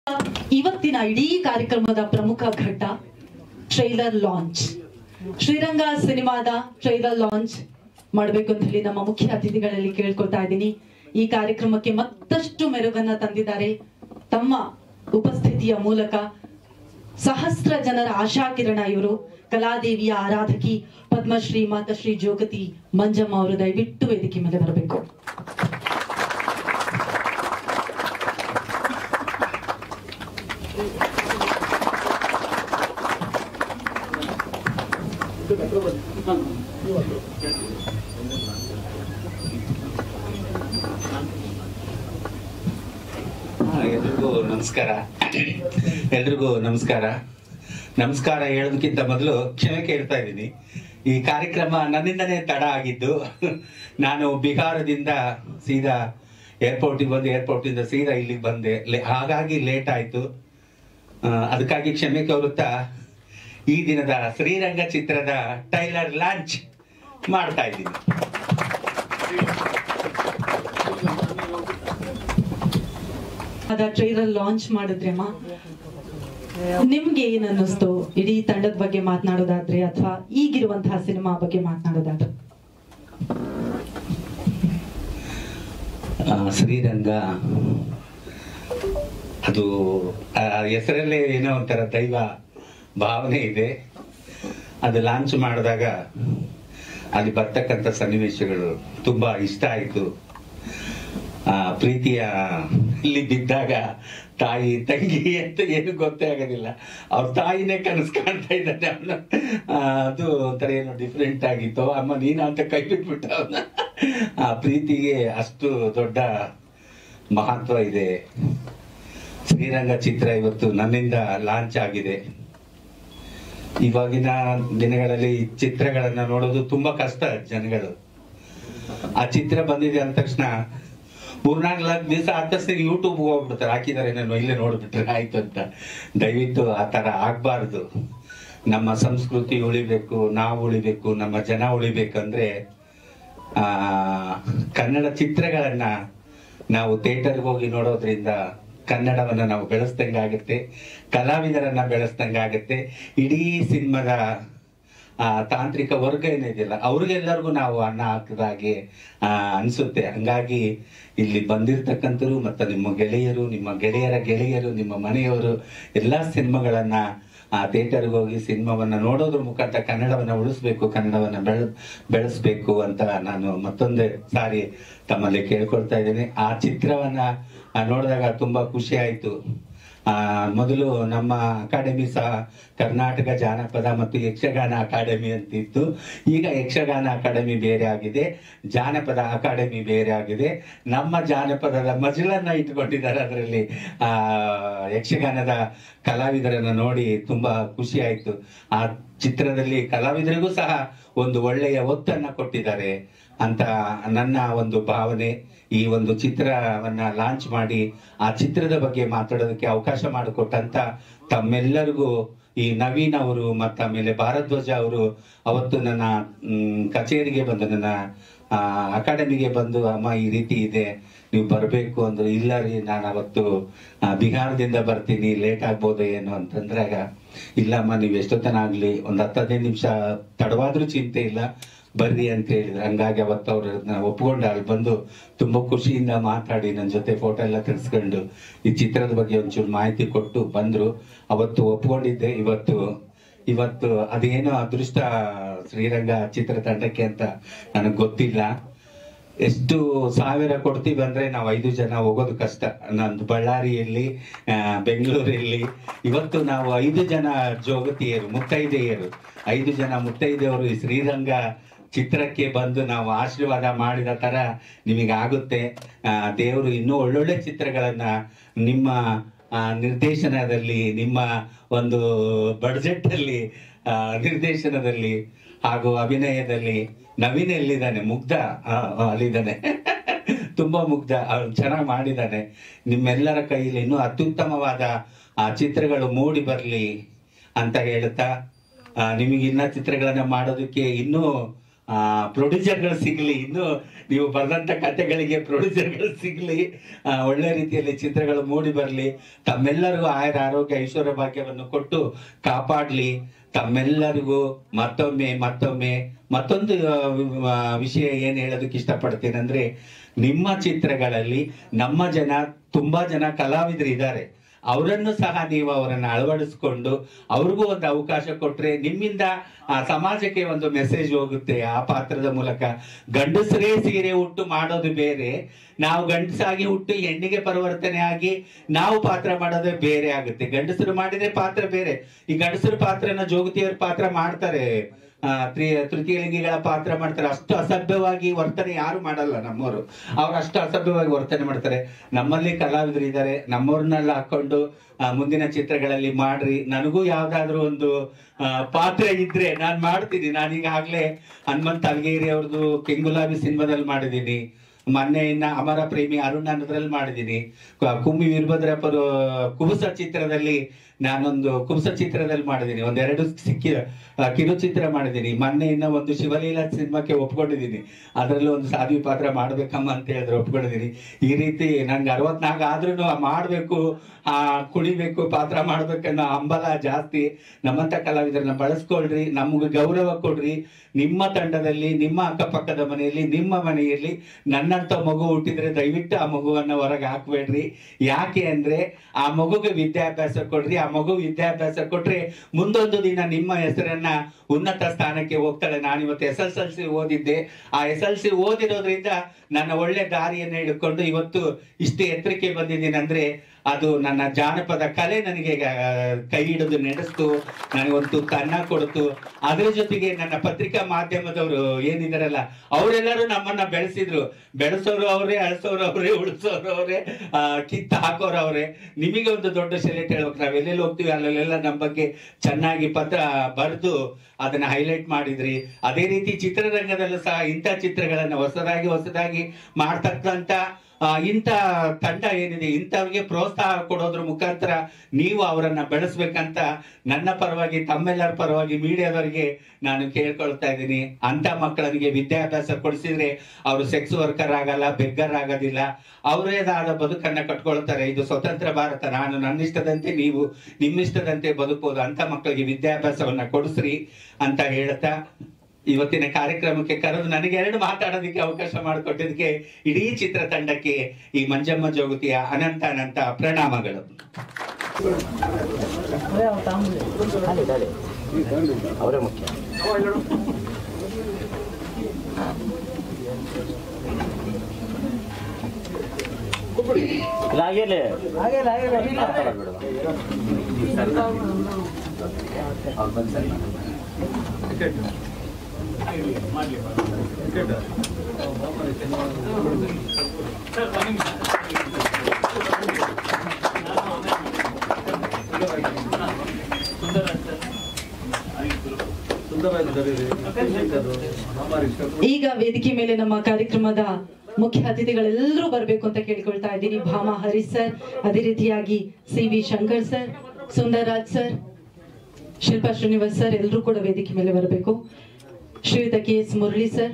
ಇವತ್ತಿನ ಇಡೀ ಕಾರ್ಯಕ್ರಮದ ಪ್ರಮುಖ ಘಟ್ಟ ಟ್ರೈಲರ್ ಲಾಂಚ್ ಶ್ರೀರಂಗ ಸಿನಿಮಾದ ಟ್ರೈಲರ್ ಲಾಂಚ್ ಮಾಡಬೇಕು ಅಂತ ಹೇಳಿ ನಮ್ಮ ಮುಖ್ಯ ಅತಿಥಿಗಳಲ್ಲಿ ಕೇಳ್ಕೊಳ್ತಾ ಇದ್ದೀನಿ ಈ ಕಾರ್ಯಕ್ರಮಕ್ಕೆ ಮತ್ತಷ್ಟು ಮೆರುಗನ್ನ ತಂದಿದ್ದಾರೆ ತಮ್ಮ ಉಪಸ್ಥಿತಿಯ ಮೂಲಕ ಸಹಸ್ರ ಜನರ ಆಶಾಕಿರಣ ಇವರು ಕಲಾದೇವಿಯ ಆರಾಧಕಿ ಪದ್ಮಶ್ರೀ ಮಾತಶ್ರೀ ಜೋಗತಿ ಮಂಜಮ್ಮ ಅವರು ದಯವಿಟ್ಟು ವೇದಿಕೆ ಮೇಲೆ ಬರಬೇಕು ಹಾ, ಎಲ್ರಿಗೂ ನಮಸ್ಕಾರ ಎಲ್ರಿಗೂ ನಮಸ್ಕಾರ ನಮಸ್ಕಾರ ಹೇಳೋದಕ್ಕಿಂತ ಮೊದಲು ಕ್ಷಮೆ ಕೇಳ್ತಾ ಇದ್ದೀನಿ ಈ ಕಾರ್ಯಕ್ರಮ ನನ್ನಿಂದನೇ ತಡ ಆಗಿದ್ದು ನಾನು ಬಿಹಾರದಿಂದ ಸೀದಾ ಏರ್ಪೋರ್ಟಿಗೆ ಬಂದು ಏರ್ಪೋರ್ಟಿಂದ ಸೀದಾ ಇಲ್ಲಿಗೆ ಬಂದೆ ಲೇ- ಹಾಗಾಗಿ ಲೇಟ್ ಆಯ್ತು ಆ, ಅದಕ್ಕಾಗಿ ಕ್ಷಮೆ ಕೋರುತ್ತಾ ಈ ದಿನದ ಶ್ರೀರಂಗ ಚಿತ್ರದ ಟೈಲರ್ ಲಾಂಚ್ ಮಾಡ್ತಾ ಇದ್ದೀನಿ ಅದ ಟ್ರೈಲರ್ ಲಾಂಚ್ ಮಾಡಿದ್ರೆಮ್ಮ ನಿಮ್ಗೆ ಏನ್ ಅನ್ನಿಸ್ತು ಇಡೀ ತಂಡದ ಬಗ್ಗೆ ಮಾತನಾಡೋದಾದ್ರೆ ಅಥವಾ ಈಗಿರುವಂತಹ ಸಿನಿಮಾ ಬಗ್ಗೆ ಮಾತನಾಡೋದಾದ್ರೆ ಆ, ಶ್ರೀರಂಗ ಅದು ಆ ಹೆಸರಲ್ಲೇ ಏನೋ ಒಂಥರ ದೈವ ಭಾವನೆ ಇದೆ ಅದು ಲಾಂಚ್ ಮಾಡಿದಾಗ ಅಲ್ಲಿ ಬರ್ತಕ್ಕಂಥ ಸನ್ನಿವೇಶಗಳು ತುಂಬಾ ಇಷ್ಟ ಆಯಿತು ಆ ಪ್ರೀತಿಯ ಇಲ್ಲಿ ಬಿದ್ದಾಗ ತಾಯಿ ತಂಗಿ ಅಂತ ಏನು ಗೊತ್ತೇ ಆಗೋದಿಲ್ಲ ಅವ್ರ ತಾಯಿನೇ ಕನಸು ಕಾಣ್ತಾ ಇದ್ದಾನೆ ಅವನು ಅದು ಒಂಥರ ಏನೋ ಡಿಫ್ರೆಂಟ್ ಆಗಿತ್ತು ಅಮ್ಮ ನೀನ ಅಂತ ಕೈ ಬಿಟ್ಬಿಟ್ಟ ಅವನ ಆ ಪ್ರೀತಿಗೆ ಅಷ್ಟು ದೊಡ್ಡ ಮಹತ್ವ ಇದೆ ಶ್ರೀರಂಗ ಚಿತ್ರ ಇವತ್ತು ನನ್ನಿಂದ ಲಾಂಚ್ ಆಗಿದೆ ಇವಾಗಿನ ದಿನಗಳಲ್ಲಿ ಚಿತ್ರಗಳನ್ನ ನೋಡೋದು ತುಂಬಾ ಕಷ್ಟ ಜನಗಳು ಆ ಚಿತ್ರ ಬಂದಿದೆ ಅಂದ ತಕ್ಷಣ ಮೂರ್ನಾಲ್ಕು ದಿವಸ ಆದ ತಕ್ಷಣ ಯೂಟ್ಯೂಬ್ ಹೋಗ್ಬಿಡ್ತಾರೆ ಹಾಕಿದ್ದಾರೆ ನಾನು ಇಲ್ಲೇ ನೋಡ್ಬಿಟ್ರೆ ಆಯ್ತು ಅಂತ ದಯವಿಟ್ಟು ಆ ತರ ಆಗ್ಬಾರ್ದು ನಮ್ಮ ಸಂಸ್ಕೃತಿ ಉಳಿಬೇಕು ನಾವು ಉಳಿಬೇಕು ನಮ್ಮ ಜನ ಉಳಿಬೇಕಂದ್ರೆ ಆ ಕನ್ನಡ ಚಿತ್ರಗಳನ್ನ ನಾವು ಥಿಯೇಟರ್ಗೆ ಹೋಗಿ ನೋಡೋದ್ರಿಂದ ಕನ್ನಡವನ್ನ ನಾವು ಬೆಳೆಸ್ದಂಗಾಗುತ್ತೆ ಕಲಾವಿದರನ್ನ ಬೆಳೆಸ್ದಂಗಾಗುತ್ತೆ ಇಡೀ ಸಿನಿಮಾದ ಆ ತಾಂತ್ರಿಕ ವರ್ಗ ಏನಿದೆಯಲ್ಲ ಅವ್ರಿಗೆಲ್ಲರಿಗೂ ನಾವು ಅನ್ನ ಹಾಕಿದ ಹಾಗೆ ಆ, ಅನ್ಸುತ್ತೆ ಹಂಗಾಗಿ ಇಲ್ಲಿ ಬಂದಿರ್ತಕ್ಕಂಥರು ಮತ್ತು ನಿಮ್ಮ ಗೆಳೆಯರು ನಿಮ್ಮ ಗೆಳೆಯರ ಗೆಳೆಯರು ನಿಮ್ಮ ಮನೆಯವರು ಎಲ್ಲಾ ಸಿನಿಮಾಗಳನ್ನ ಆ ಥಿಯೇಟರ್ಗೆ ಹೋಗಿ ಸಿನಿಮಾವನ್ನ ನೋಡೋದ್ರ ಮುಖಾಂತರ ಕನ್ನಡವನ್ನ ಉಳಿಸ್ಬೇಕು ಕನ್ನಡವನ್ನ ಬೆಳ ಬೆಳೆಸ್ಬೇಕು ಅಂತ ನಾನು ಮತ್ತೊಂದೇ ಸಾರಿ ತಮ್ಮಲ್ಲಿ ಕೇಳ್ಕೊಳ್ತಾ ಇದ್ದೀನಿ ಆ ಚಿತ್ರವನ್ನ ಆ, ನೋಡಿದಾಗ ತುಂಬಾ ಖುಷಿ ಆಯ್ತು ಆ ಮೊದಲು ನಮ್ಮ ಅಕಾಡೆಮಿ ಸಹ ಕರ್ನಾಟಕ ಜಾನಪದ ಮತ್ತು ಯಕ್ಷಗಾನ ಅಕಾಡೆಮಿ ಅಂತ ಇತ್ತು ಈಗ ಯಕ್ಷಗಾನ ಅಕಾಡೆಮಿ ಬೇರೆ ಆಗಿದೆ ಜಾನಪದ ಅಕಾಡೆಮಿ ಬೇರೆ ಆಗಿದೆ ನಮ್ಮ ಜಾನಪದದ ಮಜಲನ್ನ ಇಟ್ಕೊಂಡಿದ್ದಾರೆ ಅದರಲ್ಲಿ ಆ ಯಕ್ಷಗಾನದ ಕಲಾವಿದರನ್ನ ನೋಡಿ ತುಂಬಾ ಖುಷಿ ಆಯ್ತು ಆ ಚಿತ್ರದಲ್ಲಿ ಕಲಾವಿದರಿಗೂ ಸಹ ಒಂದು ಒಳ್ಳೆಯ ಒತ್ತನ್ನ ಕೊಟ್ಟಿದ್ದಾರೆ ಅಂತ ನನ್ನ ಒಂದು ಭಾವನೆ ಈ ಒಂದು ಚಿತ್ರವನ್ನ ಲಾಂಚ್ ಮಾಡಿ ಆ ಚಿತ್ರದ ಬಗ್ಗೆ ಮಾತಾಡೋದಕ್ಕೆ ಅವಕಾಶ ಮಾಡಿಕೊಟ್ಟಂತ ತಮ್ಮೆಲ್ಲರಿಗೂ ಈ ನವೀನ್ ಅವರು ಮತ್ತು ಆಮೇಲೆ ಭಾರದ್ವಾಜ ಅವರು ಅವತ್ತು ನನ್ನ ಮ್, ಕಚೇರಿಗೆ ಬಂದು ನನ್ನ ಆ, ಅಕಾಡೆಮಿಗೆ ಬಂದು ಅಮ್ಮ ಈ ರೀತಿ ಇದೆ ನೀವು ಬರಬೇಕು ಅಂದ್ರು ಇಲ್ಲ ರೀ ನಾನು ಅವತ್ತು ಆ, ಬಿಹಾರದಿಂದ ಬರ್ತೀನಿ ಲೇಟ್ ಆಗ್ಬೋದು ಏನು ಅಂತಂದ್ರಾಗ ಇಲ್ಲಮ್ಮ ನೀವು ಎಷ್ಟೊತ್ತನ ಆಗ್ಲಿ ಒಂದ್ ಹತ್ತು ಹದಿನೈದು ನಿಮಿಷ ತಡವಾದ್ರೂ ಚಿಂತೆ ಇಲ್ಲ ಬರ್ರಿ ಅಂತ ಹೇಳಿದ್ರು ಹಂಗಾಗಿ ಅವತ್ತು ಅವ್ರನ್ನ ಒಪ್ಕೊಂಡು ಅಲ್ಲಿ ಬಂದು ತುಂಬಾ ಖುಷಿಯಿಂದ ಮಾತಾಡಿ ನನ್ನ ಜೊತೆ ಫೋಟೋ ಎಲ್ಲ ತೆಗೆಸ್ಕೊಂಡು ಈ ಚಿತ್ರದ ಬಗ್ಗೆ ಒಂಚೂರು ಮಾಹಿತಿ ಕೊಟ್ಟು ಬಂದ್ರು ಅವತ್ತು ಒಪ್ಕೊಂಡಿದ್ದೆ ಇವತ್ತು ಇವತ್ತು ಅದೇನೋ ಅದೃಷ್ಟ ಶ್ರೀರಂಗ ಚಿತ್ರತಂಡಕ್ಕೆ ಅಂತ ನನಗೆ ಗೊತ್ತಿಲ್ಲ ಎಷ್ಟು ಸಾವಿರ ಕೊಡ್ತೀವಿ ಅಂದ್ರೆ ನಾವು ಐದು ಜನ ಹೋಗೋದು ಕಷ್ಟ ನಂದು ಬಳ್ಳಾರಿಯಲ್ಲಿ ಆ, ಬೆಂಗಳೂರಲ್ಲಿ ಇವತ್ತು ನಾವು ಐದು ಜನ ಜೋಗತಿಯರು ಮುತ್ತೈದೆಯರು ಐದು ಜನ ಮುತ್ತೈದೆಯವರು ಈ ಶ್ರೀರಂಗ ಚಿತ್ರಕ್ಕೆ ಬಂದು ನಾವು ಆಶೀರ್ವಾದ ಮಾಡಿದ ತರ ನಿಮಗೆ ಆಗುತ್ತೆ ಆ, ದೇವರು ಇನ್ನೂ ಒಳ್ಳೊಳ್ಳೆ ಚಿತ್ರಗಳನ್ನ ನಿಮ್ಮ ಆ, ನಿರ್ದೇಶನದಲ್ಲಿ ನಿಮ್ಮ ಒಂದು ಬಡ್ಜೆಟ್ ಅಲ್ಲಿ ಆ, ನಿರ್ದೇಶನದಲ್ಲಿ ಹಾಗೂ ಅಭಿನಯದಲ್ಲಿ ನವೀನ್ ಎಲ್ಲಿದ್ದಾನೆ ಮುಗ್ಧ ಆ, ಆ, ಅಲ್ಲಿದ್ದಾನೆ ತುಂಬಾ ಮುಗ್ಧ ಅವ್ನು ಚೆನ್ನಾಗಿ ಮಾಡಿದ್ದಾನೆ ನಿಮ್ಮೆಲ್ಲರ ಕೈಯಲ್ಲಿ ಇನ್ನೂ ಅತ್ಯುತ್ತಮವಾದ ಆ ಚಿತ್ರಗಳು ಮೂಡಿ ಬರಲಿ ಅಂತ ಹೇಳ್ತಾ ಆ, ನಿಮಗೆ ಇನ್ನ ಚಿತ್ರಗಳನ್ನ ಮಾಡೋದಕ್ಕೆ ಇನ್ನೂ ಪ್ರೊಡ್ಯೂಸರ್ಗಳು ಸಿಗಲಿ ಇನ್ನು ನೀವು ಬರೆದಂಥ ಕಥೆಗಳಿಗೆ ಪ್ರೊಡ್ಯೂಸರ್ಗಳು ಸಿಗಲಿ ಒಳ್ಳೆ ರೀತಿಯಲ್ಲಿ ಚಿತ್ರಗಳು ಮೂಡಿ ಬರಲಿ ತಮ್ಮೆಲ್ಲರಿಗೂ ಆಯುರ ಆರೋಗ್ಯ ಐಶ್ವರ್ಯ ಭಾಗ್ಯವನ್ನು ಕೊಟ್ಟು ಕಾಪಾಡಲಿ ತಮ್ಮೆಲ್ಲರಿಗೂ ಮತ್ತೊಮ್ಮೆ ಮತ್ತೊಮ್ಮೆ ಮತ್ತೊಂದು ಆ, ವಿಷಯ ಏನು ಹೇಳೋದಕ್ಕೆ ಇಷ್ಟಪಡ್ತೇನೆ ಅಂದ್ರೆ ನಿಮ್ಮ ಚಿತ್ರಗಳಲ್ಲಿ ನಮ್ಮ ಜನ ತುಂಬಾ ಜನ ಕಲಾವಿದರು ಇದ್ದಾರೆ ಅವರನ್ನು ಸಹ ನೀವು ಅವರನ್ನ ಅಳವಡಿಸ್ಕೊಂಡು ಅವ್ರಿಗೂ ಒಂದು ಅವಕಾಶ ಕೊಟ್ರೆ ನಿಮ್ಮಿಂದ ಆ ಸಮಾಜಕ್ಕೆ ಒಂದು ಮೆಸೇಜ್ ಹೋಗುತ್ತೆ ಆ ಪಾತ್ರದ ಮೂಲಕ ಗಂಡಸರೇ ಸೀರೆ ಉಟ್ಟು ಮಾಡೋದು ಬೇರೆ ನಾವು ಗಂಡಸಾಗಿ ಹುಟ್ಟು ಹೆಣ್ಣಿಗೆ ಪರಿವರ್ತನೆ ಆಗಿ ನಾವು ಪಾತ್ರ ಮಾಡೋದೇ ಬೇರೆ ಆಗುತ್ತೆ ಗಂಡಸರು ಮಾಡಿದ್ರೆ ಪಾತ್ರ ಬೇರೆ ಈ ಗಂಡಸರ ಪಾತ್ರನ ಜೋಗತಿಯವ್ರ ಪಾತ್ರ ಮಾಡ್ತಾರೆ ಆ, ತ್ರಿ- ತೃತೀಯ ಲಿಂಗಿಗಳ ಪಾತ್ರ ಮಾಡ್ತಾರೆ ಅಷ್ಟು ಅಸಭ್ಯವಾಗಿ ವರ್ತನೆ ಯಾರು ಮಾಡಲ್ಲ ನಮ್ಮವರು ಅವ್ರು ಅಷ್ಟು ಅಸಭ್ಯವಾಗಿ ವರ್ತನೆ ಮಾಡ್ತಾರೆ ನಮ್ಮಲ್ಲಿ ಕಲಾವಿದರು ಇದ್ದಾರೆ ನಮ್ಮವ್ರನ್ನೆಲ್ಲ ಹಾಕೊಂಡು ಆ, ಮುಂದಿನ ಚಿತ್ರಗಳಲ್ಲಿ ಮಾಡ್ರಿ ನನಗೂ ಯಾವ್ದಾದ್ರು ಒಂದು ಆ, ಪಾತ್ರ ಇದ್ರೆ ನಾನು ಮಾಡ್ತೀನಿ ನಾನೀಗಾಗ್ಲೇ ಹನುಮಂತ್ ಅಲ್ಗೇರಿ ಅವ್ರದ್ದು ಕೆಂಗುಲಾಬಿ ಸಿನಿಮಾದಲ್ಲಿ ಮಾಡಿದ್ದೀನಿ ಮೊನ್ನೆ ಇನ್ನ ಅಮರ ಪ್ರೇಮಿ ಅರುಣ್ ಅನ್ನೋದ್ರಲ್ಲಿ ಮಾಡಿದ್ದೀನಿ ಕ- ಕುಮ್ಮಿ ವೀರಭದ್ರಪ್ಪರು ಕುಬುಸ ಚಿತ್ರದಲ್ಲಿ ನಾನೊಂದು ಕುಬುಸ ಚಿತ್ರದಲ್ಲಿ ಮಾಡಿದ್ದೀನಿ ಒಂದೆರಡು ಸಿಕ್ಕಿ ಆ, ಕಿರುಚಿತ್ರ ಮಾಡಿದ್ದೀನಿ ಮೊನ್ನೆ ಇನ್ನ ಒಂದು ಶಿವಲೀಲಾ ಸಿನಿಮಾಕ್ಕೆ ಒಪ್ಕೊಂಡಿದ್ದೀನಿ ಅದರಲ್ಲಿ ಒಂದು ಸಾಧ್ವಿ ಪಾತ್ರ ಮಾಡ್ಬೇಕಮ್ಮ ಅಂತ ಹೇಳಿದ್ರೆ ಒಪ್ಕೊಂಡಿದ್ದೀನಿ ಈ ರೀತಿ ನನ್ಗೆ ಅರವತ್ನಾಲ್ಕು ಆದ್ರೂ ಮಾಡ್ಬೇಕು ಆ ಕುಣಿಬೇಕು ಪಾತ್ರ ಮಾಡ್ಬೇಕನ್ನೋ ಹಂಬಲ ಜಾಸ್ತಿ ನಮ್ಮಂತ ಕಲಾವಿದರನ್ನ ಬಳಸ್ಕೊಳ್ರಿ ನಮ್ಗೆ ಗೌರವ ಕೊಡ್ರಿ ನಿಮ್ಮ ತಂಡದಲ್ಲಿ ನಿಮ್ಮ ಅಕ್ಕಪಕ್ಕದ ಮನೆಯಲ್ಲಿ ನಿಮ್ಮ ಮನೆಯಲ್ಲಿ ನನ್ನಂತ ಮಗು ಹುಟ್ಟಿದ್ರೆ ದಯವಿಟ್ಟು ಆ ಮಗುವನ್ನ ಹೊರಗೆ ಹಾಕ್ಬೇಡ್ರಿ ಯಾಕೆ ಅಂದ್ರೆ ಆ ಮಗುಗೆ ವಿದ್ಯಾಭ್ಯಾಸ ಕೊಡ್ರಿ ಆ ಮಗು ವಿದ್ಯಾಭ್ಯಾಸ ಕೊಟ್ರೆ ಮುಂದೊಂದು ದಿನ ನಿಮ್ಮ ಹೆಸರನ್ನ ಉನ್ನತ ಸ್ಥಾನಕ್ಕೆ ಹೋಗ್ತಾಳೆ ನಾನು ಇವತ್ತು ಎಸ್ ಎಸ್ ಎಲ್ ಸಿ ಓದಿದ್ದೆ ಆ ಎಸ್ ಎಲ್ ಸಿ ಓದಿರೋದ್ರಿಂದ ನನ್ನ ಒಳ್ಳೆ ದಾರಿಯನ್ನು ಹಿಡ್ಕೊಂಡು ಇವತ್ತು ಇಷ್ಟು ಎತ್ತರಕ್ಕೆ ಬಂದಿದ್ದೀನಿ ಅಂದ್ರೆ ಅದು ನನ್ನ ಜಾನಪದ ಕಲೆ ನನಗೆ ಆ, ಕೈ ಹಿಡಿದು ನಡೆಸ್ತು ನನಗೊಂದು ಕನ್ನ ಕೊಡ್ತು ಅದ್ರ ಜೊತೆಗೆ ನನ್ನ ಪತ್ರಿಕಾ ಮಾಧ್ಯಮದವರು ಏನಿದಾರಲ್ಲ ಅವರೆಲ್ಲರೂ ನಮ್ಮನ್ನ ಬೆಳೆಸಿದ್ರು ಬೆಳೆಸೋರು ಅವರೇ ಅಳಿಸೋರು ಅವರೇ ಉಳಿಸೋರು ಅವರೇ ಕಿತ್ತ ಹಾಕೋರು ಅವರೇ ನಿಮಗೆ ಒಂದು ದೊಡ್ಡ ಸೆಲೆಕ್ಟ್ ಹೇಳ್ಬೇಕು ನಾವ್ ಎಲ್ಲೆಲ್ಲಿ ಹೋಗ್ತೀವಿ ಅಲ್ಲೆಲ್ಲ ನಮ್ಮ ಬಗ್ಗೆ ಚೆನ್ನಾಗಿ ಪತ್ರ ಬರೆದು ಅದನ್ನ ಹೈಲೈಟ್ ಮಾಡಿದ್ರಿ ಅದೇ ರೀತಿ ಚಿತ್ರರಂಗದಲ್ಲೂ ಸಹ ಇಂಥ ಚಿತ್ರಗಳನ್ನ ಹೊಸದಾಗಿ ಹೊಸದಾಗಿ ಮಾಡ್ತಕ್ಕಂತ ಆ, ಇಂಥ ತಂಡ ಏನಿದೆ ಇಂಥವ್ರಿಗೆ ಪ್ರೋತ್ಸಾಹ ಕೊಡೋದ್ರ ಮುಖಾಂತರ ನೀವು ಅವರನ್ನ ಬೆಳೆಸ್ಬೇಕಂತ ನನ್ನ ಪರವಾಗಿ ತಮ್ಮೆಲ್ಲರ ಪರವಾಗಿ ಮೀಡಿಯಾದವರಿಗೆ ನಾನು ಕೇಳ್ಕೊಳ್ತಾ ಇದ್ದೀನಿ ಅಂತ ಮಕ್ಕಳಿಗೆ ವಿದ್ಯಾಭ್ಯಾಸ ಕೊಡಿಸಿದ್ರೆ ಅವರು ಸೆಕ್ಸ್ ವರ್ಕರ್ ಆಗಲ್ಲ ಬೆಗ್ಗರ್ ಆಗೋದಿಲ್ಲ ಅವರೇದಾದ ಬದುಕನ್ನ ಕಟ್ಕೊಳ್ತಾರೆ ಇದು ಸ್ವತಂತ್ರ ಭಾರತ ನಾನು ನನ್ನ ಇಷ್ಟದಂತೆ ನೀವು ನಿಮ್ಮ ಇಷ್ಟದಂತೆ ಬದುಕಬಹುದು ಅಂತ ಮಕ್ಕಳಿಗೆ ವಿದ್ಯಾಭ್ಯಾಸವನ್ನ ಕೊಡಿಸ್ರಿ ಅಂತ ಹೇಳ್ತಾ ಇವತ್ತಿನ ಕಾರ್ಯಕ್ರಮಕ್ಕೆ ಕರೆದು ನನಗೆ ಎರಡು ಮಾತಾಡೋದಕ್ಕೆ ಅವಕಾಶ ಮಾಡಿಕೊಟ್ಟಿದ್ದಕ್ಕೆ ಇಡೀ ಚಿತ್ರತಂಡಕ್ಕೆ ಈ ಮಂಜಮ್ಮ ಜೋಗತಿಯ ಅನಂತ ಅನಂತ ಪ್ರಣಾಮಗಳು ಅವರೇ ಮುಖ್ಯ ಇಲ್ಲ ಆಗಿರ್ಲಿ ಮಾತಾಡೋದು ಬಿಡು. ಅವ್ರು ಬಂದ್ ಸರಿ ಈಗ ವೇದಿಕೆ ಮೇಲೆ ನಮ್ಮ ಕಾರ್ಯಕ್ರಮದ ಮುಖ್ಯ ಅತಿಥಿಗಳೆಲ್ಲರೂ ಬರಬೇಕು ಅಂತ ಕೇಳ್ಕೊಳ್ತಾ ಇದ್ದೀನಿ ಭಾಮಾ ಹರೀಶ್ ಸರ್ ಅದೇ ರೀತಿಯಾಗಿ C V Shankar sir Sundarraj sir Shilpa Srinivas sir ಎಲ್ಲರೂ ಕೂಡ ವೇದಿಕೆ ಮೇಲೆ ಬರಬೇಕು ಶ್ರೀಯುತ ಕೆ ಎಸ್ ಮುರಳಿ ಸರ್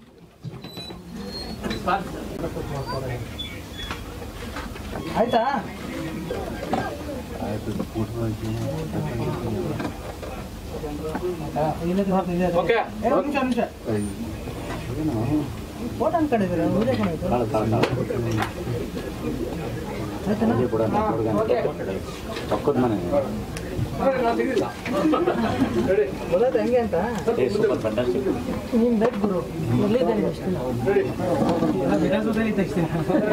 ಆಯ್ತಾ ಫೋಟೋ ಅನ್ಕೊಂಡಿದ್ದೀರಾ ವಿಡಿಯೋ ಕೊಡಾಯ್ತು ಕಾಳು, ಕಾಳು, ಕಾಳು. ಆಯ್ತಣ್ಣ ಅದೇ ಕೂಡ ನಾನು ಹುಡುಗನ ಪಕ್ಕದ ಮನೆ ಗೊತ್ತಾಯ್ತು ಹೆಂಗೆ ಅಂತ ಏ ಸೂಪರ್ ಫ್ಯಾಂಟಾಸ್ಟಿಕ್ ನೀನ್ ಬೇಕು ಗುರು ಮೊದಲಿದ್ದಾನೆ ಅಷ್ಟೇ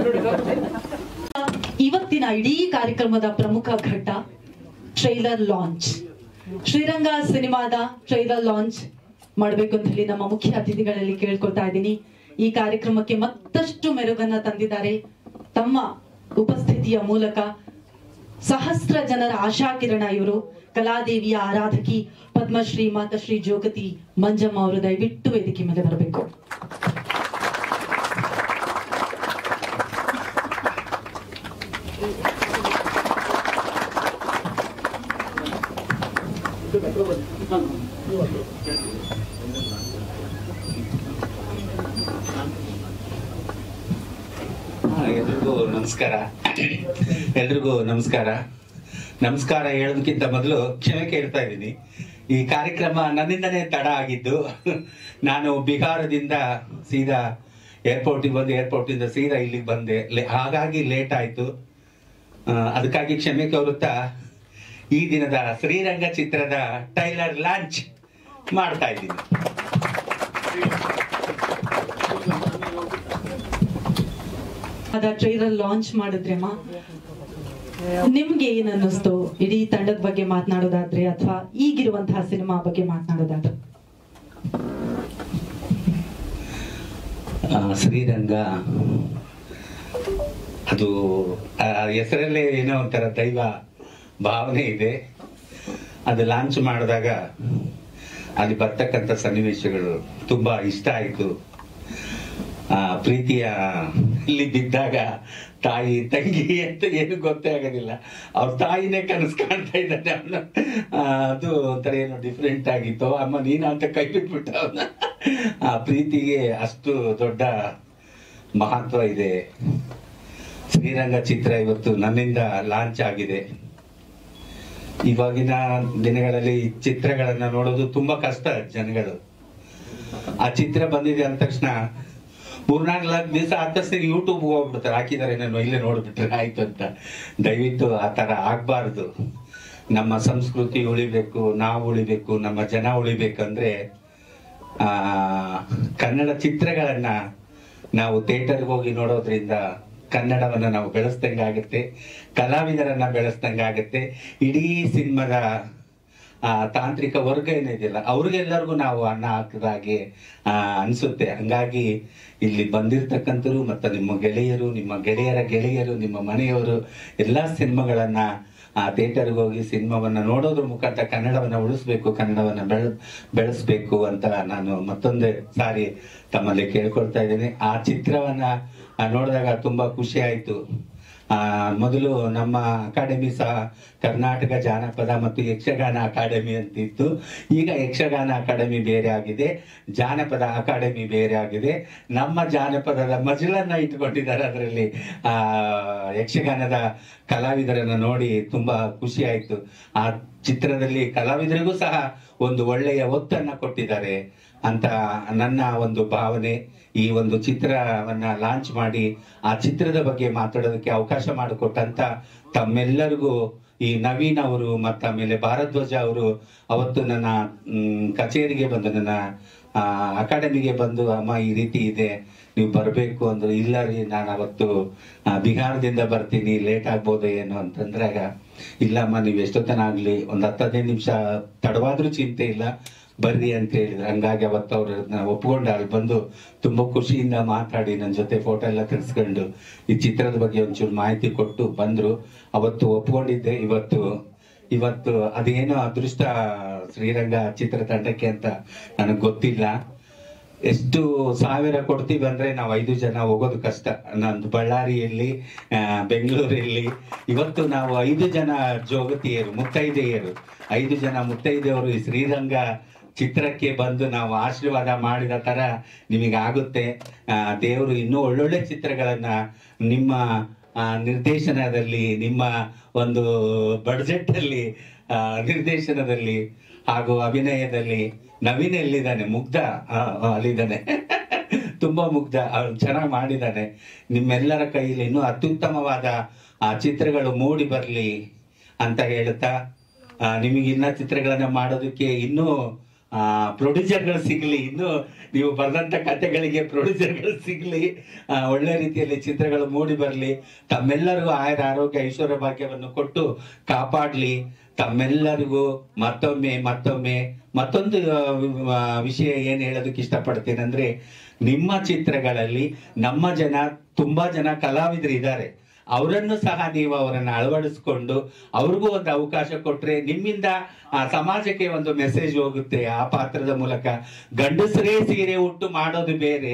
ಇವತ್ತಿನ ಇಡೀ ಕಾರ್ಯಕ್ರಮದ ಪ್ರಮುಖ ಘಟ್ಟ ಟ್ರೈಲರ್ ಲಾಂಚ್ ಶ್ರೀರಂಗ ಸಿನಿಮಾದ ಟ್ರೈಲರ್ ಲಾಂಚ್ ಮಾಡಬೇಕು ಅಂತ ಹೇಳಿ ನಮ್ಮ ಮುಖ್ಯ ಅತಿಥಿಗಳಲ್ಲಿ ಕೇಳ್ಕೊಳ್ತಾ ಇದ್ದೀನಿ ಈ ಕಾರ್ಯಕ್ರಮಕ್ಕೆ ಮತ್ತಷ್ಟು ಮೆರುಗನ್ನ ತಂದಿದ್ದಾರೆ ತಮ್ಮ ಉಪಸ್ಥಿತಿಯ ಮೂಲಕ ಸಹಸ್ರ ಜನರ ಆಶಾಕಿರಣ ಇವರು ಕಲಾದೇವಿಯ ಆರಾಧಕಿ ಪದ್ಮಶ್ರೀ ಮಾತಶ್ರೀ ಜೋಗತಿ ಮಂಜಮ್ಮ ಅವರು ದಯವಿಟ್ಟು ವೇದಿಕೆ ಮೇಲೆ ಬರಬೇಕು ನಮಸ್ಕಾರ ಎಲ್ರಿಗೂ ನಮಸ್ಕಾರ ನಮಸ್ಕಾರ ಹೇಳೋದಕ್ಕಿಂತ ಮೊದಲು ಕ್ಷಮೆ ಕೇಳ್ತಾ ಇದ್ದೀನಿ ಈ ಕಾರ್ಯಕ್ರಮ ನನ್ನಿಂದನೇ ತಡ ಆಗಿದ್ದು ನಾನು ಬಿಹಾರದಿಂದ ಸೀದಾ ಏರ್ಪೋರ್ಟಿಗೆ ಬಂದು ಏರ್ಪೋರ್ಟಿಂದ ಸೀದಾ ಇಲ್ಲಿಗೆ ಬಂದೆ ಲೇ- ಹಾಗಾಗಿ ಲೇಟ್ ಆಯಿತು ಅದಕ್ಕಾಗಿ ಕ್ಷಮೆ ಕೋರುತ್ತಾ ಈ ದಿನದ ಶ್ರೀರಂಗ ಚಿತ್ರದ ಟೈಲರ್ ಲಾಂಚ್ ಮಾಡ್ತಾ ಇದ್ದೀನಿ ಅದ ಟ್ರೈಲರ್ ಲಾಂಚ್ ಮಾಡಿದ್ರಮ್ಮ ನಿಮ್ಗೆ ಏನ್ ಅನ್ನಿಸ್ತು ಇಡೀ ತಂಡದ ಬಗ್ಗೆ ಮಾತನಾಡೋದಾದ್ರೆ ಅಥವಾ ಈಗಿರುವಂತಹ ಸಿನಿಮಾ ಬಗ್ಗೆ ಮಾತನಾಡೋದಾದ್ರೆ ಆ, ಶ್ರೀರಂಗ ಅದು ಆ ಹೆಸರಲ್ಲೇ ಏನೋ ಒಂಥರ ದೈವ ಭಾವನೆ ಇದೆ ಅದು ಲಾಂಚ್ ಮಾಡಿದಾಗ ಅಲ್ಲಿ ಬರ್ತಕ್ಕಂಥ ಸನ್ನಿವೇಶಗಳು ತುಂಬಾ ಇಷ್ಟ ಆಯಿತು ಆ ಪ್ರೀತಿಯ ಇಲ್ಲಿ ಬಿದ್ದಾಗ ತಾಯಿ ತಂಗಿ ಅಂತ ಏನು ಗೊತ್ತೇ ಆಗೋದಿಲ್ಲ ಅವ್ರ ತಾಯಿನೇ ಕನಸು ಕಾಣ್ತಾ ಇದ್ದಾನೆ ಅವನು ಅದು ಒಂಥರ ಏನೋ ಡಿಫ್ರೆಂಟ್ ಆಗಿತ್ತು ಅಮ್ಮ ನೀನ ಅಂತ ಕೈ ಬಿಟ್ಬಿಟ್ಟ ಅವನ ಆ ಪ್ರೀತಿಗೆ ಅಷ್ಟು ದೊಡ್ಡ ಮಹತ್ವ ಇದೆ ಶ್ರೀರಂಗ ಚಿತ್ರ ಇವತ್ತು ನನ್ನಿಂದ ಲಾಂಚ್ ಆಗಿದೆ ಇವಾಗಿನ ದಿನಗಳಲ್ಲಿ ಚಿತ್ರಗಳನ್ನ ನೋಡೋದು ತುಂಬಾ ಕಷ್ಟ ಜನಗಳು ಆ ಚಿತ್ರ ಬಂದಿದೆ ಅಂದ ತಕ್ಷಣ ಮೂರ್ನಾಲ್ಕು ದಿವಸ ಆದ ತಕ್ಷಣ ಯೂಟ್ಯೂಬ್ ಹೋಗ್ಬಿಡ್ತಾರೆ ಹಾಕಿದ್ದಾರೆ ನಾನು ಇಲ್ಲೇ ನೋಡ್ಬಿಟ್ರೆ ಆಯ್ತು ಅಂತ ದಯವಿಟ್ಟು ಆ ತರ ಆಗ್ಬಾರ್ದು ನಮ್ಮ ಸಂಸ್ಕೃತಿ ಉಳಿಬೇಕು ನಾವು ಉಳಿಬೇಕು ನಮ್ಮ ಜನ ಉಳಿಬೇಕಂದ್ರೆ ಆ ಕನ್ನಡ ಚಿತ್ರಗಳನ್ನ ನಾವು ಥಿಯೇಟರ್ಗೆ ಹೋಗಿ ನೋಡೋದ್ರಿಂದ ಕನ್ನಡವನ್ನ ನಾವು ಬೆಳೆಸ್ದಂಗಾಗುತ್ತೆ ಕಲಾವಿದರನ್ನ ಬೆಳೆಸ್ದಂಗಾಗುತ್ತೆ ಇಡೀ ಸಿನಿಮಾದ ಆ ತಾಂತ್ರಿಕ ವರ್ಗ ಏನಿದೆಯಲ್ಲ ಅವ್ರಿಗೆಲ್ಲರಿಗೂ ನಾವು ಅನ್ನ ಹಾಕಿದಾಗೆ ಆ ಅನ್ಸುತ್ತೆ ಹಂಗಾಗಿ ಇಲ್ಲಿ ಬಂದಿರ್ತಕ್ಕಂಥರು ಮತ್ತು ನಿಮ್ಮ ಗೆಳೆಯರು ನಿಮ್ಮ ಗೆಳೆಯರ ಗೆಳೆಯರು ನಿಮ್ಮ ಮನೆಯವರು ಎಲ್ಲಾ ಸಿನಿಮಾಗಳನ್ನ ಆ ಥಿಯೇಟರ್ಗೆ ಹೋಗಿ ಸಿನಿಮಾವನ್ನ ನೋಡೋದ್ರ ಮುಖಾಂತರ ಕನ್ನಡವನ್ನ ಉಳಿಸ್ಬೇಕು ಕನ್ನಡವನ್ನ ಬೆಳ ಬೆಳೆಸ್ಬೇಕು ಅಂತ ನಾನು ಮತ್ತೊಂದು ಸಾರಿ ತಮ್ಮಲ್ಲಿ ಕೇಳ್ಕೊಳ್ತಾ ಇದ್ದೇನೆ ಆ ಚಿತ್ರವನ್ನ ಆ, ನೋಡಿದಾಗ ತುಂಬಾ ಖುಷಿ ಆಯ್ತು ಆ ಮೊದಲು ನಮ್ಮ ಅಕಾಡೆಮಿ ಸಹ ಕರ್ನಾಟಕ ಜಾನಪದ ಮತ್ತು ಯಕ್ಷಗಾನ ಅಕಾಡೆಮಿ ಅಂತ ಇತ್ತು ಈಗ ಯಕ್ಷಗಾನ ಅಕಾಡೆಮಿ ಬೇರೆ ಆಗಿದೆ ಜಾನಪದ ಅಕಾಡೆಮಿ ಬೇರೆ ಆಗಿದೆ ನಮ್ಮ ಜಾನಪದದ ಮಜಲನ್ನ ಇಟ್ಕೊಂಡಿದ್ದಾರೆ ಅದರಲ್ಲಿ ಆ ಯಕ್ಷಗಾನದ ಕಲಾವಿದರನ್ನ ನೋಡಿ ತುಂಬಾ ಖುಷಿ ಆಯ್ತು ಆ ಚಿತ್ರದಲ್ಲಿ ಕಲಾವಿದರಿಗೂ ಸಹ ಒಂದು ಒಳ್ಳೆಯ ಒತ್ತನ್ನ ಕೊಟ್ಟಿದ್ದಾರೆ ಅಂತ ನನ್ನ ಒಂದು ಭಾವನೆ ಈ ಒಂದು ಚಿತ್ರವನ್ನ ಲಾಂಚ್ ಮಾಡಿ ಆ ಚಿತ್ರದ ಬಗ್ಗೆ ಮಾತಾಡೋದಕ್ಕೆ ಅವಕಾಶ ಮಾಡಿಕೊಟ್ಟಂತ ತಮ್ಮೆಲ್ಲರಿಗೂ ಈ ನವೀನ್ ಅವರು ಮತ್ತು ಆಮೇಲೆ ಭಾರದ್ವಾಜ ಅವರು ಅವತ್ತು ನನ್ನ ಮ್, ಕಚೇರಿಗೆ ಬಂದು ನನ್ನ ಆ, ಅಕಾಡೆಮಿಗೆ ಬಂದು ಅಮ್ಮ ಈ ರೀತಿ ಇದೆ ನೀವು ಬರಬೇಕು ಅಂದ್ರು ಇಲ್ಲ ರೀ ನಾನು ಅವತ್ತು ಆ, ಬಿಹಾರದಿಂದ ಬರ್ತೀನಿ ಲೇಟ್ ಆಗ್ಬೋದು ಏನು ಅಂತಂದ್ರಾಗ ಇಲ್ಲಮ್ಮ ನೀವು ಎಷ್ಟೊತ್ತನ ಆಗ್ಲಿ ಒಂದ್ ಹತ್ತು ಹದಿನೈದು ನಿಮಿಷ ತಡವಾದ್ರೂ ಚಿಂತೆ ಇಲ್ಲ ಬರ್ರಿ ಅಂತ ಹೇಳಿದ್ರು ಹಂಗಾಗಿ ಅವತ್ತು ಅವ್ರು ಒಪ್ಕೊಂಡು ಅಲ್ಲಿ ಬಂದು ತುಂಬಾ ಖುಷಿಯಿಂದ ಮಾತಾಡಿ ನನ್ನ ಜೊತೆ ಫೋಟೋ ಎಲ್ಲ ತೆಗೆಸ್ಕೊಂಡು ಈ ಚಿತ್ರದ ಬಗ್ಗೆ ಒಂಚೂರು ಮಾಹಿತಿ ಕೊಟ್ಟು ಬಂದ್ರು ಅವತ್ತು ಒಪ್ಕೊಂಡಿದ್ದೆ ಇವತ್ತು ಇವತ್ತು ಅದೇನೋ ಅದೃಷ್ಟ ಶ್ರೀರಂಗ ಚಿತ್ರತಂಡಕ್ಕೆ ಅಂತ ನನಗೆ ಗೊತ್ತಿಲ್ಲ ಎಷ್ಟು ಸಾವಿರ ಕೊಡ್ತೀವಿ ಅಂದ್ರೆ ನಾವು ಐದು ಜನ ಹೋಗೋದು ಕಷ್ಟ ನಂದು ಬಳ್ಳಾರಿಯಲ್ಲಿ ಆ, ಬೆಂಗಳೂರಲ್ಲಿ ಇವತ್ತು ನಾವು ಐದು ಜನ ಜೋಗತಿಯರು ಮುತ್ತೈದೆಯರು ಐದು ಜನ ಮುತ್ತೈದೆಯವರು ಈ ಶ್ರೀರಂಗ ಚಿತ್ರಕ್ಕೆ ಬಂದು ನಾವು ಆಶೀರ್ವಾದ ಮಾಡಿದ ತರ ನಿಮಗೆ ಆಗುತ್ತೆ ಆ, ದೇವರು ಇನ್ನೂ ಒಳ್ಳೊಳ್ಳೆ ಚಿತ್ರಗಳನ್ನ ನಿಮ್ಮ ಆ, ನಿರ್ದೇಶನದಲ್ಲಿ ನಿಮ್ಮ ಒಂದು ಬಡ್ಜೆಟ್ ಅಲ್ಲಿ ಆ, ನಿರ್ದೇಶನದಲ್ಲಿ ಹಾಗೂ ಅಭಿನಯದಲ್ಲಿ ನವೀನ್ ಎಲ್ಲಿದ್ದಾನೆ ಮುಗ್ಧ ಆ, ಆ, ಅಲ್ಲಿದ್ದಾನೆ ತುಂಬಾ ಮುಗ್ಧ ಅವ್ನು ಚೆನ್ನಾಗಿ ಮಾಡಿದ್ದಾನೆ ನಿಮ್ಮೆಲ್ಲರ ಕೈಯಲ್ಲಿ ಇನ್ನೂ ಅತ್ಯುತ್ತಮವಾದ ಆ ಚಿತ್ರಗಳು ಮೂಡಿ ಬರಲಿ ಅಂತ ಹೇಳ್ತಾ ಆ, ನಿಮಗೆ ಇನ್ನ ಚಿತ್ರಗಳನ್ನ ಮಾಡೋದಕ್ಕೆ ಇನ್ನೂ ಆ ಪ್ರೊಡ್ಯೂಸರ್ಗಳು ಸಿಗ್ಲಿ ಇನ್ನು ನೀವು ಬರೆದಂತ ಕಥೆಗಳಿಗೆ ಪ್ರೊಡ್ಯೂಸರ್ಗಳು ಸಿಗ್ಲಿ ಆ, ಒಳ್ಳೆ ರೀತಿಯಲ್ಲಿ ಚಿತ್ರಗಳು ಮೂಡಿ ಬರಲಿ ತಮ್ಮೆಲ್ಲರಿಗೂ ಆಯುರ ಆರೋಗ್ಯ ಐಶ್ವರ್ಯ ಭಾಗ್ಯವನ್ನು ಕೊಟ್ಟು ಕಾಪಾಡ್ಲಿ ತಮ್ಮೆಲ್ಲರಿಗೂ ಮತ್ತೊಮ್ಮೆ ಮತ್ತೊಮ್ಮೆ ಮತ್ತೊಂದು ಆ, ಆ, ವಿಷಯ ಏನ್ ಹೇಳೋದಕ್ಕೆ ಇಷ್ಟಪಡ್ತೀನಿ ಅಂದ್ರೆ ನಿಮ್ಮ ಚಿತ್ರಗಳಲ್ಲಿ ನಮ್ಮ ಜನ ತುಂಬಾ ಜನ ಕಲಾವಿದರು ಇದ್ದಾರೆ ಅವರನ್ನು ಸಹ ನೀವು ಅವರನ್ನ ಅಳವಡಿಸ್ಕೊಂಡು ಅವ್ರಿಗೂ ಒಂದು ಅವಕಾಶ ಕೊಟ್ರೆ ನಿಮ್ಮಿಂದ ಆ ಸಮಾಜಕ್ಕೆ ಒಂದು ಮೆಸೇಜ್ ಹೋಗುತ್ತೆ ಆ ಪಾತ್ರದ ಮೂಲಕ ಗಂಡಸರೇ ಸೀರೆ ಉಟ್ಟು ಮಾಡೋದು ಬೇರೆ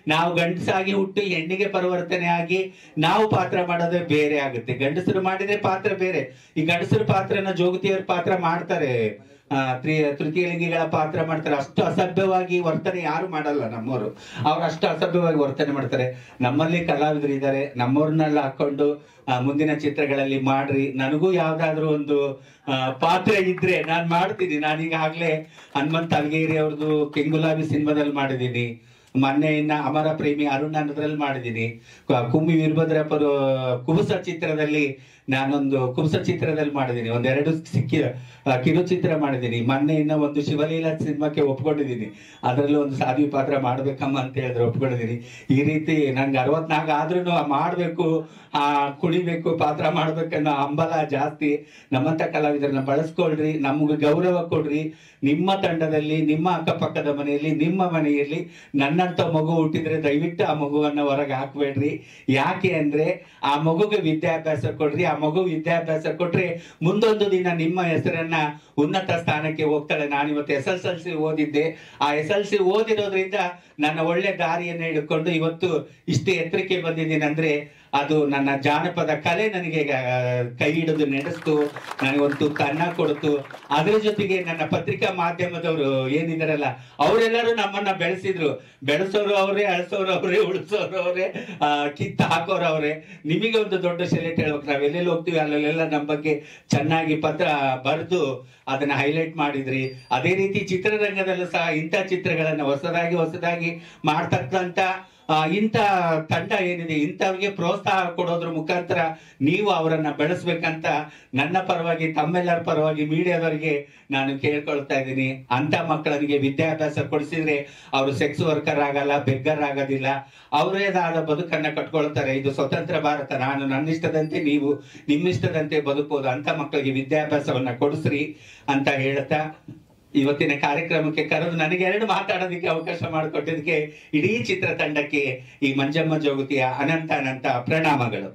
ನಾವು ಗಂಡಸಾಗಿ ಹುಟ್ಟು ಹೆಣ್ಣಿಗೆ ಪರಿವರ್ತನೆ ಆಗಿ ನಾವು ಪಾತ್ರ ಮಾಡೋದೇ ಬೇರೆ ಆಗುತ್ತೆ ಗಂಡಸರು ಮಾಡಿದ್ರೆ ಪಾತ್ರ ಬೇರೆ ಈ ಗಂಡಸರ ಪಾತ್ರನ ಜೋಗತಿಯವ್ರ ಪಾತ್ರ ಮಾಡ್ತಾರೆ ಆ, ತ್ರಿ ತೃತೀಯ ಲಿಂಗಿಗಳ ಪಾತ್ರ ಮಾಡ್ತಾರೆ ಅಷ್ಟು ಅಸಭ್ಯವಾಗಿ ವರ್ತನೆ ಯಾರು ಮಾಡಲ್ಲ ನಮ್ಮವರು ಅವ್ರು ಅಷ್ಟು ಅಸಭ್ಯವಾಗಿ ವರ್ತನೆ ಮಾಡ್ತಾರೆ ನಮ್ಮಲ್ಲಿ ಕಲಾವಿದರು ಇದ್ದಾರೆ ನಮ್ಮವ್ರನ್ನೆಲ್ಲ ಹಾಕೊಂಡು ಆ, ಮುಂದಿನ ಚಿತ್ರಗಳಲ್ಲಿ ಮಾಡ್ರಿ ನನಗೂ ಯಾವ್ದಾದ್ರು ಒಂದು ಆ, ಪಾತ್ರ ಇದ್ರೆ ನಾನ್ ಮಾಡ್ತೀನಿ ನಾನೀಗಾಗ್ಲೇ ಹನುಮಂತ ಅಲ್ಗೇರಿ ಅವ್ರದ್ದು ಕೆಂಗುಲಾಬಿ ಸಿನಿಮಾದಲ್ಲಿ ಮಾಡಿದ್ದೀನಿ ಮೊನ್ನೆ ಇನ್ನ ಅಮರ ಪ್ರೇಮಿ ಅರುಣ್ ಅನ್ನೋದ್ರಲ್ಲಿ ಮಾಡಿದ್ದೀನಿ ಕ- ಕುಮ್ಮಿ ವೀರಭದ್ರಪ್ಪರು ಕುಬುಸ ಚಿತ್ರದಲ್ಲಿ ನಾನೊಂದು ಕುಬುಸ ಚಿತ್ರದಲ್ಲಿ ಮಾಡಿದ್ದೀನಿ ಒಂದೆರಡು ಸಿಕ್ಕಿ ಆ, ಕಿರುಚಿತ್ರ ಮಾಡಿದ್ದೀನಿ ಮೊನ್ನೆ ಇನ್ನ ಒಂದು ಶಿವಲೀಲಾ ಸಿನಿಮಾಕ್ಕೆ ಒಪ್ಕೊಂಡಿದ್ದೀನಿ ಅದರಲ್ಲಿ ಒಂದು ಸಾಧ್ವಿ ಪಾತ್ರ ಮಾಡ್ಬೇಕಮ್ಮ ಅಂತ ಹೇಳಿದ್ರೆ ಒಪ್ಕೊಂಡಿದ್ದೀನಿ ಈ ರೀತಿ ನನ್ಗೆ ಅರವತ್ನಾಲ್ಕು ಆದ್ರೂ ಮಾಡ್ಬೇಕು ಆ ಕುಣಿಬೇಕು ಪಾತ್ರ ಮಾಡ್ಬೇಕನ್ನೋ ಹಂಬಲ ಜಾಸ್ತಿ ನಮ್ಮಂತ ಕಲಾವಿದರನ್ನ ಬಳಸ್ಕೊಳ್ರಿ ನಮ್ಗೆ ಗೌರವ ಕೊಡ್ರಿ ನಿಮ್ಮ ತಂಡದಲ್ಲಿ ನಿಮ್ಮ ಅಕ್ಕಪಕ್ಕದ ಮನೆಯಲ್ಲಿ ನಿಮ್ಮ ಮನೆಯಲ್ಲಿ ನನ್ನಂತ ಮಗು ಹುಟ್ಟಿದ್ರೆ ದಯವಿಟ್ಟು ಆ ಮಗುವನ್ನ ಹೊರಗೆ ಹಾಕ್ಬೇಡ್ರಿ ಯಾಕೆ ಅಂದ್ರೆ ಆ ಮಗುಗೆ ವಿದ್ಯಾಭ್ಯಾಸ ಕೊಡ್ರಿ ಆ ಮಗು ವಿದ್ಯಾಭ್ಯಾಸ ಕೊಟ್ರೆ ಮುಂದೊಂದು ದಿನ ನಿಮ್ಮ ಹೆಸರನ್ನ ಉನ್ನತ ಸ್ಥಾನಕ್ಕೆ ಹೋಗ್ತಾಳೆ ನಾನು ಇವತ್ತು ಎಸ್ ಎಸ್ ಎಲ್ ಸಿ ಓದಿದ್ದೆ ಆ ಎಸ್ ಎಲ್ ಸಿ ಓದಿರೋದ್ರಿಂದ ನನ್ನ ಒಳ್ಳೆ ದಾರಿಯನ್ನು ಹಿಡ್ಕೊಂಡು ಇವತ್ತು ಇಷ್ಟು ಎತ್ತರಕ್ಕೆ ಬಂದಿದ್ದೀನಿ ಅಂದ್ರೆ ಅದು ನನ್ನ ಜಾನಪದ ಕಲೆ ನನಗೆ ಆ, ಕೈ ಹಿಡಿದು ನಡೆಸ್ತು ನನಗೊಂದು ಕನ್ನ ಕೊಡ್ತು ಅದ್ರ ಜೊತೆಗೆ ನನ್ನ ಪತ್ರಿಕಾ ಮಾಧ್ಯಮದವರು ಏನಿದಾರಲ್ಲ ಅವರೆಲ್ಲರೂ ನಮ್ಮನ್ನ ಬೆಳೆಸಿದ್ರು ಬೆಳೆಸೋರು ಅವರೇ ಅಳಿಸೋರು ಅವರೇ ಉಳಿಸೋರು ಅವರೇ ಕಿತ್ತ ಹಾಕೋರು ಅವರೇ ನಿಮಗೆ ಒಂದು ದೊಡ್ಡ ಸೆಲೆಕ್ಟ್ ಹೇಳ್ಬೇಕು ನಾವ್ ಎಲ್ಲೆಲ್ಲಿ ಹೋಗ್ತೀವಿ ಅಲ್ಲೆಲ್ಲ ನಮ್ಮ ಬಗ್ಗೆ ಚೆನ್ನಾಗಿ ಪತ್ರ ಬರೆದು ಅದನ್ನ ಹೈಲೈಟ್ ಮಾಡಿದ್ರಿ ಅದೇ ರೀತಿ ಚಿತ್ರರಂಗದಲ್ಲೂ ಸಹ ಇಂಥ ಚಿತ್ರಗಳನ್ನ ಹೊಸದಾಗಿ ಹೊಸದಾಗಿ ಮಾಡ್ತಕ್ಕಂತ ಆ, ಇಂಥ ತಂಡ ಏನಿದೆ ಇಂಥವ್ರಿಗೆ ಪ್ರೋತ್ಸಾಹ ಕೊಡೋದ್ರ ಮುಖಾಂತರ ನೀವು ಅವರನ್ನ ಬೆಳೆಸ್ಬೇಕಂತ ನನ್ನ ಪರವಾಗಿ ತಮ್ಮೆಲ್ಲರ ಪರವಾಗಿ ಮೀಡಿಯಾದವರಿಗೆ ನಾನು ಕೇಳ್ಕೊಳ್ತಾ ಇದ್ದೀನಿ ಅಂತ ಮಕ್ಕಳಿಗೆ ವಿದ್ಯಾಭ್ಯಾಸ ಕೊಡಿಸಿದ್ರೆ ಅವರು ಸೆಕ್ಸ್ ವರ್ಕರ್ ಆಗಲ್ಲ ಬೆಗ್ಗರ್ ಆಗೋದಿಲ್ಲ ಅವರೇದಾದ ಬದುಕನ್ನ ಕಟ್ಕೊಳ್ತಾರೆ ಇದು ಸ್ವತಂತ್ರ ಭಾರತ ನಾನು ನನ್ನ ಇಷ್ಟದಂತೆ ನೀವು ನಿಮ್ಮ ಇಷ್ಟದಂತೆ ಬದುಕಬಹುದು ಅಂತ ಮಕ್ಕಳಿಗೆ ವಿದ್ಯಾಭ್ಯಾಸವನ್ನ ಕೊಡಿಸ್ರಿ ಅಂತ ಹೇಳ್ತಾ ಇವತ್ತಿನ ಕಾರ್ಯಕ್ರಮಕ್ಕೆ ಕರೆದು ನನಗೆ ಎರಡು ಮಾತಾಡೋದಕ್ಕೆ ಅವಕಾಶ ಮಾಡಿಕೊಟ್ಟಿದ್ದಕ್ಕೆ ಇಡೀ ಚಿತ್ರತಂಡಕ್ಕೆ ಈ ಮಂಜಮ್ಮ ಜೋಗತಿಯ ಅನಂತ ಅನಂತ ಪ್ರಣಾಮಗಳು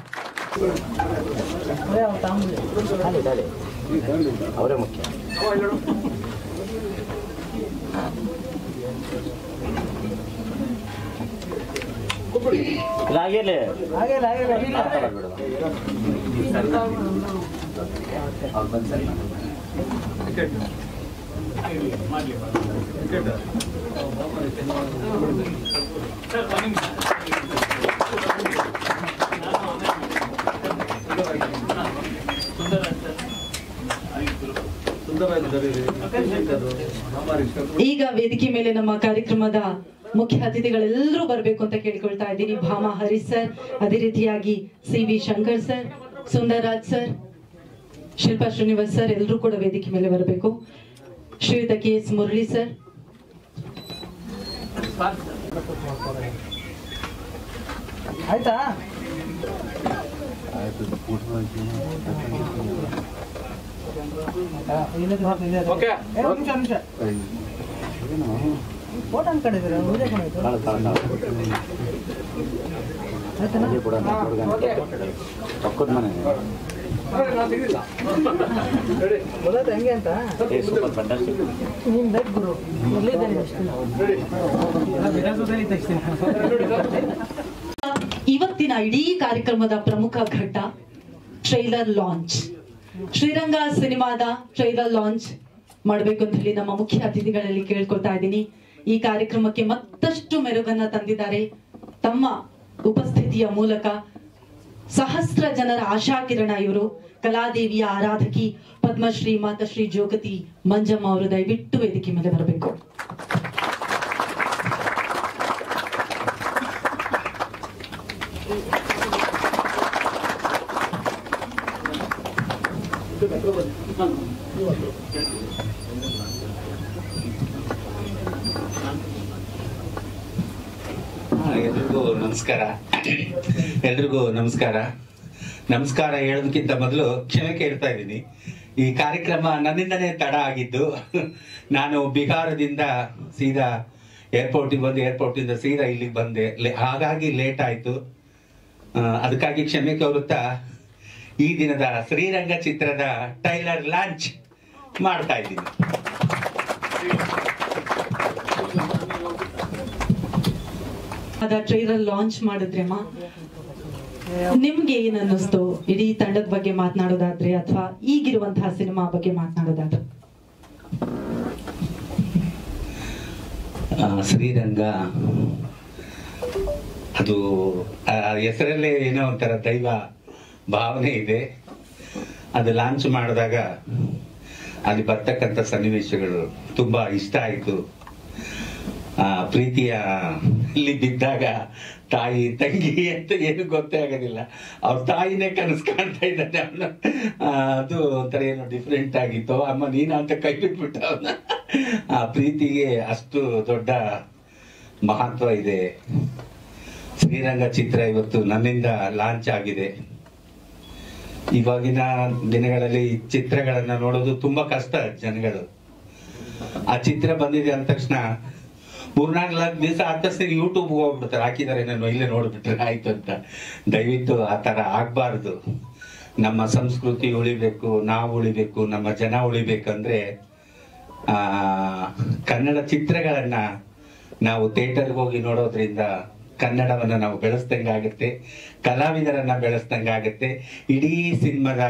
ಅದೇ ಅವ್ರು ತಾಂಬೂಲಿ ಅಲ್ಲಿ ದಾಳಿ ಅವರೇ ಮುಖ್ಯ ಇಲ್ಲ ಆಗಿರ್ಲಿ ಹಾಗೆಲ್ಲ ಹಾಗೆಲ್ಲ ಇಲ್ಲ ಮಾತಾಡೋದು ಬಿಡವಾ ಅವ್ರು ಬಂದು ಸರಿ ಈಗ ವೇದಿಕೆ ಮೇಲೆ ನಮ್ಮ ಕಾರ್ಯಕ್ರಮದ ಮುಖ್ಯ ಅತಿಥಿಗಳೆಲ್ಲರೂ ಬರಬೇಕು ಅಂತ ಕೇಳ್ಕೊಳ್ತಾ ಇದ್ದೀನಿ ಭಾಮಾ ಹರೀಶ್ ಸರ್ ಅದೇ ರೀತಿಯಾಗಿ C V Shankar sir Sundararaj sir Shilpa Srinivas sir ಎಲ್ಲರೂ ಕೂಡ ವೇದಿಕೆ ಮೇಲೆ ಬರಬೇಕು ಶ್ರೀಯುತ ಕೆ ಎಸ್ ಮುರಳಿ ಸರ್ ಆಯ್ತಾ ಫೋಟೋ ಅನ್ಕೊಂಡಿದ್ದೀರಾ ವಿಡಿಯೋ ಕೊಡಾಯ್ತು ಕಾಳು ಕಾಳು ಆಯ್ತಾ ಅದೇ ಬಿಡೋಣ ಹುಡುಗನ ಪಕ್ಕದ ಮನೆ ಗೊತ್ತಾಯ್ತು ಹೆಂಗೆ ಅಂತ ಏ ಸೂಪರ್ ಫ್ಯಾಂಟಾಸ್ಟಿಕ್ ನೀನ್ ಬೇಕು ಗುರು ಎಲ್ಲಿದ್ದಾನೆ ವಿಧಾನಸೌಧದಲ್ಲಿ ತೆಗಿಸ್ತೀನಿ ಇವತ್ತಿನ ಇಡೀ ಕಾರ್ಯಕ್ರಮದ ಪ್ರಮುಖ ಘಟ್ಟ ಟ್ರೈಲರ್ ಲಾಂಚ್ ಶ್ರೀರಂಗ ಸಿನಿಮಾದ ಟ್ರೈಲರ್ ಲಾಂಚ್ ಮಾಡಬೇಕು ಅಂತ ಹೇಳಿ ನಮ್ಮ ಮುಖ್ಯ ಅತಿಥಿಗಳಲ್ಲಿ ಕೇಳ್ಕೊಳ್ತಾ ಇದ್ದೀನಿ ಈ ಕಾರ್ಯಕ್ರಮಕ್ಕೆ ಮತ್ತಷ್ಟು ಮೆರುಗನ್ನ ತಂದಿದ್ದಾರೆ ತಮ್ಮ ಉಪಸ್ಥಿತಿಯ ಮೂಲಕ ಸಹಸ್ರ ಜನರ ಆಶಾಕಿರಣ ಇವರು ಕಲಾದೇವಿಯ ಆರಾಧಕಿ ಪದ್ಮಶ್ರೀ ಮಾತಶ್ರೀ ಜೋಗತಿ ಮಂಜಮ್ಮ ಅವರು ದಯವಿಟ್ಟು ವೇದಿಕೆ ಮೇಲೆ ಬರಬೇಕು ಹಾ, ಎಲ್ರಿಗೂ ನಮಸ್ಕಾರ ಎಲ್ರಿಗೂ ನಮಸ್ಕಾರ ನಮಸ್ಕಾರ ಹೇಳೋದಕ್ಕಿಂತ ಮೊದಲು ಕ್ಷಮೆ ಕೇಳ್ತಾ ಇದ್ದೀನಿ ಈ ಕಾರ್ಯಕ್ರಮ ನನ್ನಿಂದನೇ ತಡ ಆಗಿದ್ದು ನಾನು ಬಿಹಾರದಿಂದ ಸೀದಾ ಏರ್ಪೋರ್ಟಿಗೆ ಬಂದು ಏರ್ಪೋರ್ಟಿಂದ ಸೀದಾ ಇಲ್ಲಿಗೆ ಬಂದೆ ಲೇ- ಹಾಗಾಗಿ ಲೇಟ್ ಆಯ್ತು ಆ, ಅದಕ್ಕಾಗಿ ಕ್ಷಮೆ ಕೋರುತ್ತಾ ಈ ದಿನದ ಶ್ರೀರಂಗ ಚಿತ್ರದ ಟೈಲರ್ ಲಾಂಚ್ ಮಾಡ್ತಾ ಇದ್ದೀನಿ ಅದ ಟ್ರೈಲರ್ ಲಾಂಚ್ ಮಾಡಿದ್ರೆಮ್ಮ ನಿಮ್ಗೆ ಏನ್ ಅನ್ನಿಸ್ತು ಇಡೀ ತಂಡದ ಬಗ್ಗೆ ಮಾತನಾಡೋದಾದ್ರೆ ಅಥವಾ ಈಗಿರುವಂತಹ ಸಿನಿಮಾ ಬಗ್ಗೆ ಮಾತನಾಡೋದಾದ್ರೆ ಆ, ಶ್ರೀರಂಗ ಅದು ಆ ಹೆಸರಲ್ಲೇ ಏನೋ ಒಂಥರ ದೈವ ಭಾವನೆ ಇದೆ ಅದು ಲಾಂಚ್ ಮಾಡಿದಾಗ ಅಲ್ಲಿ ಬರ್ತಕ್ಕಂಥ ಸನ್ನಿವೇಶಗಳು ತುಂಬಾ ಇಷ್ಟ ಆಯಿತು ಆ ಪ್ರೀತಿಯ ಇಲ್ಲಿ ಬಿದ್ದಾಗ ತಾಯಿ ತಂಗಿ ಅಂತ ಏನು ಗೊತ್ತೇ ಆಗೋದಿಲ್ಲ ಅವ್ರ ತಾಯಿನೇ ಕನಸು ಕಾಣ್ತಾ ಇದ್ದಾನೆ ಅವನು ಅದು ಒಂಥರ ಏನೋ ಡಿಫ್ರೆಂಟ್ ಆಗಿತ್ತು ಅಮ್ಮ ನೀನ ಅಂತ ಕೈ ಬಿಟ್ಬಿಟ್ಟ ಅವನ ಆ ಪ್ರೀತಿಗೆ ಅಷ್ಟು ದೊಡ್ಡ ಮಹತ್ವ ಇದೆ ಶ್ರೀರಂಗ ಚಿತ್ರ ಇವತ್ತು ನನ್ನಿಂದ ಲಾಂಚ್ ಆಗಿದೆ ಇವಾಗಿನ ದಿನಗಳಲ್ಲಿ ಚಿತ್ರಗಳನ್ನ ನೋಡೋದು ತುಂಬಾ ಕಷ್ಟ ಜನಗಳು ಆ ಚಿತ್ರ ಬಂದಿದೆ ಅಂದ ತಕ್ಷಣ ಮೂರ್ನಾಲ್ಕು ನಾಲ್ಕು ದಿವಸ ಆದ ತಕ್ಷಣ ಯೂಟ್ಯೂಬ್ ಹೋಗ್ಬಿಡ್ತಾರೆ ಹಾಕಿದ್ದಾರೆ ನಾನು ಇಲ್ಲೇ ನೋಡ್ಬಿಟ್ರೆ ಆಯ್ತು ಅಂತ ದಯವಿಟ್ಟು ಆ ತರ ಆಗ್ಬಾರ್ದು ನಮ್ಮ ಸಂಸ್ಕೃತಿ ಉಳಿಬೇಕು ನಾವು ಉಳಿಬೇಕು ನಮ್ಮ ಜನ ಉಳಿಬೇಕಂದ್ರೆ ಆ ಕನ್ನಡ ಚಿತ್ರಗಳನ್ನ ನಾವು ಥಿಯೇಟರ್ಗೆ ಹೋಗಿ ನೋಡೋದ್ರಿಂದ ಕನ್ನಡವನ್ನ ನಾವು ಬೆಳೆಸ್ದಂಗಾಗುತ್ತೆ ಕಲಾವಿದರನ್ನ ಬೆಳೆಸ್ದಂಗಾಗುತ್ತೆ ಇಡೀ ಸಿನಿಮಾದ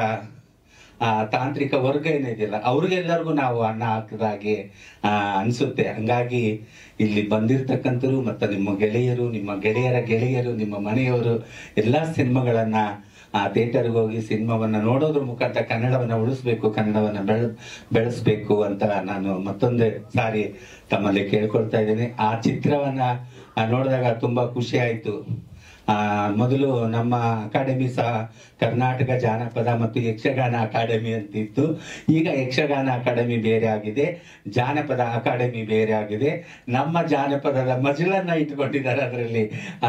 ಆ ತಾಂತ್ರಿಕ ವರ್ಗ ಏನಿದೆಯಲ್ಲ ಅವ್ರಿಗೆಲ್ಲರಿಗೂ ನಾವು ಅನ್ನ ಹಾಕಿದಾಗೆ ಆ, ಅನ್ಸುತ್ತೆ ಹಂಗಾಗಿ ಇಲ್ಲಿ ಬಂದಿರ್ತಕ್ಕಂಥರು ಮತ್ತು ನಿಮ್ಮ ಗೆಳೆಯರು ನಿಮ್ಮ ಗೆಳೆಯರ ಗೆಳೆಯರು ನಿಮ್ಮ ಮನೆಯವರು ಎಲ್ಲಾ ಸಿನಿಮಾಗಳನ್ನ ಆ ಥಿಯೇಟರ್ಗೆ ಹೋಗಿ ಸಿನಿಮಾವನ್ನ ನೋಡೋದ್ರ ಮುಖಾಂತರ ಕನ್ನಡವನ್ನ ಉಳಿಸ್ಬೇಕು ಕನ್ನಡವನ್ನ ಬೆಳ ಬೆಳೆಸ್ಬೇಕು ಅಂತ ನಾನು ಮತ್ತೊಂದೇ ಸಾರಿ ತಮ್ಮಲ್ಲಿ ಕೇಳ್ಕೊಳ್ತಾ ಇದ್ದೀನಿ ಆ ಚಿತ್ರವನ್ನ ಆ, ನೋಡಿದಾಗ ತುಂಬಾ ಖುಷಿ ಆಯ್ತು ಆ ಮೊದಲು ನಮ್ಮ ಅಕಾಡೆಮಿ ಸಹ ಕರ್ನಾಟಕ ಜಾನಪದ ಮತ್ತು ಯಕ್ಷಗಾನ ಅಕಾಡೆಮಿ ಅಂತ ಇತ್ತು ಈಗ ಯಕ್ಷಗಾನ ಅಕಾಡೆಮಿ ಬೇರೆ ಆಗಿದೆ ಜಾನಪದ ಅಕಾಡೆಮಿ ಬೇರೆ ಆಗಿದೆ ನಮ್ಮ ಜಾನಪದದ ಮಜಲನ್ನ ಇಟ್ಕೊಂಡಿದ್ದಾರೆ ಅದರಲ್ಲಿ ಆ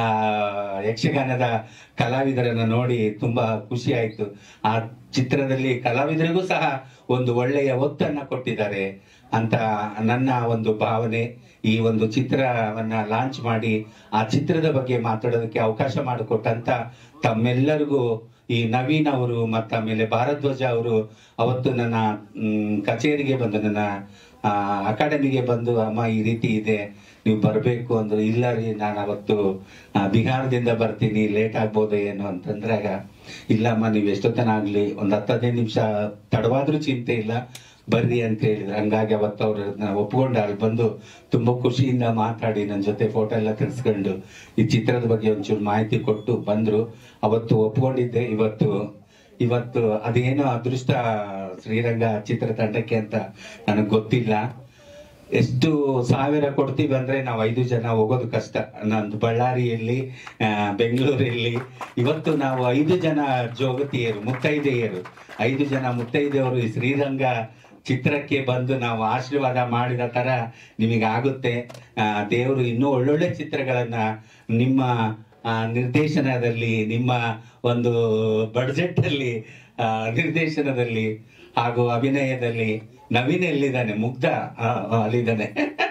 ಯಕ್ಷಗಾನದ ಕಲಾವಿದರನ್ನ ನೋಡಿ ತುಂಬಾ ಖುಷಿ ಆಯ್ತು ಆ ಚಿತ್ರದಲ್ಲಿ ಕಲಾವಿದರಿಗೂ ಸಹ ಒಂದು ಒಳ್ಳೆಯ ಒತ್ತನ್ನ ಕೊಟ್ಟಿದ್ದಾರೆ ಅಂತ ನನ್ನ ಒಂದು ಭಾವನೆ ಈ ಒಂದು ಚಿತ್ರವನ್ನ ಲಾಂಚ್ ಮಾಡಿ ಆ ಚಿತ್ರದ ಬಗ್ಗೆ ಮಾತಾಡೋದಕ್ಕೆ ಅವಕಾಶ ಮಾಡಿಕೊಟ್ಟಂತ ತಮ್ಮೆಲ್ಲರಿಗೂ ಈ ನವೀನ್ ಅವರು ಮತ್ತ ಆಮೇಲೆ ಭಾರದ್ವಾಜ ಅವರು ಅವತ್ತು ನನ್ನ ಮ್, ಕಚೇರಿಗೆ ಬಂದು ನನ್ನ ಆ, ಅಕಾಡೆಮಿಗೆ ಬಂದು ಅಮ್ಮ ಈ ರೀತಿ ಇದೆ ನೀವು ಬರಬೇಕು ಅಂದ್ರು ಇಲ್ಲ ರೀ ನಾನು ಅವತ್ತು ಆ, ಬಿಹಾರದಿಂದ ಬರ್ತೀನಿ ಲೇಟ್ ಆಗ್ಬೋದು ಏನು ಅಂತಂದ್ರಾಗ ಇಲ್ಲಮ್ಮ ನೀವು ಎಷ್ಟೊತ್ತನ ಆಗ್ಲಿ ಒಂದ್ ಹತ್ತು ಹದಿನೈದು ನಿಮಿಷ ತಡವಾದ್ರೂ ಚಿಂತೆ ಇಲ್ಲ ಬರ್ರಿ ಅಂತ ಹೇಳಿದ್ರು ಹಂಗಾಗಿ ಅವತ್ತು ಅವ್ರು ಒಪ್ಕೊಂಡು ಅಲ್ಲಿ ಬಂದು ತುಂಬಾ ಖುಷಿಯಿಂದ ಮಾತಾಡಿ ನನ್ನ ಜೊತೆ ಫೋಟೋ ಎಲ್ಲ ತೆಗೆಸ್ಕೊಂಡು ಈ ಚಿತ್ರದ ಬಗ್ಗೆ ಒಂಚೂರು ಮಾಹಿತಿ ಕೊಟ್ಟು ಬಂದ್ರು ಅವತ್ತು ಒಪ್ಕೊಂಡಿದ್ದೆ ಇವತ್ತು ಇವತ್ತು ಅದೇನೋ ಅದೃಷ್ಟ ಶ್ರೀರಂಗ ಚಿತ್ರತಂಡಕ್ಕೆ ಅಂತ ನನಗೆ ಗೊತ್ತಿಲ್ಲ ಎಷ್ಟು ಸಾವಿರ ಕೊಡ್ತೀವಿ ಅಂದ್ರೆ ನಾವು ಐದು ಜನ ಹೋಗೋದು ಕಷ್ಟ ನಂದು ಬಳ್ಳಾರಿಯಲ್ಲಿ ಆ, ಬೆಂಗಳೂರಲ್ಲಿ ಇವತ್ತು ನಾವು ಐದು ಜನ ಜೋಗತಿಯರು ಮುತ್ತೈದೆಯರು ಐದು ಜನ ಮುತ್ತೈದೆಯವರು ಈ ಶ್ರೀರಂಗ ಚಿತ್ರಕ್ಕೆ ಬಂದು ನಾವು ಆಶೀರ್ವಾದ ಮಾಡಿದ ತರ ನಿಮಗೆ ಆಗುತ್ತೆ ಆ, ದೇವರು ಇನ್ನೂ ಒಳ್ಳೊಳ್ಳೆ ಚಿತ್ರಗಳನ್ನ ನಿಮ್ಮ ಆ, ನಿರ್ದೇಶನದಲ್ಲಿ ನಿಮ್ಮ ಒಂದು ಬಡ್ಜೆಟ್ ಅಲ್ಲಿ ಆ, ನಿರ್ದೇಶನದಲ್ಲಿ ಹಾಗೂ ಅಭಿನಯದಲ್ಲಿ ನವೀನ್ ಎಲ್ಲಿದ್ದಾನೆ ಮುಗ್ಧ ಆ, ಆ, ಅಲ್ಲಿದ್ದಾನೆ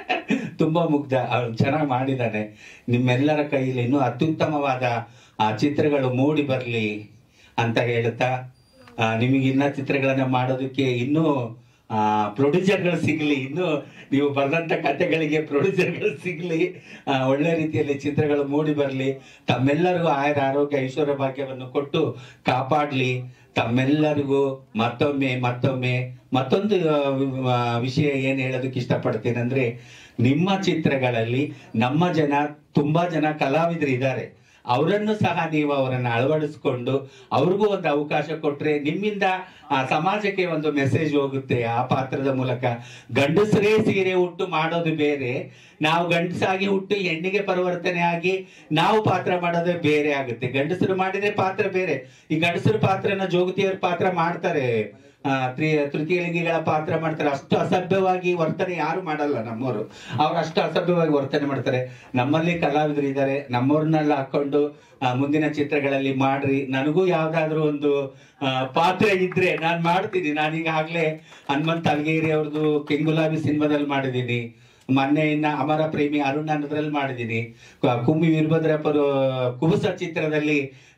ತುಂಬಾ ಮುಗ್ಧ ಅವ್ನು ಚೆನ್ನಾಗಿ ಮಾಡಿದ್ದಾನೆ ನಿಮ್ಮೆಲ್ಲರ ಕೈಯಲ್ಲಿ ಇನ್ನೂ ಅತ್ಯುತ್ತಮವಾದ ಆ ಚಿತ್ರಗಳು ಮೂಡಿ ಬರಲಿ ಅಂತ ಹೇಳ್ತಾ ಆ, ನಿಮಗೆ ಇನ್ನ ಚಿತ್ರಗಳನ್ನ ಮಾಡೋದಕ್ಕೆ ಇನ್ನೂ ಆ ಪ್ರೊಡ್ಯೂಸರ್ಗಳು ಸಿಗ್ಲಿ ಇನ್ನು ನೀವು ಬರೆದಂತ ಕಥೆಗಳಿಗೆ ಪ್ರೊಡ್ಯೂಸರ್ಗಳು ಸಿಗ್ಲಿ ಆ, ಒಳ್ಳೆ ರೀತಿಯಲ್ಲಿ ಚಿತ್ರಗಳು ಮೂಡಿ ಬರಲಿ ತಮ್ಮೆಲ್ಲರಿಗೂ ಆಯುರ ಆರೋಗ್ಯ ಐಶ್ವರ್ಯ ಭಾಗ್ಯವನ್ನು ಕೊಟ್ಟು ಕಾಪಾಡ್ಲಿ ತಮ್ಮೆಲ್ಲರಿಗೂ ಮತ್ತೊಮ್ಮೆ ಮತ್ತೊಮ್ಮೆ ಮತ್ತೊಂದು ಆ, ಆ, ವಿಷಯ ಏನ್ ಹೇಳೋದಕ್ಕೆ ಇಷ್ಟಪಡ್ತೇನೆ ಅಂದ್ರೆ ನಿಮ್ಮ ಚಿತ್ರಗಳಲ್ಲಿ ನಮ್ಮ ಜನ ತುಂಬಾ ಜನ ಕಲಾವಿದರು ಇದ್ದಾರೆ ಅವರನ್ನು ಸಹ ನೀವು ಅವರನ್ನ ಅಳವಡಿಸ್ಕೊಂಡು ಅವ್ರಿಗೂ ಒಂದು ಅವಕಾಶ ಕೊಟ್ರೆ ನಿಮ್ಮಿಂದ ಆ ಸಮಾಜಕ್ಕೆ ಒಂದು ಮೆಸೇಜ್ ಹೋಗುತ್ತೆ ಆ ಪಾತ್ರದ ಮೂಲಕ ಗಂಡಸರೇ ಸೀರೆ ಉಟ್ಟು ಮಾಡೋದು ಬೇರೆ ನಾವು ಗಂಡಸಾಗಿ ಹುಟ್ಟು ಹೆಣ್ಣಿಗೆ ಪರಿವರ್ತನೆ ಆಗಿ ನಾವು ಪಾತ್ರ ಮಾಡೋದೇ ಬೇರೆ ಆಗುತ್ತೆ ಗಂಡಸರು ಮಾಡಿದ್ರೆ ಪಾತ್ರ ಬೇರೆ ಈ ಗಂಡಸರ ಪಾತ್ರನ ಜೋಗತಿಯವ್ರ ಪಾತ್ರ ಮಾಡ್ತಾರೆ ಆ, ತ್ರಿ- ತೃತೀಯ ಲಿಂಗಿಗಳ ಪಾತ್ರ ಮಾಡ್ತಾರೆ ಅಷ್ಟು ಅಸಭ್ಯವಾಗಿ ವರ್ತನೆ ಯಾರು ಮಾಡಲ್ಲ ನಮ್ಮವರು ಅವ್ರು ಅಷ್ಟು ಅಸಭ್ಯವಾಗಿ ವರ್ತನೆ ಮಾಡ್ತಾರೆ ನಮ್ಮಲ್ಲಿ ಕಲಾವಿದರು ಇದ್ದಾರೆ ನಮ್ಮವ್ರನ್ನೆಲ್ಲ ಹಾಕೊಂಡು ಆ, ಮುಂದಿನ ಚಿತ್ರಗಳಲ್ಲಿ ಮಾಡ್ರಿ ನನಗೂ ಯಾವ್ದಾದ್ರು ಒಂದು ಆ, ಪಾತ್ರ ಇದ್ರೆ ನಾನ್ ಮಾಡ್ತೀನಿ ನಾನೀಗಾಗ್ಲೇ ಹನುಮಂತ್ ಅಲ್ಗೇರಿ ಅವ್ರದ್ದು ಕೆಂಗುಲಾಬಿ ಸಿನಿಮಾದಲ್ಲಿ ಮಾಡಿದ್ದೀನಿ ಮೊನ್ನೆ ಇನ್ನ ಅಮರ ಪ್ರೇಮಿ ಅರುಣ್ ಅನ್ನೋದ್ರಲ್ಲಿ ಮಾಡಿದ್ದೀನಿ ಕು- ಕುಮ್ಮಿ ವೀರಭದ್ರಪ್ಪರು ಕುಬುಸ ಚಿತ್ರದಲ್ಲಿ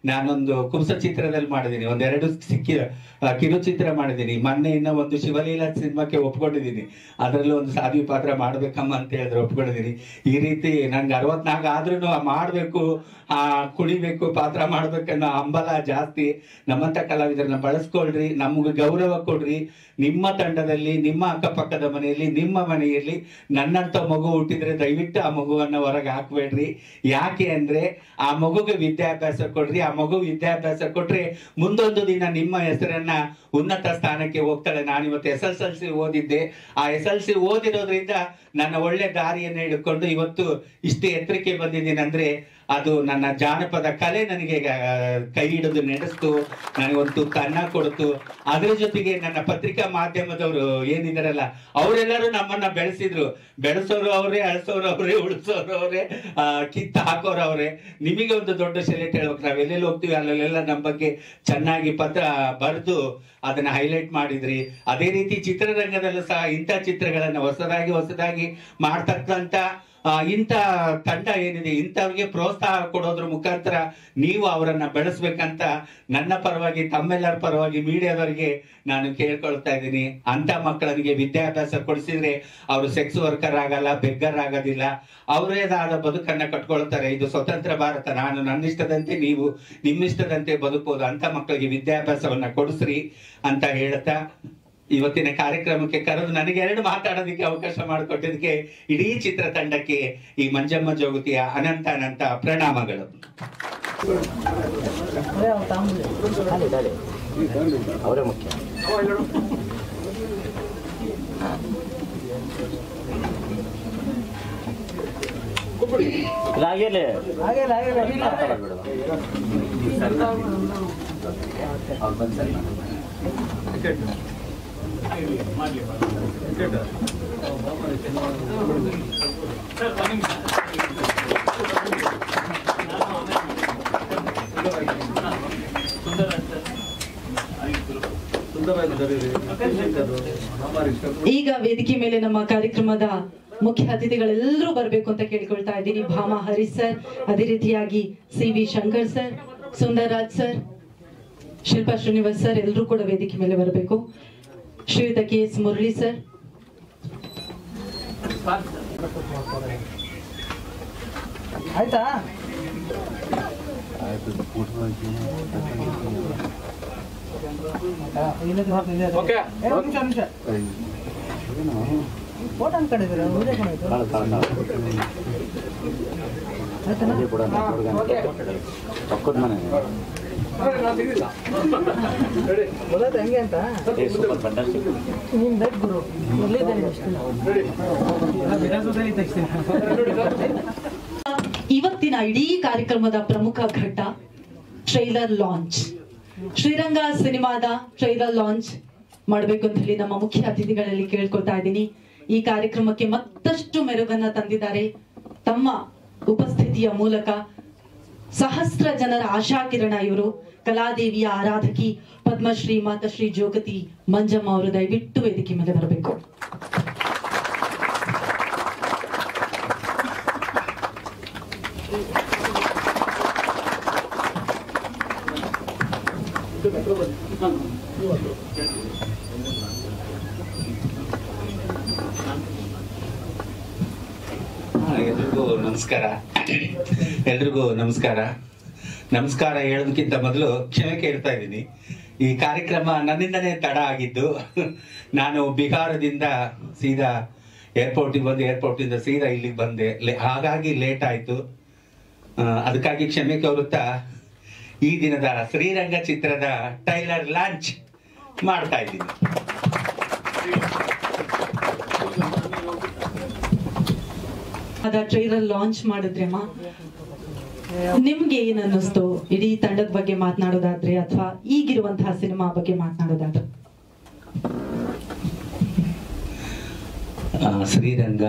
ನಾನೊಂದು ಕುಂಸ ಚಿತ್ರದಲ್ಲಿ ಮಾಡಿದ್ದೀನಿ ಒಂದೆರಡು ಸಿಕ್ಕಿ ಆ, ಕಿರುಚಿತ್ರ ಮಾಡಿದ್ದೀನಿ ಮೊನ್ನೆ ಇನ್ನ ಒಂದು ಶಿವಲೀಲಾ ಸಿನಿಮಾಕ್ಕೆ ಒಪ್ಕೊಂಡಿದ್ದೀನಿ ಅದರಲ್ಲೂ ಒಂದು ಸಾಧಿ ಪಾತ್ರ ಮಾಡ್ಬೇಕಮ್ಮ ಅಂತ ಹೇಳಿದ್ರೆ ಒಪ್ಕೊಂಡಿದ್ದೀನಿ ಈ ರೀತಿ ನಂಗೆ ಅರವತ್ನಾಲ್ಕು ಆದ್ರೂ ಮಾಡಬೇಕು ಆ ಕುಣಿಬೇಕು ಪಾತ್ರ ಮಾಡ್ಬೇಕನ್ನೋ ಹಂಬಲ ಜಾಸ್ತಿ ನಮ್ಮಂತ ಕಲಾವಿದರನ್ನ ಬಳಸ್ಕೊಳ್ರಿ ನಮ್ಗೆ ಗೌರವ ಕೊಡ್ರಿ ನಿಮ್ಮ ತಂಡದಲ್ಲಿ ನಿಮ್ಮ ಅಕ್ಕಪಕ್ಕದ ಮನೆಯಲ್ಲಿ ನಿಮ್ಮ ಮನೆಯಲ್ಲಿ ನನ್ನಂತ ಮಗು ಹುಟ್ಟಿದ್ರೆ ದಯವಿಟ್ಟು ಆ ಮಗುವನ್ನ ಹೊರಗೆ ಹಾಕ್ಬೇಡ್ರಿ ಯಾಕೆ ಅಂದ್ರೆ ಆ ಮಗುಗೆ ವಿದ್ಯಾಭ್ಯಾಸ ಕೊಡ್ರಿ ಆ ಮಗು ವಿದ್ಯಾಭ್ಯಾಸ ಕೊಟ್ರೆ ಮುಂದೊಂದು ದಿನ ನಿಮ್ಮ ಹೆಸರನ್ನ ಉನ್ನತ ಸ್ಥಾನಕ್ಕೆ ಹೋಗ್ತಾಳೆ ನಾನು ಇವತ್ತು ಎಸ್ ಎಸ್ ಎಲ್ ಸಿ ಓದಿದ್ದೆ ಆ ಎಸ್ ಎಲ್ ಸಿ ಓದಿರೋದ್ರಿಂದ ನನ್ನ ಒಳ್ಳೆ ದಾರಿಯನ್ನು ಹಿಡ್ಕೊಂಡು ಇವತ್ತು ಇಷ್ಟು ಎತ್ತರಕ್ಕೆ ಬಂದಿದ್ದೀನಿ ಅಂದ್ರೆ ಅದು ನನ್ನ ಜಾನಪದ ಕಲೆ ನನಗೆ ಆ, ಕೈ ಹಿಡಿದು ನಡೆಸ್ತು ನನಗೊಂದು ತುತ್ತು ಅನ್ನ ಕೊಡ್ತು ಅದ್ರ ಜೊತೆಗೆ ನನ್ನ ಪತ್ರಿಕಾ ಮಾಧ್ಯಮದವರು ಏನಿದಾರಲ್ಲ ಅವರೆಲ್ಲರೂ ನಮ್ಮನ್ನ ಬೆಳೆಸಿದ್ರು ಬೆಳೆಸೋರು ಅವರೇ ಅಳಿಸೋರು ಅವರೇ ಉಳಿಸೋರು ಅವರೇ ಕಿತ್ತ ಹಾಕೋರು ಅವರೇ ನಿಮಗೆ ಒಂದು ದೊಡ್ಡ ಸೆಲೆಕ್ಟ್ ಹೇಳ್ಬೇಕು ನಾವ್ ಎಲ್ಲೆಲ್ಲಿ ಹೋಗ್ತೀವಿ ಅಲ್ಲೆಲ್ಲ ನಮ್ಮ ಬಗ್ಗೆ ಚೆನ್ನಾಗಿ ಪತ್ರ ಬರೆದು ಅದನ್ನ ಹೈಲೈಟ್ ಮಾಡಿದ್ರಿ ಅದೇ ರೀತಿ ಚಿತ್ರರಂಗದಲ್ಲೂ ಸಹ ಇಂಥ ಚಿತ್ರಗಳನ್ನ ಹೊಸದಾಗಿ ಹೊಸದಾಗಿ ಮಾಡ್ತಕ್ಕಂತ ಆ, ಇಂಥ ತಂಡ ಏನಿದೆ ಇಂಥವ್ರಿಗೆ ಪ್ರೋತ್ಸಾಹ ಕೊಡೋದ್ರ ಮುಖಾಂತರ ನೀವು ಅವರನ್ನ ಬೆಳೆಸ್ಬೇಕಂತ ನನ್ನ ಪರವಾಗಿ ತಮ್ಮೆಲ್ಲರ ಪರವಾಗಿ ಮೀಡಿಯಾದವರಿಗೆ ನಾನು ಕೇಳ್ಕೊಳ್ತಾ ಇದ್ದೀನಿ ಅಂತ ಮಕ್ಕಳಿಗೆ ವಿದ್ಯಾಭ್ಯಾಸ ಕೊಡಿಸಿದ್ರೆ ಅವರು ಸೆಕ್ಸ್ ವರ್ಕರ್ ಆಗಲ್ಲ ಬೆಗ್ಗರ್ ಆಗೋದಿಲ್ಲ ಅವರೇದಾದ ಬದುಕನ್ನ ಕಟ್ಕೊಳ್ತಾರೆ ಇದು ಸ್ವತಂತ್ರ ಭಾರತ ನಾನು ನನ್ನ ಇಷ್ಟದಂತೆ ನೀವು ನಿಮ್ಮ ಇಷ್ಟದಂತೆ ಬದುಕಬಹುದು ಅಂತ ಮಕ್ಕಳಿಗೆ ವಿದ್ಯಾಭ್ಯಾಸವನ್ನ ಕೊಡಿಸ್ರಿ ಅಂತ ಹೇಳ್ತಾ ಇವತ್ತಿನ ಕಾರ್ಯಕ್ರಮಕ್ಕೆ ಕರೆದು ನನಗೆ ಎರಡು ಮಾತಾಡೋದಕ್ಕೆ ಅವಕಾಶ ಮಾಡಿಕೊಟ್ಟಿದ್ದಕ್ಕೆ ಇಡೀ ಚಿತ್ರತಂಡಕ್ಕೆ ಈ ಮಂಜಮ್ಮ ಜೋಗತಿಯ ಅನಂತ ಅನಂತ ಪ್ರಣಾಮಗಳು ಅದೇ ಅವ್ರು ತಾಂಬೂಲಿ ಅಲ್ಲಿ ಇದ್ದಾರೆ. ಅವರೇ ಮುಖ್ಯ ಇದಾಗಿರ್ಲಿ ಹಾಗೆಲ್ಲ ಹಾಗೆಲ್ಲ ಇಲ್ಲ ಮಾತಾಡೋದು ಬಿಡು. ಅವ್ರು ಬಂದು ಸರಿ ಮಾಡಿ. ಈಗ ವೇದಿಕೆ ಮೇಲೆ ನಮ್ಮ ಕಾರ್ಯಕ್ರಮದ ಮುಖ್ಯ ಅತಿಥಿಗಳೆಲ್ಲರೂ ಬರಬೇಕು ಅಂತ ಕೇಳ್ಕೊಳ್ತಾ ಇದ್ದೀನಿ ಭಾಮಾ ಹರೀಶ್ ಸರ್ ಅದೇ ರೀತಿಯಾಗಿ C V Shankar sir Sundarraj sir Shilpa Srinivas sir ಎಲ್ಲರೂ ಕೂಡ ವೇದಿಕೆ ಮೇಲೆ ಬರಬೇಕು ಶ್ರೀಯುತ ಕೆ ಎಸ್ ಮುರಳಿ ಸರ್ ಆಯ್ತಾ ಏ, ಒಂದ್ ನಿಮಿಷ ಒಂದ್ ನಿಮಿಷ ಫೋಟೋ ಅನ್ಕೊಂಡಿದ್ದೀರ ವಿಡಿಯೋ ಕೊಡಾಯ್ತು ತಾಳು, ತಾಳು, ತಾಳು. ಆಯ್ತಣ್ಣ ಅದೇ ಕೊಡೋಣ, ಹುಡುಗನಿಗೆ. ಪಕ್ಕದ ಮನೆ ಗೊತ್ತಾಯ್ತು ಹೆಂಗೆ ಅಂತ ಏ ಸೂಪರ್ ಫಂಟಾಸ್ಟಿಕ್ ನೀನ್ ಲೈಟ್ ಗುರು ಎಲ್ಲಿದ್ದಾನೆ ಇವತ್ತಿನ ಇಡೀ ಕಾರ್ಯಕ್ರಮದ ಪ್ರಮುಖ ಘಟ್ಟ ಟ್ರೈಲರ್ ಲಾಂಚ್ ಶ್ರೀರಂಗ ಸಿನಿಮಾದ ಟ್ರೈಲರ್ ಲಾಂಚ್ ಮಾಡಬೇಕು ಅಂತ ಹೇಳಿ ನಮ್ಮ ಮುಖ್ಯ ಅತಿಥಿಗಳಲ್ಲಿ ಕೇಳ್ಕೊಳ್ತಾ ಇದ್ದೀನಿ ಈ ಕಾರ್ಯಕ್ರಮಕ್ಕೆ ಮತ್ತಷ್ಟು ಮೆರುಗನ್ನ ತಂದಿದ್ದಾರೆ ತಮ್ಮ ಉಪಸ್ಥಿತಿಯ ಮೂಲಕ ಸಹಸ್ರ ಜನರ ಆಶಾಕಿರಣ ಇವರು ಕಲಾದೇವಿಯ ಆರಾಧಕಿ ಪದ್ಮಶ್ರೀ ಮಾತಶ್ರೀ ಜೋಗತಿ ಮಂಜಮ್ಮ ಅವರು ದಯವಿಟ್ಟು ವೇದಿಕೆ ಮೇಲೆ ಬರಬೇಕು ಹಾ, ಎಲ್ರಿಗೂ ನಮಸ್ಕಾರ ಎಲ್ರಿಗೂ ನಮಸ್ಕಾರ ನಮಸ್ಕಾರ ಹೇಳೋದಕ್ಕಿಂತ ಮೊದಲು ಕ್ಷಮೆ ಕೇಳ್ತಾ ಇದ್ದೀನಿ ಈ ಕಾರ್ಯಕ್ರಮ ನನ್ನಿಂದನೇ ತಡ ಆಗಿದ್ದು ನಾನು ಬಿಹಾರದಿಂದ ಸೀದಾ ಏರ್ಪೋರ್ಟಿಗೆ ಬಂದು ಏರ್ಪೋರ್ಟಿಂದ ಸೀದಾ ಇಲ್ಲಿಗೆ ಬಂದೆ ಲೇ- ಹಾಗಾಗಿ ಲೇಟ್ ಆಯ್ತು ಆ, ಅದಕ್ಕಾಗಿ ಕ್ಷಮೆ ಕೋರುತ್ತಾ ಈ ದಿನದ ಶ್ರೀರಂಗ ಚಿತ್ರದ ಟೈಲರ್ ಲಾಂಚ್ ಮಾಡ್ತಾ ಇದ್ದೀನಿ ಅದ ಟ್ರೈಲರ್ ಲಾಂಚ್ ಮಾಡಿದ್ರೆಮ್ಮ ನಿಮ್ಗೆ ಏನ್ ಅನ್ನಿಸ್ತು ಇಡೀ ತಂಡದ ಬಗ್ಗೆ ಮಾತನಾಡೋದಾದ್ರೆ ಅಥವಾ ಈಗಿರುವಂತಹ ಸಿನಿಮಾ ಬಗ್ಗೆ ಮಾತನಾಡೋದಾದ್ರೆ ಆ, ಶ್ರೀರಂಗ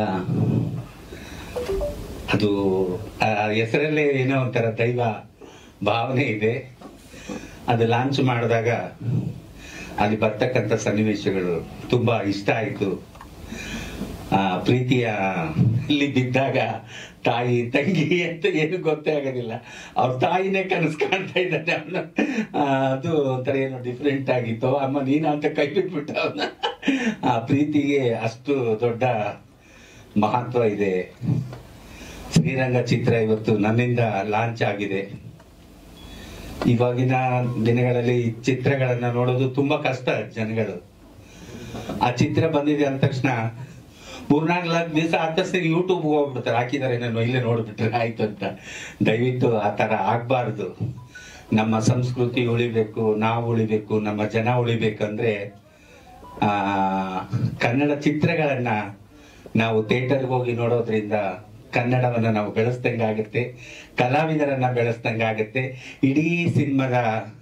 ಅದು ಆ ಹೆಸರಲ್ಲೇ ಏನೋ ಒಂಥರ ದೈವ ಭಾವನೆ ಇದೆ ಅದು ಲಾಂಚ್ ಮಾಡಿದಾಗ ಅಲ್ಲಿ ಬರ್ತಕ್ಕಂಥ ಸನ್ನಿವೇಶಗಳು ತುಂಬಾ ಇಷ್ಟ ಆಯಿತು ಆ ಪ್ರೀತಿಯ ಅಲ್ಲಿ ಬಿದ್ದಾಗ ತಾಯಿ ತಂಗಿ ಅಂತ ಏನು ಗೊತ್ತೇ ಆಗೋದಿಲ್ಲ ಅವ್ರ ತಾಯಿನೇ ಕನಸು ಕಾಣ್ತಾ ಇದ್ದಾನೆ ಅವನು ಅದು ಒಂಥರ ಏನೋ ಡಿಫ್ರೆಂಟ್ ಆಗಿತ್ತು ಅಮ್ಮ ನೀನು ಅಂತ ಕೈ ಬಿಟ್ಬಿಟ್ಟ ಅವನ ಆ ಪ್ರೀತಿಗೆ ಅಷ್ಟು ದೊಡ್ಡ ಮಹತ್ವ ಇದೆ ಶ್ರೀರಂಗ ಚಿತ್ರ ಇವತ್ತು ನನ್ನಿಂದ ಲಾಂಚ್ ಆಗಿದೆ ಇವಾಗಿನ ದಿನಗಳಲ್ಲಿ ಚಿತ್ರಗಳನ್ನ ನೋಡೋದು ತುಂಬಾ ಕಷ್ಟ ಜನಗಳು ಆ ಚಿತ್ರ ಬಂದಿದೆ ಅಂದ ತಕ್ಷಣ ಮೂರ್ನಾಲ್ಕು ನಾಲ್ಕು ದಿವಸ ಆದ ತಕ್ಷಣ ಯೂಟ್ಯೂಬ್ ಹೋಗ್ಬಿಡ್ತಾರೆ ಹಾಕಿದ್ದಾರೆ ನಾನು ಇಲ್ಲೇ ನೋಡ್ಬಿಟ್ರೆ ಆಯ್ತು ಅಂತ ದಯವಿಟ್ಟು ಆ ತರ ಆಗ್ಬಾರ್ದು ನಮ್ಮ ಸಂಸ್ಕೃತಿ ಉಳಿಬೇಕು ನಾವು ಉಳಿಬೇಕು ನಮ್ಮ ಜನ ಉಳಿಬೇಕಂದ್ರೆ ಆ ಕನ್ನಡ ಚಿತ್ರಗಳನ್ನ ನಾವು ಥಿಯೇಟರ್ಗೆ ಹೋಗಿ ನೋಡೋದ್ರಿಂದ ಕನ್ನಡವನ್ನ ನಾವು ಬೆಳೆಸ್ದಂಗಾಗುತ್ತೆ ಕಲಾವಿದರನ್ನ ಬೆಳೆಸ್ದಂಗಾಗುತ್ತೆ ಇಡೀ ಸಿನಿಮಾದ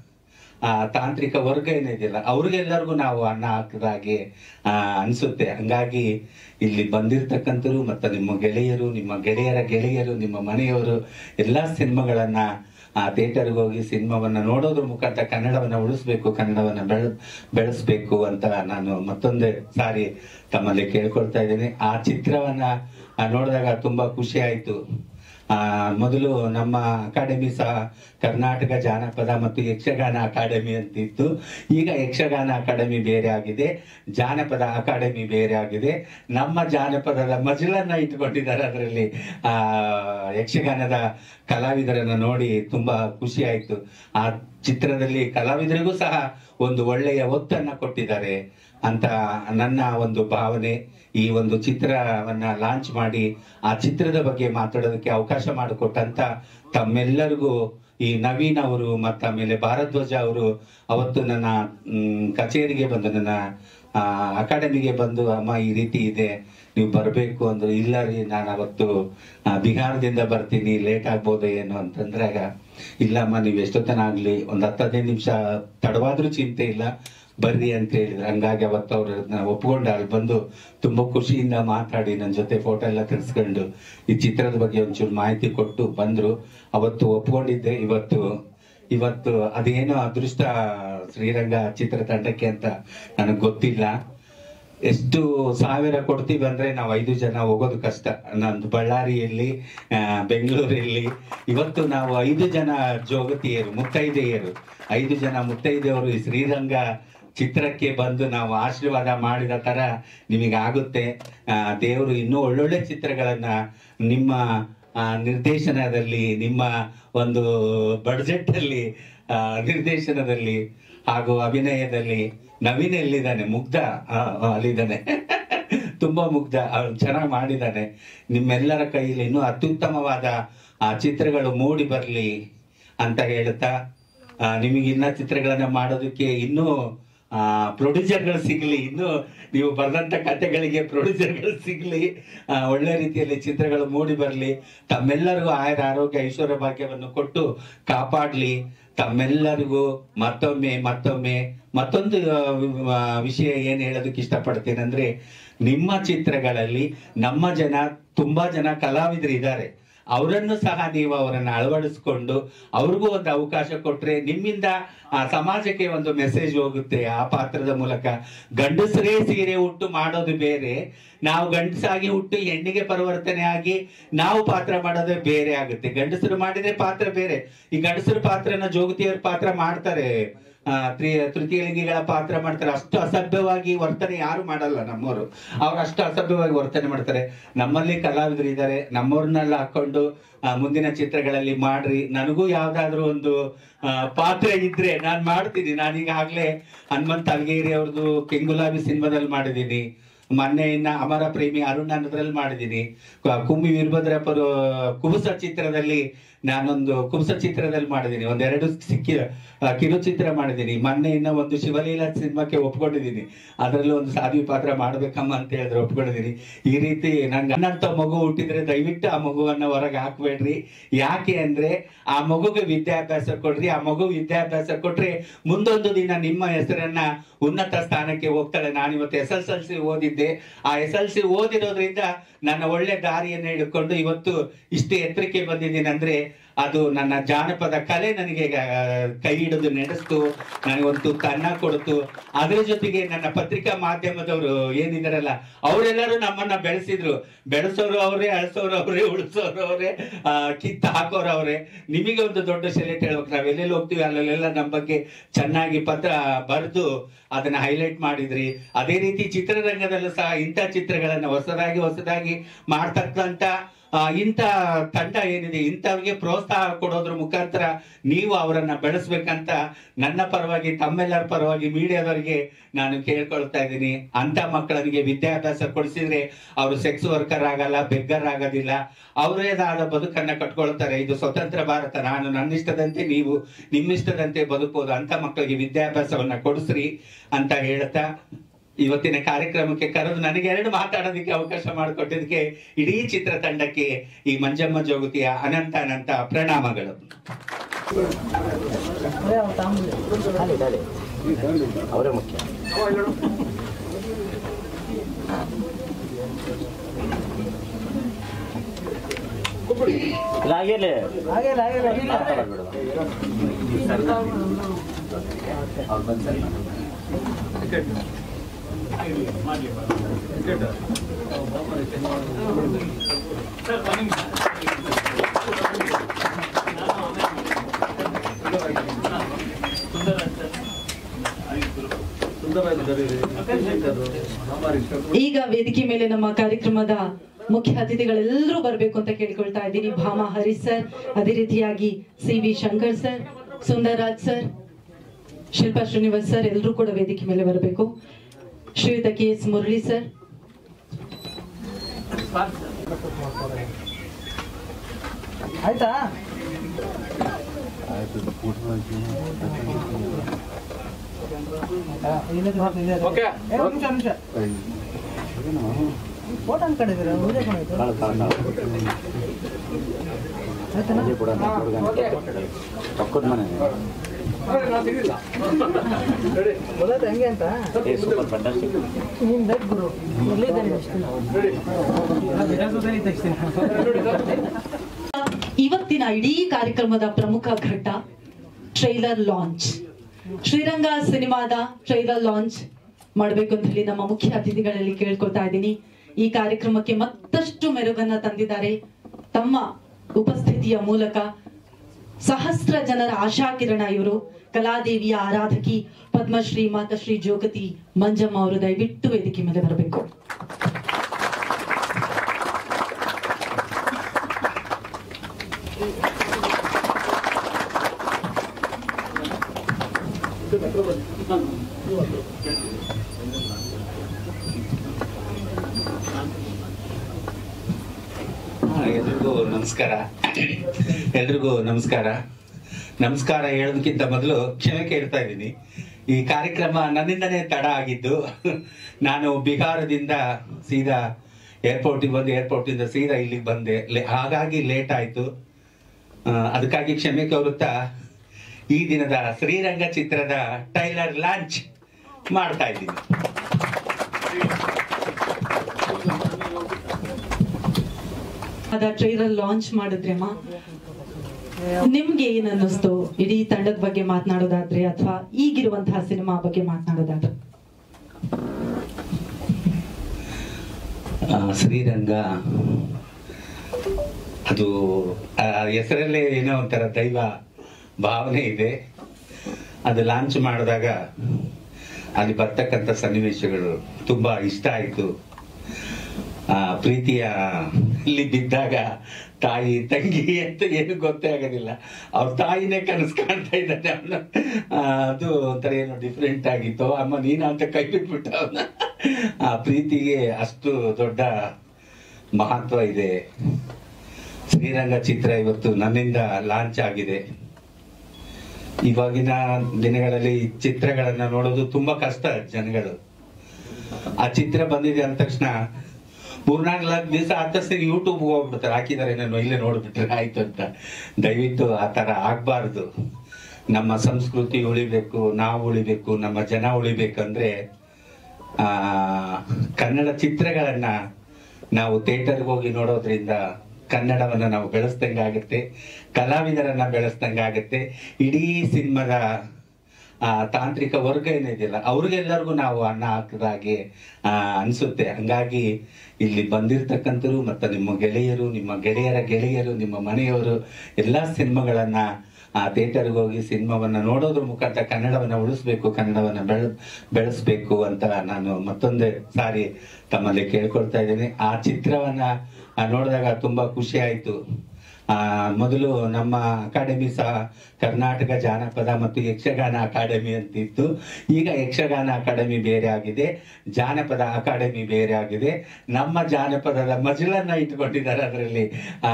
ಆ ತಾಂತ್ರಿಕ ವರ್ಗ ಏನಿದೆಯಲ್ಲ ಅವ್ರಿಗೆಲ್ಲರಿಗೂ ನಾವು ಅನ್ನ ಹಾಕಿದಾಗೆ ಆ, ಅನ್ಸುತ್ತೆ ಹಂಗಾಗಿ ಇಲ್ಲಿ ಬಂದಿರ್ತಕ್ಕಂಥರು ಮತ್ತು ನಿಮ್ಮ ಗೆಳೆಯರು ನಿಮ್ಮ ಗೆಳೆಯರ ಗೆಳೆಯರು ನಿಮ್ಮ ಮನೆಯವರು ಎಲ್ಲಾ ಸಿನಿಮಾಗಳನ್ನ ಆ ಥಿಯೇಟರ್ಗೆ ಹೋಗಿ ಸಿನಿಮಾವನ್ನ ನೋಡೋದ್ರ ಮುಖಾಂತರ ಕನ್ನಡವನ್ನ ಉಳಿಸ್ಬೇಕು ಕನ್ನಡವನ್ನ ಬೆಳ ಬೆಳೆಸ್ಬೇಕು ಅಂತ ನಾನು ಮತ್ತೊಂದೇ ಸಾರಿ ತಮ್ಮಲ್ಲಿ ಕೇಳ್ಕೊಳ್ತಾ ಇದ್ದೀನಿ ಆ ಚಿತ್ರವನ್ನ ಆ, ನೋಡಿದಾಗ ತುಂಬಾ ಖುಷಿ ಆಯ್ತು ಆ ಮೊದಲು ನಮ್ಮ ಅಕಾಡೆಮಿ ಸಹ ಕರ್ನಾಟಕ ಜಾನಪದ ಮತ್ತು ಯಕ್ಷಗಾನ ಅಕಾಡೆಮಿ ಅಂತ ಇತ್ತು ಈಗ ಯಕ್ಷಗಾನ ಅಕಾಡೆಮಿ ಬೇರೆ ಆಗಿದೆ ಜಾನಪದ ಅಕಾಡೆಮಿ ಬೇರೆ ಆಗಿದೆ ನಮ್ಮ ಜಾನಪದದ ಮಜಲನ್ನ ಇಟ್ಕೊಂಡಿದ್ದಾರೆ ಅದರಲ್ಲಿ ಆ ಯಕ್ಷಗಾನದ ಕಲಾವಿದರನ್ನ ನೋಡಿ ತುಂಬಾ ಖುಷಿ ಆಯ್ತು ಆ ಚಿತ್ರದಲ್ಲಿ ಕಲಾವಿದರಿಗೂ ಸಹ ಒಂದು ಒಳ್ಳೆಯ ಒತ್ತನ್ನ ಕೊಟ್ಟಿದ್ದಾರೆ ಅಂತ ನನ್ನ ಒಂದು ಭಾವನೆ ಈ ಒಂದು ಚಿತ್ರವನ್ನ ಲಾಂಚ್ ಮಾಡಿ ಆ ಚಿತ್ರದ ಬಗ್ಗೆ ಮಾತಾಡೋದಕ್ಕೆ ಅವಕಾಶ ಮಾಡಿಕೊಟ್ಟಂತ ತಮ್ಮೆಲ್ಲರಿಗೂ ಈ ನವೀನ್ ಅವರು ಮತ್ತ ಆಮೇಲೆ ಭಾರದ್ವಾಜ ಅವರು ಅವತ್ತು ನನ್ನ ಮ್, ಕಚೇರಿಗೆ ಬಂದು ನನ್ನ ಆ, ಅಕಾಡೆಮಿಗೆ ಬಂದು ಅಮ್ಮ ಈ ರೀತಿ ಇದೆ ನೀವು ಬರಬೇಕು ಅಂದ್ರು ಇಲ್ಲ ರೀ ನಾನು ಅವತ್ತು ಆ, ಬಿಹಾರದಿಂದ ಬರ್ತೀನಿ ಲೇಟ್ ಆಗ್ಬೋದು ಏನು ಅಂತಂದ್ರಾಗ ಇಲ್ಲಮ್ಮ ನೀವು ಎಷ್ಟೊತ್ತನ ಆಗ್ಲಿ ಒಂದ್ ಹತ್ತು ಹದಿನೈದು ನಿಮಿಷ ತಡವಾದ್ರೂ ಚಿಂತೆ ಇಲ್ಲ ಬರ್ರಿ ಅಂತ ಹೇಳಿದ್ರು ಹಂಗಾಗಿ ಅವತ್ತು ಅವ್ರು ಒಪ್ಕೊಂಡು ಅಲ್ಲಿ ಬಂದು ತುಂಬಾ ಖುಷಿಯಿಂದ ಮಾತಾಡಿ ನನ್ನ ಜೊತೆ ಫೋಟೋ ಎಲ್ಲ ತೆಗೆಸ್ಕೊಂಡು ಈ ಚಿತ್ರದ ಬಗ್ಗೆ ಒಂಚೂರು ಮಾಹಿತಿ ಕೊಟ್ಟು ಬಂದ್ರು ಅವತ್ತು ಒಪ್ಕೊಂಡಿದ್ದೆ ಇವತ್ತು ಇವತ್ತು ಅದೇನೋ ಅದೃಷ್ಟ ಶ್ರೀರಂಗ ಚಿತ್ರತಂಡಕ್ಕೆ ಅಂತ ನನಗೆ ಗೊತ್ತಿಲ್ಲ ಎಷ್ಟು ಸಾವಿರ ಕೊಡ್ತೀವಿ ಅಂದ್ರೆ ನಾವು ಐದು ಜನ ಹೋಗೋದು ಕಷ್ಟ ನಂದು ಬಳ್ಳಾರಿಯಲ್ಲಿ ಆ, ಬೆಂಗಳೂರಲ್ಲಿ ಇವತ್ತು ನಾವು ಐದು ಜನ ಜೋಗತಿಯರು ಮುತ್ತೈದೆಯರು ಐದು ಜನ ಮುತ್ತೈದೆಯವರು ಈ ಶ್ರೀರಂಗ ಚಿತ್ರಕ್ಕೆ ಬಂದು ನಾವು ಆಶೀರ್ವಾದ ಮಾಡಿದ ತರ ನಿಮಗೆ ಆಗುತ್ತೆ ಆ, ದೇವರು ಇನ್ನೂ ಒಳ್ಳೊಳ್ಳೆ ಚಿತ್ರಗಳನ್ನ ನಿಮ್ಮ ಆ, ನಿರ್ದೇಶನದಲ್ಲಿ ನಿಮ್ಮ ಒಂದು ಬಡ್ಜೆಟ್ ಅಲ್ಲಿ ಆ, ನಿರ್ದೇಶನದಲ್ಲಿ ಹಾಗೂ ಅಭಿನಯದಲ್ಲಿ ನವೀನ್ ಎಲ್ಲಿದ್ದಾನೆ ಮುಗ್ಧ ಆ, ಆ, ಅಲ್ಲಿದ್ದಾನೆ ತುಂಬಾ ಮುಗ್ಧ ಅವ್ನು ಚೆನ್ನಾಗಿ ಮಾಡಿದ್ದಾನೆ ನಿಮ್ಮೆಲ್ಲರ ಕೈಯಲ್ಲಿ ಇನ್ನೂ ಅತ್ಯುತ್ತಮವಾದ ಆ ಚಿತ್ರಗಳು ಮೂಡಿ ಬರಲಿ ಅಂತ ಹೇಳ್ತಾ ಆ, ನಿಮಗೆ ಇನ್ನ ಚಿತ್ರಗಳನ್ನ ಮಾಡೋದಕ್ಕೆ ಇನ್ನೂ ಪ್ರೊಡ್ಯೂಸರ್ಗಳು ಸಿಗ್ಲಿ ಇನ್ನು ನೀವು ಬರೆದಂತ ಕಥೆಗಳಿಗೆ ಪ್ರೊಡ್ಯೂಸರ್ಗಳು ಸಿಗ್ಲಿ ಆ, ಒಳ್ಳೆ ರೀತಿಯಲ್ಲಿ ಚಿತ್ರಗಳು ಮೂಡಿ ಬರಲಿ ತಮ್ಮೆಲ್ಲರಿಗೂ ಆಯುರ ಆರೋಗ್ಯ ಐಶ್ವರ್ಯ ಭಾಗ್ಯವನ್ನು ಕೊಟ್ಟು ಕಾಪಾಡ್ಲಿ ತಮ್ಮೆಲ್ಲರಿಗೂ ಮತ್ತೊಮ್ಮೆ ಮತ್ತೊಮ್ಮೆ ಮತ್ತೊಂದು ಆ, ಆ, ವಿಷಯ ಏನ್ ಹೇಳೋದಕ್ಕೆ ಇಷ್ಟಪಡ್ತೇನೆ ಅಂದ್ರೆ ನಿಮ್ಮ ಚಿತ್ರಗಳಲ್ಲಿ ನಮ್ಮ ಜನ ತುಂಬಾ ಜನ ಕಲಾವಿದರು ಇದ್ದಾರೆ ಅವರನ್ನು ಸಹ ನೀವು ಅವರನ್ನ ಅಳವಡಿಸ್ಕೊಂಡು ಅವ್ರಿಗೂ ಒಂದು ಅವಕಾಶ ಕೊಟ್ರೆ ನಿಮ್ಮಿಂದ ಆ ಸಮಾಜಕ್ಕೆ ಒಂದು ಮೆಸೇಜ್ ಹೋಗುತ್ತೆ ಆ ಪಾತ್ರದ ಮೂಲಕ ಗಂಡಸರೇ ಸೀರೆ ಉಟ್ಟು ಮಾಡೋದು ಬೇರೆ ನಾವು ಗಂಡಸಾಗಿ ಹುಟ್ಟು ಹೆಣ್ಣಿಗೆ ಪರಿವರ್ತನೆ ಆಗಿ ನಾವು ಪಾತ್ರ ಮಾಡೋದೇ ಬೇರೆ ಆಗುತ್ತೆ ಗಂಡಸರು ಮಾಡಿದ್ರೆ ಪಾತ್ರ ಬೇರೆ ಈ ಗಂಡಸರ ಪಾತ್ರನ ಜೋಗತಿಯವ್ರ ಪಾತ್ರ ಮಾಡ್ತಾರೆ ಆ, ತ್ರಿ- ತೃತೀಯ ಲಿಂಗಿಗಳ ಪಾತ್ರ ಮಾಡ್ತಾರೆ ಅಷ್ಟು ಅಸಭ್ಯವಾಗಿ ವರ್ತನೆ ಯಾರು ಮಾಡಲ್ಲ ನಮ್ಮವರು ಅವ್ರು ಅಷ್ಟು ಅಸಭ್ಯವಾಗಿ ವರ್ತನೆ ಮಾಡ್ತಾರೆ ನಮ್ಮಲ್ಲಿ ಕಲಾವಿದರು ಇದ್ದಾರೆ ನಮ್ಮವ್ರನ್ನೆಲ್ಲ ಹಾಕೊಂಡು ಆ, ಮುಂದಿನ ಚಿತ್ರಗಳಲ್ಲಿ ಮಾಡ್ರಿ ನನಗೂ ಯಾವ್ದಾದ್ರು ಒಂದು ಆ, ಪಾತ್ರ ಇದ್ರೆ ನಾನ್ ಮಾಡ್ತೀನಿ ನಾನೀಗಾಗ್ಲೇ ಹನುಮಂತ ಅಲ್ಗೇರಿ ಅವ್ರದ್ದು ಕೆಂಗುಲಾಬಿ ಸಿನಿಮಾದಲ್ಲಿ ಮಾಡಿದ್ದೀನಿ ಮೊನ್ನೆ ಇನ್ನ ಅಮರ ಪ್ರೇಮಿ ಅರುಣ್ ಅನ್ನೋದ್ರಲ್ಲಿ ಮಾಡಿದ್ದೀನಿ ಕ- ಕುಮ್ಮಿ ವೀರಭದ್ರಪ್ಪರು ಕುಬುಸ ಚಿತ್ರದಲ್ಲಿ ನಾನೊಂದು ಕುಬುಸ ಚಿತ್ರದಲ್ಲಿ ಮಾಡಿದ್ದೀನಿ ಒಂದೆರಡು ಸಿಕ್ಕಿ ಆ, ಕಿರುಚಿತ್ರ ಮಾಡಿದ್ದೀನಿ ಮೊನ್ನೆ ಇನ್ನ ಒಂದು ಶಿವಲೀಲಾ ಸಿನಿಮಾಕ್ಕೆ ಒಪ್ಕೊಂಡಿದ್ದೀನಿ ಅದರಲ್ಲೂ ಒಂದು ಸಾಧ್ವಿ ಪಾತ್ರ ಮಾಡ್ಬೇಕಮ್ಮ ಅಂತ ಹೇಳಿದ್ರೆ ಒಪ್ಕೊಂಡಿದ್ದೀನಿ ಈ ರೀತಿ ನಂಗೆ ಅನ್ನಂತ ಮಗು ಹುಟ್ಟಿದ್ರೆ ದಯವಿಟ್ಟು ಆ ಮಗುವನ್ನ ಹೊರಗೆ ಹಾಕ್ಬೇಡ್ರಿ ಯಾಕೆ ಅಂದ್ರೆ ಆ ಮಗುಗೆ ವಿದ್ಯಾಭ್ಯಾಸ ಕೊಡ್ರಿ ಆ ಮಗು ವಿದ್ಯಾಭ್ಯಾಸ ಕೊಟ್ರೆ ಮುಂದೊಂದು ದಿನ ನಿಮ್ಮ ಹೆಸರನ್ನ ಉನ್ನತ ಸ್ಥಾನಕ್ಕೆ ಹೋಗ್ತಾಳೆ ನಾನು ಇವತ್ತು ಎಸ್ ಎಸ್ ಎಲ್ ಸಿ ಓದಿದ್ದೆ ಆ ಎಸ್ ಎಲ್ ಸಿ ಓದಿರೋದ್ರಿಂದ ನನ್ನ ಒಳ್ಳೆ ದಾರಿಯನ್ನು ಹಿಡ್ಕೊಂಡು ಇವತ್ತು ಇಷ್ಟು ಎತ್ತರಕ್ಕೆ ಬಂದಿದ್ದೀನಿ ಅಂದ್ರೆ ಅದು ನನ್ನ ಜಾನಪದ ಕಲೆ ನನಗೆ ಆ, ಕೈ ಹಿಡಿದು ನಡೆಸ್ತು ನನಗೊಂದು ತನ್ನ ಕೊಡ್ತು ಅದ್ರ ಜೊತೆಗೆ ನನ್ನ ಪತ್ರಿಕಾ ಮಾಧ್ಯಮದವರು ಏನಿದಾರಲ್ಲ ಅವರೆಲ್ಲರೂ ನಮ್ಮನ್ನ ಬೆಳೆಸಿದ್ರು ಬೆಳೆಸೋರು ಅವರೇ ಅಳಿಸೋರು ಅವರೇ ಉಳಿಸೋರು ಅವರೇ ಕಿತ್ತ ಹಾಕೋರು ಅವರೇ ನಿಮಗೆ ಒಂದು ದೊಡ್ಡ ಸೆಲೆಕ್ಟ್ ಹೇಳ್ಬೇಕು ನಾವ್ ಎಲ್ಲೆಲ್ಲಿ ಹೋಗ್ತೀವಿ ಅಲ್ಲೆಲ್ಲ ನಮ್ಮ ಬಗ್ಗೆ ಚೆನ್ನಾಗಿ ಪತ್ರ ಬರೆದು ಅದನ್ನ ಹೈಲೈಟ್ ಮಾಡಿದ್ರಿ ಅದೇ ರೀತಿ ಚಿತ್ರರಂಗದಲ್ಲೂ ಸಹ ಇಂಥ ಚಿತ್ರಗಳನ್ನ ಹೊಸದಾಗಿ ಹೊಸದಾಗಿ ಮಾಡ್ತಕ್ಕಂತ ಆ, ಇಂಥ ತಂಡ ಏನಿದೆ ಇಂಥವ್ರಿಗೆ ಪ್ರೋತ್ಸಾಹ ಕೊಡೋದ್ರ ಮುಖಾಂತರ ನೀವು ಅವರನ್ನ ಬೆಳೆಸ್ಬೇಕಂತ ನನ್ನ ಪರವಾಗಿ ತಮ್ಮೆಲ್ಲರ ಪರವಾಗಿ ಮೀಡಿಯಾದವರಿಗೆ ನಾನು ಕೇಳ್ಕೊಳ್ತಾ ಇದ್ದೀನಿ ಅಂತ ಮಕ್ಕಳಿಗೆ ವಿದ್ಯಾಭ್ಯಾಸ ಕೊಡಿಸಿದ್ರೆ ಅವರು ಸೆಕ್ಸ್ ವರ್ಕರ್ ಆಗಲ್ಲ ಬೆಗ್ಗರ್ ಆಗೋದಿಲ್ಲ ಅವರೇದಾದ ಬದುಕನ್ನ ಕಟ್ಕೊಳ್ತಾರೆ ಇದು ಸ್ವತಂತ್ರ ಭಾರತ ನಾನು ನನ್ನಿಷ್ಟದಂತೆ ನೀವು ನಿಮ್ಮಿಷ್ಟದಂತೆ ಬದುಕಬಹುದು ಅಂತ ಮಕ್ಕಳಿಗೆ ವಿದ್ಯಾಭ್ಯಾಸವನ್ನ ಕೊಡಿಸ್ರಿ ಅಂತ ಹೇಳ್ತಾ ಇವತ್ತಿನ ಕಾರ್ಯಕ್ರಮಕ್ಕೆ ಕರೆದು ನನಗೆ ಎರಡು ಮಾತಾಡೋದಕ್ಕೆ ಅವಕಾಶ ಮಾಡಿಕೊಟ್ಟಿದ್ದಕ್ಕೆ ಇಡೀ ಚಿತ್ರತಂಡಕ್ಕೆ ಈ ಮಂಜಮ್ಮ ಜೋಗತಿಯ ಅನಂತ ಅನಂತ ಪ್ರಣಾಮಗಳು ಅದೇ ಅವ್ರು ತಾಂಬೂಲಿ. ಡಾಲಿ ಡಾಲಿ ಅವರೇ ಮುಖ್ಯ ಇಲ್ಲ ಆಗಿರ್ಲಿ ಹಾಗೆ ಇಲ್ಲ, ಹಾಗೆ ಇಲ್ಲ, ಹಾಗೆ ಇಲ್ಲ. ಮಾತಾಡೋದು ಅವ್ರು ಬಂದು ಸರಿ ಈಗ ವೇದಿಕೆ ಮೇಲೆ ನಮ್ಮ ಕಾರ್ಯಕ್ರಮದ ಮುಖ್ಯ ಅತಿಥಿಗಳೆಲ್ಲರೂ ಬರಬೇಕು ಅಂತ ಕೇಳ್ಕೊಳ್ತಾ ಇದ್ದೀನಿ ಭಾಮಾ ಹರೀಶ್ ಸರ್ ಅದೇ ರೀತಿಯಾಗಿ C V Shankar sir Sundarraj sir Shilpa Srinivas sir ಎಲ್ಲರೂ ಕೂಡ ವೇದಿಕೆ ಮೇಲೆ ಬರಬೇಕು ಶ್ರೀಯುತ ಕೆ ಎಸ್ ಮುರಳಿ ಸರ್ ಆಯ್ತಾ ಆಯ್ತಾ? ಇಲ್ಲೇ ಹಾಕು, ಇಲ್ಲೇ ಹಾಕು. ಏ, ಒಂದ್ ನಿಮಿಷ, ಒಂದ್ ನಿಮಿಷ. ಫೋಟೋ ಅನ್ಕೊಂಡಿದ್ದೀರಾ ವಿಡಿಯೋ ಕೊಡಾಯ್ತು ಕಾಳು ಕಾಳು ಕಾಳು ಆಯ್ತಣ್ಣ ಅದೇ ಕೂಡ ಪಕ್ಕದ ಮನೆ ಗೊತ್ತಾಯ್ತು ಹೆಂಗೆ ಅಂತ ಏ ಸೂಪರ್ ಫಂಟಾಸ್ಟಿಕ್ ನೀನ್ ಬೇಕು ಗುರು ಎಲ್ಲಿದ್ದಾನೆ ಇವತ್ತಿನ ಇಡೀ ಕಾರ್ಯಕ್ರಮದ ಪ್ರಮುಖ ಘಟ್ಟ ಟ್ರೈಲರ್ ಲಾಂಚ್ ಶ್ರೀರಂಗ ಸಿನಿಮಾದ ಟ್ರೈಲರ್ ಲಾಂಚ್ ಮಾಡಬೇಕು ಅಂತ ಹೇಳಿ ನಮ್ಮ ಮುಖ್ಯ ಅತಿಥಿಗಳಲ್ಲಿ ಕೇಳ್ಕೊಳ್ತಾ ಇದ್ದೀನಿ ಈ ಕಾರ್ಯಕ್ರಮಕ್ಕೆ ಮತ್ತಷ್ಟು ಮೆರುಗನ್ನ ತಂದಿದ್ದಾರೆ ತಮ್ಮ ಉಪಸ್ಥಿತಿಯ ಮೂಲಕ ಸಹಸ್ರ ಜನರ ಆಶಾಕಿರಣ ಇವರು ಕಲಾದೇವಿಯ ಆರಾಧಕಿ ಪದ್ಮಶ್ರೀ ಮಾತಶ್ರೀ ಜೋಗತಿ ಮಂಜಮ್ಮ ಅವರು ದಯವಿಟ್ಟು ವೇದಿಕೆ ಮೇಲೆ ಬರಬೇಕು ಹಾ, ಎಲ್ರಿಗೂ ನಮಸ್ಕಾರ ಎಲ್ರಿಗೂ ನಮಸ್ಕಾರ ನಮಸ್ಕಾರ ಹೇಳೋದಕ್ಕಿಂತ ಮೊದಲು ಕ್ಷಮೆ ಕೇಳ್ತಾ ಇದ್ದೀನಿ ಈ ಕಾರ್ಯಕ್ರಮ ನನ್ನಿಂದನೇ ತಡ ಆಗಿದ್ದು ನಾನು ಬಿಹಾರದಿಂದ ಸೀದಾ ಏರ್ಪೋರ್ಟಿಗೆ ಬಂದು ಏರ್ಪೋರ್ಟಿಂದ ಸೀದಾ ಇಲ್ಲಿಗೆ ಬಂದೆ ಲೇ- ಹಾಗಾಗಿ ಲೇಟ್ ಆಯ್ತು ಆ, ಅದಕ್ಕಾಗಿ ಕ್ಷಮೆ ಕೋರುತ್ತಾ ಈ ದಿನದ ಶ್ರೀರಂಗ ಚಿತ್ರದ ಟೈಲರ್ ಲಾಂಚ್ ಮಾಡ್ತಾ ಇದ್ದೀನಿ ಅದ ಟ್ರೈಲರ್ ಲಾಂಚ್ ಮಾಡಿದ್ರಮ್ಮ ನಿಮ್ಗೆ ಏನ್ ಅನ್ನಿಸ್ತು ಇಡೀ ತಂಡದ ಬಗ್ಗೆ ಮಾತನಾಡೋದಾದ್ರೆ ಅಥವಾ ಈಗಿರುವಂತಹ ಸಿನಿಮಾ ಬಗ್ಗೆ ಮಾತನಾಡೋದಾದ್ರೆ ಆ, ಶ್ರೀರಂಗ ಅದು ಆ ಹೆಸರಲ್ಲೇ ಏನೋ ಒಂಥರ ದೈವ ಭಾವನೆ ಇದೆ ಅದು ಲಾಂಚ್ ಮಾಡಿದಾಗ ಅಲ್ಲಿ ಬರ್ತಕ್ಕಂಥ ಸನ್ನಿವೇಶಗಳು ತುಂಬಾ ಇಷ್ಟ ಆಯಿತು ಆ ಪ್ರೀತಿಯ ಇಲ್ಲಿ ಬಿದ್ದಾಗ ತಾಯಿ ತಂಗಿ ಅಂತ ಏನು ಗೊತ್ತೇ ಆಗೋದಿಲ್ಲ ಅವ್ರ ತಾಯಿನೇ ಕನಸು ಕಾಣ್ತಾ ಇದ್ದಾನೆ ಅವನು ಅದು ಒಂಥರ ಏನೋ ಡಿಫ್ರೆಂಟ್ ಆಗಿತ್ತು ಅಮ್ಮ ನೀನ ಅಂತ ಕೈ ಬಿಟ್ಬಿಟ್ಟ ಅವನ ಆ ಪ್ರೀತಿಗೆ ಅಷ್ಟು ದೊಡ್ಡ ಮಹತ್ವ ಇದೆ ಶ್ರೀರಂಗ ಚಿತ್ರ ಇವತ್ತು ನನ್ನಿಂದ ಲಾಂಚ್ ಆಗಿದೆ ಇವಾಗಿನ ದಿನಗಳಲ್ಲಿ ಚಿತ್ರಗಳನ್ನ ನೋಡೋದು ತುಂಬಾ ಕಷ್ಟ ಜನಗಳು ಆ ಚಿತ್ರ ಬಂದಿದೆ ಅಂದ ತಕ್ಷಣ ಮೂರ್ನಾಲ್ಕು ನಾಲ್ಕು ದಿವಸ ಆದ ತಕ್ಷಣ ಯೂಟ್ಯೂಬ್ ಹೋಗ್ಬಿಡ್ತಾರೆ ಹಾಕಿದ್ದಾರೆ ನಾನು ಇಲ್ಲೇ ನೋಡ್ಬಿಟ್ರೆ ಆಯ್ತು ಅಂತ ದಯವಿಟ್ಟು ಆ ತರ ಆಗ್ಬಾರ್ದು ನಮ್ಮ ಸಂಸ್ಕೃತಿ ಉಳಿಬೇಕು ನಾವು ಉಳಿಬೇಕು ನಮ್ಮ ಜನ ಉಳಿಬೇಕಂದ್ರೆ ಆ ಕನ್ನಡ ಚಿತ್ರಗಳನ್ನ ನಾವು ಥಿಯೇಟರ್ಗೆ ಹೋಗಿ ನೋಡೋದ್ರಿಂದ ಕನ್ನಡವನ್ನ ನಾವು ಬೆಳೆಸ್ದಂಗಾಗುತ್ತೆ ಕಲಾವಿದರನ್ನ ಬೆಳೆಸ್ದಂಗಾಗುತ್ತೆ ಇಡೀ ಸಿನಿಮಾದ ಆ ತಾಂತ್ರಿಕ ವರ್ಗ ಏನಿದೆಯಲ್ಲ ಅವ್ರಿಗೆಲ್ಲರಿಗೂ ನಾವು ಅನ್ನ ಹಾಕಿದಾಗೆ ಆ, ಅನ್ಸುತ್ತೆ ಹಂಗಾಗಿ ಇಲ್ಲಿ ಬಂದಿರ್ತಕ್ಕಂಥರು ಮತ್ತು ನಿಮ್ಮ ಗೆಳೆಯರು ನಿಮ್ಮ ಗೆಳೆಯರ ಗೆಳೆಯರು ನಿಮ್ಮ ಮನೆಯವರು ಎಲ್ಲ ಸಿನಿಮಾಗಳನ್ನ ಆ ಥಿಯೇಟರ್ಗೆ ಹೋಗಿ ಸಿನಿಮಾವನ್ನ ನೋಡೋದ್ರ ಮುಖಾಂತರ ಕನ್ನಡವನ್ನ ಉಳಿಸ್ಬೇಕು ಕನ್ನಡವನ್ನ ಬೆಳ ಬೆಳೆಸ್ಬೇಕು ಅಂತ ನಾನು ಮತ್ತೊಂದೇ ಸಾರಿ ತಮ್ಮಲ್ಲಿ ಕೇಳ್ಕೊಳ್ತಾ ಇದ್ದೀನಿ ಆ ಚಿತ್ರವನ್ನ ಆ, ನೋಡಿದಾಗ ತುಂಬಾ ಖುಷಿ ಆಯ್ತು ಆ ಮೊದಲು ನಮ್ಮ ಅಕಾಡೆಮಿ ಸಹ ಕರ್ನಾಟಕ ಜಾನಪದ ಮತ್ತು ಯಕ್ಷಗಾನ ಅಕಾಡೆಮಿ ಅಂತ ಇತ್ತು ಈಗ ಯಕ್ಷಗಾನ ಅಕಾಡೆಮಿ ಬೇರೆ ಆಗಿದೆ ಜಾನಪದ ಅಕಾಡೆಮಿ ಬೇರೆ ಆಗಿದೆ ನಮ್ಮ ಜಾನಪದದ ಮಜಲನ್ನ ಇಟ್ಕೊಂಡಿದ್ದಾರೆ ಅದರಲ್ಲಿ ಆ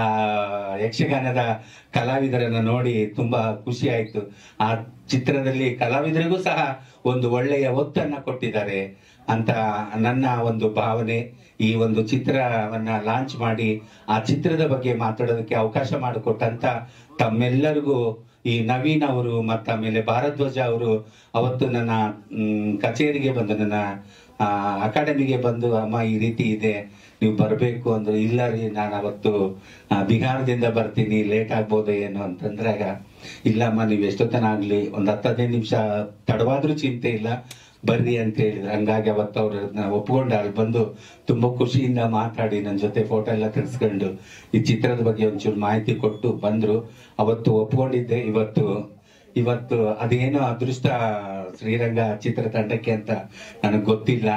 ಯಕ್ಷಗಾನದ ಕಲಾವಿದರನ್ನ ನೋಡಿ ತುಂಬಾ ಖುಷಿ ಆಯ್ತು ಆ ಚಿತ್ರದಲ್ಲಿ ಕಲಾವಿದರಿಗೂ ಸಹ ಒಂದು ಒಳ್ಳೆಯ ಒತ್ತನ್ನ ಕೊಟ್ಟಿದ್ದಾರೆ ಅಂತ ನನ್ನ ಒಂದು ಭಾವನೆ ಈ ಒಂದು ಚಿತ್ರವನ್ನ ಲಾಂಚ್ ಮಾಡಿ ಆ ಚಿತ್ರದ ಬಗ್ಗೆ ಮಾತಾಡೋದಕ್ಕೆ ಅವಕಾಶ ಮಾಡಿಕೊಟ್ಟಂತ ತಮ್ಮೆಲ್ಲರಿಗೂ ಈ ನವೀನ್ ಅವರು ಮತ್ತ ಆಮೇಲೆ ಭಾರದ್ವಾಜ ಅವರು ಅವತ್ತು ನನ್ನ ಮ್, ಕಚೇರಿಗೆ ಬಂದು ನನ್ನ ಆ, ಅಕಾಡೆಮಿಗೆ ಬಂದು ಅಮ್ಮ ಈ ರೀತಿ ಇದೆ ನೀವು ಬರಬೇಕು ಅಂದ್ರೆ ಇಲ್ಲ ರೀ ನಾನು ಅವತ್ತು ಆ, ಬಿಹಾರದಿಂದ ಬರ್ತೀನಿ ಲೇಟ್ ಆಗ್ಬೋದು ಏನು ಅಂತಂದ್ರಾಗ ಇಲ್ಲಮ್ಮ ನೀವು ಎಷ್ಟೊತ್ತನ ಆಗ್ಲಿ ಒಂದ್ ಹತ್ತು ಹದಿನೈದು ನಿಮಿಷ ತಡವಾದ್ರೂ ಚಿಂತೆ ಇಲ್ಲ ಬರ್ರಿ ಅಂತ ಹೇಳಿದ್ರು ಹಂಗಾಗಿ ಅವತ್ತು ಅವ್ರನ್ನ ಒಪ್ಕೊಂಡು ಅಲ್ಲಿ ಬಂದು ತುಂಬಾ ಖುಷಿಯಿಂದ ಮಾತಾಡಿ ನನ್ನ ಜೊತೆ ಫೋಟೋ ಎಲ್ಲ ತೆಗೆಸ್ಕೊಂಡು ಈ ಚಿತ್ರದ ಬಗ್ಗೆ ಒಂಚೂರು ಮಾಹಿತಿ ಕೊಟ್ಟು ಬಂದ್ರು ಅವತ್ತು ಒಪ್ಕೊಂಡಿದ್ದೆ ಇವತ್ತು ಇವತ್ತು ಅದೇನೋ ಅದೃಷ್ಟ ಶ್ರೀರಂಗ ಚಿತ್ರತಂಡಕ್ಕೆ ಅಂತ ನನಗೆ ಗೊತ್ತಿಲ್ಲ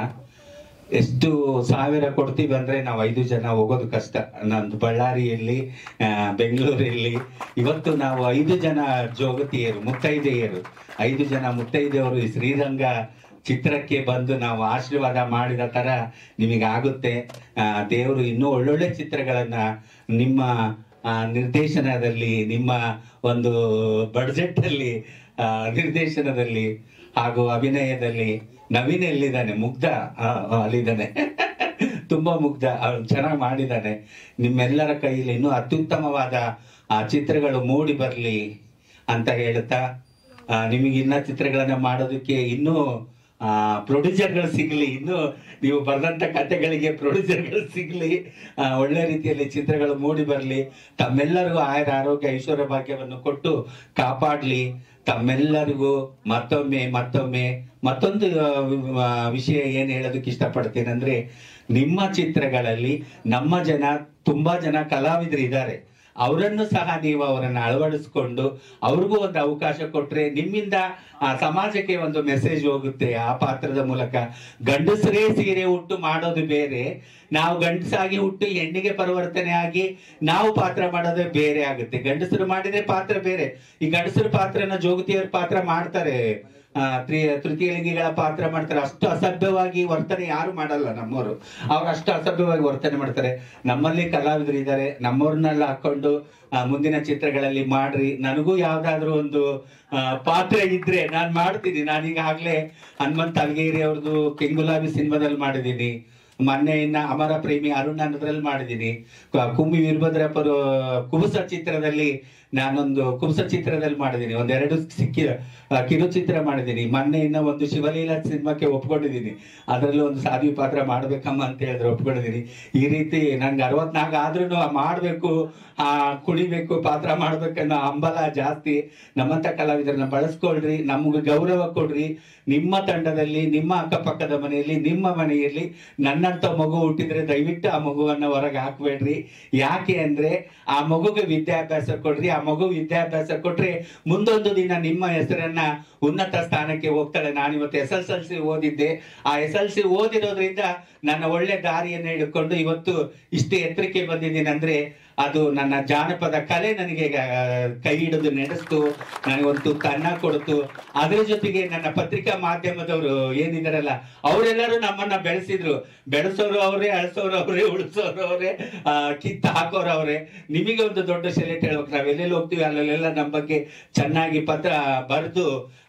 ಎಷ್ಟು ಸಾವಿರ ಕೊಡ್ತೀವಿ ಅಂದ್ರೆ ನಾವು ಐದು ಜನ ಹೋಗೋದು ಕಷ್ಟ ನಂದು ಬಳ್ಳಾರಿಯಲ್ಲಿ ಆ, ಬೆಂಗಳೂರಲ್ಲಿ ಇವತ್ತು ನಾವು ಐದು ಜನ ಜೋಗತಿಯರು ಮುತ್ತೈದೆಯರು ಐದು ಜನ ಮುತ್ತೈದೆಯವರು ಈ ಶ್ರೀರಂಗ ಚಿತ್ರಕ್ಕೆ ಬಂದು ನಾವು ಆಶೀರ್ವಾದ ಮಾಡಿದ ತರ ನಿಮಗೆ ಆಗುತ್ತೆ ಆ, ದೇವರು ಇನ್ನೂ ಒಳ್ಳೊಳ್ಳೆ ಚಿತ್ರಗಳನ್ನ ನಿಮ್ಮ ಆ, ನಿರ್ದೇಶನದಲ್ಲಿ ನಿಮ್ಮ ಒಂದು ಬಡ್ಜೆಟ್ ಅಲ್ಲಿ ಆ, ನಿರ್ದೇಶನದಲ್ಲಿ ಹಾಗೂ ಅಭಿನಯದಲ್ಲಿ ನವೀನ್ ಎಲ್ಲಿದ್ದಾನೆ ಮುಗ್ಧ ಆ, ಆ, ಅಲ್ಲಿದ್ದಾನೆ ತುಂಬಾ ಮುಗ್ಧ ಅವ್ನು ಚೆನ್ನಾಗಿ ಮಾಡಿದ್ದಾನೆ ನಿಮ್ಮೆಲ್ಲರ ಕೈಯಲ್ಲಿ ಇನ್ನೂ ಅತ್ಯುತ್ತಮವಾದ ಆ ಚಿತ್ರಗಳು ಮೂಡಿ ಬರಲಿ ಅಂತ ಹೇಳ್ತಾ ಆ, ನಿಮಗೆ ಇನ್ನ ಚಿತ್ರಗಳನ್ನ ಮಾಡೋದಕ್ಕೆ ಇನ್ನೂ ಆ ಪ್ರೊಡ್ಯೂಸರ್ಗಳು ಸಿಗ್ಲಿ ಇನ್ನು ನೀವು ಬರೆದಂತ ಕಥೆಗಳಿಗೆ ಪ್ರೊಡ್ಯೂಸರ್ಗಳು ಸಿಗ್ಲಿ ಆ, ಒಳ್ಳೆ ರೀತಿಯಲ್ಲಿ ಚಿತ್ರಗಳು ಮೂಡಿ ಬರಲಿ ತಮ್ಮೆಲ್ಲರಿಗೂ ಆಯುರ ಆರೋಗ್ಯ ಐಶ್ವರ್ಯ ಭಾಗ್ಯವನ್ನು ಕೊಟ್ಟು ಕಾಪಾಡ್ಲಿ ತಮ್ಮೆಲ್ಲರಿಗೂ ಮತ್ತೊಮ್ಮೆ ಮತ್ತೊಮ್ಮೆ ಮತ್ತೊಂದು ಆ, ಆ, ವಿಷಯ ಏನ್ ಹೇಳೋದಕ್ಕೆ ಇಷ್ಟಪಡ್ತೇನೆ ಅಂದ್ರೆ ನಿಮ್ಮ ಚಿತ್ರಗಳಲ್ಲಿ ನಮ್ಮ ಜನ ತುಂಬಾ ಜನ ಕಲಾವಿದರು ಇದ್ದಾರೆ ಅವರನ್ನು ಸಹ ನೀವು ಅವರನ್ನ ಅಳವಡಿಸ್ಕೊಂಡು ಅವ್ರಿಗೂ ಒಂದು ಅವಕಾಶ ಕೊಟ್ರೆ ನಿಮ್ಮಿಂದ ಆ ಸಮಾಜಕ್ಕೆ ಒಂದು ಮೆಸೇಜ್ ಹೋಗುತ್ತೆ ಆ ಪಾತ್ರದ ಮೂಲಕ ಗಂಡಸರೇ ಸೀರೆ ಉಟ್ಟು ಮಾಡೋದು ಬೇರೆ ನಾವು ಗಂಡಸಾಗಿ ಹುಟ್ಟು ಹೆಣ್ಣಿಗೆ ಪರಿವರ್ತನೆ ಆಗಿ ನಾವು ಪಾತ್ರ ಮಾಡೋದೇ ಬೇರೆ ಆಗುತ್ತೆ ಗಂಡಸರು ಮಾಡಿದ್ರೆ ಪಾತ್ರ ಬೇರೆ ಈ ಗಂಡಸರ ಪಾತ್ರನ ಜೋಗತಿಯವ್ರ ಪಾತ್ರ ಮಾಡ್ತಾರೆ ಆ, ತ್ರಿ- ತೃತೀಯ ಲಿಂಗಿಗಳ ಪಾತ್ರ ಮಾಡ್ತಾರೆ ಅಷ್ಟು ಅಸಭ್ಯವಾಗಿ ವರ್ತನೆ ಯಾರು ಮಾಡಲ್ಲ ನಮ್ಮವರು ಅವ್ರು ಅಷ್ಟು ಅಸಭ್ಯವಾಗಿ ವರ್ತನೆ ಮಾಡ್ತಾರೆ ನಮ್ಮಲ್ಲಿ ಕಲಾವಿದರು ಇದ್ದಾರೆ ನಮ್ಮವ್ರನ್ನೆಲ್ಲ ಹಾಕೊಂಡು ಆ, ಮುಂದಿನ ಚಿತ್ರಗಳಲ್ಲಿ ಮಾಡ್ರಿ ನನಗೂ ಯಾವ್ದಾದ್ರು ಒಂದು ಆ, ಪಾತ್ರ ಇದ್ರೆ ನಾನ್ ಮಾಡ್ತೀನಿ ನಾನೀಗಾಗ್ಲೇ ಹನುಮಂತ್ ಅಲ್ಗೇರಿ ಅವ್ರದ್ದು ಕೆಂಗುಲಾಬಿ ಸಿನಿಮಾದಲ್ಲಿ ಮಾಡಿದ್ದೀನಿ ಮೊನ್ನೆ ಇನ್ನ ಅಮರ ಪ್ರೇಮಿ ಅರುಣ್ ಅನ್ನೋದ್ರಲ್ಲಿ ಮಾಡಿದ್ದೀನಿ ಕ- ಕುಮ್ಮಿ ವೀರಭದ್ರಪ್ಪರು ಕುಬುಸ ಚಿತ್ರದಲ್ಲಿ ನಾನೊಂದು ಕುಬುಸ ಚಿತ್ರದಲ್ಲಿ ಮಾಡಿದ್ದೀನಿ ಒಂದೆರಡು ಸಿಕ್ಕಿ ಆ, ಕಿರುಚಿತ್ರ ಮಾಡಿದ್ದೀನಿ ಮೊನ್ನೆ ಇನ್ನ ಒಂದು ಶಿವಲೀಲಾ ಸಿನಿಮಾಕ್ಕೆ ಒಪ್ಕೊಂಡಿದ್ದೀನಿ ಅದರಲ್ಲೂ ಒಂದು ಸಾಧ್ವಿ ಪಾತ್ರ ಮಾಡ್ಬೇಕಮ್ಮ ಅಂತ ಹೇಳಿದ್ರೆ ಒಪ್ಕೊಂಡಿದ್ದೀನಿ ಈ ರೀತಿ ನನ್ಗೆ ಅರವತ್ನಾಲ್ಕು ಆದ್ರೂ ಮಾಡ್ಬೇಕು ಆ ಕುಣಿಬೇಕು ಪಾತ್ರ ಮಾಡ್ಬೇಕನ್ನೋ ಹಂಬಲ ಜಾಸ್ತಿ ನಮ್ಮಂತ ಕಲಾವಿದರನ್ನ ಬಳಸ್ಕೊಳ್ರಿ ನಮ್ಗೆ ಗೌರವ ಕೊಡ್ರಿ ನಿಮ್ಮ ತಂಡದಲ್ಲಿ ನಿಮ್ಮ ಅಕ್ಕಪಕ್ಕದ ಮನೆಯಲ್ಲಿ ನಿಮ್ಮ ಮನೆಯಲ್ಲಿ ನನ್ನಂತ ಮಗು ಹುಟ್ಟಿದ್ರೆ ದಯವಿಟ್ಟು ಆ ಮಗುವನ್ನ ಹೊರಗೆ ಹಾಕ್ಬೇಡ್ರಿ ಯಾಕೆ ಅಂದ್ರೆ ಆ ಮಗುಗೆ ವಿದ್ಯಾಭ್ಯಾಸ ಕೊಡ್ರಿ ಆ ಮಗು ವಿದ್ಯಾಭ್ಯಾಸ ಕೊಟ್ರೆ ಮುಂದೊಂದು ದಿನ ನಿಮ್ಮ ಹೆಸರನ್ನ ಉನ್ನತ ಸ್ಥಾನಕ್ಕೆ ಹೋಗ್ತಾಳೆ ನಾನು ಇವತ್ತು ಎಸ್ ಎಸ್ ಎಲ್ ಸಿ ಓದಿದ್ದೆ ಆ ಎಸ್ ಎಲ್ ಸಿ ಓದಿರೋದ್ರಿಂದ ನನ್ನ ಒಳ್ಳೆ ದಾರಿಯನ್ನು ಹಿಡ್ಕೊಂಡು ಇವತ್ತು ಇಷ್ಟು ಎತ್ತರಕ್ಕೆ ಬಂದಿದ್ದೀನಿ ಅಂದ್ರೆ ಅದು ನನ್ನ ಜಾನಪದ ಕಲೆ ನನಗೆ ಆ, ಕೈ ಹಿಡಿದು ನಡೆಸ್ತು ನನಗೊಂದು ತನ್ನ ಕೊಡ್ತು ಅದ್ರ ಜೊತೆಗೆ ನನ್ನ ಪತ್ರಿಕಾ ಮಾಧ್ಯಮದವರು ಏನಿದಾರಲ್ಲ ಅವರೆಲ್ಲರೂ ನಮ್ಮನ್ನ ಬೆಳೆಸಿದ್ರು ಬೆಳೆಸೋರು ಅವರೇ ಅಳಿಸೋರು ಅವರೇ ಉಳಿಸೋರು ಅವರೇ ಕಿತ್ತ ಹಾಕೋರು ಅವರೇ ನಿಮಗೆ ಒಂದು ದೊಡ್ಡ ಸೆಲೆಕ್ಟ್ ಹೇಳ್ಬೇಕು ನಾವ್ ಎಲ್ಲೆಲ್ಲಿ ಹೋಗ್ತೀವಿ ಅಲ್ಲೆಲ್ಲ ನಮ್ಮ ಬಗ್ಗೆ ಚೆನ್ನಾಗಿ ಪತ್ರ ಬರೆದು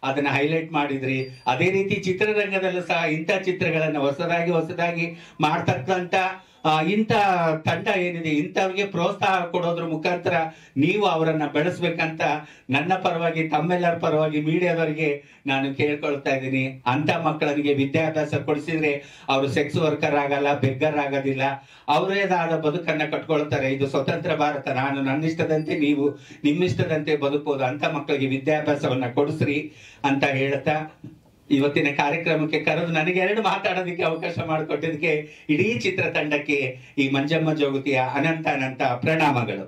ಅದನ್ನ ಹೈಲೈಟ್ ಮಾಡಿದ್ರಿ ಅದೇ ರೀತಿ ಚಿತ್ರರಂಗದಲ್ಲೂ ಸಹ ಇಂಥ ಚಿತ್ರಗಳನ್ನ ಹೊಸದಾಗಿ ಹೊಸದಾಗಿ ಮಾಡ್ತಕ್ಕಂಥ ಆ, ಇಂಥ ತಂಡ ಏನಿದೆ ಇಂಥವ್ರಿಗೆ ಪ್ರೋತ್ಸಾಹ ಕೊಡೋದ್ರ ಮುಖಾಂತರ ನೀವು ಅವರನ್ನ ಬೆಳೆಸ್ಬೇಕಂತ ನನ್ನ ಪರವಾಗಿ ತಮ್ಮೆಲ್ಲರ ಪರವಾಗಿ ಮೀಡಿಯಾದವರಿಗೆ ನಾನು ಕೇಳ್ಕೊಳ್ತಾ ಇದ್ದೀನಿ ಅಂತ ಮಕ್ಕಳಿಗೆ ವಿದ್ಯಾಭ್ಯಾಸ ಕೊಡಿಸಿದ್ರೆ ಅವರು ಸೆಕ್ಸ್ ವರ್ಕರ್ ಆಗಲ್ಲ ಬೆಗ್ಗರ್ ಆಗೋದಿಲ್ಲ ಅವರೇದಾದ ಬದುಕನ್ನ ಕಟ್ಕೊಳ್ತಾರೆ ಇದು ಸ್ವತಂತ್ರ ಭಾರತ ನಾನು ನನ್ನ ಇಷ್ಟದಂತೆ ನೀವು ನಿಮ್ಮಿಷ್ಟದಂತೆ ಬದುಕಬಹುದು ಅಂತ ಮಕ್ಕಳಿಗೆ ವಿದ್ಯಾಭ್ಯಾಸವನ್ನ ಕೊಡಿಸ್ರಿ ಅಂತ ಹೇಳ್ತಾ ಇವತ್ತಿನ ಕಾರ್ಯಕ್ರಮಕ್ಕೆ ಕರೆದು ನನಗೆ ಎರಡು ಮಾತಾಡೋದಕ್ಕೆ ಅವಕಾಶ ಮಾಡಿಕೊಟ್ಟಿದ್ದಕ್ಕೆ ಇಡೀ ಚಿತ್ರತಂಡಕ್ಕೆ ಈ ಮಂಜಮ್ಮ ಜೋಗತಿಯ ಅನಂತ ಅನಂತ ಪ್ರಣಾಮಗಳು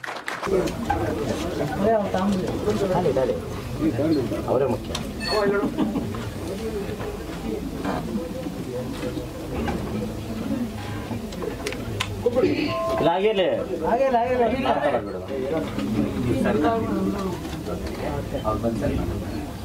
ಅದೇ ಅವ್ರು ತಾಂಬೂಲ. ಅಲ್ಲಿ ಇದ್ದಾರೆ. ಅವರೇ ಮುಖ್ಯ ಇಲ್ಲ ಆಗಿರ್ಲಿ ಆಗಿಲ್ಲ ಆಗಿಲ್ಲ ಇಲ್ಲ. ಮಾತಾಡೋದು ಬಿಡು. ಅವ್ರು ಬಂದು ಸರಿ ಮಾಡಿ.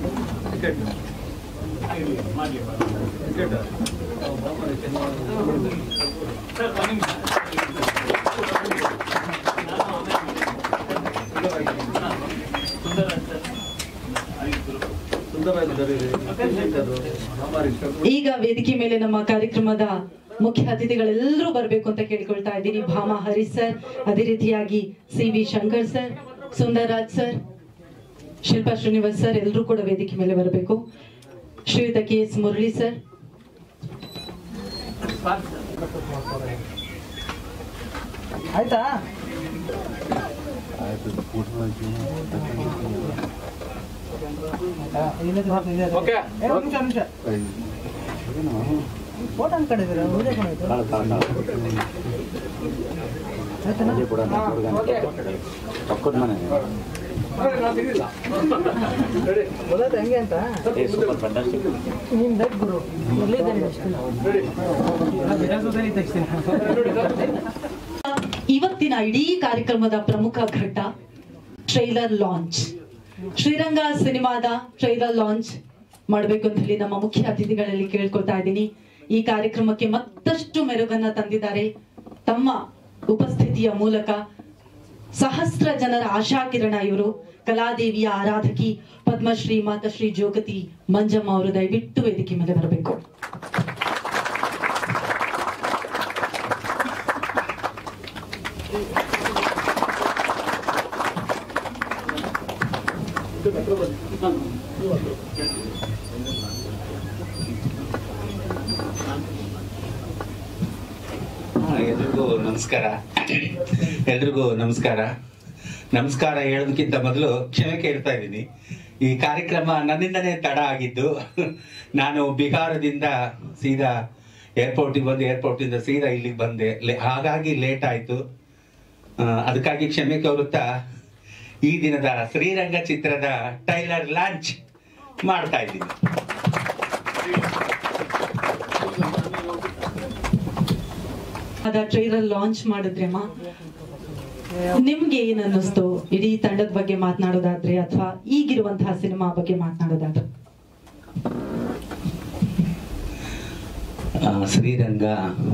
ಈಗ ವೇದಿಕೆ ಮೇಲೆ ನಮ್ಮ ಕಾರ್ಯಕ್ರಮದ ಮುಖ್ಯ ಅತಿಥಿಗಳೆಲ್ಲರೂ ಬರಬೇಕು ಅಂತ ಕೇಳ್ಕೊಳ್ತಾ ಇದ್ದೀನಿ ಭಾಮಾ ಹರಿ ಸರ್ ಅದೇ ರೀತಿಯಾಗಿ C V Shankar sir Sundarraj sir Shilpa Srinivas sir ಎಲ್ಲರೂ ಕೂಡ ವೇದಿಕೆ ಮೇಲೆ ಬರಬೇಕು ಶ್ರೀಯುತ ಕೆ ಎಸ್ ಮುರಳಿ ಸರ್ ಆಯ್ತಾ ಆಯ್ತಾ? ಇಲ್ಲೇ ಬರ್ತೀನಿ, ಇಲ್ಲೇ ಇರು. ಏ, ಒಂದ್ ನಿಮಿಷ, ಒಂದ್ ನಿಮಿಷ. ಫೋಟೋ ಹಂಗ್ ಕಡಿದಿರ ವಿಡಿಯೋ ಕೊಡಾಯ್ತು ತಾಳು, ತಾಳು, ತಾಳು. ಆಯ್ತಣ್ಣ? ಅದೇ ಕೂಡ ನಮ್ಮ ಹುಡುಗನಿಗೆ. ಪಕ್ಕದ ಮನೆ ಗೊತ್ತಾಯ್ತಾ ಹೆಂಗೆ ಅಂತ ಏ ಸೂಪರ್ ಫ್ಯಾಂಟಾಸ್ಟಿಕ್ ನೀನ್ ದೊಡ್ಡ ಗುರು ಎಲ್ಲಿದ್ದಾನೆ ಇವತ್ತಿನ ಇಡೀ ಕಾರ್ಯಕ್ರಮದ ಪ್ರಮುಖ ಘಟ್ಟ ಟ್ರೈಲರ್ ಲಾಂಚ್ ಶ್ರೀರಂಗ ಸಿನಿಮಾದ ಟ್ರೈಲರ್ ಲಾಂಚ್ ಮಾಡಬೇಕು ಅಂತ ಹೇಳಿ ನಮ್ಮ ಮುಖ್ಯ ಅತಿಥಿಗಳಲ್ಲಿ ಕೇಳ್ಕೊಳ್ತಾ ಇದ್ದೀನಿ ಈ ಕಾರ್ಯಕ್ರಮಕ್ಕೆ ಮತ್ತಷ್ಟು ಮೆರುಗನ್ನ ತಂದಿದ್ದಾರೆ ತಮ್ಮ ಉಪಸ್ಥಿತಿಯ ಮೂಲಕ ಸಹಸ್ರ ಜನರ ಆಶಾಕಿರಣ ಇವರು ಕಲಾದೇವಿಯ ಆರಾಧಕಿ ಪದ್ಮಶ್ರೀ ಮಾತಶ್ರೀ ಜೋಗತಿ ಮಂಜಮ್ಮ ಅವರು ದಯವಿಟ್ಟು ವೇದಿಕೆ ಮೇಲೆ ಬರಬೇಕು ಹಾ, ಎಲ್ರಿಗೂ ನಮಸ್ಕಾರ ಎಲ್ರಿಗೂ ನಮಸ್ಕಾರ ನಮಸ್ಕಾರ ಹೇಳೋದಕ್ಕಿಂತ ಮೊದಲು ಕ್ಷಮೆ ಕೇಳ್ತಾ ಇದ್ದೀನಿ ಈ ಕಾರ್ಯಕ್ರಮ ನನ್ನಿಂದನೇ ತಡ ಆಗಿದ್ದು ನಾನು ಬಿಹಾರದಿಂದ ಸೀದಾ ಏರ್ಪೋರ್ಟಿಗೆ ಬಂದು ಏರ್ಪೋರ್ಟಿಂದ ಸೀದಾ ಇಲ್ಲಿಗೆ ಬಂದೆ ಲೇ- ಹಾಗಾಗಿ ಲೇಟ್ ಆಯ್ತು ಆ, ಅದಕ್ಕಾಗಿ ಕ್ಷಮೆ ಕೋರುತ್ತಾ ಈ ದಿನದ ಶ್ರೀರಂಗ ಚಿತ್ರದ ಟೈಲರ್ ಲಾಂಚ್ ಮಾಡ್ತಾ ಇದ್ದೀನಿ ಅದ ಟ್ರೈಲರ್ ಲಾಂಚ್ ಮಾಡಿದ್ರೆಮ್ಮ ನಿಮ್ಗೆ ಏನ್ ಅನ್ನಿಸ್ತು ಇಡೀ ತಂಡದ ಬಗ್ಗೆ ಮಾತನಾಡೋದಾದ್ರೆ ಅಥವಾ ಈಗಿರುವಂತಹ ಸಿನಿಮಾ ಬಗ್ಗೆ ಮಾತನಾಡೋದಾದ್ರೆ ಆ, ಶ್ರೀರಂಗ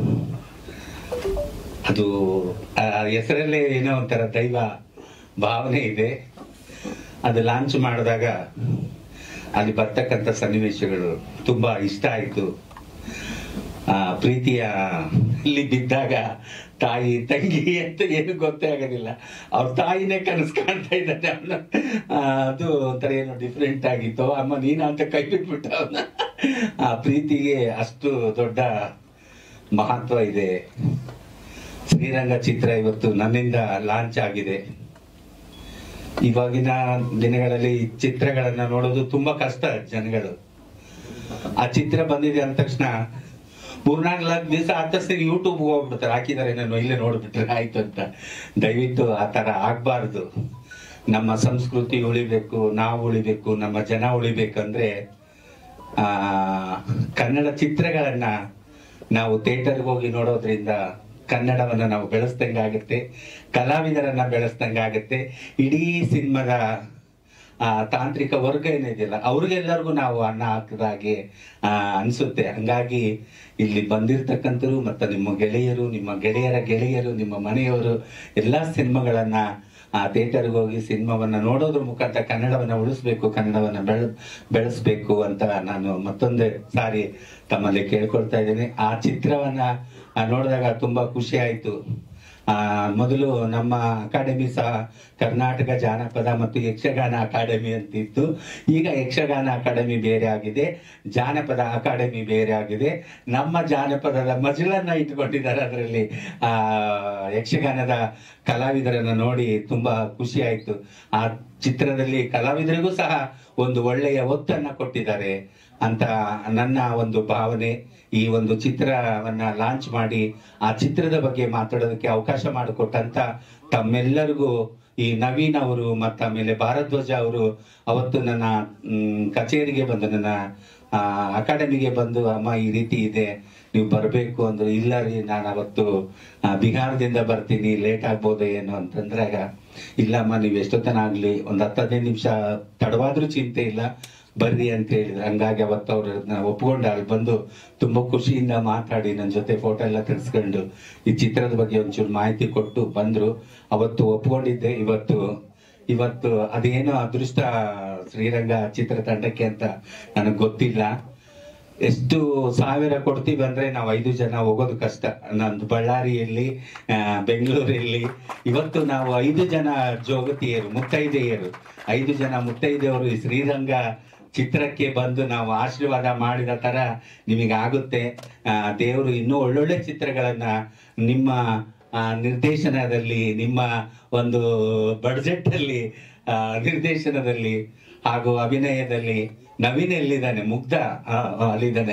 ಅದು ಆ ಹೆಸರಲ್ಲೇ ಏನೋ ಒಂಥರ ದೈವ ಭಾವನೆ ಇದೆ ಅದು ಲಾಂಚ್ ಮಾಡಿದಾಗ ಅಲ್ಲಿ ಬರ್ತಕ್ಕಂಥ ಸನ್ನಿವೇಶಗಳು ತುಂಬಾ ಇಷ್ಟ ಆಯಿತು ಆ ಪ್ರೀತಿಯ ಇಲ್ಲಿ ಬಿದ್ದಾಗ ತಾಯಿ ತಂಗಿ ಅಂತ ಏನು ಗೊತ್ತೇ ಆಗೋದಿಲ್ಲ ಅವ್ರ ತಾಯಿನೇ ಕನಸು ಕಾಣ್ತಾ ಇದ್ದಾನೆ ಅವನು ಅದು ಒಂಥರ ಏನೋ ಡಿಫ್ರೆಂಟ್ ಆಗಿತ್ತು ಅಮ್ಮ ನೀನ ಅಂತ ಕೈ ಬಿಟ್ಬಿಟ್ಟ ಅವನ ಆ ಪ್ರೀತಿಗೆ ಅಷ್ಟು ದೊಡ್ಡ ಮಹತ್ವ ಇದೆ ಶ್ರೀರಂಗ ಚಿತ್ರ ಇವತ್ತು ನನ್ನಿಂದ ಲಾಂಚ್ ಆಗಿದೆ ಇವಾಗಿನ ದಿನಗಳಲ್ಲಿ ಚಿತ್ರಗಳನ್ನ ನೋಡೋದು ತುಂಬಾ ಕಷ್ಟ ಜನಗಳು ಆ ಚಿತ್ರ ಬಂದಿದೆ ಅಂದ ತಕ್ಷಣ ಮೂರ್ನಾಲ್ಕು ದಿವಸ ಆದ ತಕ್ಷಣ ಯೂಟ್ಯೂಬ್ ಹೋಗ್ಬಿಡ್ತಾರೆ ಹಾಕಿದ್ದಾರೆ ನಾನು ಇಲ್ಲೇ ನೋಡ್ಬಿಟ್ರೆ ಆಯ್ತು ಅಂತ ದಯವಿಟ್ಟು ಆ ತರ ಆಗ್ಬಾರ್ದು ನಮ್ಮ ಸಂಸ್ಕೃತಿ ಉಳಿಬೇಕು ನಾವು ಉಳಿಬೇಕು ನಮ್ಮ ಜನ ಉಳಿಬೇಕಂದ್ರೆ ಆ ಕನ್ನಡ ಚಿತ್ರಗಳನ್ನ ನಾವು ಥಿಯೇಟರ್ಗೆ ಹೋಗಿ ನೋಡೋದ್ರಿಂದ ಕನ್ನಡವನ್ನ ನಾವು ಬೆಳೆಸ್ದಂಗಾಗುತ್ತೆ ಕಲಾವಿದರನ್ನ ಬೆಳೆಸ್ದಂಗಾಗುತ್ತೆ ಇಡೀ ಸಿನಿಮಾದ ಆ ತಾಂತ್ರಿಕ ವರ್ಗ ಏನಿದೆಯಲ್ಲ ಅವ್ರಿಗೆಲ್ಲರಿಗೂ ನಾವು ಅನ್ನ ಹಾಕಿದ ಹಾಗೆ ಆ, ಅನ್ಸುತ್ತೆ ಹಂಗಾಗಿ ಇಲ್ಲಿ ಬಂದಿರ್ತಕ್ಕಂಥರು ಮತ್ತು ನಿಮ್ಮ ಗೆಳೆಯರು ನಿಮ್ಮ ಗೆಳೆಯರ ಗೆಳೆಯರು ನಿಮ್ಮ ಮನೆಯವರು ಎಲ್ಲಾ ಸಿನಿಮಾಗಳನ್ನ ಆ ಥಿಯೇಟರ್ಗೆ ಹೋಗಿ ಸಿನಿಮಾವನ್ನ ನೋಡೋದ್ರ ಮುಖಾಂತರ ಕನ್ನಡವನ್ನ ಉಳಿಸ್ಬೇಕು ಕನ್ನಡವನ್ನ ಬೆಳ ಬೆಳೆಸ್ಬೇಕು ಅಂತ ನಾನು ಮತ್ತೊಂದು ಸಾರಿ ತಮ್ಮಲ್ಲಿ ಕೇಳ್ಕೊಳ್ತಾ ಇದ್ದೀನಿ ಆ ಚಿತ್ರವನ್ನ ಆ, ನೋಡಿದಾಗ ತುಂಬಾ ಖುಷಿ ಆಯ್ತು ಆ, ಮೊದಲು ನಮ್ಮ ಅಕಾಡೆಮಿ ಸಹ ಕರ್ನಾಟಕ ಜಾನಪದ ಮತ್ತು ಯಕ್ಷಗಾನ ಅಕಾಡೆಮಿ ಅಂತ ಇತ್ತು ಈಗ ಯಕ್ಷಗಾನ ಅಕಾಡೆಮಿ ಬೇರೆ ಆಗಿದೆ ಜಾನಪದ ಅಕಾಡೆಮಿ ಬೇರೆ ಆಗಿದೆ ನಮ್ಮ ಜಾನಪದದ ಮಜಲನ್ನ ಇಟ್ಕೊಂಡಿದ್ದಾರೆ ಅದರಲ್ಲಿ ಆ ಯಕ್ಷಗಾನದ ಕಲಾವಿದರನ್ನ ನೋಡಿ ತುಂಬಾ ಖುಷಿ ಆಯ್ತು ಆ ಚಿತ್ರದಲ್ಲಿ ಕಲಾವಿದರಿಗೂ ಸಹ ಒಂದು ಒಳ್ಳೆಯ ಒತ್ತನ್ನ ಕೊಟ್ಟಿದ್ದಾರೆ ಅಂತ ನನ್ನ ಒಂದು ಭಾವನೆ ಈ ಒಂದು ಚಿತ್ರವನ್ನ ಲಾಂಚ್ ಮಾಡಿ ಆ ಚಿತ್ರದ ಬಗ್ಗೆ ಮಾತಾಡೋದಕ್ಕೆ ಅವಕಾಶ ಮಾಡಿಕೊಟ್ಟಂತ ತಮ್ಮೆಲ್ಲರಿಗೂ ಈ ನವೀನ್ ಅವರು ಮತ್ತು ಆಮೇಲೆ ಭಾರದ್ವಾಜ ಅವರು ಅವತ್ತು ನನ್ನ ಮ್, ಕಚೇರಿಗೆ ಬಂದು ನನ್ನ ಆ, ಅಕಾಡೆಮಿಗೆ ಬಂದು ಅಮ್ಮ ಈ ರೀತಿ ಇದೆ ನೀವು ಬರಬೇಕು ಅಂದ್ರು ಇಲ್ಲ ರೀ ನಾನು ಅವತ್ತು ಆ, ಬಿಹಾರದಿಂದ ಬರ್ತೀನಿ ಲೇಟ್ ಆಗ್ಬೋದು ಏನು ಅಂತಂದ್ರಾಗ ಇಲ್ಲಮ್ಮ ನೀವು ಎಷ್ಟೊತ್ತನ ಆಗ್ಲಿ ಒಂದ್ ಹತ್ತು ಹದಿನೈದು ನಿಮಿಷ ತಡವಾದ್ರೂ ಚಿಂತೆ ಇಲ್ಲ ಬರ್ರಿ ಅಂತ ಹೇಳಿದ್ರು ಹಂಗಾಗಿ ಅವತ್ತು ಅವ್ರನ್ನ ಒಪ್ಕೊಂಡು ಅಲ್ಲಿ ಬಂದು ತುಂಬಾ ಖುಷಿಯಿಂದ ಮಾತಾಡಿ ನನ್ನ ಜೊತೆ ಫೋಟೋ ಎಲ್ಲ ತೆಗೆಸ್ಕೊಂಡು ಈ ಚಿತ್ರದ ಬಗ್ಗೆ ಒಂಚೂರು ಮಾಹಿತಿ ಕೊಟ್ಟು ಬಂದ್ರು ಅವತ್ತು ಒಪ್ಕೊಂಡಿದ್ದೆ ಇವತ್ತು ಇವತ್ತು ಅದೇನೋ ಅದೃಷ್ಟ ಶ್ರೀರಂಗ ಚಿತ್ರತಂಡಕ್ಕೆ ಅಂತ ನನಗೆ ಗೊತ್ತಿಲ್ಲ ಎಷ್ಟು ಸಾವಿರ ಕೊಡ್ತೀವಿ ಅಂದ್ರೆ ನಾವು ಐದು ಜನ ಹೋಗೋದು ಕಷ್ಟ ನಂದು ಬಳ್ಳಾರಿಯಲ್ಲಿ ಆ, ಬೆಂಗಳೂರಲ್ಲಿ ಇವತ್ತು ನಾವು ಐದು ಜನ ಜೋಗತಿಯರು ಮುತ್ತೈದೆಯರು ಐದು ಜನ ಮುತ್ತೈದೆಯವರು ಈ ಶ್ರೀರಂಗ ಚಿತ್ರಕ್ಕೆ ಬಂದು ನಾವು ಆಶೀರ್ವಾದ ಮಾಡಿದ ತರ ನಿಮಗೆ ಆಗುತ್ತೆ ಆ, ದೇವರು ಇನ್ನೂ ಒಳ್ಳೊಳ್ಳೆ ಚಿತ್ರಗಳನ್ನ ನಿಮ್ಮ ಆ, ನಿರ್ದೇಶನದಲ್ಲಿ ನಿಮ್ಮ ಒಂದು ಬಡ್ಜೆಟ್ ಅಲ್ಲಿ ಆ, ನಿರ್ದೇಶನದಲ್ಲಿ ಹಾಗೂ ಅಭಿನಯದಲ್ಲಿ ನವೀನ್ ಎಲ್ಲಿದ್ದಾನೆ ಮುಗ್ಧ ಆ, ಆ, ಅಲ್ಲಿದ್ದಾನೆ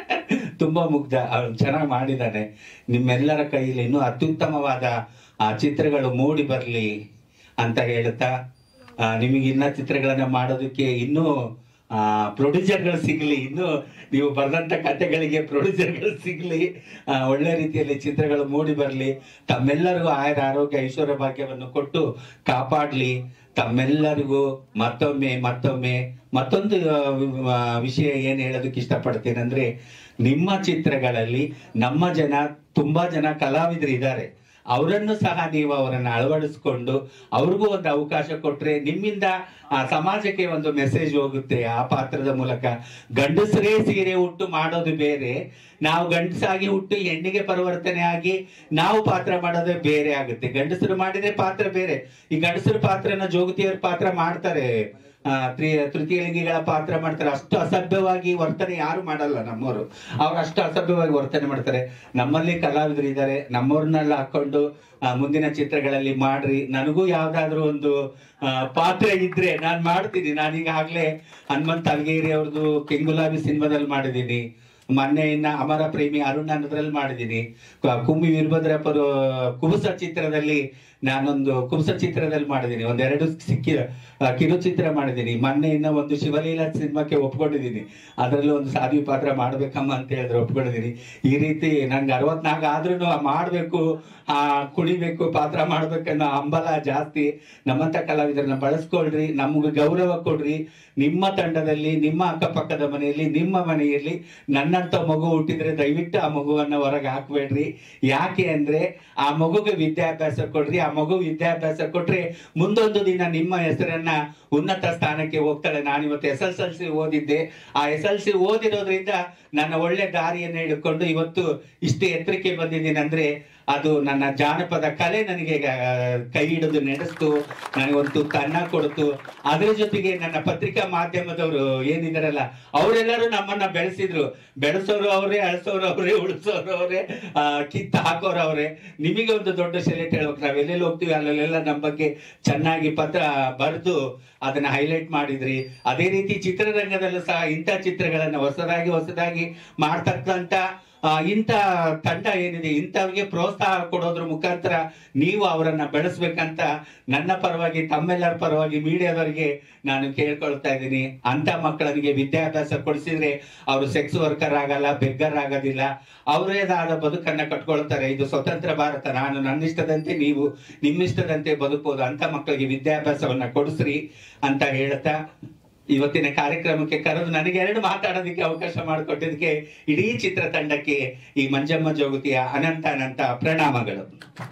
ತುಂಬಾ ಮುಗ್ಧ ಅವ್ನು ಚೆನ್ನಾಗಿ ಮಾಡಿದ್ದಾನೆ ನಿಮ್ಮೆಲ್ಲರ ಕೈಯಲ್ಲಿ ಇನ್ನೂ ಅತ್ಯುತ್ತಮವಾದ ಆ ಚಿತ್ರಗಳು ಮೂಡಿ ಬರಲಿ ಅಂತ ಹೇಳ್ತಾ ಆ, ನಿಮಗೆ ಇನ್ನ ಚಿತ್ರಗಳನ್ನ ಮಾಡೋದಕ್ಕೆ ಇನ್ನೂ ಪ್ರೊಡ್ಯೂಸರ್ಗಳು ಸಿಗ್ಲಿ ಇನ್ನು ನೀವು ಬರೆದಂತ ಕಥೆಗಳಿಗೆ ಪ್ರೊಡ್ಯೂಸರ್ಗಳು ಸಿಗ್ಲಿ ಆ, ಒಳ್ಳೆ ರೀತಿಯಲ್ಲಿ ಚಿತ್ರಗಳು ಮೂಡಿ ಬರಲಿ ತಮ್ಮೆಲ್ಲರಿಗೂ ಆಯುರ ಆರೋಗ್ಯ ಐಶ್ವರ್ಯ ಭಾಗ್ಯವನ್ನು ಕೊಟ್ಟು ಕಾಪಾಡ್ಲಿ ತಮ್ಮೆಲ್ಲರಿಗೂ ಮತ್ತೊಮ್ಮೆ ಮತ್ತೊಮ್ಮೆ ಮತ್ತೊಂದು ಆ, ವಿಷಯ ಏನ್ ಹೇಳೋದಕ್ಕೆ ಇಷ್ಟಪಡ್ತೇನೆ ಅಂದ್ರೆ ನಿಮ್ಮ ಚಿತ್ರಗಳಲ್ಲಿ ನಮ್ಮ ಜನ ತುಂಬಾ ಜನ ಕಲಾವಿದರು ಇದ್ದಾರೆ ಅವರನ್ನು ಸಹ ನೀವು ಅವರನ್ನ ಅಳವಡಿಸ್ಕೊಂಡು ಅವ್ರಿಗೂ ಒಂದು ಅವಕಾಶ ಕೊಟ್ರೆ ನಿಮ್ಮಿಂದ ಆ ಸಮಾಜಕ್ಕೆ ಒಂದು ಮೆಸೇಜ್ ಹೋಗುತ್ತೆ ಆ ಪಾತ್ರದ ಮೂಲಕ ಗಂಡಸರೇ ಸೀರೆ ಉಟ್ಟು ಮಾಡೋದು ಬೇರೆ ನಾವು ಗಂಡಸಾಗಿ ಹುಟ್ಟು ಹೆಣ್ಣಿಗೆ ಪರಿವರ್ತನೆ ಆಗಿ ನಾವು ಪಾತ್ರ ಮಾಡೋದೇ ಬೇರೆ ಆಗುತ್ತೆ ಗಂಡಸರು ಮಾಡಿದ್ರೆ ಪಾತ್ರ ಬೇರೆ ಈ ಗಂಡಸರ ಪಾತ್ರನ ಜೋಗತಿಯವ್ರ ಪಾತ್ರ ಮಾಡ್ತಾರೆ ಆ, ತ್ರಿ- ತೃತೀಯ ಲಿಂಗಿಗಳ ಪಾತ್ರ ಮಾಡ್ತಾರೆ ಅಷ್ಟು ಅಸಭ್ಯವಾಗಿ ವರ್ತನೆ ಯಾರು ಮಾಡಲ್ಲ ನಮ್ಮವರು ಅವ್ರು ಅಷ್ಟು ಅಸಭ್ಯವಾಗಿ ವರ್ತನೆ ಮಾಡ್ತಾರೆ ನಮ್ಮಲ್ಲಿ ಕಲಾವಿದರು ಇದ್ದಾರೆ ನಮ್ಮವ್ರನ್ನೆಲ್ಲ ಹಾಕೊಂಡು ಆ, ಮುಂದಿನ ಚಿತ್ರಗಳಲ್ಲಿ ಮಾಡ್ರಿ ನನಗೂ ಯಾವ್ದಾದ್ರು ಒಂದು ಆ, ಪಾತ್ರ ಇದ್ರೆ ನಾನ್ ಮಾಡ್ತೀನಿ ನಾನೀಗಾಗ್ಲೇ ಹನುಮಂತ ಅಲ್ಗೇರಿ ಅವ್ರದ್ದು ಕೆಂಗುಲಾಬಿ ಸಿನಿಮಾದಲ್ಲಿ ಮಾಡಿದ್ದೀನಿ ಮೊನ್ನೆ ಇನ್ನ ಅಮರ ಪ್ರೇಮಿ ಅರುಣ್ ಅನ್ನೋದ್ರಲ್ಲಿ ಮಾಡಿದ್ದೀನಿ ಕ- ಕುಮ್ಮಿ ವೀರಭದ್ರಪ್ಪರು ಕುಬುಸ ಚಿತ್ರದಲ್ಲಿ ನಾನೊಂದು ಕುಬುಸ ಚಿತ್ರದಲ್ಲಿ ಮಾಡಿದ್ದೀನಿ ಒಂದೆರಡು ಸಿಕ್ಕಿ ಆ, ಕಿರುಚಿತ್ರ ಮಾಡಿದ್ದೀನಿ ಮೊನ್ನೆ ಇನ್ನ ಒಂದು ಶಿವಲೀಲಾ ಸಿನಿಮಾಕ್ಕೆ ಒಪ್ಕೊಂಡಿದ್ದೀನಿ ಅದರಲ್ಲಿ ಒಂದು ಸಾಧಿ ಪಾತ್ರ ಮಾಡ್ಬೇಕಮ್ಮ ಅಂತ ಹೇಳಿದ್ರೆ ಒಪ್ಕೊಂಡಿದ್ದೀನಿ ಈ ರೀತಿ ನಂಗೆ ಅರವತ್ನಾಲ್ಕು ಆದ್ರೂ ಮಾಡ್ಬೇಕು ಆ ಕುಣಿಬೇಕು ಪಾತ್ರ ಮಾಡ್ಬೇಕನ್ನೋ ಹಂಬಲ ಜಾಸ್ತಿ ನಮ್ಮಂತ ಕಲಾವಿದರನ್ನ ಬಳಸ್ಕೊಳ್ರಿ ನಮ್ಗೆ ಗೌರವ ಕೊಡ್ರಿ ನಿಮ್ಮ ತಂಡದಲ್ಲಿ ನಿಮ್ಮ ಅಕ್ಕಪಕ್ಕದ ಮನೆಯಲ್ಲಿ ನಿಮ್ಮ ಮನೆಯಲ್ಲಿ ನನ್ನಂತ ಮಗು ಹುಟ್ಟಿದ್ರೆ ದಯವಿಟ್ಟು ಆ ಮಗುವನ್ನ ಹೊರಗೆ ಹಾಕ್ಬೇಡ್ರಿ ಯಾಕೆ ಅಂದ್ರೆ ಆ ಮಗುಗೆ ವಿದ್ಯಾಭ್ಯಾಸ ಕೊಡ್ರಿ ಆ ಮಗು ವಿದ್ಯಾಭ್ಯಾಸ ಕೊಟ್ರೆ ಮುಂದೊಂದು ದಿನ ನಿಮ್ಮ ಹೆಸರನ್ನ ಉನ್ನತ ಸ್ಥಾನಕ್ಕೆ ಹೋಗ್ತಾಳೆ ನಾನು ಇವತ್ತು ಎಸ್ ಎಲ್ ಎಲ್ ಸಿ ಓದಿದ್ದೆ ಆ ಎಸ್ ಎಲ್ ಸಿ ಓದಿರೋದ್ರಿಂದ ನನ್ನ ಒಳ್ಳೆ ದಾರಿಯನ್ನು ಹಿಡ್ಕೊಂಡು ಇವತ್ತು ಇಷ್ಟು ಎತ್ತರಕ್ಕೆ ಬಂದಿದ್ದೀನಿ ಅಂದ್ರೆ ಅದು ನನ್ನ ಜಾನಪದ ಕಲೆ ನನಗೆ ಆ, ಕೈ ಹಿಡಿದು ನಡೆಸ್ತು ನನಗೊಂದು ತನ್ನ ಕೊಡ್ತು ಅದ್ರ ಜೊತೆಗೆ ನನ್ನ ಪತ್ರಿಕಾ ಮಾಧ್ಯಮದವರು ಏನಿದಾರಲ್ಲ ಅವರೆಲ್ಲರೂ ನಮ್ಮನ್ನ ಬೆಳೆಸಿದ್ರು ಬೆಳೆಸೋರು ಅವರೇ ಅಳಿಸೋರು ಅವರೇ ಉಳಿಸೋರು ಅವರೇ ಕಿತ್ತ ಹಾಕೋರು ಅವರೇ ನಿಮಗೆ ಒಂದು ದೊಡ್ಡ ಸೆಲೆಕ್ಟ್ ಹೇಳ್ಬೇಕು ನಾವ್ ಎಲ್ಲೆಲ್ಲಿ ಹೋಗ್ತೀವಿ ಅಲ್ಲೆಲ್ಲ ನಮ್ಮ ಬಗ್ಗೆ ಚೆನ್ನಾಗಿ ಪತ್ರ ಬರೆದು ಅದನ್ನ ಹೈಲೈಟ್ ಮಾಡಿದ್ರಿ ಅದೇ ರೀತಿ ಚಿತ್ರರಂಗದಲ್ಲೂ ಸಹ ಇಂಥ ಚಿತ್ರಗಳನ್ನ ಹೊಸದಾಗಿ ಹೊಸದಾಗಿ ಮಾಡ್ತಕ್ಕಂತ ಆ, ಇಂಥ ತಂಡ ಏನಿದೆ ಇಂಥವ್ರಿಗೆ ಪ್ರೋತ್ಸಾಹ ಕೊಡೋದ್ರ ಮುಖಾಂತರ ನೀವು ಅವರನ್ನ ಬೆಳೆಸ್ಬೇಕಂತ ನನ್ನ ಪರವಾಗಿ ತಮ್ಮೆಲ್ಲರ ಪರವಾಗಿ ಮೀಡಿಯಾದವರಿಗೆ ನಾನು ಕೇಳ್ಕೊಳ್ತಾ ಇದ್ದೀನಿ ಅಂತ ಮಕ್ಕಳಿಗೆ ವಿದ್ಯಾಭ್ಯಾಸ ಕೊಡಿಸಿದ್ರೆ ಅವರು ಸೆಕ್ಸ್ ವರ್ಕರ್ ಆಗಲ್ಲ ಬೆಗ್ಗರ್ ಆಗೋದಿಲ್ಲ ಅವರೇದಾದ ಬದುಕನ್ನ ಕಟ್ಕೊಳ್ತಾರೆ ಇದು ಸ್ವತಂತ್ರ ಭಾರತ ನಾನು ನನ್ನ ಇಷ್ಟದಂತೆ ನೀವು ನಿಮ್ಮಿಷ್ಟದಂತೆ ಬದುಕಬಹುದು ಅಂತ ಮಕ್ಕಳಿಗೆ ವಿದ್ಯಾಭ್ಯಾಸವನ್ನ ಕೊಡಿಸ್ರಿ ಅಂತ ಹೇಳ್ತಾ ಇವತ್ತಿನ ಕಾರ್ಯಕ್ರಮಕ್ಕೆ ಕರೆದು ನನಗೆ ಎರಡು ಮಾತಾಡೋದಕ್ಕೆ ಅವಕಾಶ ಮಾಡಿಕೊಟ್ಟಿದ್ದಕ್ಕೆ ಇಡೀ ಚಿತ್ರತಂಡಕ್ಕೆ ಈ ಮಂಜಮ್ಮ ಜೋಗತಿಯ ಅನಂತ ಅನಂತ ಪ್ರಣಾಮಗಳು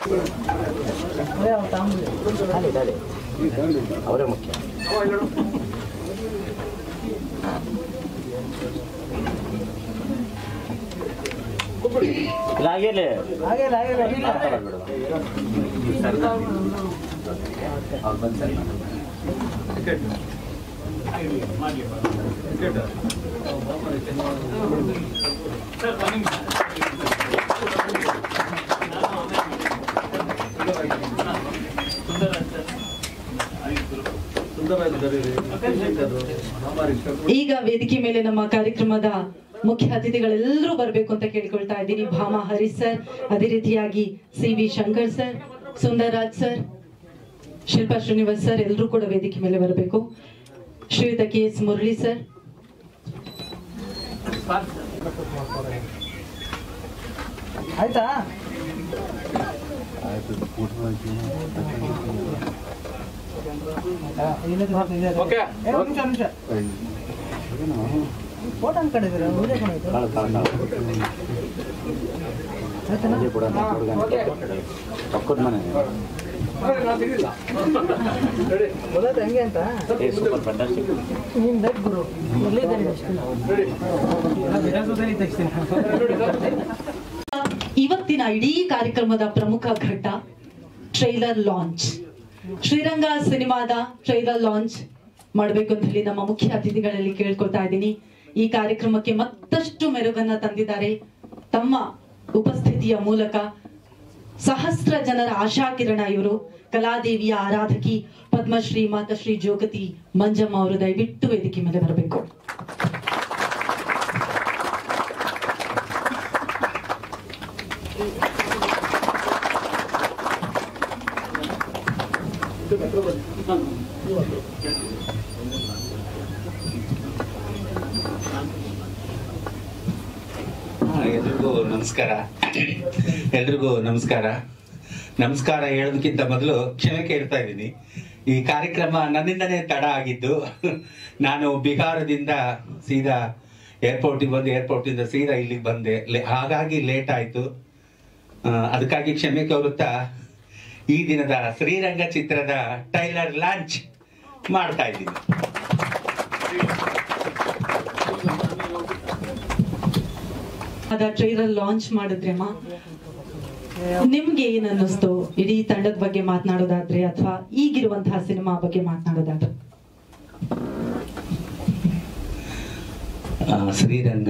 ಅದೇ ಅವ್ರು ತಗೊಂಡ್ಬಿಡಿ. ಅಲ್ಲಿ ಇದ್ದಾರೆ ಅವರೇ ಮುಖ್ಯ ಇಲ್ಲ ಆಗಿಲ್ಲ ಆಗಿಲ್ಲ ಆಗಿಲ್ಲ ಇಲ್ಲ. ಅವ್ರು ಬಂದು ಸರಿ ಈಗ ವೇದಿಕೆ ಮೇಲೆ ನಮ್ಮ ಕಾರ್ಯಕ್ರಮದ ಮುಖ್ಯ ಅತಿಥಿಗಳೆಲ್ಲರೂ ಬರಬೇಕು ಅಂತ ಕೇಳ್ಕೊಳ್ತಾ ಇದ್ದೀನಿ ಭಾಮಾ ಹರೀಶ್ ಸರ್ ಅದೇ ರೀತಿಯಾಗಿ C V Shankar sir Sundarraj sir Shilpa Srinivas sir ಎಲ್ಲರೂ ಕೂಡ ವೇದಿಕೆ ಮೇಲೆ ಬರಬೇಕು ಶ್ರೀಯುತ ಕೆ ಎಸ್ ಮುರಳಿ ಸರ್ ಆಯ್ತಾ ಆ, ಇಲ್ಲೇ ತಗೊಂಡು ಇಲ್ಲೇ ತಗೊಂಡು. ಏ, ಒಂದ್ ನಿಮಿಷ ಒಂದ್ ನಿಮಿಷ ಫೋಟೋ ಅಂತ ಕಡಿದ್ರೆ ವಿಡಿಯೋ ಕೊಡಾಯ್ತು ಕಾಳು ಕಾಳು ಕಾಳು ಆಯ್ತಾ ಅದೇ ಕೂಡ ಪಕ್ಕದ ಮನೆ ಗೊತ್ತಾಯ್ತು ಹೆಂಗೆ ಅಂತ ಏ ಸೂಪರ್ ಫ್ಯಾಂಟಾಸ್ಟಿಕ್ ನೀನ್ ಬೇಕು ಗುರು ಎಲ್ಲಿದ್ದಾನೆ ವಿಧಾನಸೌಧದಲ್ಲಿ ತೆಗಿಸ್ತೀನಿ ಇವತ್ತಿನ ಇಡೀ ಕಾರ್ಯಕ್ರಮದ ಪ್ರಮುಖ ಘಟ್ಟ ಟ್ರೈಲರ್ ಲಾಂಚ್ ಶ್ರೀರಂಗ ಸಿನಿಮಾದ ಟ್ರೈಲರ್ ಲಾಂಚ್ ಮಾಡಬೇಕು ಅಂತ ಹೇಳಿ ನಮ್ಮ ಮುಖ್ಯ ಅತಿಥಿಗಳಲ್ಲಿ ಕೇಳ್ಕೊಳ್ತಾ ಇದ್ದೀನಿ ಈ ಕಾರ್ಯಕ್ರಮಕ್ಕೆ ಮತ್ತಷ್ಟು ಮೆರುಗನ್ನ ತಂದಿದ್ದಾರೆ ತಮ್ಮ ಉಪಸ್ಥಿತಿಯ ಮೂಲಕ ಸಹಸ್ರ ಜನರ ಆಶಾಕಿರಣ ಇವರು ಕಲಾದೇವಿಯ ಆರಾಧಕಿ ಪದ್ಮಶ್ರೀ ಮಾತಶ್ರೀ ಜೋಗತಿ ಮಂಜಮ್ಮ ಅವರು ದಯವಿಟ್ಟು ವೇದಿಕೆ ಮೇಲೆ ಬರಬೇಕು ಹಾ, ಎಲ್ರಿಗೂ ನಮಸ್ಕಾರ ಎಲ್ರಿಗೂ ನಮಸ್ಕಾರ ನಮಸ್ಕಾರ ಹೇಳೋದಕ್ಕಿಂತ ಮೊದಲು ಕ್ಷಮೆ ಕೇಳ್ತಾ ಇದ್ದೀನಿ ಈ ಕಾರ್ಯಕ್ರಮ ನನ್ನಿಂದನೇ ತಡ ಆಗಿದ್ದು ನಾನು ಬಿಹಾರದಿಂದ ಸೀದಾ ಏರ್ಪೋರ್ಟಿಗೆ ಬಂದು ಏರ್ಪೋರ್ಟಿಂದ ಸೀದಾ ಇಲ್ಲಿಗೆ ಬಂದೆ ಲೇ- ಹಾಗಾಗಿ ಲೇಟ್ ಆಯಿತು ಅದಕ್ಕಾಗಿ ಕ್ಷಮೆ ಕೋರುತ್ತಾ ಈ ದಿನದ ಶ್ರೀರಂಗ ಚಿತ್ರದ ಟೈಲರ್ ಲಾಂಚ್ ಮಾಡ್ತಾ ಇದ್ದೀನಿ ಅದ ಟ್ರೈಲರ್ ಲಾಂಚ್ ಮಾಡಿದ್ರಿ ಅಮ್ಮ ನಿಮ್ಗೆ ಏನ್ ಅನ್ನಿಸ್ತು ಇಡೀ ತಂಡದ ಬಗ್ಗೆ ಮಾತನಾಡೋದಾದ್ರೆ ಅಥವಾ ಈಗಿರುವಂತಹ ಸಿನಿಮಾ ಬಗ್ಗೆ ಮಾತನಾಡೋದಾದ್ರೆ ಆ, ಶ್ರೀರಂಗ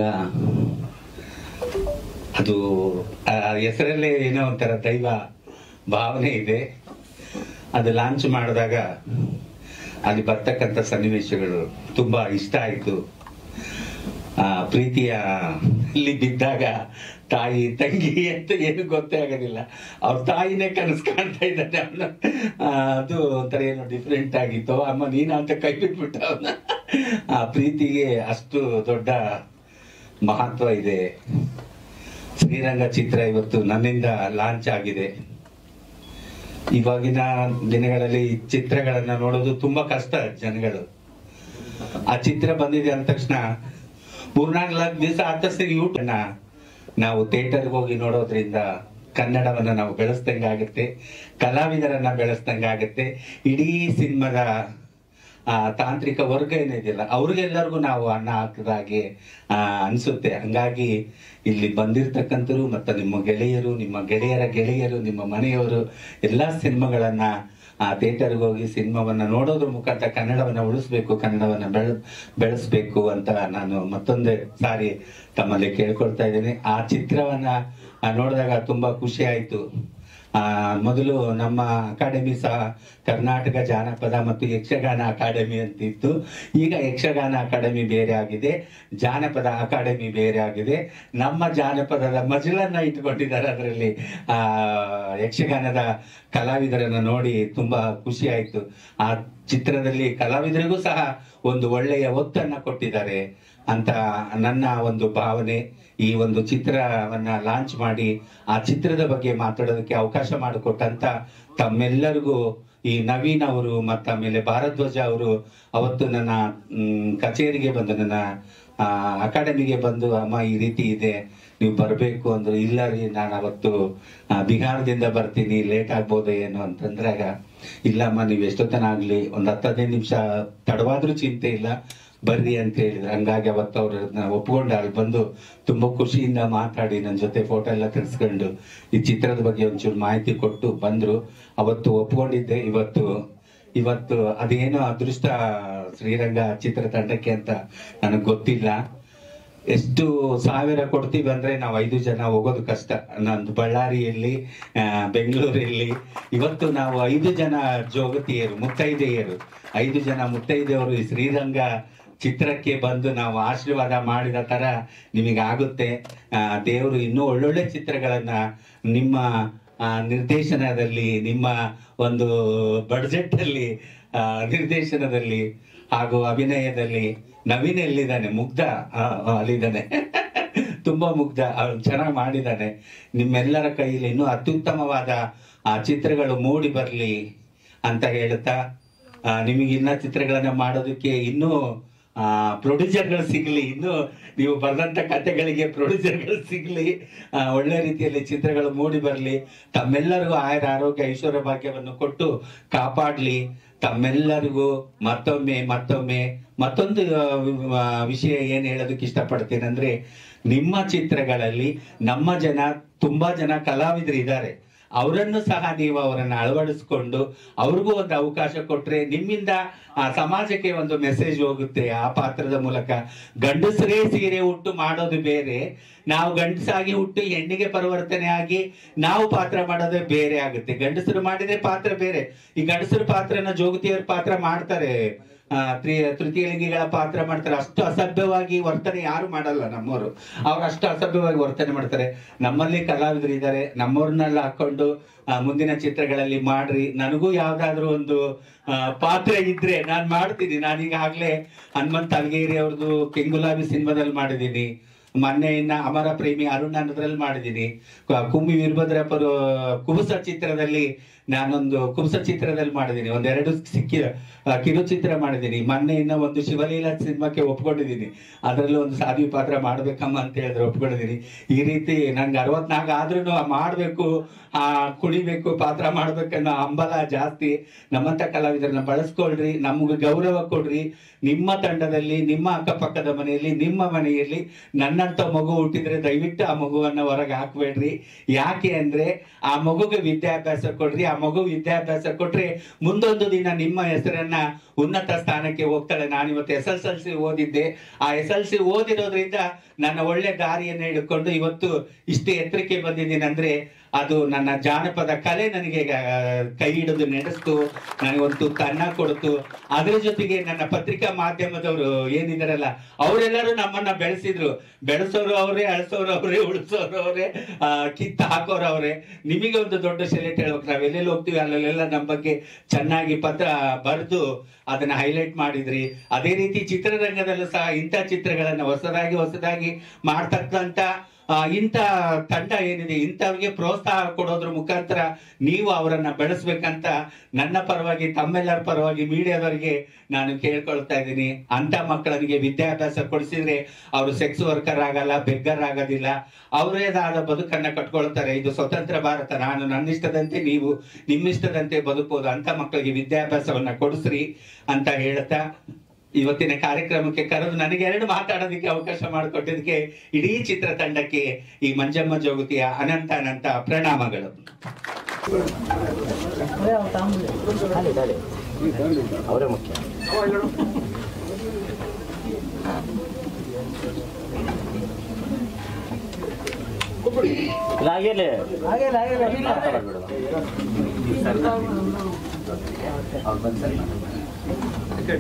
ಅದು ಆ ಹೆಸರಲ್ಲೇ ಏನೋ ಒಂಥರ ದೈವ ಭಾವನೆ ಇದೆ ಅದು ಲಾಂಚ್ ಮಾಡಿದಾಗ ಅಲ್ಲಿ ಬರ್ತಕ್ಕಂಥ ಸನ್ನಿವೇಶಗಳು ತುಂಬಾ ಇಷ್ಟ ಆಯಿತು ಆ ಪ್ರೀತಿಯ ಇಲ್ಲಿ ಬಿದ್ದಾಗ ತಾಯಿ ತಂಗಿ ಅಂತ ಏನು ಗೊತ್ತೇ ಆಗೋದಿಲ್ಲ ಅವ್ರ ತಾಯಿನೇ ಕನಸು ಕಾಣ್ತಾ ಇದ್ದಾನೆ ಅವನು ಅದು ಒಂಥರ ಏನೋ ಡಿಫ್ರೆಂಟ್ ಆಗಿತ್ತು ಅಮ್ಮ ನೀನ ಅಂತ ಕೈ ಬಿಟ್ಬಿಟ್ಟ ಅವನ ಆ ಪ್ರೀತಿಗೆ ಅಷ್ಟು ದೊಡ್ಡ ಮಹತ್ವ ಇದೆ ಶ್ರೀರಂಗ ಚಿತ್ರ ಇವತ್ತು ನನ್ನಿಂದ ಲಾಂಚ್ ಆಗಿದೆ ಇವಾಗಿನ ದಿನಗಳಲ್ಲಿ ಚಿತ್ರಗಳನ್ನ ನೋಡೋದು ತುಂಬಾ ಕಷ್ಟ ಜನಗಳು ಆ ಚಿತ್ರ ಬಂದಿದೆ ಅಂದ ತಕ್ಷಣ ಮೂರ್ನಾಲ್ಕು ದಿವಸ ಆದ ತಕ್ಷಣ ಯೂಟ್ಯೂಬ್ ನಾವು ಥಿಯೇಟರ್ಗೆ ಹೋಗಿ ನೋಡೋದ್ರಿಂದ ಕನ್ನಡವನ್ನ ನಾವು ಬೆಳೆಸ್ದಂಗಾಗುತ್ತೆ ಕಲಾವಿದರನ್ನ ಬೆಳೆಸ್ದಂಗಾಗುತ್ತೆ ಇಡೀ ಸಿನಿಮಾದ ಆ ತಾಂತ್ರಿಕ ವರ್ಗ ಏನಿದೆಯಲ್ಲ ಅವ್ರಿಗೆಲ್ಲರಿಗೂ ನಾವು ಅನ್ನ ಹಾಕಿದಾಗೆ ಆ, ಅನ್ಸುತ್ತೆ ಹಂಗಾಗಿ ಇಲ್ಲಿ ಬಂದಿರ್ತಕ್ಕಂಥರು ಮತ್ತು ನಿಮ್ಮ ಗೆಳೆಯರು ನಿಮ್ಮ ಗೆಳೆಯರ ಗೆಳೆಯರು ನಿಮ್ಮ ಮನೆಯವರು ಎಲ್ಲ ಸಿನಿಮಾಗಳನ್ನ ಆ ಥಿಯೇಟರ್ಗೆ ಹೋಗಿ ಸಿನಿಮಾವನ್ನ ನೋಡೋದ್ರ ಮುಖಾಂತರ ಕನ್ನಡವನ್ನ ಉಳಿಸ್ಬೇಕು ಕನ್ನಡವನ್ನ ಬೆಳ ಬೆಳೆಸ್ಬೇಕು ಅಂತ ನಾನು ಮತ್ತೊಂದೇ ಸಾರಿ ತಮ್ಮಲ್ಲಿ ಕೇಳ್ಕೊಳ್ತಾ ಇದ್ದೇನೆ ಆ ಚಿತ್ರವನ್ನ ಆ, ನೋಡಿದಾಗ ತುಂಬಾ ಖುಷಿ ಆಯ್ತು ಆ, ಮೊದಲು ನಮ್ಮ ಅಕಾಡೆಮಿ ಸಹ ಕರ್ನಾಟಕ ಜಾನಪದ ಮತ್ತು ಯಕ್ಷಗಾನ ಅಕಾಡೆಮಿ ಅಂತ ಇತ್ತು ಈಗ ಯಕ್ಷಗಾನ ಅಕಾಡೆಮಿ ಬೇರೆ ಆಗಿದೆ ಜಾನಪದ ಅಕಾಡೆಮಿ ಬೇರೆ ಆಗಿದೆ ನಮ್ಮ ಜಾನಪದದ ಮಜಲನ್ನ ಇಟ್ಕೊಂಡಿದ್ದಾರೆ ಅದರಲ್ಲಿ ಆ ಯಕ್ಷಗಾನದ ಕಲಾವಿದರನ್ನ ನೋಡಿ ತುಂಬಾ ಖುಷಿ ಆಯ್ತು ಆ ಚಿತ್ರದಲ್ಲಿ ಕಲಾವಿದರಿಗೂ ಸಹ ಒಂದು ಒಳ್ಳೆಯ ಒತ್ತನ್ನ ಕೊಟ್ಟಿದ್ದಾರೆ ಅಂತ ನನ್ನ ಒಂದು ಭಾವನೆ ಈ ಒಂದು ಚಿತ್ರವನ್ನ ಲಾಂಚ್ ಮಾಡಿ ಆ ಚಿತ್ರದ ಬಗ್ಗೆ ಮಾತಾಡೋದಕ್ಕೆ ಅವಕಾಶ ಮಾಡಿಕೊಟ್ಟಂತ ತಮ್ಮೆಲ್ಲರಿಗೂ ಈ ನವೀನ್ ಅವರು ಮತ್ತು ಆಮೇಲೆ ಭಾರದ್ವಾಜ ಅವರು ಅವತ್ತು ನನ್ನ ಮ್, ಕಚೇರಿಗೆ ಬಂದು ನನ್ನ ಆ, ಅಕಾಡೆಮಿಗೆ ಬಂದು ಅಮ್ಮ ಈ ರೀತಿ ಇದೆ ನೀವು ಬರಬೇಕು ಅಂದ್ರು ಇಲ್ಲ ರೀ ನಾನು ಅವತ್ತು ಆ, ಬಿಹಾರದಿಂದ ಬರ್ತೀನಿ ಲೇಟ್ ಆಗ್ಬೋದು ಏನು ಅಂತಂದ್ರಾಗ ಇಲ್ಲಮ್ಮ ನೀವು ಎಷ್ಟೊತ್ತನ ಆಗ್ಲಿ ಒಂದು ಹತ್ತು ಹದಿನೈದು ನಿಮಿಷ ತಡವಾದ್ರೂ ಚಿಂತೆ ಇಲ್ಲ ಬರ್ರಿ ಅಂತ ಹೇಳಿದ್ರು ಹಂಗಾಗಿ ಅವತ್ತು ಅವ್ರನ್ನ ಒಪ್ಕೊಂಡು ಅಲ್ಲಿ ಬಂದು ತುಂಬಾ ಖುಷಿಯಿಂದ ಮಾತಾಡಿ ನನ್ನ ಜೊತೆ ಫೋಟೋ ಎಲ್ಲ ತೆಗೆಸ್ಕೊಂಡು ಈ ಚಿತ್ರದ ಬಗ್ಗೆ ಒಂಚೂರು ಮಾಹಿತಿ ಕೊಟ್ಟು ಬಂದ್ರು ಅವತ್ತು ಒಪ್ಕೊಂಡಿದ್ದೆ ಇವತ್ತು ಇವತ್ತು ಅದೇನೋ ಅದೃಷ್ಟ ಶ್ರೀರಂಗ ಚಿತ್ರತಂಡಕ್ಕೆ ಅಂತ ನನಗೆ ಗೊತ್ತಿಲ್ಲ ಎಷ್ಟು ಸಾವಿರ ಕೊಡ್ತೀವಿ ಅಂದ್ರೆ ನಾವು ಐದು ಜನ ಹೋಗೋದು ಕಷ್ಟ ನಂದು ಬಳ್ಳಾರಿಯಲ್ಲಿ ಆ, ಬೆಂಗಳೂರಲ್ಲಿ ಇವತ್ತು ನಾವು ಐದು ಜನ ಜೋಗತಿಯರು ಮುತ್ತೈದೆಯರು ಐದು ಜನ ಮುತ್ತೈದೆಯವರು ಈ ಶ್ರೀರಂಗ ಚಿತ್ರಕ್ಕೆ ಬಂದು ನಾವು ಆಶೀರ್ವಾದ ಮಾಡಿದ ತರ ನಿಮಗೆ ಆಗುತ್ತೆ ಆ, ದೇವರು ಇನ್ನೂ ಒಳ್ಳೊಳ್ಳೆ ಚಿತ್ರಗಳನ್ನ ನಿಮ್ಮ ಆ, ನಿರ್ದೇಶನದಲ್ಲಿ ನಿಮ್ಮ ಒಂದು ಬಡ್ಜೆಟ್ ಅಲ್ಲಿ ಆ, ನಿರ್ದೇಶನದಲ್ಲಿ ಹಾಗೂ ಅಭಿನಯದಲ್ಲಿ ನವೀನ್ ಎಲ್ಲಿದ್ದಾನೆ ಮುಗ್ಧ ಆ, ಆ, ಅಲ್ಲಿದ್ದಾನೆ ತುಂಬಾ ಮುಗ್ಧ ಅವ್ನು ಚೆನ್ನಾಗಿ ಮಾಡಿದ್ದಾನೆ ನಿಮ್ಮೆಲ್ಲರ ಕೈಯಲ್ಲಿ ಇನ್ನೂ ಅತ್ಯುತ್ತಮವಾದ ಆ ಚಿತ್ರಗಳು ಮೂಡಿ ಬರಲಿ ಅಂತ ಹೇಳ್ತಾ ಆ, ನಿಮಗೆ ಇನ್ನ ಚಿತ್ರಗಳನ್ನ ಮಾಡೋದಕ್ಕೆ ಇನ್ನೂ ಪ್ರೊಡ್ಯೂಸರ್ಗಳು ಸಿಗ್ಲಿ ಇನ್ನು ನೀವು ಬರೆದಂತ ಕಥೆಗಳಿಗೆ ಪ್ರೊಡ್ಯೂಸರ್ಗಳು ಸಿಗ್ಲಿ ಆ, ಒಳ್ಳೆ ರೀತಿಯಲ್ಲಿ ಚಿತ್ರಗಳು ಮೂಡಿ ಬರಲಿ ತಮ್ಮೆಲ್ಲರಿಗೂ ಆಯುರ ಆರೋಗ್ಯ ಐಶ್ವರ್ಯ ಭಾಗ್ಯವನ್ನು ಕೊಟ್ಟು ಕಾಪಾಡ್ಲಿ ತಮ್ಮೆಲ್ಲರಿಗೂ ಮತ್ತೊಮ್ಮೆ ಮತ್ತೊಮ್ಮೆ ಮತ್ತೊಂದು ಆ, ವಿ- ಆ, ವಿಷಯ ಏನ್ ಹೇಳೋದಕ್ಕೆ ಇಷ್ಟಪಡ್ತೀನಿ ಅಂದ್ರೆ ನಿಮ್ಮ ಚಿತ್ರಗಳಲ್ಲಿ ನಮ್ಮ ಜನ ತುಂಬಾ ಜನ ಕಲಾವಿದರು ಇದ್ದಾರೆ ಅವರನ್ನು ಸಹ ನೀವು ಅವರನ್ನ ಅಳವಡಿಸ್ಕೊಂಡು ಅವ್ರಿಗೂ ಒಂದು ಅವಕಾಶ ಕೊಟ್ರೆ ನಿಮ್ಮಿಂದ ಆ ಸಮಾಜಕ್ಕೆ ಒಂದು ಮೆಸೇಜ್ ಹೋಗುತ್ತೆ ಆ ಪಾತ್ರದ ಮೂಲಕ ಗಂಡಸರೇ ಸೀರೆ ಉಟ್ಟು ಮಾಡೋದು ಬೇರೆ ನಾವು ಗಂಡಸಾಗಿ ಹುಟ್ಟು ಹೆಣ್ಣಿಗೆ ಪರಿವರ್ತನೆ ಆಗಿ ನಾವು ಪಾತ್ರ ಮಾಡೋದೇ ಬೇರೆ ಆಗುತ್ತೆ ಗಂಡಸರು ಮಾಡಿದ್ರೆ ಪಾತ್ರ ಬೇರೆ ಈ ಗಂಡಸರ ಪಾತ್ರನ ಜೋಗತಿಯವ್ರ ಪಾತ್ರ ಮಾಡ್ತಾರೆ ಆ, ತ್ರಿ- ತೃತೀಯ ಲಿಂಗಿಗಳ ಪಾತ್ರ ಮಾಡ್ತಾರೆ ಅಷ್ಟು ಅಸಭ್ಯವಾಗಿ ವರ್ತನೆ ಯಾರು ಮಾಡಲ್ಲ ನಮ್ಮವರು ಅವ್ರು ಅಷ್ಟು ಅಸಭ್ಯವಾಗಿ ವರ್ತನೆ ಮಾಡ್ತಾರೆ ನಮ್ಮಲ್ಲಿ ಕಲಾವಿದರು ಇದ್ದಾರೆ ನಮ್ಮವ್ರನ್ನೆಲ್ಲ ಹಾಕೊಂಡು ಆ, ಮುಂದಿನ ಚಿತ್ರಗಳಲ್ಲಿ ಮಾಡ್ರಿ ನನಗೂ ಯಾವ್ದಾದ್ರು ಒಂದು ಆ, ಪಾತ್ರ ಇದ್ರೆ ನಾನ್ ಮಾಡ್ತೀನಿ ನಾನೀಗಾಗ್ಲೇ ಹನುಮಂತ್ ಅಲ್ಗೇರಿ ಅವ್ರದ್ದು ಕೆಂಗುಲಾಬಿ ಸಿನಿಮಾದಲ್ಲಿ ಮಾಡಿದ್ದೀನಿ ಮೊನ್ನೆ ಇನ್ನ ಅಮರ ಪ್ರೇಮಿ ಅರುಣ್ ಅನ್ನೋದ್ರಲ್ಲಿ ಮಾಡಿದ್ದೀನಿ ಕು- ಕುಮ್ಮಿ ವೀರಭದ್ರಪ್ಪರು ಕುಬುಸ ಚಿತ್ರದಲ್ಲಿ ನಾನೊಂದು ಕುಬುಸ ಚಿತ್ರದಲ್ಲಿ ಮಾಡಿದ್ದೀನಿ ಒಂದೆರಡು ಸಿಕ್ಕಿ ಆ, ಕಿರುಚಿತ್ರ ಮಾಡಿದ್ದೀನಿ ಮೊನ್ನೆ ಇನ್ನ ಒಂದು ಶಿವಲೀಲಾ ಸಿನಿಮಾಕ್ಕೆ ಒಪ್ಕೊಂಡಿದ್ದೀನಿ ಅದರಲ್ಲಿ ಒಂದು ಸಾಧ್ವಿ ಪಾತ್ರ ಮಾಡ್ಬೇಕಮ್ಮ ಅಂತ ಹೇಳಿದ್ರೆ ಒಪ್ಕೊಂಡಿದ್ದೀನಿ ಈ ರೀತಿ ನಂಗೆ ಅರವತ್ನಾಲ್ಕು ಆದ್ರೂ ಮಾಡ್ಬೇಕು ಆ ಕುಣಿಬೇಕು ಪಾತ್ರ ಮಾಡ್ಬೇಕನ್ನೋ ಹಂಬಲ ಜಾಸ್ತಿ ನಮ್ಮಂತ ಕಲಾವಿದರನ್ನ ಬಳಸ್ಕೊಳ್ರಿ ನಮ್ಗೆ ಗೌರವ ಕೊಡ್ರಿ ನಿಮ್ಮ ತಂಡದಲ್ಲಿ ನಿಮ್ಮ ಅಕ್ಕಪಕ್ಕದ ಮನೆಯಲ್ಲಿ ನಿಮ್ಮ ಮನೆಯಲ್ಲಿ ನನ್ನಂತ ಮಗು ಹುಟ್ಟಿದ್ರೆ ದಯವಿಟ್ಟು ಆ ಮಗುವನ್ನ ಹೊರಗೆ ಹಾಕ್ಬೇಡ್ರಿ ಯಾಕೆ ಅಂದ್ರೆ ಆ ಮಗುಗೆ ವಿದ್ಯಾಭ್ಯಾಸ ಕೊಡ್ರಿ ಆ ಮಗು ವಿದ್ಯಾಭ್ಯಾಸ ಕೊಟ್ರೆ ಮುಂದೊಂದು ದಿನ ನಿಮ್ಮ ಹೆಸರನ್ನ ಉನ್ನತ ಸ್ಥಾನಕ್ಕೆ ಹೋಗ್ತಾಳೆ ನಾನು ಇವತ್ತು ಎಸ್ ಎಸ್ ಎಲ್ ಸಿ ಓದಿದ್ದೆ ಆ ಎಸ್ ಎಲ್ ಸಿ ಓದಿರೋದ್ರಿಂದ ನನ್ನ ಒಳ್ಳೆ ದಾರಿಯನ್ನು ಹಿಡ್ಕೊಂಡು ಇವತ್ತು ಇಷ್ಟು ಎತ್ತರಕ್ಕೆ ಬಂದಿದ್ದೀನಿ ಅಂದ್ರೆ ಅದು ನನ್ನ ಜಾನಪದ ಕಲೆ ನನಗೆ ಆ, ಕೈ ಹಿಡಿದು ನಡೆಸ್ತು ನನಗೊಂದು ತನ್ನ ಕೊಡ್ತು ಅದ್ರ ಜೊತೆಗೆ ನನ್ನ ಪತ್ರಿಕಾ ಮಾಧ್ಯಮದವರು ಏನಿದಾರಲ್ಲ ಅವರೆಲ್ಲರೂ ನಮ್ಮನ್ನ ಬೆಳೆಸಿದ್ರು ಬೆಳೆಸೋರು ಅವರೇ ಅಳಿಸೋರು ಅವರೇ ಉಳಿಸೋರು ಅವರೇ ಕಿತ್ತ ಹಾಕೋರು ಅವರೇ ನಿಮಗೆ ಒಂದು ದೊಡ್ಡ ಸೆಲೆಕ್ಟ್ ಹೇಳ್ಬೇಕು ನಾವ್ ಎಲ್ಲೆಲ್ಲಿ ಹೋಗ್ತೀವಿ ಅಲ್ಲೆಲ್ಲ ನಮ್ಮ ಬಗ್ಗೆ ಚೆನ್ನಾಗಿ ಪತ್ರ ಬರೆದು ಅದನ್ನ ಹೈಲೈಟ್ ಮಾಡಿದ್ರಿ ಅದೇ ರೀತಿ ಚಿತ್ರರಂಗದಲ್ಲೂ ಸಹ ಇಂಥ ಚಿತ್ರಗಳನ್ನ ಹೊಸದಾಗಿ ಹೊಸದಾಗಿ ಮಾಡ್ತಕ್ಕಂತ ಆ, ಇಂಥ ತಂಡ ಏನಿದೆ ಇಂಥವ್ರಿಗೆ ಪ್ರೋತ್ಸಾಹ ಕೊಡೋದ್ರ ಮುಖಾಂತರ ನೀವು ಅವರನ್ನ ಬೆಳೆಸ್ಬೇಕಂತ ನನ್ನ ಪರವಾಗಿ ತಮ್ಮೆಲ್ಲರ ಪರವಾಗಿ ಮೀಡಿಯಾದವರಿಗೆ ನಾನು ಕೇಳ್ಕೊಳ್ತಾ ಇದ್ದೀನಿ ಅಂತ ಮಕ್ಕಳಿಗೆ ವಿದ್ಯಾಭ್ಯಾಸ ಕೊಡಿಸಿದ್ರೆ ಅವರು ಸೆಕ್ಸ್ ವರ್ಕರ್ ಆಗಲ್ಲ ಬೆಗ್ಗರ್ ಆಗೋದಿಲ್ಲ ಅವರೇದಾದ ಬದುಕನ್ನ ಕಟ್ಕೊಳ್ತಾರೆ ಇದು ಸ್ವತಂತ್ರ ಭಾರತ ನಾನು ನನ್ನ ಇಷ್ಟದಂತೆ ನೀವು ನಿಮ್ಮ ಇಷ್ಟದಂತೆ ಬದುಕಬಹುದು ಅಂತ ಮಕ್ಕಳಿಗೆ ವಿದ್ಯಾಭ್ಯಾಸವನ್ನ ಕೊಡಿಸ್ರಿ ಅಂತ ಹೇಳ್ತಾ ಇವತ್ತಿನ ಕಾರ್ಯಕ್ರಮಕ್ಕೆ ಕರೆದು ನನಗೆ ಎರಡು ಮಾತಾಡೋದಕ್ಕೆ ಅವಕಾಶ ಮಾಡಿಕೊಟ್ಟಿದ್ದಕ್ಕೆ ಇಡೀ ಚಿತ್ರತಂಡಕ್ಕೆ ಈ ಮಂಜಮ್ಮ ಜೋಗತಿಯ ಅನಂತ ಅನಂತ ಪ್ರಣಾಮಗಳು ಅದೇ ಅವ್ರು ತಾಂಬೂಲ. ತಾಳಿ ತಾಳಿ ಅವರೇ ಮುಖ್ಯ ಇಲ್ಲ ಹಾಗೇಲೆ ಹಾಗೆಲ್ಲ ಹಾಗೆಲ್ಲ ಇಲ್ಲ. ಮಾತಾಡಬೇಡ ಅವ್ರು ಬಂದು ಸರಿ ಮಾಡಿ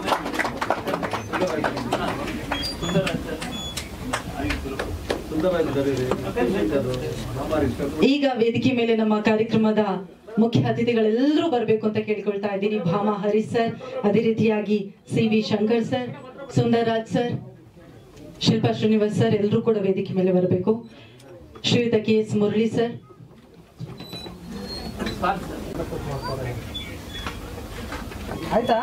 ಸುಂದರ ಈಗ ವೇದಿಕೆ ಮೇಲೆ ನಮ್ಮ ಕಾರ್ಯಕ್ರಮದ ಮುಖ್ಯ ಅತಿಥಿಗಳೆಲ್ಲರೂ ಬರಬೇಕು ಅಂತ ಕೇಳ್ಕೊಳ್ತಾ ಇದ್ದೀನಿ ಭಾಮಾ ಹರೀಶ್ ಸರ್ ಅದೇ ರೀತಿಯಾಗಿ C V Shankar sir Sundararaj sir Shilpa Srinivas sir ಎಲ್ಲರೂ ಕೂಡ ವೇದಿಕೆ ಮೇಲೆ ಬರಬೇಕು ಶ್ರೀಯುತ ಕೆ ಎಸ್ ಮುರಳಿ ಸರ್ ಆಯ್ತಾ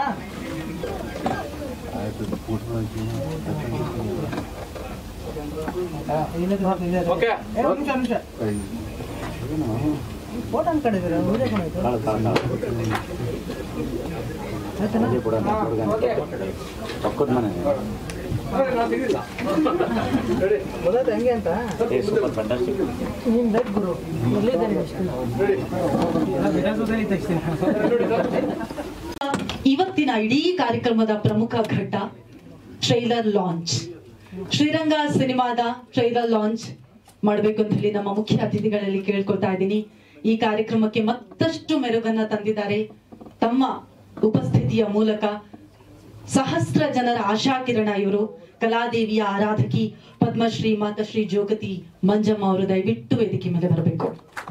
ಆ, ಇಲ್ಲದೆ ಹೋಗ್ತಾ ಇದೆ. ಓಕೆ. ಏ, ಒಂದ್ ನಿಮಿಷ, ಒಂದ್ ನಿಮಿಷ. ಫೋಟೋ ಅನ್ಕೊಂಡಿದ್ದೀರಾ ವಿಡಿಯೋ ಕೊಡಾಯ್ತು ಪಕ್ಕದ ಮನೆ ಗೊತ್ತಾಯ್ತು ಹೆಂಗೆ ಅಂತ ಸೂಪರ್ ಫ್ಯಾಂಟಾಸ್ಟಿಕ್ ನೀನ್ ಲೈಟ್ ಗುರು ಎಲ್ಲಿದ್ದಾನೆ ವಿಧಾನಸೌಧದಲ್ಲಿ ತೆಗಿಸ್ತೀನಿ ಇವತ್ತಿನ ಇಡೀ ಕಾರ್ಯಕ್ರಮದ ಪ್ರಮುಖ ಘಟ್ಟ ಟ್ರೈಲರ್ ಲಾಂಚ್ ಶ್ರೀರಂಗ ಸಿನಿಮಾದ ಟ್ರೈಲರ್ ಲಾಂಚ್ ಮಾಡಬೇಕು ಅಂತ ಹೇಳಿ ನಮ್ಮ ಮುಖ್ಯ ಅತಿಥಿಗಳಲ್ಲಿ ಕೇಳ್ಕೊಳ್ತಾ ಇದ್ದೀನಿ ಈ ಕಾರ್ಯಕ್ರಮಕ್ಕೆ ಮತ್ತಷ್ಟು ಮೆರುಗನ್ನ ತಂದಿದ್ದಾರೆ ತಮ್ಮ ಉಪಸ್ಥಿತಿಯ ಮೂಲಕ ಸಹಸ್ರ ಜನರ ಆಶಾಕಿರಣ ಇವರು ಕಲಾದೇವಿಯ ಆರಾಧಕಿ ಪದ್ಮಶ್ರೀ ಮಾತಶ್ರೀ ಜೋಗತಿ ಮಂಜಮ್ಮ ಅವರು ದಯವಿಟ್ಟು ವೇದಿಕೆ ಮೇಲೆ ಬರಬೇಕು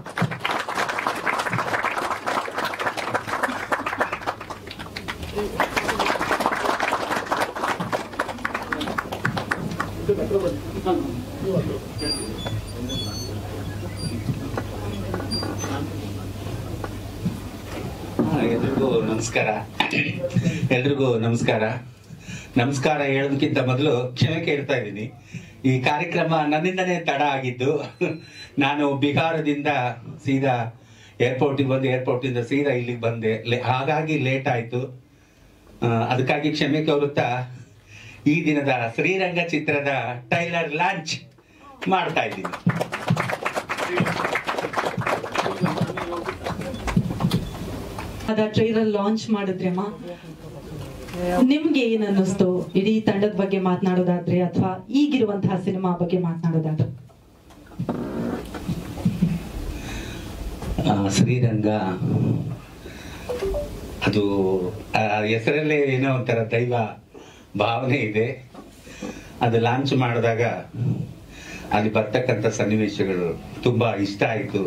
ಹಾ, ಎಲ್ರಿಗೂ ನಮಸ್ಕಾರ ಎಲ್ರಿಗೂ ನಮಸ್ಕಾರ ನಮಸ್ಕಾರ ಹೇಳೋದಕ್ಕಿಂತ ಮೊದಲು ಕ್ಷಮೆ ಕೇಳ್ತಾ ಇದ್ದೀನಿ ಈ ಕಾರ್ಯಕ್ರಮ ನನ್ನಿಂದನೇ ತಡ ಆಗಿದ್ದು ನಾನು ಬಿಹಾರದಿಂದ ಸೀದಾ ಏರ್ಪೋರ್ಟಿಗೆ ಬಂದು ಏರ್ಪೋರ್ಟಿಂದ ಸೀದಾ ಇಲ್ಲಿಗೆ ಬಂದೆ ಲೇ- ಹಾಗಾಗಿ ಲೇಟ್ ಆಯ್ತು ಆ, ಅದಕ್ಕಾಗಿ ಕ್ಷಮೆ ಕೋರುತ್ತಾ ಈ ದಿನದ ಶ್ರೀರಂಗ ಚಿತ್ರದ ಟೈಲರ್ ಲಾಂಚ್ ಮಾಡ್ತಾ ಇದ್ದೀನಿ ಅದ ಟ್ರೈಲರ್ ಲಾಂಚ್ ಮಾಡಿದ್ರಿ ಅಮ್ಮ ನಿಮ್ಗೆ ಏನ್ ಅನ್ನಿಸ್ತು ಇಡೀ ತಂಡದ ಬಗ್ಗೆ ಮಾತನಾಡೋದಾದ್ರೆ ಅಥವಾ ಈಗಿರುವಂತಹ ಸಿನಿಮಾ ಬಗ್ಗೆ ಮಾತನಾಡೋದಾದ್ರೆ ಆ, ಶ್ರೀರಂಗ ಅದು ಆ ಹೆಸರಲ್ಲೇ ಏನೋ ಒಂಥರ ದೈವ ಭಾವನೆ ಇದೆ ಅದು ಲಾಂಚ್ ಮಾಡಿದಾಗ ಅಲ್ಲಿ ಬರ್ತಕ್ಕಂಥ ಸನ್ನಿವೇಶಗಳು ತುಂಬಾ ಇಷ್ಟ ಆಯಿತು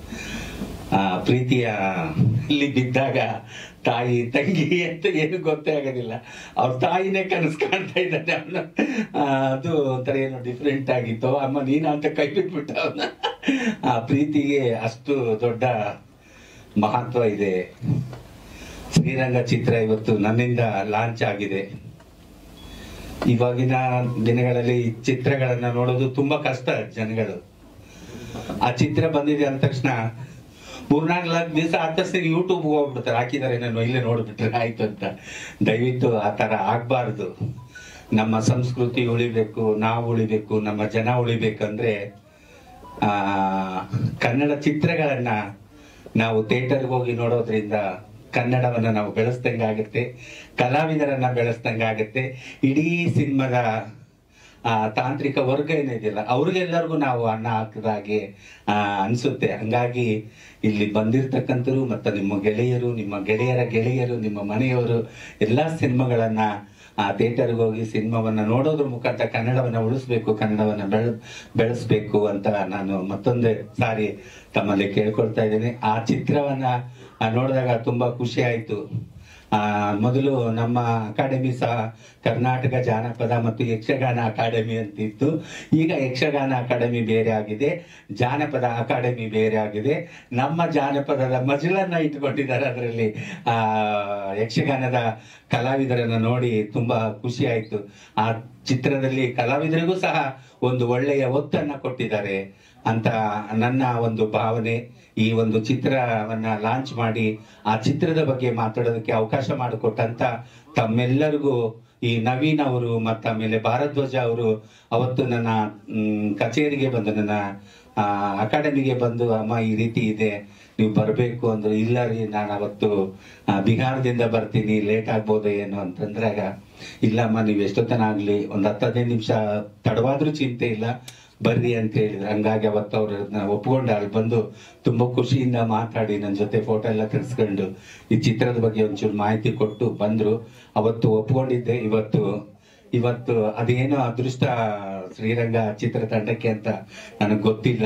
ಆ ಪ್ರೀತಿಯ ಇಲ್ಲಿ ಬಿದ್ದಾಗ ತಾಯಿ ತಂಗಿ ಅಂತ ಏನು ಗೊತ್ತೇ ಆಗೋದಿಲ್ಲ ಅವ್ರ ತಾಯಿನೇ ಕನಸು ಕಾಣ್ತಾ ಇದ್ದಾನೆ ಅವನು ಅದು ಒಂಥರ ಏನೋ ಡಿಫ್ರೆಂಟ್ ಆಗಿತ್ತು ಅಮ್ಮ ನೀನ ಅಂತ ಕೈ ಬಿಟ್ಬಿಟ್ಟ ಅವನ ಆ ಪ್ರೀತಿಗೆ ಅಷ್ಟು ದೊಡ್ಡ ಮಹತ್ವ ಇದೆ ಶ್ರೀರಂಗ ಚಿತ್ರ ಇವತ್ತು ನನ್ನಿಂದ ಲಾಂಚ್ ಆಗಿದೆ ಇವಾಗಿನ ದಿನಗಳಲ್ಲಿ ಈ ಚಿತ್ರಗಳನ್ನ ನೋಡೋದು ತುಂಬಾ ಕಷ್ಟ ಜನಗಳು ಆ ಚಿತ್ರ ಬಂದಿದೆ ಅಂದ ತಕ್ಷಣ ಮೂರ್ನಾಲ್ಕು ದಿವಸ ಆದ ತಕ್ಷಣ ಯೂಟ್ಯೂಬ್ ಹೋಗ್ಬಿಡ್ತಾರೆ ಹಾಕಿದ್ದಾರೆ ನಾನು ಇಲ್ಲೇ ನೋಡ್ಬಿಟ್ರೆ ಆಯ್ತು ಅಂತ ದಯವಿಟ್ಟು ಆ ತರ ಆಗ್ಬಾರ್ದು ನಮ್ಮ ಸಂಸ್ಕೃತಿ ಉಳಿಬೇಕು ನಾವು ಉಳಿಬೇಕು ನಮ್ಮ ಜನ ಉಳಿಬೇಕಂದ್ರೆ ಆ ಕನ್ನಡ ಚಿತ್ರಗಳನ್ನ ನಾವು ಥಿಯೇಟರ್ಗೆ ಹೋಗಿ ನೋಡೋದ್ರಿಂದ ಕನ್ನಡವನ್ನ ನಾವು ಬೆಳೆಸ್ದಂಗಾಗತ್ತೆ ಕಲಾವಿದರನ್ನ ಬೆಳೆಸ್ದಂಗಾಗತ್ತೆ ಇಡೀ ಸಿನಿಮಾದ ಆ ತಾಂತ್ರಿಕ ವರ್ಗ ಏನಿದೆಯಲ್ಲ ಅವ್ರಿಗೆಲ್ಲರಿಗೂ ನಾವು ಅನ್ನ ಹಾಕಿದಾಗೆ ಆ ಅನ್ಸುತ್ತೆ ಹಂಗಾಗಿ ಇಲ್ಲಿ ಬಂದಿರ್ತಕ್ಕಂಥರು ಮತ್ತು ನಿಮ್ಮ ಗೆಳೆಯರು ನಿಮ್ಮ ಗೆಳೆಯರ ಗೆಳೆಯರು ನಿಮ್ಮ ಮನೆಯವರು ಎಲ್ಲಾ ಸಿನಿಮಾಗಳನ್ನ ಆ ಥಿಯೇಟರ್ಗೆ ಹೋಗಿ ಸಿನಿಮಾವನ್ನ ನೋಡೋದ್ರ ಮುಖಾಂತರ ಕನ್ನಡವನ್ನ ಉಳಿಸ್ಬೇಕು ಕನ್ನಡವನ್ನ ಬೆಳ ಬೆಳೆಸ್ಬೇಕು ಅಂತ ನಾನು ಮತ್ತೊಂದೇ ಸಾರಿ ತಮ್ಮಲ್ಲಿ ಕೇಳ್ಕೊಳ್ತಾ ಇದ್ದೀನಿ ಆ ಚಿತ್ರವನ್ನ ಆ, ನೋಡಿದಾಗ ತುಂಬಾ ಖುಷಿ ಆಯ್ತು ಆ ಮೊದಲು ನಮ್ಮ ಅಕಾಡೆಮಿ ಸಹ ಕರ್ನಾಟಕ ಜಾನಪದ ಮತ್ತು ಯಕ್ಷಗಾನ ಅಕಾಡೆಮಿ ಅಂತಿತ್ತು ಈಗ ಯಕ್ಷಗಾನ ಅಕಾಡೆಮಿ ಬೇರೆ ಆಗಿದೆ ಜಾನಪದ ಅಕಾಡೆಮಿ ಬೇರೆ ಆಗಿದೆ ನಮ್ಮ ಜಾನಪದದ ಮಜಲನ್ನ ಇಟ್ಕೊಂಡಿದ್ದಾರೆ ಅದರಲ್ಲಿ ಆ ಯಕ್ಷಗಾನದ ಕಲಾವಿದರನ್ನ ನೋಡಿ ತುಂಬಾ ಖುಷಿ ಆಯ್ತು ಆ ಚಿತ್ರದಲ್ಲಿ ಕಲಾವಿದರಿಗೂ ಸಹ ಒಂದು ಒಳ್ಳೆಯ ಒತ್ತನ್ನ ಕೊಟ್ಟಿದ್ದಾರೆ ಅಂತ ನನ್ನ ಒಂದು ಭಾವನೆ ಈ ಒಂದು ಚಿತ್ರವನ್ನ ಲಾಂಚ್ ಮಾಡಿ ಆ ಚಿತ್ರದ ಬಗ್ಗೆ ಮಾತಾಡೋದಕ್ಕೆ ಅವಕಾಶ ಮಾಡಿಕೊಟ್ಟಂತ ತಮ್ಮೆಲ್ಲರಿಗೂ ಈ ನವೀನ್ ಅವರು ಮತ್ತು ಆಮೇಲೆ ಭಾರದ್ವಾಜ ಅವರು ಅವತ್ತು ನನ್ನ ಮ್, ಕಚೇರಿಗೆ ಬಂದು ನನ್ನ ಆ, ಅಕಾಡೆಮಿಗೆ ಬಂದು ಅಮ್ಮ ಈ ರೀತಿ ಇದೆ ನೀವು ಬರಬೇಕು ಅಂದ್ರೆ ಇಲ್ಲ ರೀ ನಾನು ಅವತ್ತು ಆ, ಬಿಹಾರದಿಂದ ಬರ್ತೀನಿ ಲೇಟ್ ಆಗ್ಬೋದು ಏನು ಅಂತಂದ್ರಾಗ ಇಲ್ಲಮ್ಮ ನೀವು ಎಷ್ಟೊತ್ತನ ಆಗ್ಲಿ ಒಂದ್ ಹತ್ತು ಹದಿನೈದು ನಿಮಿಷ ತಡವಾದ್ರೂ ಚಿಂತೆ ಇಲ್ಲ ಬರ್ರಿ ಅಂತ ಹೇಳಿದ್ರು ಹಂಗಾಗಿ ಅವತ್ತು ಅವ್ರನ್ನ ಒಪ್ಕೊಂಡು ಅಲ್ಲಿ ಬಂದು ತುಂಬಾ ಖುಷಿಯಿಂದ ಮಾತಾಡಿ ನನ್ನ ಜೊತೆ ಫೋಟೋ ಎಲ್ಲ ತೆಗೆಸ್ಕೊಂಡು ಈ ಚಿತ್ರದ ಬಗ್ಗೆ ಒಂಚೂರು ಮಾಹಿತಿ ಕೊಟ್ಟು ಬಂದ್ರು ಅವತ್ತು ಒಪ್ಕೊಂಡಿದ್ದೆ ಇವತ್ತು ಇವತ್ತು ಅದೇನೋ ಅದೃಷ್ಟ ಶ್ರೀರಂಗ ಚಿತ್ರತಂಡಕ್ಕೆ ಅಂತ ನನಗೆ ಗೊತ್ತಿಲ್ಲ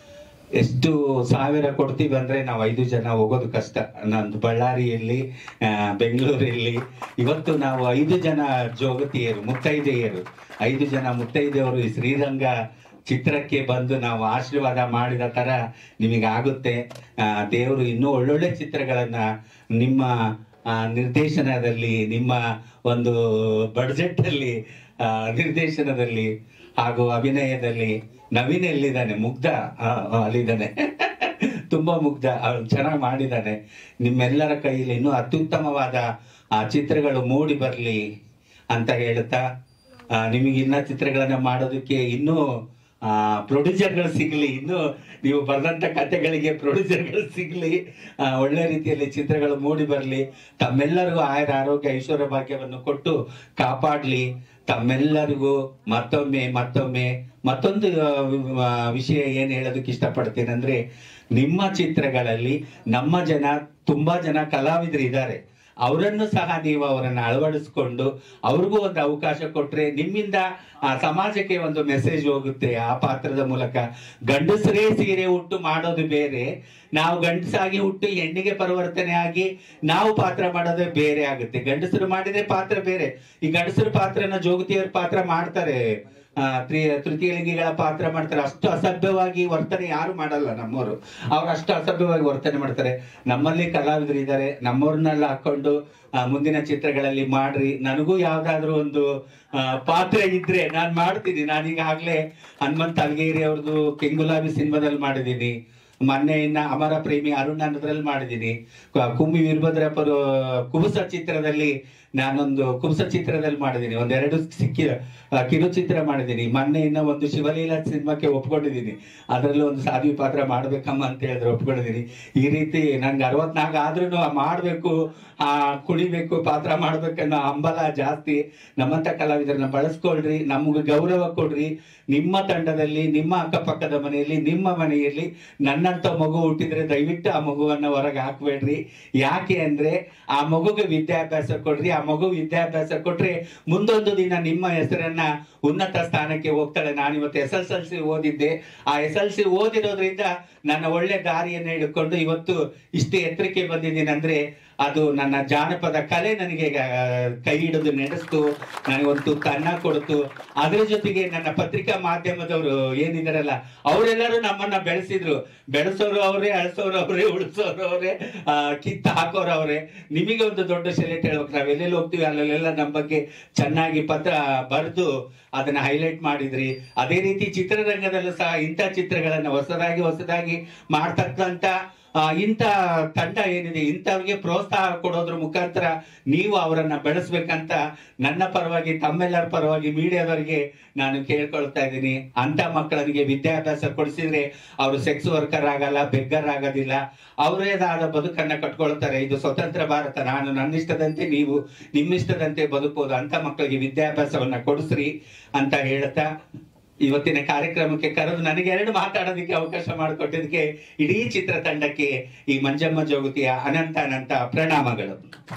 ಎಷ್ಟು ಸಾವಿರ ಕೊಡ್ತೀವಿ ಅಂದ್ರೆ ನಾವು ಐದು ಜನ ಹೋಗೋದು ಕಷ್ಟ ನಂದು ಬಳ್ಳಾರಿಯಲ್ಲಿ ಆ, ಬೆಂಗಳೂರಲ್ಲಿ ಇವತ್ತು ನಾವು ಐದು ಜನ ಜೋಗತಿಯರು ಮುತ್ತೈದೆಯರು ಐದು ಜನ ಮುತ್ತೈದೆಯವರು ಈ ಶ್ರೀರಂಗ ಚಿತ್ರಕ್ಕೆ ಬಂದು ನಾವು ಆಶೀರ್ವಾದ ಮಾಡಿದ ತರ ನಿಮಗಾಗುತ್ತೆ ದೇವರು ಇನ್ನೂ ಒಳ್ಳೊಳ್ಳೆ ಚಿತ್ರಗಳನ್ನ ನಿಮ್ಮ ಆ, ನಿರ್ದೇಶನದಲ್ಲಿ ನಿಮ್ಮ ಒಂದು ಬಡ್ಜೆಟ್ ಅಲ್ಲಿ ಆ, ನಿರ್ದೇಶನದಲ್ಲಿ ಹಾಗೂ ಅಭಿನಯದಲ್ಲಿ ನವೀನ್ ಎಲ್ಲಿದ್ದಾನೆ ಮುಗ್ಧ ಆ, ಆ, ಅಲ್ಲಿದ್ದಾನೆ ತುಂಬಾ ಮುಗ್ಧ ಅವ್ನು ಚೆನ್ನಾಗಿ ಮಾಡಿದ್ದಾನೆ ನಿಮ್ಮೆಲ್ಲರ ಕೈಯಲ್ಲಿ ಇನ್ನೂ ಅತ್ಯುತ್ತಮವಾದ ಆ ಚಿತ್ರಗಳು ಮೂಡಿ ಬರಲಿ ಅಂತ ಹೇಳ್ತಾ ಆ, ನಿಮಗೆ ಇನ್ನ ಚಿತ್ರಗಳನ್ನ ಮಾಡೋದಕ್ಕೆ ಇನ್ನೂ ಆ ಪ್ರೊಡ್ಯೂಸರ್ಗಳು ಸಿಗ್ಲಿ ಇನ್ನು ನೀವು ಬರೆದಂತ ಕಥೆಗಳಿಗೆ ಪ್ರೊಡ್ಯೂಸರ್ಗಳು ಸಿಗ್ಲಿ ಆ, ಒಳ್ಳೆ ರೀತಿಯಲ್ಲಿ ಚಿತ್ರಗಳು ಮೂಡಿ ಬರಲಿ ತಮ್ಮೆಲ್ಲರಿಗೂ ಆಯುರ ಆರೋಗ್ಯ ಐಶ್ವರ್ಯ ಭಾಗ್ಯವನ್ನು ಕೊಟ್ಟು ಕಾಪಾಡ್ಲಿ ತಮ್ಮೆಲ್ಲರಿಗೂ ಮತ್ತೊಮ್ಮೆ ಮತ್ತೊಮ್ಮೆ ಮತ್ತೊಂದು ಆ, ಆ, ವಿಷಯ ಏನ್ ಹೇಳೋದಕ್ಕೆ ಇಷ್ಟಪಡ್ತೇನೆ ಅಂದ್ರೆ ನಿಮ್ಮ ಚಿತ್ರಗಳಲ್ಲಿ ನಮ್ಮ ಜನ ತುಂಬಾ ಜನ ಕಲಾವಿದರು ಇದ್ದಾರೆ ಅವರನ್ನು ಸಹ ನೀವು ಅವರನ್ನ ಅಳವಡಿಸ್ಕೊಂಡು ಅವ್ರಿಗೂ ಒಂದು ಅವಕಾಶ ಕೊಟ್ರೆ ನಿಮ್ಮಿಂದ ಆ ಸಮಾಜಕ್ಕೆ ಒಂದು ಮೆಸೇಜ್ ಹೋಗುತ್ತೆ ಆ ಪಾತ್ರದ ಮೂಲಕ ಗಂಡಸರೇ ಸೀರೆ ಉಟ್ಟು ಮಾಡೋದು ಬೇರೆ ನಾವು ಗಂಡಸಾಗಿ ಹುಟ್ಟು ಹೆಣ್ಣಿಗೆ ಪರಿವರ್ತನೆ ಆಗಿ ನಾವು ಪಾತ್ರ ಮಾಡೋದೇ ಬೇರೆ ಆಗುತ್ತೆ ಗಂಡಸರು ಮಾಡಿದ್ರೆ ಪಾತ್ರ ಬೇರೆ ಈ ಗಂಡಸರ ಪಾತ್ರನ ಜೋಗತಿಯವ್ರ ಪಾತ್ರ ಮಾಡ್ತಾರೆ ಆ, ತ್ರಿ- ತೃತೀಯ ಲಿಂಗಿಗಳ ಪಾತ್ರ ಮಾಡ್ತಾರೆ ಅಷ್ಟು ಅಸಭ್ಯವಾಗಿ ವರ್ತನೆ ಯಾರು ಮಾಡಲ್ಲ ನಮ್ಮವರು ಅವ್ರು ಅಷ್ಟು ಅಸಭ್ಯವಾಗಿ ವರ್ತನೆ ಮಾಡ್ತಾರೆ ನಮ್ಮಲ್ಲಿ ಕಲಾವಿದರು ಇದ್ದಾರೆ ನಮ್ಮವ್ರನ್ನೆಲ್ಲ ಹಾಕೊಂಡು ಆ, ಮುಂದಿನ ಚಿತ್ರಗಳಲ್ಲಿ ಮಾಡ್ರಿ ನನಗೂ ಯಾವ್ದಾದ್ರು ಒಂದು ಆ, ಪಾತ್ರ ಇದ್ರೆ ನಾನ್ ಮಾಡ್ತೀನಿ ನಾನೀಗಾಗ್ಲೇ ಹನುಮಂತ್ ಅಲ್ಗೇರಿ ಅವ್ರದ್ದು ಕೆಂಗುಲಾಬಿ ಸಿನಿಮಾದಲ್ಲಿ ಮಾಡಿದೀನಿ ಮೊನ್ನೆ ಇನ್ನ ಅಮರ ಪ್ರೇಮಿ ಅರುಣ್ ಅನ್ನೋದ್ರಲ್ಲಿ ಮಾಡಿದೀನಿ ಕ- ಕುಮ್ಮಿ ವೀರಭದ್ರಪ್ಪರು ಕುಬುಸ ಚಿತ್ರದಲ್ಲಿ ನಾನೊಂದು ಕುಬುಸ ಚಿತ್ರದಲ್ಲಿ ಮಾಡಿದೀನಿ ಒಂದೆರಡು ಸಿಕ್ಕಿ ಆ, ಕಿರುಚಿತ್ರ ಮಾಡಿದೀನಿ ಮೊನ್ನೆ ಇನ್ನ ಒಂದು ಶಿವಲೀಲಾ ಸಿನಿಮಾಕ್ಕೆ ಒಪ್ಕೊಂಡಿದ್ದೀನಿ ಅದರಲ್ಲಿ ಒಂದು ಸಾಧ್ವಿ ಪಾತ್ರ ಮಾಡ್ಬೇಕಮ್ಮ ಅಂತ ಹೇಳಿದ್ರೆ ಒಪ್ಕೊಂಡಿದ್ದೀನಿ ಈ ರೀತಿ ನನ್ಗೆ ಅರವತ್ನಾಲ್ಕು ಆದ್ರೂ ಮಾಡ್ಬೇಕು ಆ ಕುಣಿಬೇಕು ಪಾತ್ರ ಮಾಡ್ಬೇಕನ್ನೋ ಹಂಬಲ ಜಾಸ್ತಿ ನಮ್ಮಂತ ಕಲಾವಿದರನ್ನ ಬಳಸ್ಕೊಳ್ರಿ ನಮ್ಗೆ ಗೌರವ ಕೊಡ್ರಿ ನಿಮ್ಮ ತಂಡದಲ್ಲಿ ನಿಮ್ಮ ಅಕ್ಕಪಕ್ಕದ ಮನೆಯಲ್ಲಿ ನಿಮ್ಮ ಮನೆಯಲ್ಲಿ ನನ್ನಂತ ಮಗು ಹುಟ್ಟಿದ್ರೆ ದಯವಿಟ್ಟು ಆ ಮಗುವನ್ನ ಹೊರಗೆ ಹಾಕ್ಬೇಡ್ರಿ ಯಾಕೆ ಅಂದ್ರೆ ಆ ಮಗುಗೆ ವಿದ್ಯಾಭ್ಯಾಸ ಕೊಡ್ರಿ ಆ ಮಗು ವಿದ್ಯಾಭ್ಯಾಸ ಕೊಟ್ರೆ ಮುಂದೊಂದು ದಿನ ನಿಮ್ಮ ಹೆಸರನ್ನ ಉನ್ನತ ಸ್ಥಾನಕ್ಕೆ ಹೋಗ್ತಾಳೆ ನಾನು ಇವತ್ತು ಎಸ್ ಎಸ್ ಎಲ್ ಸಿ ಓದಿದ್ದೆ ಆ ಎಸ್ ಎಲ್ ಸಿ ಓದಿರೋದ್ರಿಂದ ನನ್ನ ಒಳ್ಳೆ ದಾರಿಯನ್ನು ಹಿಡ್ಕೊಂಡು ಇವತ್ತು ಇಷ್ಟು ಎತ್ತರಕ್ಕೆ ಬಂದಿದ್ದೀನಿ ಅಂದ್ರೆ ಅದು ನನ್ನ ಜಾನಪದ ಕಲೆ ನನಗೆ ಆ, ಕೈ ಹಿಡಿದು ನಡೆಸ್ತು ನನಗೊಂದು ತುತ್ತು ಅನ್ನ ಕೊಡ್ತು ಅದ್ರ ಜೊತೆಗೆ ನನ್ನ ಪತ್ರಿಕಾ ಮಾಧ್ಯಮದವರು ಏನಿದಾರಲ್ಲ ಅವರೆಲ್ಲರೂ ನಮ್ಮನ್ನ ಬೆಳೆಸಿದ್ರು ಬೆಳೆಸೋರು ಅವರೇ ಅಳಿಸೋರು ಅವರೇ ಉಳಿಸೋರು ಅವರೇ ಕಿತ್ತು ಹಾಕೋರು ಅವರೇ ನಿಮಗೆ ಒಂದು ದೊಡ್ಡ ಸೆಲೆಕ್ಟ್ ಹೇಳ್ಬೇಕು ನಾವ್ ಎಲ್ಲೆಲ್ಲಿ ಹೋಗ್ತೀವಿ ಅಲ್ಲೆಲ್ಲ ನಮ್ಮ ಬಗ್ಗೆ ಚೆನ್ನಾಗಿ ಪತ್ರ ಬರೆದು ಅದನ್ನ ಹೈಲೈಟ್ ಮಾಡಿದ್ರಿ ಅದೇ ರೀತಿ ಚಿತ್ರರಂಗದಲ್ಲೂ ಸಹ ಇಂಥ ಚಿತ್ರಗಳನ್ನ ಹೊಸದಾಗಿ ಹೊಸದಾಗಿ ಮಾಡ್ತಕ್ಕಂತ ಆ, ಇಂಥ ತಂಡ ಏನಿದೆ ಇಂಥವ್ರಿಗೆ ಪ್ರೋತ್ಸಾಹ ಕೊಡೋದ್ರ ಮುಖಾಂತರ ನೀವು ಅವರನ್ನ ಬೆಳೆಸ್ಬೇಕಂತ ನನ್ನ ಪರವಾಗಿ ತಮ್ಮೆಲ್ಲರ ಪರವಾಗಿ ಮೀಡಿಯಾದವರಿಗೆ ನಾನು ಕೇಳ್ಕೊಳ್ತಾ ಇದ್ದೀನಿ ಅಂತ ಮಕ್ಕಳಿಗೆ ವಿದ್ಯಾಭ್ಯಾಸ ಕೊಡಿಸಿದ್ರೆ ಅವರು ಸೆಕ್ಸ್ ವರ್ಕರ್ ಆಗಲ್ಲ ಬೆಗ್ಗರ್ ಆಗೋದಿಲ್ಲ ಅವರೇದಾದ ಬದುಕನ್ನ ಕಟ್ಕೊಳ್ತಾರೆ ಇದು ಸ್ವತಂತ್ರ ಭಾರತ ನಾನು ನನ್ನ ಇಷ್ಟದಂತೆ ನೀವು ನಿಮ್ಮ ಇಷ್ಟದಂತೆ ಬದುಕಬಹುದು ಅಂತ ಮಕ್ಕಳಿಗೆ ವಿದ್ಯಾಭ್ಯಾಸವನ್ನ ಕೊಡಿಸ್ರಿ ಅಂತ ಹೇಳ್ತಾ ಇವತ್ತಿನ ಕಾರ್ಯಕ್ರಮಕ್ಕೆ ಕರೆದು ನನಗೆ ಎರಡು ಮಾತಾಡೋದಕ್ಕೆ ಅವಕಾಶ ಮಾಡಿಕೊಟ್ಟಿದ್ದಕ್ಕೆ ಇಡೀ ಚಿತ್ರತಂಡಕ್ಕೆ ಈ ಮಂಜಮ್ಮ ಜೋಗತಿಯ ಅನಂತ ಅನಂತ ಪ್ರಣಾಮಗಳು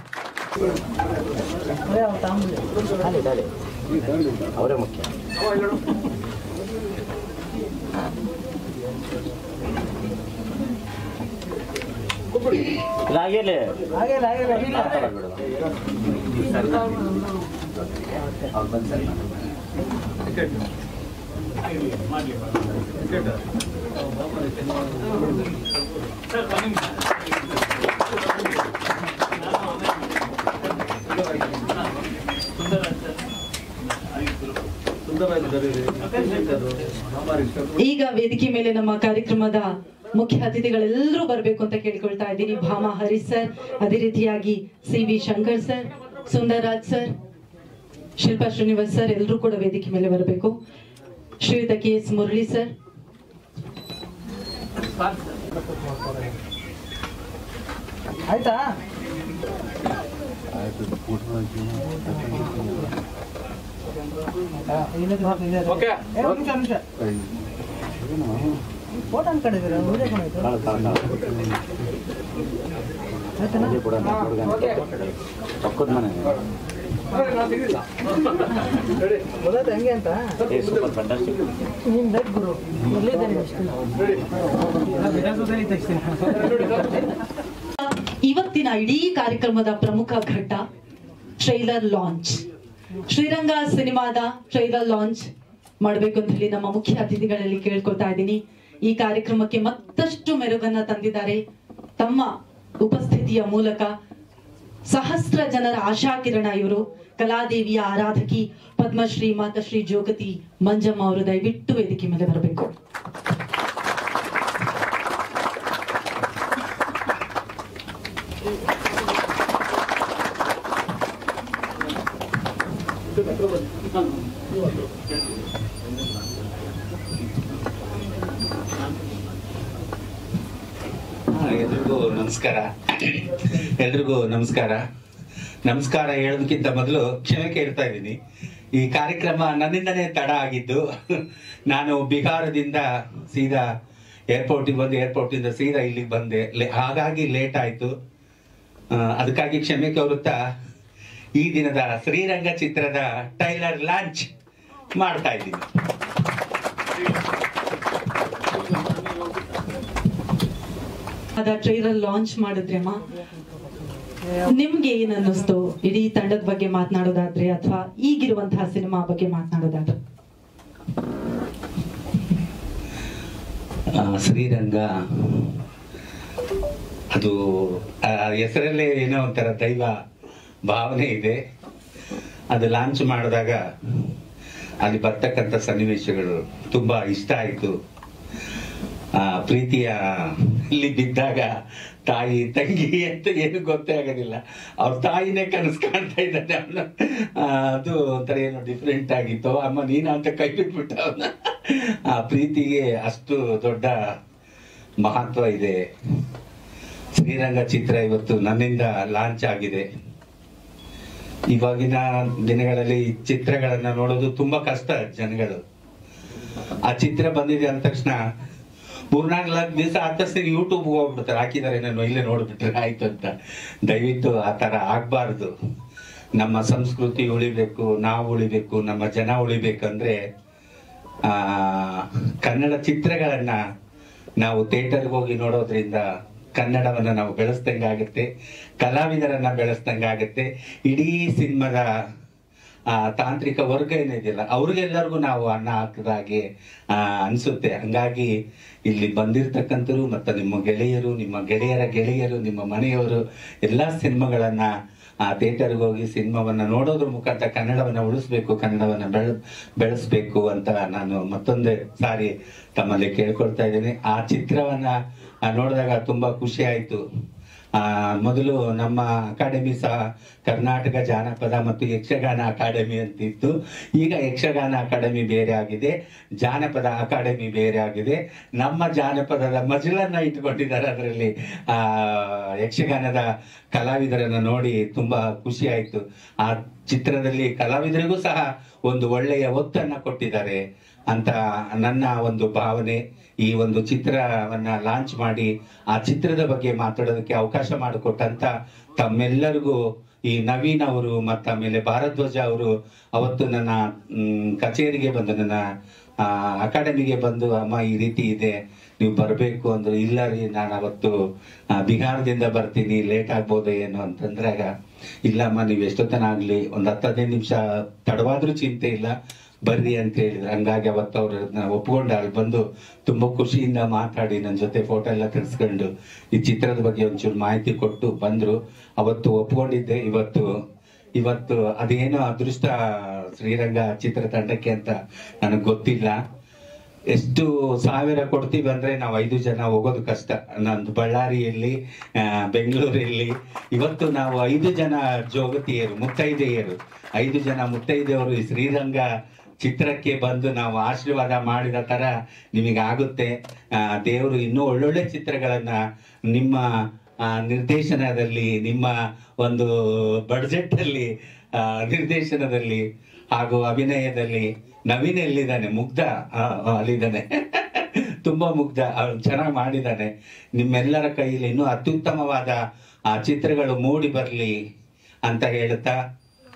ಅದೇ ಅವ್ರು ತಗೊಂಡ್ಬಿಡಿ. ಅದೇ ಅದೇ ಅವರೇ ಮುಖ್ಯ ಇಲ್ಲ ಆಗಿಲ್ಲ ಆಗಿಲ್ಲ ಆಗಿಲ್ಲ ಇಲ್ಲ. ಮಾತಾಡಬೇಡ ಈಗ ವೇದಿಕೆ ಮೇಲೆ ನಮ್ಮ ಕಾರ್ಯಕ್ರಮದ ಮುಖ್ಯ ಅತಿಥಿಗಳೆಲ್ಲರೂ ಬರಬೇಕು ಅಂತ ಕೇಳ್ಕೊಳ್ತಾ ಇದ್ದೀನಿ ಭಾಮ ಹರೀಶ್ ಸರ್ ಅದೇ ರೀತಿಯಾಗಿ C V Shankar sir Sundarraj sir Shilpa Srinivas sir ಎಲ್ಲರೂ ಕೂಡ ವೇದಿಕೆ ಮೇಲೆ ಬರಬೇಕು ಶ್ರೀಯುತ ಕೆ ಎಸ್ ಮುರಳಿ ಸರ್ ಆಯ್ತಾ ಆ, ಇಲ್ಲದ್ದು ಹಾಕು, ಇದೆ ಅದು. ಏ, ಒಂದ್ ನಿಮಿಷ, ಒಂದ್ ನಿಮಿಷ. ಫೋಟೋ ಅನ್ಕೊಂಡಿದ್ದೀರಾ ವಿಡಿಯೋ ಕೊಡಾಯ್ತು ತಾಳ ತಾಳ ಆಯ್ತನಾ ಅದೇ ಕೂಡ ಪಕ್ಕದ ಮನೆ ಗೊತ್ತಾಯ್ತು ಹೆಂಗೆ ಅಂತ ಸೂಪರ್ ಫ್ಯಾಂಟಾಸ್ಟಿಕ್ ನೀನ್ ಬೇಕು ಗುರು ಎಲ್ಲಿದ್ದಾನೆ ಇಷ್ಟು ವಿಧಾನಸೌಧದಲ್ಲಿ ತೆಗಿಸ್ತೀನಿ ಇವತ್ತಿನ ಇಡೀ ಕಾರ್ಯಕ್ರಮದ ಪ್ರಮುಖ ಘಟ್ಟ ಟ್ರೈಲರ್ ಲಾಂಚ್ ಶ್ರೀರಂಗ ಸಿನಿಮಾದ ಟ್ರೈಲರ್ ಲಾಂಚ್ ಮಾಡಬೇಕು ಅಂತ ಹೇಳಿ ನಮ್ಮ ಮುಖ್ಯ ಅತಿಥಿಗಳಲ್ಲಿ ಕೇಳ್ಕೊತಾ ಇದ್ದೀನಿ ಈ ಕಾರ್ಯಕ್ರಮಕ್ಕೆ ಮತ್ತಷ್ಟು ಮೆರುಗನ್ನ ತಂದಿದ್ದಾರೆ ತಮ್ಮ ಉಪಸ್ಥಿತಿಯ ಮೂಲಕ ಸಹಸ್ರ ಜನರ ಆಶಾಕಿರಣ ಇವರು ಕಲಾದೇವಿಯ ಆರಾಧಕಿ ಪದ್ಮಶ್ರೀ ಮಾತಶ್ರೀ ಜೋಗತಿ ಮಂಜಮ್ಮ ಅವರು ದಯವಿಟ್ಟು ವೇದಿಕೆ ಮೇಲೆ ಬರಬೇಕು ಹಾ, ಎಲ್ರಿಗೂ ನಮಸ್ಕಾರ ಎಲ್ರಿಗೂ ನಮಸ್ಕಾರ ನಮಸ್ಕಾರ ಹೇಳೋದಕ್ಕಿಂತ ಮೊದಲು ಕ್ಷಮೆ ಕೇಳ್ತಾ ಇದ್ದೀನಿ ಈ ಕಾರ್ಯಕ್ರಮ ನನ್ನಿಂದನೇ ತಡ ಆಗಿದ್ದು ನಾನು ಬಿಹಾರದಿಂದ ಸೀದಾ ಏರ್ಪೋರ್ಟಿಗೆ ಬಂದು ಏರ್ಪೋರ್ಟಿಂದ ಸೀದಾ ಇಲ್ಲಿಗೆ ಬಂದೆ ಲೇ- ಹಾಗಾಗಿ ಲೇಟ್ ಆಯ್ತು ಆ, ಅದಕ್ಕಾಗಿ ಕ್ಷಮೆ ಕೋರುತ್ತಾ ಈ ದಿನದ ಶ್ರೀರಂಗ ಚಿತ್ರದ ಟೈಲರ್ ಲಾಂಚ್ ಮಾಡ್ತಾ ಇದ್ದೀನಿ ಅದ ಟ್ರೈಲರ್ ಲಾಂಚ್ ಮಾಡಿದ್ರಿ ಅಮ್ಮ ನಿಮ್ಗೆ ಏನ್ ಅನ್ನಿಸ್ತು ಇಡೀ ತಂಡದ ಬಗ್ಗೆ ಮಾತನಾಡೋದಾದ್ರೆ ಅಥವಾ ಈಗಿರುವಂತಹ ಸಿನಿಮಾ ಬಗ್ಗೆ ಮಾತನಾಡೋದಾದ್ರೆ ಆ, ಶ್ರೀರಂಗ ಅದು ಆ ಹೆಸರಲ್ಲೇ ಏನೋ ಒಂಥರ ದೈವ ಭಾವನೆ ಇದೆ ಅದು ಲಾಂಚ್ ಮಾಡಿದಾಗ ಅಲ್ಲಿ ಬರ್ತಕ್ಕಂಥ ಸನ್ನಿವೇಶಗಳು ತುಂಬಾ ಇಷ್ಟ ಆಯಿತು ಆ ಪ್ರೀತಿಯ ಇಲ್ಲಿ ಬಿದ್ದಾಗ ತಾಯಿ ತಂಗಿ ಅಂತ ಏನು ಗೊತ್ತೇ ಆಗೋದಿಲ್ಲ ಅವ್ರ ತಾಯಿನೇ ಕನಸು ಕಾಣ್ತಾ ಇದ್ದಾನೆ ಅವನು ಅದು ಒಂಥರ ಏನೋ ಡಿಫ್ರೆಂಟ್ ಆಗಿತ್ತು ಅಮ್ಮ ನೀನ ಅಂತ ಕೈ ಬಿಟ್ಬಿಟ್ಟ ಅವನ ಆ ಪ್ರೀತಿಗೆ ಅಷ್ಟು ದೊಡ್ಡ ಮಹತ್ವ ಇದೆ ಶ್ರೀರಂಗ ಚಿತ್ರ ಇವತ್ತು ನನ್ನಿಂದ ಲಾಂಚ್ ಆಗಿದೆ ಇವಾಗಿನ ದಿನಗಳಲ್ಲಿ ಈ ಚಿತ್ರಗಳನ್ನ ನೋಡೋದು ತುಂಬಾ ಕಷ್ಟ ಜನಗಳು ಆ ಚಿತ್ರ ಬಂದಿದೆ ಅಂದ ತಕ್ಷಣ ಮೂರ್ನಾಲ್ಕು ನಾಲ್ಕು ದಿವಸ ಆದ ತಕ್ಷಣ ಯೂಟ್ಯೂಬ್ ಹೋಗ್ಬಿಡ್ತಾರೆ ಹಾಕಿದ್ದಾರೆ ನಾನು ಇಲ್ಲೇ ನೋಡ್ಬಿಟ್ರೆ ಆಯ್ತು ಅಂತ ದಯವಿಟ್ಟು ಆ ತರ ಆಗ್ಬಾರ್ದು ನಮ್ಮ ಸಂಸ್ಕೃತಿ ಉಳಿಬೇಕು ನಾವು ಉಳಿಬೇಕು ನಮ್ಮ ಜನ ಉಳಿಬೇಕಂದ್ರೆ ಆ ಕನ್ನಡ ಚಿತ್ರಗಳನ್ನ ನಾವು ಥಿಯೇಟರ್ಗೆ ಹೋಗಿ ನೋಡೋದ್ರಿಂದ ಕನ್ನಡವನ್ನ ನಾವು ಬೆಳೆಸ್ದಂಗಾಗತ್ತೆ ಕಲಾವಿದರನ್ನ ಬೆಳೆಸ್ದಂಗಾಗತ್ತೆ ಇಡೀ ಸಿನಿಮಾದ ಆ ತಾಂತ್ರಿಕ ವರ್ಗ ಏನಿದೆಯಲ್ಲ ಅವ್ರಿಗೆಲ್ಲರಿಗೂ ನಾವು ಅನ್ನ ಹಾಕಿದಾಗೆ ಆ ಅನ್ಸುತ್ತೆ ಹಂಗಾಗಿ ಇಲ್ಲಿ ಬಂದಿರ್ತಕ್ಕಂಥರು ಮತ್ತು ನಿಮ್ಮ ಗೆಳೆಯರು ನಿಮ್ಮ ಗೆಳೆಯರ ಗೆಳೆಯರು ನಿಮ್ಮ ಮನೆಯವರು ಎಲ್ಲಾ ಸಿನಿಮಾಗಳನ್ನ ಆ ಥಿಯೇಟರ್ಗೆ ಹೋಗಿ ಸಿನಿಮಾವನ್ನ ನೋಡೋದ್ರ ಮುಖಾಂತರ ಕನ್ನಡವನ್ನ ಉಳಿಸ್ಬೇಕು ಕನ್ನಡವನ್ನ ಬೆಳ ಬೆಳೆಸ್ಬೇಕು ಅಂತ ನಾನು ಮತ್ತೊಂದೇ ಸಾರಿ ತಮ್ಮಲ್ಲಿ ಕೇಳ್ಕೊಳ್ತಾ ಇದ್ದೀನಿ ಆ ಚಿತ್ರವನ್ನ ಆ, ನೋಡಿದಾಗ ತುಂಬಾ ಖುಷಿ ಆಯ್ತು ಆ ಮೊದಲು ನಮ್ಮ ಅಕಾಡೆಮಿ ಸಹ ಕರ್ನಾಟಕ ಜಾನಪದ ಮತ್ತು ಯಕ್ಷಗಾನ ಅಕಾಡೆಮಿ ಅಂತಿತ್ತು ಈಗ ಯಕ್ಷಗಾನ ಅಕಾಡೆಮಿ ಬೇರೆ ಆಗಿದೆ ಜಾನಪದ ಅಕಾಡೆಮಿ ಬೇರೆ ಆಗಿದೆ ನಮ್ಮ ಜಾನಪದದ ಮಜಲನ್ನ ಇಟ್ಕೊಂಡಿದ್ದಾರೆ ಅದರಲ್ಲಿ ಆ ಯಕ್ಷಗಾನದ ಕಲಾವಿದರನ್ನ ನೋಡಿ ತುಂಬಾ ಖುಷಿ ಆಯ್ತು ಆ ಚಿತ್ರದಲ್ಲಿ ಕಲಾವಿದರಿಗೂ ಸಹ ಒಂದು ಒಳ್ಳೆಯ ಒತ್ತನ್ನ ಕೊಟ್ಟಿದ್ದಾರೆ ಅಂತ ನನ್ನ ಒಂದು ಭಾವನೆ ಈ ಒಂದು ಚಿತ್ರವನ್ನ ಲಾಂಚ್ ಮಾಡಿ ಆ ಚಿತ್ರದ ಬಗ್ಗೆ ಮಾತಾಡೋದಕ್ಕೆ ಅವಕಾಶ ಮಾಡಿಕೊಟ್ಟಂತ ತಮ್ಮೆಲ್ಲರಿಗೂ ಈ ನವೀನ್ ಅವರು ಮತ್ತು ಆಮೇಲೆ ಭಾರದ್ವಾಜ ಅವರು ಅವತ್ತು ನನ್ನ ಮ್, ಕಚೇರಿಗೆ ಬಂದು ನನ್ನ ಆ, ಅಕಾಡೆಮಿಗೆ ಬಂದು ಅಮ್ಮ ಈ ರೀತಿ ಇದೆ ನೀವು ಬರಬೇಕು ಅಂದ್ರು ಇಲ್ಲ ರೀ ನಾನು ಅವತ್ತು ಆ, ಬಿಹಾರದಿಂದ ಬರ್ತೀನಿ ಲೇಟ್ ಆಗ್ಬೋದು ಏನು ಅಂತಂದ್ರಾಗ ಇಲ್ಲಮ್ಮ ನೀವು ಎಷ್ಟೊತ್ತನ ಆಗ್ಲಿ ಒಂದ್ ಹತ್ತು ಹದಿನೈದು ನಿಮಿಷ ತಡವಾದ್ರೂ ಚಿಂತೆ ಇಲ್ಲ ಬರ್ರಿ ಅಂತ ಹೇಳಿದ್ರು ಹಂಗಾಗಿ ಅವತ್ತು ಅವ್ರನ್ನ ಒಪ್ಕೊಂಡು ಅಲ್ಲಿ ಬಂದು ತುಂಬಾ ಖುಷಿಯಿಂದ ಮಾತಾಡಿ ನನ್ನ ಜೊತೆ ಫೋಟೋ ಎಲ್ಲ ತೆಗೆಸ್ಕೊಂಡು ಈ ಚಿತ್ರದ ಬಗ್ಗೆ ಒಂಚೂರು ಮಾಹಿತಿ ಕೊಟ್ಟು ಬಂದ್ರು ಅವತ್ತು ಒಪ್ಕೊಂಡಿದ್ದೆ ಇವತ್ತು ಇವತ್ತು ಅದೇನೋ ಅದೃಷ್ಟ ಶ್ರೀರಂಗ ಚಿತ್ರತಂಡಕ್ಕೆ ಅಂತ ನನಗೆ ಗೊತ್ತಿಲ್ಲ ಎಷ್ಟು ಸಾವಿರ ಕೊಡ್ತೀವಿ ಅಂದ್ರೆ ನಾವು ಐದು ಜನ ಹೋಗೋದು ಕಷ್ಟ ನಂದು ಬಳ್ಳಾರಿಯಲ್ಲಿ ಆ, ಬೆಂಗಳೂರಲ್ಲಿ ಇವತ್ತು ನಾವು ಐದು ಜನ ಜೋಗತಿಯರು ಮುತ್ತೈದೆಯರು ಐದು ಜನ ಮುತ್ತೈದೆಯವರು ಈ ಶ್ರೀರಂಗ ಚಿತ್ರಕ್ಕೆ ಬಂದು ನಾವು ಆಶೀರ್ವಾದ ಮಾಡಿದ ತರ ನಿಮಗೆ ಆಗುತ್ತೆ ಆ, ದೇವರು ಇನ್ನೂ ಒಳ್ಳೊಳ್ಳೆ ಚಿತ್ರಗಳನ್ನ ನಿಮ್ಮ ಆ, ನಿರ್ದೇಶನದಲ್ಲಿ ನಿಮ್ಮ ಒಂದು ಬಡ್ಜೆಟ್ ಅಲ್ಲಿ ಆ, ನಿರ್ದೇಶನದಲ್ಲಿ ಹಾಗೂ ಅಭಿನಯದಲ್ಲಿ ನವೀನ್ ಎಲ್ಲಿದ್ದಾನೆ ಮುಗ್ಧ ಆ, ಆ, ಅಲ್ಲಿದ್ದಾನೆ ತುಂಬಾ ಮುಗ್ಧ ಅವನು ಚೆನ್ನಾಗಿ ಮಾಡಿದ್ದಾನೆ ನಿಮ್ಮೆಲ್ಲರ ಕೈಯಲ್ಲಿ ಇನ್ನೂ ಅತ್ಯುತ್ತಮವಾದ ಆ ಚಿತ್ರಗಳು ಮೂಡಿ ಬರಲಿ ಅಂತ ಹೇಳ್ತಾ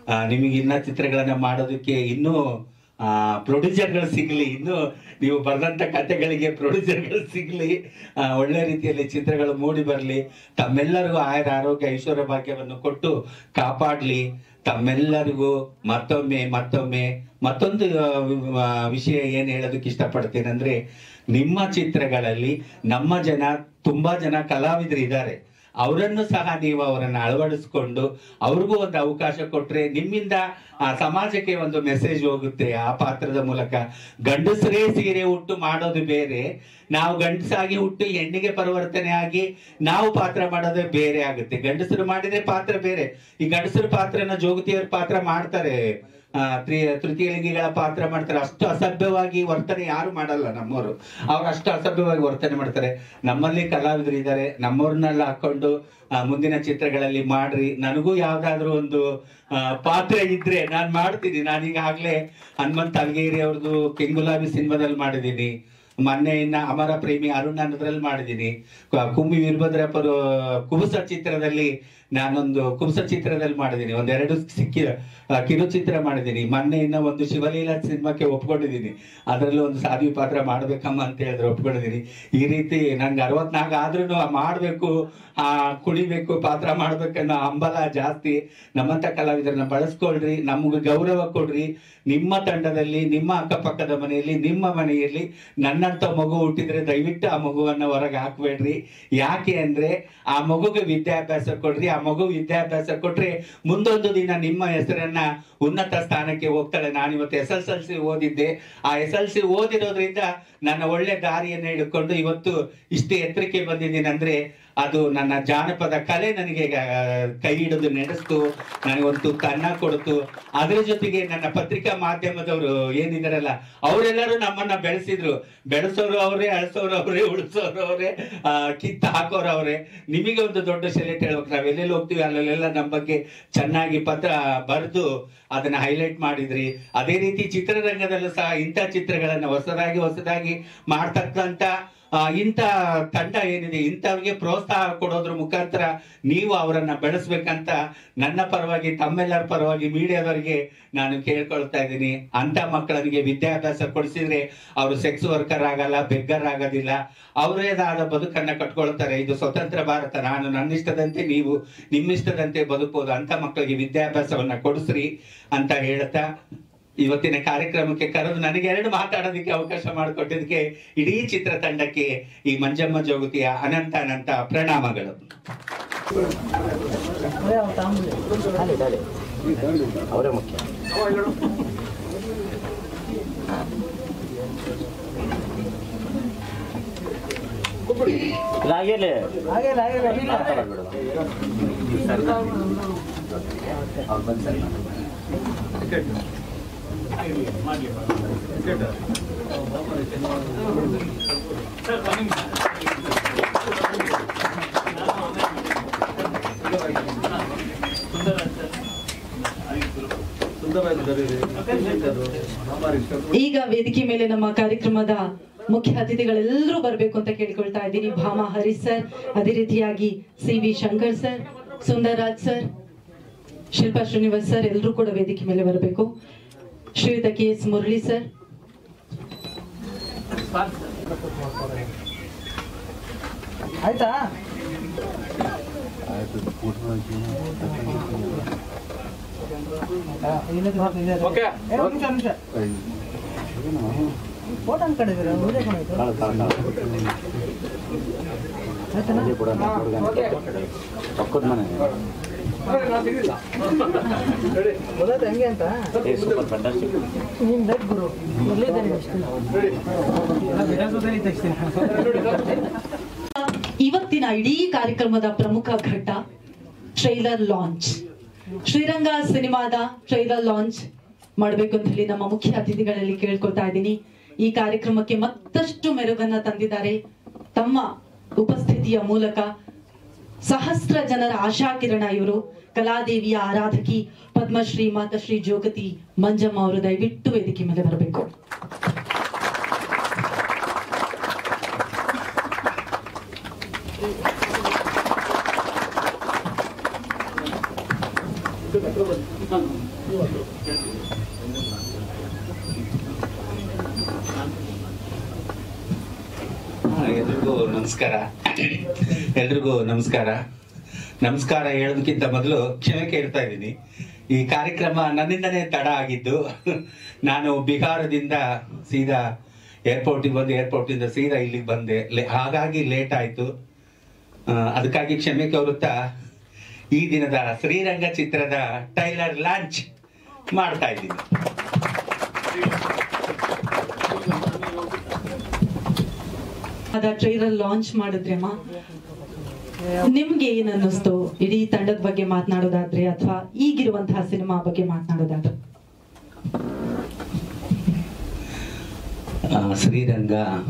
ಆ, ನಿಮಗೆ ಇನ್ನ ಚಿತ್ರಗಳನ್ನ ಮಾಡೋದಕ್ಕೆ ಇನ್ನೂ ಪ್ರೊಡ್ಯೂಸರ್ಗಳು ಸಿಗಲಿ ಇನ್ನು ನೀವು ಬರೆದಂಥ ಕಥೆಗಳಿಗೆ ಪ್ರೊಡ್ಯೂಸರ್ಗಳು ಸಿಗಲಿ ಒಳ್ಳೆ ರೀತಿಯಲ್ಲಿ ಚಿತ್ರಗಳು ಮೂಡಿ ಬರಲಿ ತಮ್ಮೆಲ್ಲರಿಗೂ ಆಯುರ ಆರೋಗ್ಯ ಐಶ್ವರ್ಯ ಭಾಗ್ಯವನ್ನು ಕೊಟ್ಟು ಕಾಪಾಡಲಿ ತಮ್ಮೆಲ್ಲರಿಗೂ ಮತ್ತೊಮ್ಮೆ ಮತ್ತೊಮ್ಮೆ ಮತ್ತೊಂದು ಆ, ಆ, ವಿಷಯ ಏನು ಹೇಳೋದಕ್ಕೆ ಇಷ್ಟಪಡ್ತೇನೆ ಅಂದ್ರೆ ನಿಮ್ಮ ಚಿತ್ರಗಳಲ್ಲಿ ನಮ್ಮ ಜನ ತುಂಬಾ ಜನ ಕಲಾವಿದರು ಇದ್ದಾರೆ ಅವರನ್ನು ಸಹ ನೀವು ಅವರನ್ನು ಅಳವಡಿಸ್ಕೊಂಡು ಅವ್ರಿಗೂ ಒಂದು ಅವಕಾಶ ಕೊಟ್ರೆ ನಿಮ್ಮಿಂದ ಆ ಸಮಾಜಕ್ಕೆ ಒಂದು ಮೆಸೇಜ್ ಹೋಗುತ್ತೆ ಆ ಪಾತ್ರದ ಮೂಲಕ ಗಂಡಸರೇ ಸೀರೆ ಉಟ್ಟು ಮಾಡೋದು ಬೇರೆ ನಾವು ಗಂಡಸಾಗಿ ಹುಟ್ಟು ಹೆಣ್ಣಿಗೆ ಪರಿವರ್ತನೆ ಆಗಿ ನಾವು ಪಾತ್ರ ಮಾಡೋದೇ ಬೇರೆ ಆಗುತ್ತೆ ಗಂಡಸರು ಮಾಡಿದ್ರೆ ಪಾತ್ರ ಬೇರೆ ಈ ಗಂಡಸರ ಪಾತ್ರನ ಜೋಗತಿಯವ್ರ ಪಾತ್ರ ಮಾಡ್ತಾರೆ ಆ, ತ್ರಿ- ತೃತೀಯ ಲಿಂಗಿಗಳ ಪಾತ್ರ ಮಾಡ್ತಾರೆ ಅಷ್ಟು ಅಸಭ್ಯವಾಗಿ ವರ್ತನೆ ಯಾರು ಮಾಡಲ್ಲ ನಮ್ಮವರು ಅವ್ರು ಅಷ್ಟು ಅಸಭ್ಯವಾಗಿ ವರ್ತನೆ ಮಾಡ್ತಾರೆ ನಮ್ಮಲ್ಲಿ ಕಲಾವಿದರು ಇದ್ದಾರೆ ನಮ್ಮವ್ರನ್ನೆಲ್ಲ ಹಾಕೊಂಡು ಆ, ಮುಂದಿನ ಚಿತ್ರಗಳಲ್ಲಿ ಮಾಡ್ರಿ ನನಗೂ ಯಾವ್ದಾದ್ರು ಒಂದು ಆ, ಪಾತ್ರ ಇದ್ರೆ ನಾನು ಮಾಡ್ತೀನಿ ನಾನೀಗಾಗ್ಲೇ ಹನುಮಂತ್ ಅಲ್ಗೇರಿ ಅವ್ರದ್ದು ಕೆಂಗುಲಾಬಿ ಸಿನಿಮಾದಲ್ಲಿ ಮಾಡಿದ್ದೀನಿ ಮೊನ್ನೆ ಇನ್ನ ಅಮರ ಪ್ರೇಮಿ ಅರುಣ್ ಅನ್ನೋದ್ರಲ್ಲಿ ಮಾಡಿದ್ದೀನಿ ಕ- ಕುಮ್ಮಿ ವೀರಭದ್ರಪ್ಪರು ಕುಬುಸ ಚಿತ್ರದಲ್ಲಿ ನಾನೊಂದು ಕುಬುಸ ಚಿತ್ರದಲ್ಲಿ ಮಾಡಿದ್ದೀನಿ ಒಂದೆರಡು ಸಿಕ್ಕಿ ಆ, ಕಿರುಚಿತ್ರ ಮಾಡಿದ್ದೀನಿ ಮೊನ್ನೆ ಇನ್ನ ಒಂದು ಶಿವಲೀಲಾ ಸಿನಿಮಾಕ್ಕೆ ಒಪ್ಕೊಂಡಿದ್ದೀನಿ ಅದರಲ್ಲಿ ಒಂದು ಸಾಧ್ವಿ ಪಾತ್ರ ಮಾಡ್ಬೇಕಮ್ಮ ಅಂತ ಹೇಳಿದ್ರೆ ಒಪ್ಕೊಂಡಿದ್ದೀನಿ ಈ ರೀತಿ ನನ್ಗೆ ಅರವತ್ನಾಲ್ಕು ಆದ್ರೂ ಮಾಡ್ಬೇಕು ಆ ಕುಣಿಬೇಕು ಪಾತ್ರ ಮಾಡ್ಬೇಕನ್ನೋ ಹಂಬಲ ಜಾಸ್ತಿ ನಮ್ಮಂತ ಕಲಾವಿದರನ್ನ ಬಳಸ್ಕೊಳ್ರಿ ನಮ್ಗೆ ಗೌರವ ಕೊಡ್ರಿ ನಿಮ್ಮ ತಂಡದಲ್ಲಿ ನಿಮ್ಮ ಅಕ್ಕಪಕ್ಕದ ಮನೆಯಲ್ಲಿ ನಿಮ್ಮ ಮನೆಯಲ್ಲಿ ನನ್ನಂತ ಮಗು ಹುಟ್ಟಿದ್ರೆ ದಯವಿಟ್ಟು ಆ ಮಗುವನ್ನ ಹೊರಗೆ ಹಾಕ್ಬೇಡ್ರಿ ಯಾಕೆ ಅಂದ್ರೆ ಆ ಮಗುಗೆ ವಿದ್ಯಾಭ್ಯಾಸ ಕೊಡ್ರಿ ಆ ಮಗು ವಿದ್ಯಾಭ್ಯಾಸ ಕೊಟ್ರೆ ಮುಂದೊಂದು ದಿನ ನಿಮ್ಮ ಹೆಸರನ್ನ ಉನ್ನತ ಸ್ಥಾನಕ್ಕೆ ಹೋಗ್ತಾಳೆ ನಾನು ಇವತ್ತು ಎಸ್ ಎಸ್ ಎಲ್ ಸಿ ಓದಿದ್ದೆ ಆ ಎಸ್ ಎಲ್ ಸಿ ಓದಿರೋದ್ರಿಂದ ನನ್ನ ಒಳ್ಳೆ ದಾರಿಯನ್ನು ಹಿಡ್ಕೊಂಡು ಇವತ್ತು ಇಷ್ಟು ಎತ್ತರಕ್ಕೆ ಬಂದಿದ್ದೀನಿ ಅಂದ್ರೆ ಅದು ನನ್ನ ಜಾನಪದ ಕಲೆ ನನಗೆ ಆ, ಕೈ ಹಿಡಿದು ನಡೆಸ್ತು ನನಗೊಂದು ತುತ್ತು ಅನ್ನ ಕೊಡ್ತು ಅದ್ರ ಜೊತೆಗೆ ನನ್ನ ಪತ್ರಿಕಾ ಮಾಧ್ಯಮದವರು ಏನಿದಾರಲ್ಲ ಅವರೆಲ್ಲರೂ ನಮ್ಮನ್ನ ಬೆಳೆಸಿದ್ರು ಬೆಳೆಸೋರು ಅವರೇ ಅಳಿಸೋರು ಅವರೇ ಉಳಿಸೋರು ಅವರೇ ಕಿತ್ತ ಹಾಕೋರು ಅವರೇ ನಿಮಗೆ ಒಂದು ದೊಡ್ಡ ಸೆಲೆಕ್ಟ್ ಹೇಳ್ಬೇಕು ನಾವ್ ಎಲ್ಲೆಲ್ಲಿ ಹೋಗ್ತೀವಿ ಅಲ್ಲೆಲ್ಲ ನಮ್ಮ ಬಗ್ಗೆ ಚೆನ್ನಾಗಿ ಪತ್ರ ಬರೆದು ಅದನ್ನ ಹೈಲೈಟ್ ಮಾಡಿದ್ರಿ ಅದೇ ರೀತಿ ಚಿತ್ರರಂಗದಲ್ಲೂ ಸಹ ಇಂಥ ಚಿತ್ರಗಳನ್ನ ಹೊಸದಾಗಿ ಹೊಸದಾಗಿ ಮಾಡ್ತಕ್ಕಂತ ಆ, ಇಂಥ ತಂಡ ಏನಿದೆ ಇಂಥವ್ರಿಗೆ ಪ್ರೋತ್ಸಾಹ ಕೊಡೋದ್ರ ಮುಖಾಂತರ ನೀವು ಅವರನ್ನ ಬೆಳೆಸ್ಬೇಕಂತ ನನ್ನ ಪರವಾಗಿ ತಮ್ಮೆಲ್ಲರ ಪರವಾಗಿ ಮೀಡಿಯಾದವರಿಗೆ ನಾನು ಕೇಳ್ಕೊಳ್ತಾ ಇದ್ದೀನಿ ಅಂತ ಮಕ್ಕಳಿಗೆ ವಿದ್ಯಾಭ್ಯಾಸ ಕೊಡಿಸಿದ್ರೆ ಅವರು ಸೆಕ್ಸ್ ವರ್ಕರ್ ಆಗಲ್ಲ ಬೆಗ್ಗರ್ ಆಗೋದಿಲ್ಲ ಅವರೇದಾದ ಬದುಕನ್ನ ಕಟ್ಕೊಳ್ತಾರೆ ಇದು ಸ್ವತಂತ್ರ ಭಾರತ ನಾನು ನನ್ನ ಇಷ್ಟದಂತೆ ನೀವು ನಿಮ್ಮ ಇಷ್ಟದಂತೆ ಬದುಕಬಹುದು ಅಂತ ಮಕ್ಕಳಿಗೆ ವಿದ್ಯಾಭ್ಯಾಸವನ್ನ ಕೊಡಿಸ್ರಿ ಅಂತ ಹೇಳ್ತಾ ಇವತ್ತಿನ ಕಾರ್ಯಕ್ರಮಕ್ಕೆ ಕರೆದು ನನಗೆ ಎರಡು ಮಾತಾಡೋದಕ್ಕೆ ಅವಕಾಶ ಮಾಡಿಕೊಟ್ಟಿದ್ದಕ್ಕೆ ಇಡೀ ಚಿತ್ರತಂಡಕ್ಕೆ ಈ ಮಂಜಮ್ಮ ಜೋಗತಿಯ ಅನಂತ ಅನಂತ ಪ್ರಣಾಮಗಳು ಅದೇ ಅವ್ರು ತಾಂಬೂಲಿ. ಡಾಲಿ ಡಾಲಿ ಅವರೇ ಮುಖ್ಯ ಇಲ್ಲ ಆಗಿರ್ಲಿ ಆಗಿಲ್ಲ ಆಗಿಲ್ಲ ಮಾತಾಡೋದು ಈಗ ವೇದಿಕೆ ಮೇಲೆ ನಮ್ಮ ಕಾರ್ಯಕ್ರಮದ ಮುಖ್ಯ ಅತಿಥಿಗಳೆಲ್ಲರೂ ಬರಬೇಕು ಅಂತ ಕೇಳ್ಕೊಳ್ತಾ ಇದ್ದೀನಿ ಭಾಮಾ ಹರೀಶ್ ಸರ್ ಅದೇ ರೀತಿಯಾಗಿ C V Shankar sir Sundarraj sir Shilpa Srinivas sir ಎಲ್ಲರೂ ಕೂಡ ವೇದಿಕೆ ಮೇಲೆ ಬರಬೇಕು ಶ್ರೀಯುತ ಕೆ ಎಸ್ ಮುರಳಿ ಸರ್ ಆಯ್ತಾ ಓಕೆ ನಿಮಿಷ ನಿಮಿಷ ಫೋಟೋ ಅಂತ ಕಡಿದಿರ ವಿಡಿಯೋ ಕೊಡಾಯ್ತು ತಾಳು, ತಾಳು, ತಾಳು. ಇಲ್ಲಿ ಕೂಡ ಪಕ್ಕದ ಮನೆ ಗೊತ್ತಾಯ್ತು ಹೆಂಗೆ ಅಂತ ಏ ಸೂಪರ್ ಫ್ಯಾಂಟಾಸ್ಟಿಕ್ ನಿಮ್ ಲೈಟ್ ಗುರು ಎಲ್ಲಿದ್ದಾರೆ ವಿಧಾನಸೌಧದಲ್ಲಿ ತೆಗಿಸ್ತೀನಿ ಇವತ್ತಿನ ಇಡೀ ಕಾರ್ಯಕ್ರಮದ ಪ್ರಮುಖ ಘಟ್ಟ ಟ್ರೈಲರ್ ಲಾಂಚ್ ಶ್ರೀರಂಗ ಸಿನಿಮಾದ ಟ್ರೈಲರ್ ಲಾಂಚ್ ಮಾಡಬೇಕು ಅಂತ ಹೇಳಿ ನಮ್ಮ ಮುಖ್ಯ ಅತಿಥಿಗಳಲ್ಲಿ ಕೇಳ್ಕೊಳ್ತಾ ಇದ್ದೀನಿ ಈ ಕಾರ್ಯಕ್ರಮಕ್ಕೆ ಮತ್ತಷ್ಟು ಮೆರುಗನ್ನ ತಂದಿದ್ದಾರೆ ತಮ್ಮ ಉಪಸ್ಥಿತಿಯ ಮೂಲಕ ಸಹಸ್ರ ಜನರ ಆಶಾಕಿರಣ ಇವರು ಕಲಾದೇವಿಯ ಆರಾಧಕಿ ಪದ್ಮಶ್ರೀ ಮಾತಶ್ರೀ ಜೋಗತಿ ಮಂಜಮ್ಮ ಅವರು ದಯವಿಟ್ಟು ವೇದಿಕೆ ಮೇಲೆ ಬರಬೇಕು ಹಾ, ಎಲ್ರಿಗೂ ನಮಸ್ಕಾರ ಎಲ್ರಿಗೂ ನಮಸ್ಕಾರ ನಮಸ್ಕಾರ ಹೇಳೋದಕ್ಕಿಂತ ಮೊದಲು ಕ್ಷಮೆ ಕೇಳ್ತಾ ಇದ್ದೀನಿ ಈ ಕಾರ್ಯಕ್ರಮ ನನ್ನಿಂದನೇ ತಡ ಆಗಿದ್ದು ನಾನು ಬಿಹಾರದಿಂದ ಸೀದಾ ಏರ್ಪೋರ್ಟಿಗೆ ಬಂದು ಏರ್ಪೋರ್ಟಿಂದ ಸೀದಾ ಇಲ್ಲಿಗೆ ಬಂದೆ ಲೇ- ಹಾಗಾಗಿ ಲೇಟ್ ಆಯ್ತು ಆ, ಅದಕ್ಕಾಗಿ ಕ್ಷಮೆ ಕೋರುತ್ತಾ ಈ ದಿನದ ಶ್ರೀರಂಗ ಚಿತ್ರದ ಟೈಲರ್ ಲಾಂಚ್ ಮಾಡ್ತಾ ಇದ್ದೀನಿ ಅದ ಟ್ರೈಲರ್ ಲಾಂಚ್ ಮಾಡಿದ್ರೆಮ್ಮ ನಿಮ್ಗೆ ಏನ್ ಅನ್ನಿಸ್ತು ಇಡೀ ತಂಡದ ಬಗ್ಗೆ ಮಾತನಾಡೋದಾದ್ರೆ ಅಥವಾ ಈಗಿರುವಂತಹ ಸಿನಿಮಾ ಬಗ್ಗೆ ಮಾತನಾಡೋದಾದ್ರೆ ಆ, ಶ್ರೀರಂಗ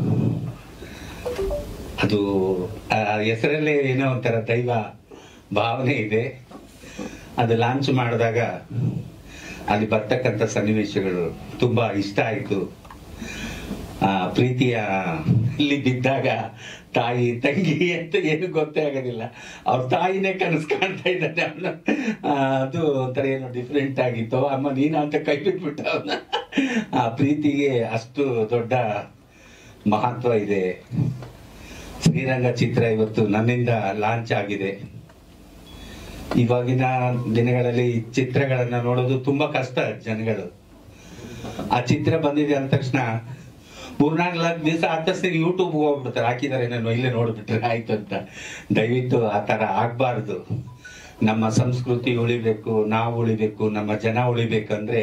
ಅದು ಆ ಹೆಸರಲ್ಲೇ ಏನೋ ಒಂಥರ ದೈವ ಭಾವನೆ ಇದೆ ಅದು ಲಾಂಚ್ ಮಾಡಿದಾಗ ಅಲ್ಲಿ ಬರ್ತಕ್ಕಂಥ ಸನ್ನಿವೇಶಗಳು ತುಂಬಾ ಇಷ್ಟ ಆಯಿತು ಆ ಪ್ರೀತಿಯ ಇಲ್ಲಿ ಬಿದ್ದಾಗ ತಾಯಿ ತಂಗಿ ಅಂತ ಏನು ಗೊತ್ತೇ ಆಗೋದಿಲ್ಲ ಅವ್ರ ತಾಯಿನೇ ಕನಸು ಕಾಣ್ತಾ ಇದ್ದಾನೆ ಅವನು ಅದು ಒಂಥರ ಏನೋ ಡಿಫ್ರೆಂಟ್ ಆಗಿತ್ತು ಅಮ್ಮ ನೀನು ಅಂತ ಕೈ ಬಿಟ್ಬಿಟ್ಟ ಅವನ ಆ ಪ್ರೀತಿಗೆ ಅಷ್ಟು ದೊಡ್ಡ ಮಹತ್ವ ಇದೆ ಶ್ರೀರಂಗ ಚಿತ್ರ ಇವತ್ತು ನನ್ನಿಂದ ಲಾಂಚ್ ಆಗಿದೆ ಇವಾಗಿನ ದಿನಗಳಲ್ಲಿ ಚಿತ್ರಗಳನ್ನ ನೋಡೋದು ತುಂಬಾ ಕಷ್ಟ ಜನಗಳು ಆ ಚಿತ್ರ ಬಂದಿದೆ ಅಂದ ತಕ್ಷಣ ಮೂರ್ನಾಲ್ಕು ದಿವಸ ಆದ ತಕ್ಷಣ ಯೂಟ್ಯೂಬ್ ಹೋಗ್ಬಿಡ್ತಾರೆ ಹಾಕಿದ್ದಾರೆ ನಾನು ಇಲ್ಲೇ ನೋಡ್ಬಿಟ್ರೆ ಆಯ್ತು ಅಂತ ದಯವಿಟ್ಟು ಆ ತರ ಆಗ್ಬಾರ್ದು ನಮ್ಮ ಸಂಸ್ಕೃತಿ ಉಳಿಬೇಕು ನಾವು ಉಳಿಬೇಕು ನಮ್ಮ ಜನ ಉಳಿಬೇಕಂದ್ರೆ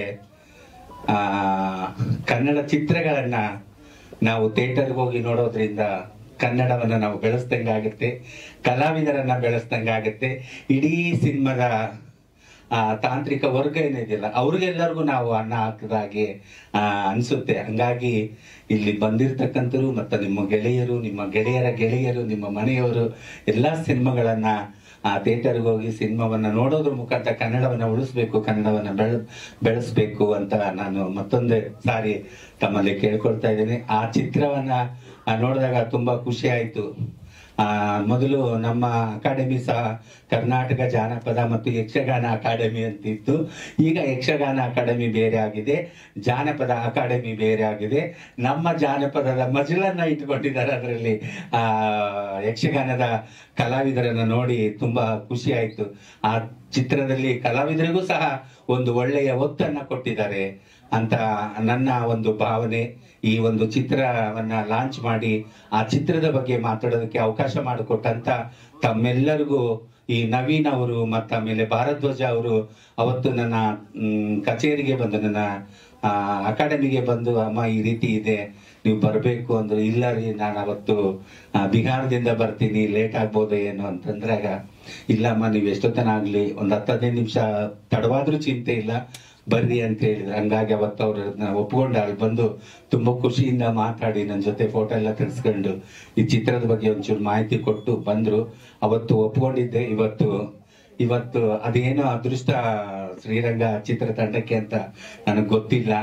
ಆ ಕನ್ನಡ ಚಿತ್ರಗಳನ್ನ ನಾವು ಥಿಯೇಟರ್ಗೆ ಹೋಗಿ ನೋಡೋದ್ರಿಂದ ಕನ್ನಡವನ್ನ ನಾವು ಬೆಳೆಸ್ದಂಗಾಗುತ್ತೆ ಕಲಾವಿದರನ್ನ ಬೆಳೆಸ್ದಂಗಾಗುತ್ತೆ ಇಡೀ ಸಿನಿಮಾದ ಆ ತಾಂತ್ರಿಕ ವರ್ಗ ಏನಿದೆಯಲ್ಲ ಅವ್ರಿಗೆಲ್ಲರಿಗೂ ನಾವು ಅನ್ನ ಹಾಕಿದಾಗೆ ಆ, ಅನ್ಸುತ್ತೆ ಹಂಗಾಗಿ ಇಲ್ಲಿ ಬಂದಿರ್ತಕ್ಕಂಥರು ಮತ್ತು ನಿಮ್ಮ ಗೆಳೆಯರು ನಿಮ್ಮ ಗೆಳೆಯರ ಗೆಳೆಯರು ನಿಮ್ಮ ಮನೆಯವರು ಎಲ್ಲಾ ಸಿನಿಮಾಗಳನ್ನ ಆ ಥಿಯೇಟರ್ಗೆ ಹೋಗಿ ಸಿನಿಮಾವನ್ನ ನೋಡೋದ್ರ ಮುಖಾಂತರ ಕನ್ನಡವನ್ನ ಉಳಿಸ್ಬೇಕು ಕನ್ನಡವನ್ನ ಬೆಳ ಬೆಳೆಸ್ಬೇಕು ಅಂತ ನಾನು ಮತ್ತೊಂದೇ ಸಾರಿ ತಮ್ಮಲ್ಲಿ ಕೇಳ್ಕೊಳ್ತಾ ಇದ್ದೀನಿ ಆ ಚಿತ್ರವನ್ನ ಆ, ನೋಡಿದಾಗ ತುಂಬಾ ಖುಷಿ ಆಯ್ತು ಆ ಮೊದಲು ನಮ್ಮ ಅಕಾಡೆಮಿ ಸಹ ಕರ್ನಾಟಕ ಜಾನಪದ ಮತ್ತು ಯಕ್ಷಗಾನ ಅಕಾಡೆಮಿ ಅಂತ ಇತ್ತು ಈಗ ಯಕ್ಷಗಾನ ಅಕಾಡೆಮಿ ಬೇರೆ ಆಗಿದೆ ಜಾನಪದ ಅಕಾಡೆಮಿ ಬೇರೆ ಆಗಿದೆ ನಮ್ಮ ಜಾನಪದದ ಮಜಲನ್ನ ಇಟ್ಕೊಂಡಿದ್ದಾರೆ ಅದರಲ್ಲಿ ಆ ಯಕ್ಷಗಾನದ ಕಲಾವಿದರನ್ನ ನೋಡಿ ತುಂಬಾ ಖುಷಿ ಆಯ್ತು ಆ ಚಿತ್ರದಲ್ಲಿ ಕಲಾವಿದರಿಗೂ ಸಹ ಒಂದು ಒಳ್ಳೆಯ ಒತ್ತನ್ನ ಕೊಟ್ಟಿದ್ದಾರೆ ಅಂತ ನನ್ನ ಒಂದು ಭಾವನೆ ಈ ಒಂದು ಚಿತ್ರವನ್ನ ಲಾಂಚ್ ಮಾಡಿ ಆ ಚಿತ್ರದ ಬಗ್ಗೆ ಮಾತಾಡೋದಕ್ಕೆ ಅವಕಾಶ ಮಾಡಿಕೊಟ್ಟಂತ ತಮ್ಮೆಲ್ಲರಿಗೂ ಈ ನವೀನ್ ಅವರು ಮತ್ತ ಆಮೇಲೆ ಭಾರದ್ವಾಜ ಅವರು ಅವತ್ತು ನನ್ನ ಮ್, ಕಚೇರಿಗೆ ಬಂದು ನನ್ನ ಆ, ಅಕಾಡೆಮಿಗೆ ಬಂದು ಅಮ್ಮ ಈ ರೀತಿ ಇದೆ ನೀವು ಬರಬೇಕು ಅಂದ್ರು ಇಲ್ಲ ರೀ ನಾನು ಅವತ್ತು ಆ, ಬಿಹಾರದಿಂದ ಬರ್ತೀನಿ ಲೇಟ್ ಆಗ್ಬೋದು ಏನು ಅಂತಂದ್ರಾಗ ಇಲ್ಲಮ್ಮ ನೀವು ಎಷ್ಟೊತ್ತನ ಆಗ್ಲಿ ಒಂದ್ ಹತ್ತು ಹದಿನೈದು ನಿಮಿಷ ತಡವಾದ್ರೂ ಚಿಂತೆ ಇಲ್ಲ ಬರ್ರಿ ಅಂತ ಹೇಳಿದ್ರು ಹಂಗಾಗಿ ಅವತ್ತು ಅವ್ರನ್ನ ಒಪ್ಕೊಂಡು ಅಲ್ಲಿ ಬಂದು ತುಂಬಾ ಖುಷಿಯಿಂದ ಮಾತಾಡಿ ನನ್ನ ಜೊತೆ ಫೋಟೋ ಎಲ್ಲ ತೆಗೆಸ್ಕೊಂಡು ಈ ಚಿತ್ರದ ಬಗ್ಗೆ ಒಂಚೂರು ಮಾಹಿತಿ ಕೊಟ್ಟು ಬಂದ್ರು ಅವತ್ತು ಒಪ್ಕೊಂಡಿದ್ದೆ ಇವತ್ತು ಇವತ್ತು ಅದೇನೋ ಅದೃಷ್ಟ ಶ್ರೀರಂಗ ಚಿತ್ರತಂಡಕ್ಕೆ ಅಂತ ನನಗೆ ಗೊತ್ತಿಲ್ಲ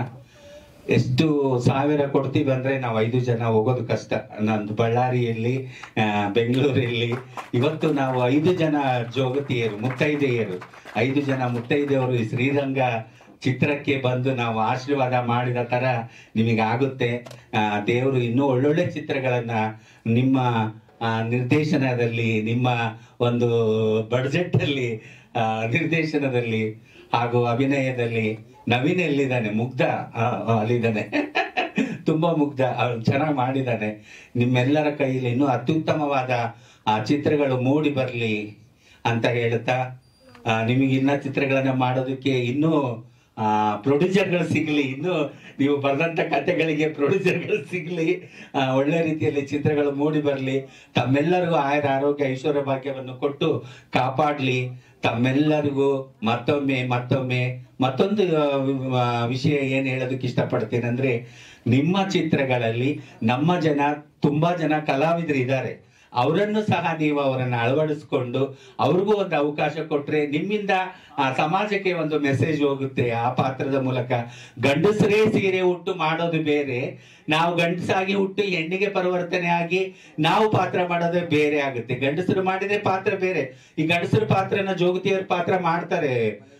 ಎಷ್ಟು ಸಾವಿರ ಕೊಡ್ತೀವಿ ಅಂದ್ರೆ ನಾವು ಐದು ಜನ ಹೋಗೋದು ಕಷ್ಟ ನಂದು ಬಳ್ಳಾರಿಯಲ್ಲಿ ಆ, ಬೆಂಗಳೂರಲ್ಲಿ ಇವತ್ತು ನಾವು ಐದು ಜನ ಜೋಗತಿಯರು ಮುತ್ತೈದೆಯರು ಐದು ಜನ ಮುತ್ತೈದೆಯವರು ಈ ಶ್ರೀರಂಗ ಚಿತ್ರಕ್ಕೆ ಬಂದು ನಾವು ಆಶೀರ್ವಾದ ಮಾಡಿದ ತರ ನಿಮಗೆ ಆಗುತ್ತೆ ಆ, ದೇವರು ಇನ್ನೂ ಒಳ್ಳೊಳ್ಳೆ ಚಿತ್ರಗಳನ್ನ ನಿಮ್ಮ ಆ, ನಿರ್ದೇಶನದಲ್ಲಿ ನಿಮ್ಮ ಒಂದು ಬಡ್ಜೆಟ್ ಅಲ್ಲಿ ಆ, ನಿರ್ದೇಶನದಲ್ಲಿ ಹಾಗೂ ಅಭಿನಯದಲ್ಲಿ ನವೀನ್ ಎಲ್ಲಿದ್ದಾನೆ ಮುಗ್ಧ ಆ, ಆ, ಅಲ್ಲಿದ್ದಾನೆ ತುಂಬಾ ಮುಗ್ಧ ಅವ್ನು ಚೆನ್ನಾಗಿ ಮಾಡಿದ್ದಾನೆ ನಿಮ್ಮೆಲ್ಲರ ಕೈಯಲ್ಲಿ ಇನ್ನೂ ಅತ್ಯುತ್ತಮವಾದ ಆ ಚಿತ್ರಗಳು ಮೂಡಿ ಬರಲಿ ಅಂತ ಹೇಳ್ತಾ ಆ, ನಿಮಗೆ ಇನ್ನ ಚಿತ್ರಗಳನ್ನ ಮಾಡೋದಕ್ಕೆ ಇನ್ನೂ ಆ ಪ್ರೊಡ್ಯೂಸರ್ಗಳು ಸಿಗ್ಲಿ ಇನ್ನು ನೀವು ಬರೆದಂತ ಕಥೆಗಳಿಗೆ ಪ್ರೊಡ್ಯೂಸರ್ಗಳು ಸಿಗ್ಲಿ ಆ, ಒಳ್ಳೆ ರೀತಿಯಲ್ಲಿ ಚಿತ್ರಗಳು ಮೂಡಿ ಬರಲಿ ತಮ್ಮೆಲ್ಲರಿಗೂ ಆಯುರ ಆರೋಗ್ಯ ಐಶ್ವರ್ಯ ಭಾಗ್ಯವನ್ನು ಕೊಟ್ಟು ಕಾಪಾಡ್ಲಿ ತಮ್ಮೆಲ್ಲರಿಗೂ ಮತ್ತೊಮ್ಮೆ ಮತ್ತೊಮ್ಮೆ ಮತ್ತೊಂದು ಆ, ಆ, ವಿಷಯ ಏನ್ ಹೇಳೋದಕ್ಕೆ ಇಷ್ಟಪಡ್ತೇನೆ ಅಂದ್ರೆ ನಿಮ್ಮ ಚಿತ್ರಗಳಲ್ಲಿ ನಮ್ಮ ಜನ ತುಂಬಾ ಜನ ಕಲಾವಿದರು ಇದ್ದಾರೆ ಅವರನ್ನು ಸಹ ನೀವು ಅವರನ್ನ ಅಳವಡಿಸ್ಕೊಂಡು ಅವ್ರಿಗೂ ಒಂದು ಅವಕಾಶ ಕೊಟ್ರೆ ನಿಮ್ಮಿಂದ ಆ ಸಮಾಜಕ್ಕೆ ಒಂದು ಮೆಸೇಜ್ ಹೋಗುತ್ತೆ ಆ ಪಾತ್ರದ ಮೂಲಕ ಗಂಡಸರೇ ಸೀರೆ ಉಟ್ಟು ಮಾಡೋದು ಬೇರೆ ನಾವು ಗಂಡಸಾಗಿ ಹುಟ್ಟು ಹೆಣ್ಣಿಗೆ ಪರಿವರ್ತನೆ ಆಗಿ ನಾವು ಪಾತ್ರ ಮಾಡೋದೇ ಬೇರೆ ಆಗುತ್ತೆ ಗಂಡಸರು ಮಾಡಿದ್ರೆ ಪಾತ್ರ ಬೇರೆ ಈ ಗಂಡಸರ ಪಾತ್ರನ ಜೋಗತಿಯವ್ರ ಪಾತ್ರ ಮಾಡ್ತಾರೆ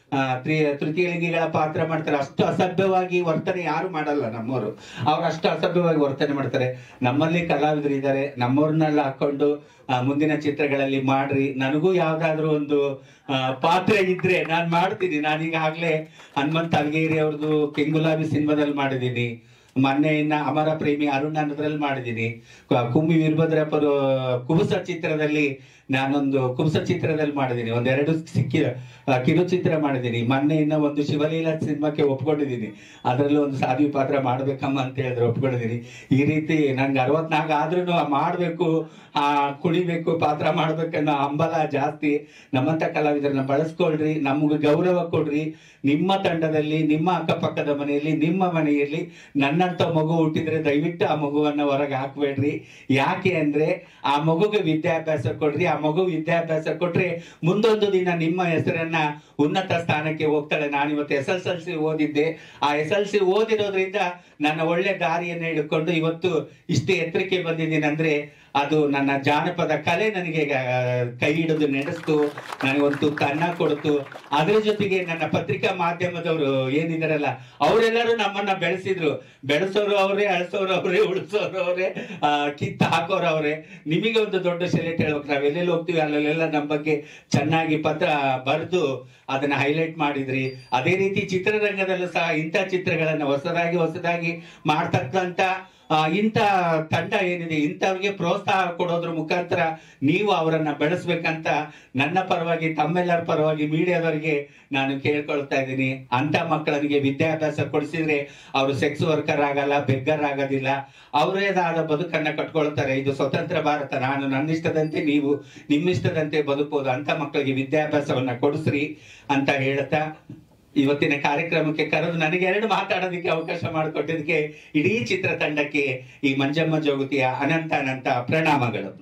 ಆ, ತ್ರಿ- ತೃತೀಯ ಲಿಂಗಿಗಳ ಪಾತ್ರ ಮಾಡ್ತಾರೆ ಅಷ್ಟು ಅಸಭ್ಯವಾಗಿ ವರ್ತನೆ ಯಾರು ಮಾಡಲ್ಲ ನಮ್ಮವರು ಅವ್ರು ಅಷ್ಟು ಅಸಭ್ಯವಾಗಿ ವರ್ತನೆ ಮಾಡ್ತಾರೆ ನಮ್ಮಲ್ಲಿ ಕಲಾವಿದರು ಇದ್ದಾರೆ ನಮ್ಮವ್ರನ್ನೆಲ್ಲ ಹಾಕೊಂಡು ಆ, ಮುಂದಿನ ಚಿತ್ರಗಳಲ್ಲಿ ಮಾಡ್ರಿ ನನಗೂ ಯಾವ್ದಾದ್ರು ಒಂದು ಆ, ಪಾತ್ರ ಇದ್ರೆ ನಾನ್ ಮಾಡ್ತೀನಿ ನಾನೀಗಾಗ್ಲೇ ಹನುಮಂತ ಅಲ್ಗೇರಿ ಅವ್ರದ್ದು ಕೆಂಗುಲಾಬಿ ಸಿನಿಮಾದಲ್ಲಿ ಮಾಡಿದ್ದೀನಿ ಮೊನ್ನೆ ಇನ್ನ ಅಮರ ಪ್ರೇಮಿ ಅರುಣ್ ಅನ್ನೋದ್ರಲ್ಲಿ ಮಾಡಿದ್ದೀನಿ ಕ- ಕುಮ್ಮಿ ವೀರಭದ್ರಪ್ಪರು ಕುಬುಸ ಚಿತ್ರದಲ್ಲಿ ನಾನೊಂದು ಕುಬುಸ ಚಿತ್ರದಲ್ಲಿ ಮಾಡಿದ್ದೀನಿ ಒಂದೆರಡು ಸಿಕ್ಕಿ ಆ, ಕಿರುಚಿತ್ರ ಮಾಡಿದ್ದೀನಿ ಮೊನ್ನೆ ಇನ್ನ ಒಂದು ಶಿವಲೀಲಾ ಸಿನಿಮಾಕ್ಕೆ ಒಪ್ಕೊಂಡಿದ್ದೀನಿ ಅದರಲ್ಲೂ ಒಂದು ಸಾಧ್ವಿ ಪಾತ್ರ ಮಾಡ್ಬೇಕಮ್ಮ ಅಂತ ಹೇಳಿದ್ರೆ ಒಪ್ಕೊಂಡಿದ್ದೀನಿ ಈ ರೀತಿ ನಂಗೆ ಅರವತ್ನಾಲ್ಕು ಆದ್ರೂ ಮಾಡ್ಬೇಕು ಆ ಕುಣಿಬೇಕು ಪಾತ್ರ ಮಾಡ್ಬೇಕನ್ನೋ ಹಂಬಲ ಜಾಸ್ತಿ ನಮ್ಮಂತ ಕಲಾವಿದರನ್ನ ಬಳಸ್ಕೊಳ್ರಿ ನಮ್ಗೆ ಗೌರವ ಕೊಡ್ರಿ ನಿಮ್ಮ ತಂಡದಲ್ಲಿ ನಿಮ್ಮ ಅಕ್ಕಪಕ್ಕದ ಮನೆಯಲ್ಲಿ ನಿಮ್ಮ ಮನೆಯಲ್ಲಿ ನನ್ನಂತ ಮಗು ಹುಟ್ಟಿದ್ರೆ ದಯವಿಟ್ಟು ಆ ಮಗುವನ್ನ ಹೊರಗೆ ಹಾಕ್ಬೇಡ್ರಿ ಯಾಕೆ ಅಂದ್ರೆ ಆ ಮಗುಗೆ ವಿದ್ಯಾಭ್ಯಾಸ ಕೊಡ್ರಿ ಆ ಮಗು ವಿದ್ಯಾಭ್ಯಾಸ ಕೊಟ್ರೆ ಮುಂದೊಂದು ದಿನ ನಿಮ್ಮ ಹೆಸರನ್ನ ಉನ್ನತ ಸ್ಥಾನಕ್ಕೆ ಹೋಗ್ತಾಳೆ ನಾನು ಇವತ್ತು ಎಸ್ ಎಸ್ ಎಲ್ ಸಿ ಓದಿದ್ದೆ ಆ ಎಸ್ ಎಲ್ ಸಿ ಓದಿರೋದ್ರಿಂದ ನನ್ನ ಒಳ್ಳೆ ದಾರಿಯನ್ನ ಹಿಡ್ಕೊಂಡು ಇವತ್ತು ಇಷ್ಟು ಎತ್ತರಕ್ಕೆ ಬಂದಿದ್ದೀನಿ ಅಂದ್ರೆ ಅದು ನನ್ನ ಜಾನಪದ ಕಲೆ ನನಗೆ ಆ, ಕೈ ಹಿಡಿದು ನಡೆಸ್ತು ನನಗೊಂದು ಅನ್ನ ಕೊಡ್ತು ಅದ್ರ ಜೊತೆಗೆ ನನ್ನ ಪತ್ರಿಕಾ ಮಾಧ್ಯಮದವರು ಏನಿದಾರಲ್ಲ ಅವರೆಲ್ಲರೂ ನಮ್ಮನ್ನ ಬೆಳೆಸಿದ್ರು ಬೆಳೆಸೋರು ಅವರೇ ಅಳಿಸೋರು ಅವರೇ ಉಳಿಸೋರು ಅವರೇ ಕಿತ್ತ ಹಾಕೋರು ಅವರೇ ನಿಮಗೆ ಒಂದು ದೊಡ್ಡ ಸೆಲೆಕ್ಟ್ ಹೇಳ್ಬೇಕು ನಾವ್ ಎಲ್ಲೆಲ್ಲಿ ಹೋಗ್ತೀವಿ ಅಲ್ಲೆಲ್ಲ ನಮ್ಮ ಬಗ್ಗೆ ಚೆನ್ನಾಗಿ ಪತ್ರ ಬರೆದು ಅದನ್ನ ಹೈಲೈಟ್ ಮಾಡಿದ್ರಿ ಅದೇ ರೀತಿ ಚಿತ್ರರಂಗದಲ್ಲೂ ಸಹ ಇಂಥ ಚಿತ್ರಗಳನ್ನ ಹೊಸದಾಗಿ ಹೊಸದಾಗಿ ಮಾಡ್ತಕ್ಕಂತ ಆ, ಇಂಥ ತಂಡ ಏನಿದೆ ಇಂಥವ್ರಿಗೆ ಪ್ರೋತ್ಸಾಹ ಕೊಡೋದ್ರ ಮುಖಾಂತರ ನೀವು ಅವರನ್ನ ಬೆಳೆಸ್ಬೇಕಂತ ನನ್ನ ಪರವಾಗಿ ತಮ್ಮೆಲ್ಲರ ಪರವಾಗಿ ಮೀಡಿಯಾದವರಿಗೆ ನಾನು ಕೇಳ್ಕೊಳ್ತಾ ಇದ್ದೀನಿ ಅಂತ ಮಕ್ಕಳಿಗೆ ವಿದ್ಯಾಭ್ಯಾಸ ಕೊಡಿಸಿದ್ರೆ ಅವರು ಸೆಕ್ಸ್ ವರ್ಕರ್ ಆಗಲ್ಲ ಬೆಗ್ಗರ್ ಆಗೋದಿಲ್ಲ ಅವರೇದಾದ ಬದುಕನ್ನ ಕಟ್ಕೊಳ್ತಾರೆ ಇದು ಸ್ವತಂತ್ರ ಭಾರತ ನಾನು ನನ್ನ ಇಷ್ಟದಂತೆ ನೀವು ನಿಮ್ಮ ಇಷ್ಟದಂತೆ ಬದುಕಬಹುದು ಅಂತ ಮಕ್ಕಳಿಗೆ ವಿದ್ಯಾಭ್ಯಾಸವನ್ನ ಕೊಡಿಸ್ರಿ ಅಂತ ಹೇಳ್ತಾ ಇವತ್ತಿನ ಕಾರ್ಯಕ್ರಮಕ್ಕೆ ಕರೆದು ನನಗೆ ಎರಡು ಮಾತಾಡೋದಕ್ಕೆ ಅವಕಾಶ ಮಾಡಿಕೊಟ್ಟಿದ್ದಕ್ಕೆ ಇಡೀ ಚಿತ್ರತಂಡಕ್ಕೆ ಈ ಮಂಜಮ್ಮ ಜೋಗತಿಯ ಅನಂತ ಅನಂತ ಪ್ರಣಾಮಗಳು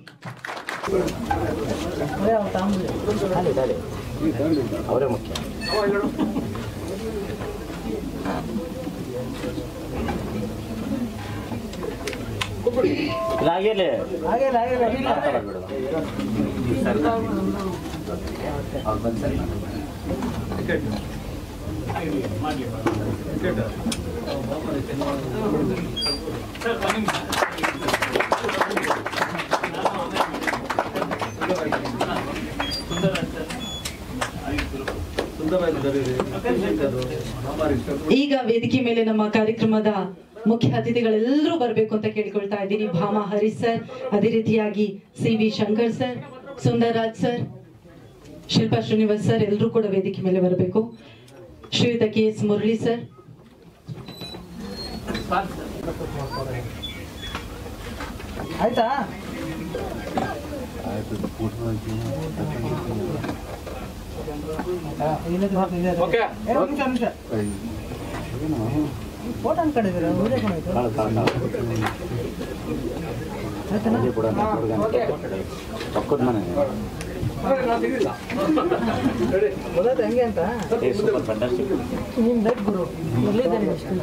ಅದೇ ಅವ್ರು ತಾಂಬೂಲ. ತಾಳಿ, ತಾಳಿ. ಅವರೇ ಮುಖ್ಯ ಇದಾಗೇಲೆ ಆಗಿಲ್ಲ ಆಗಿಲ್ಲ ಇಲ್ಲ. ಅವ್ರು ಬಂದ್ ಸರಿ ಈಗ ವೇದಿಕೆ ಮೇಲೆ ನಮ್ಮ ಕಾರ್ಯಕ್ರಮದ ಮುಖ್ಯ ಅತಿಥಿಗಳೆಲ್ಲರೂ ಬರಬೇಕು ಅಂತ ಕೇಳ್ಕೊಳ್ತಾ ಇದ್ದೀನಿ ಭಾಮಾ ಹರೀಶ್ ಸರ್ ಅದೇ ರೀತಿಯಾಗಿ C V Shankar sir Sundarraj sir Shilpa Srinivas sir ಎಲ್ಲರೂ ಕೂಡ ವೇದಿಕೆ ಮೇಲೆ ಬರಬೇಕು ಶ್ರೀಯುತ ಕೆ ಎಸ್ ಮುರಳಿ ಸರ್ ಆಯ್ತಾ ಓಕೆ ಏ, ಒಂದ್ ನಿಮಿಷ, ಒಂದ್ ನಿಮಿಷ. ಫೋಟೋ ಅಂತ ಕಡಿದಿರ ವಿಡಿಯೋ ಕೊಡಾಯ್ತು ಕಾಳು ಕಾಳು ಕಾಳು ಆಯ್ತಣ್ಣ ಅದೇ ಕೂಡ ಪಕ್ಕದ ಮನೆ ಗೊತ್ತಾಯ್ತು ಹೆಂಗೆ ಅಂತ ಏ ಸೂಪರ್ ಫ್ಯಾಂಟಾಸ್ಟಿಕ್ ನೀನ್ ಲೈಟ್ ಗುರು ಇರ್ಲಿದ್ದಾನೆ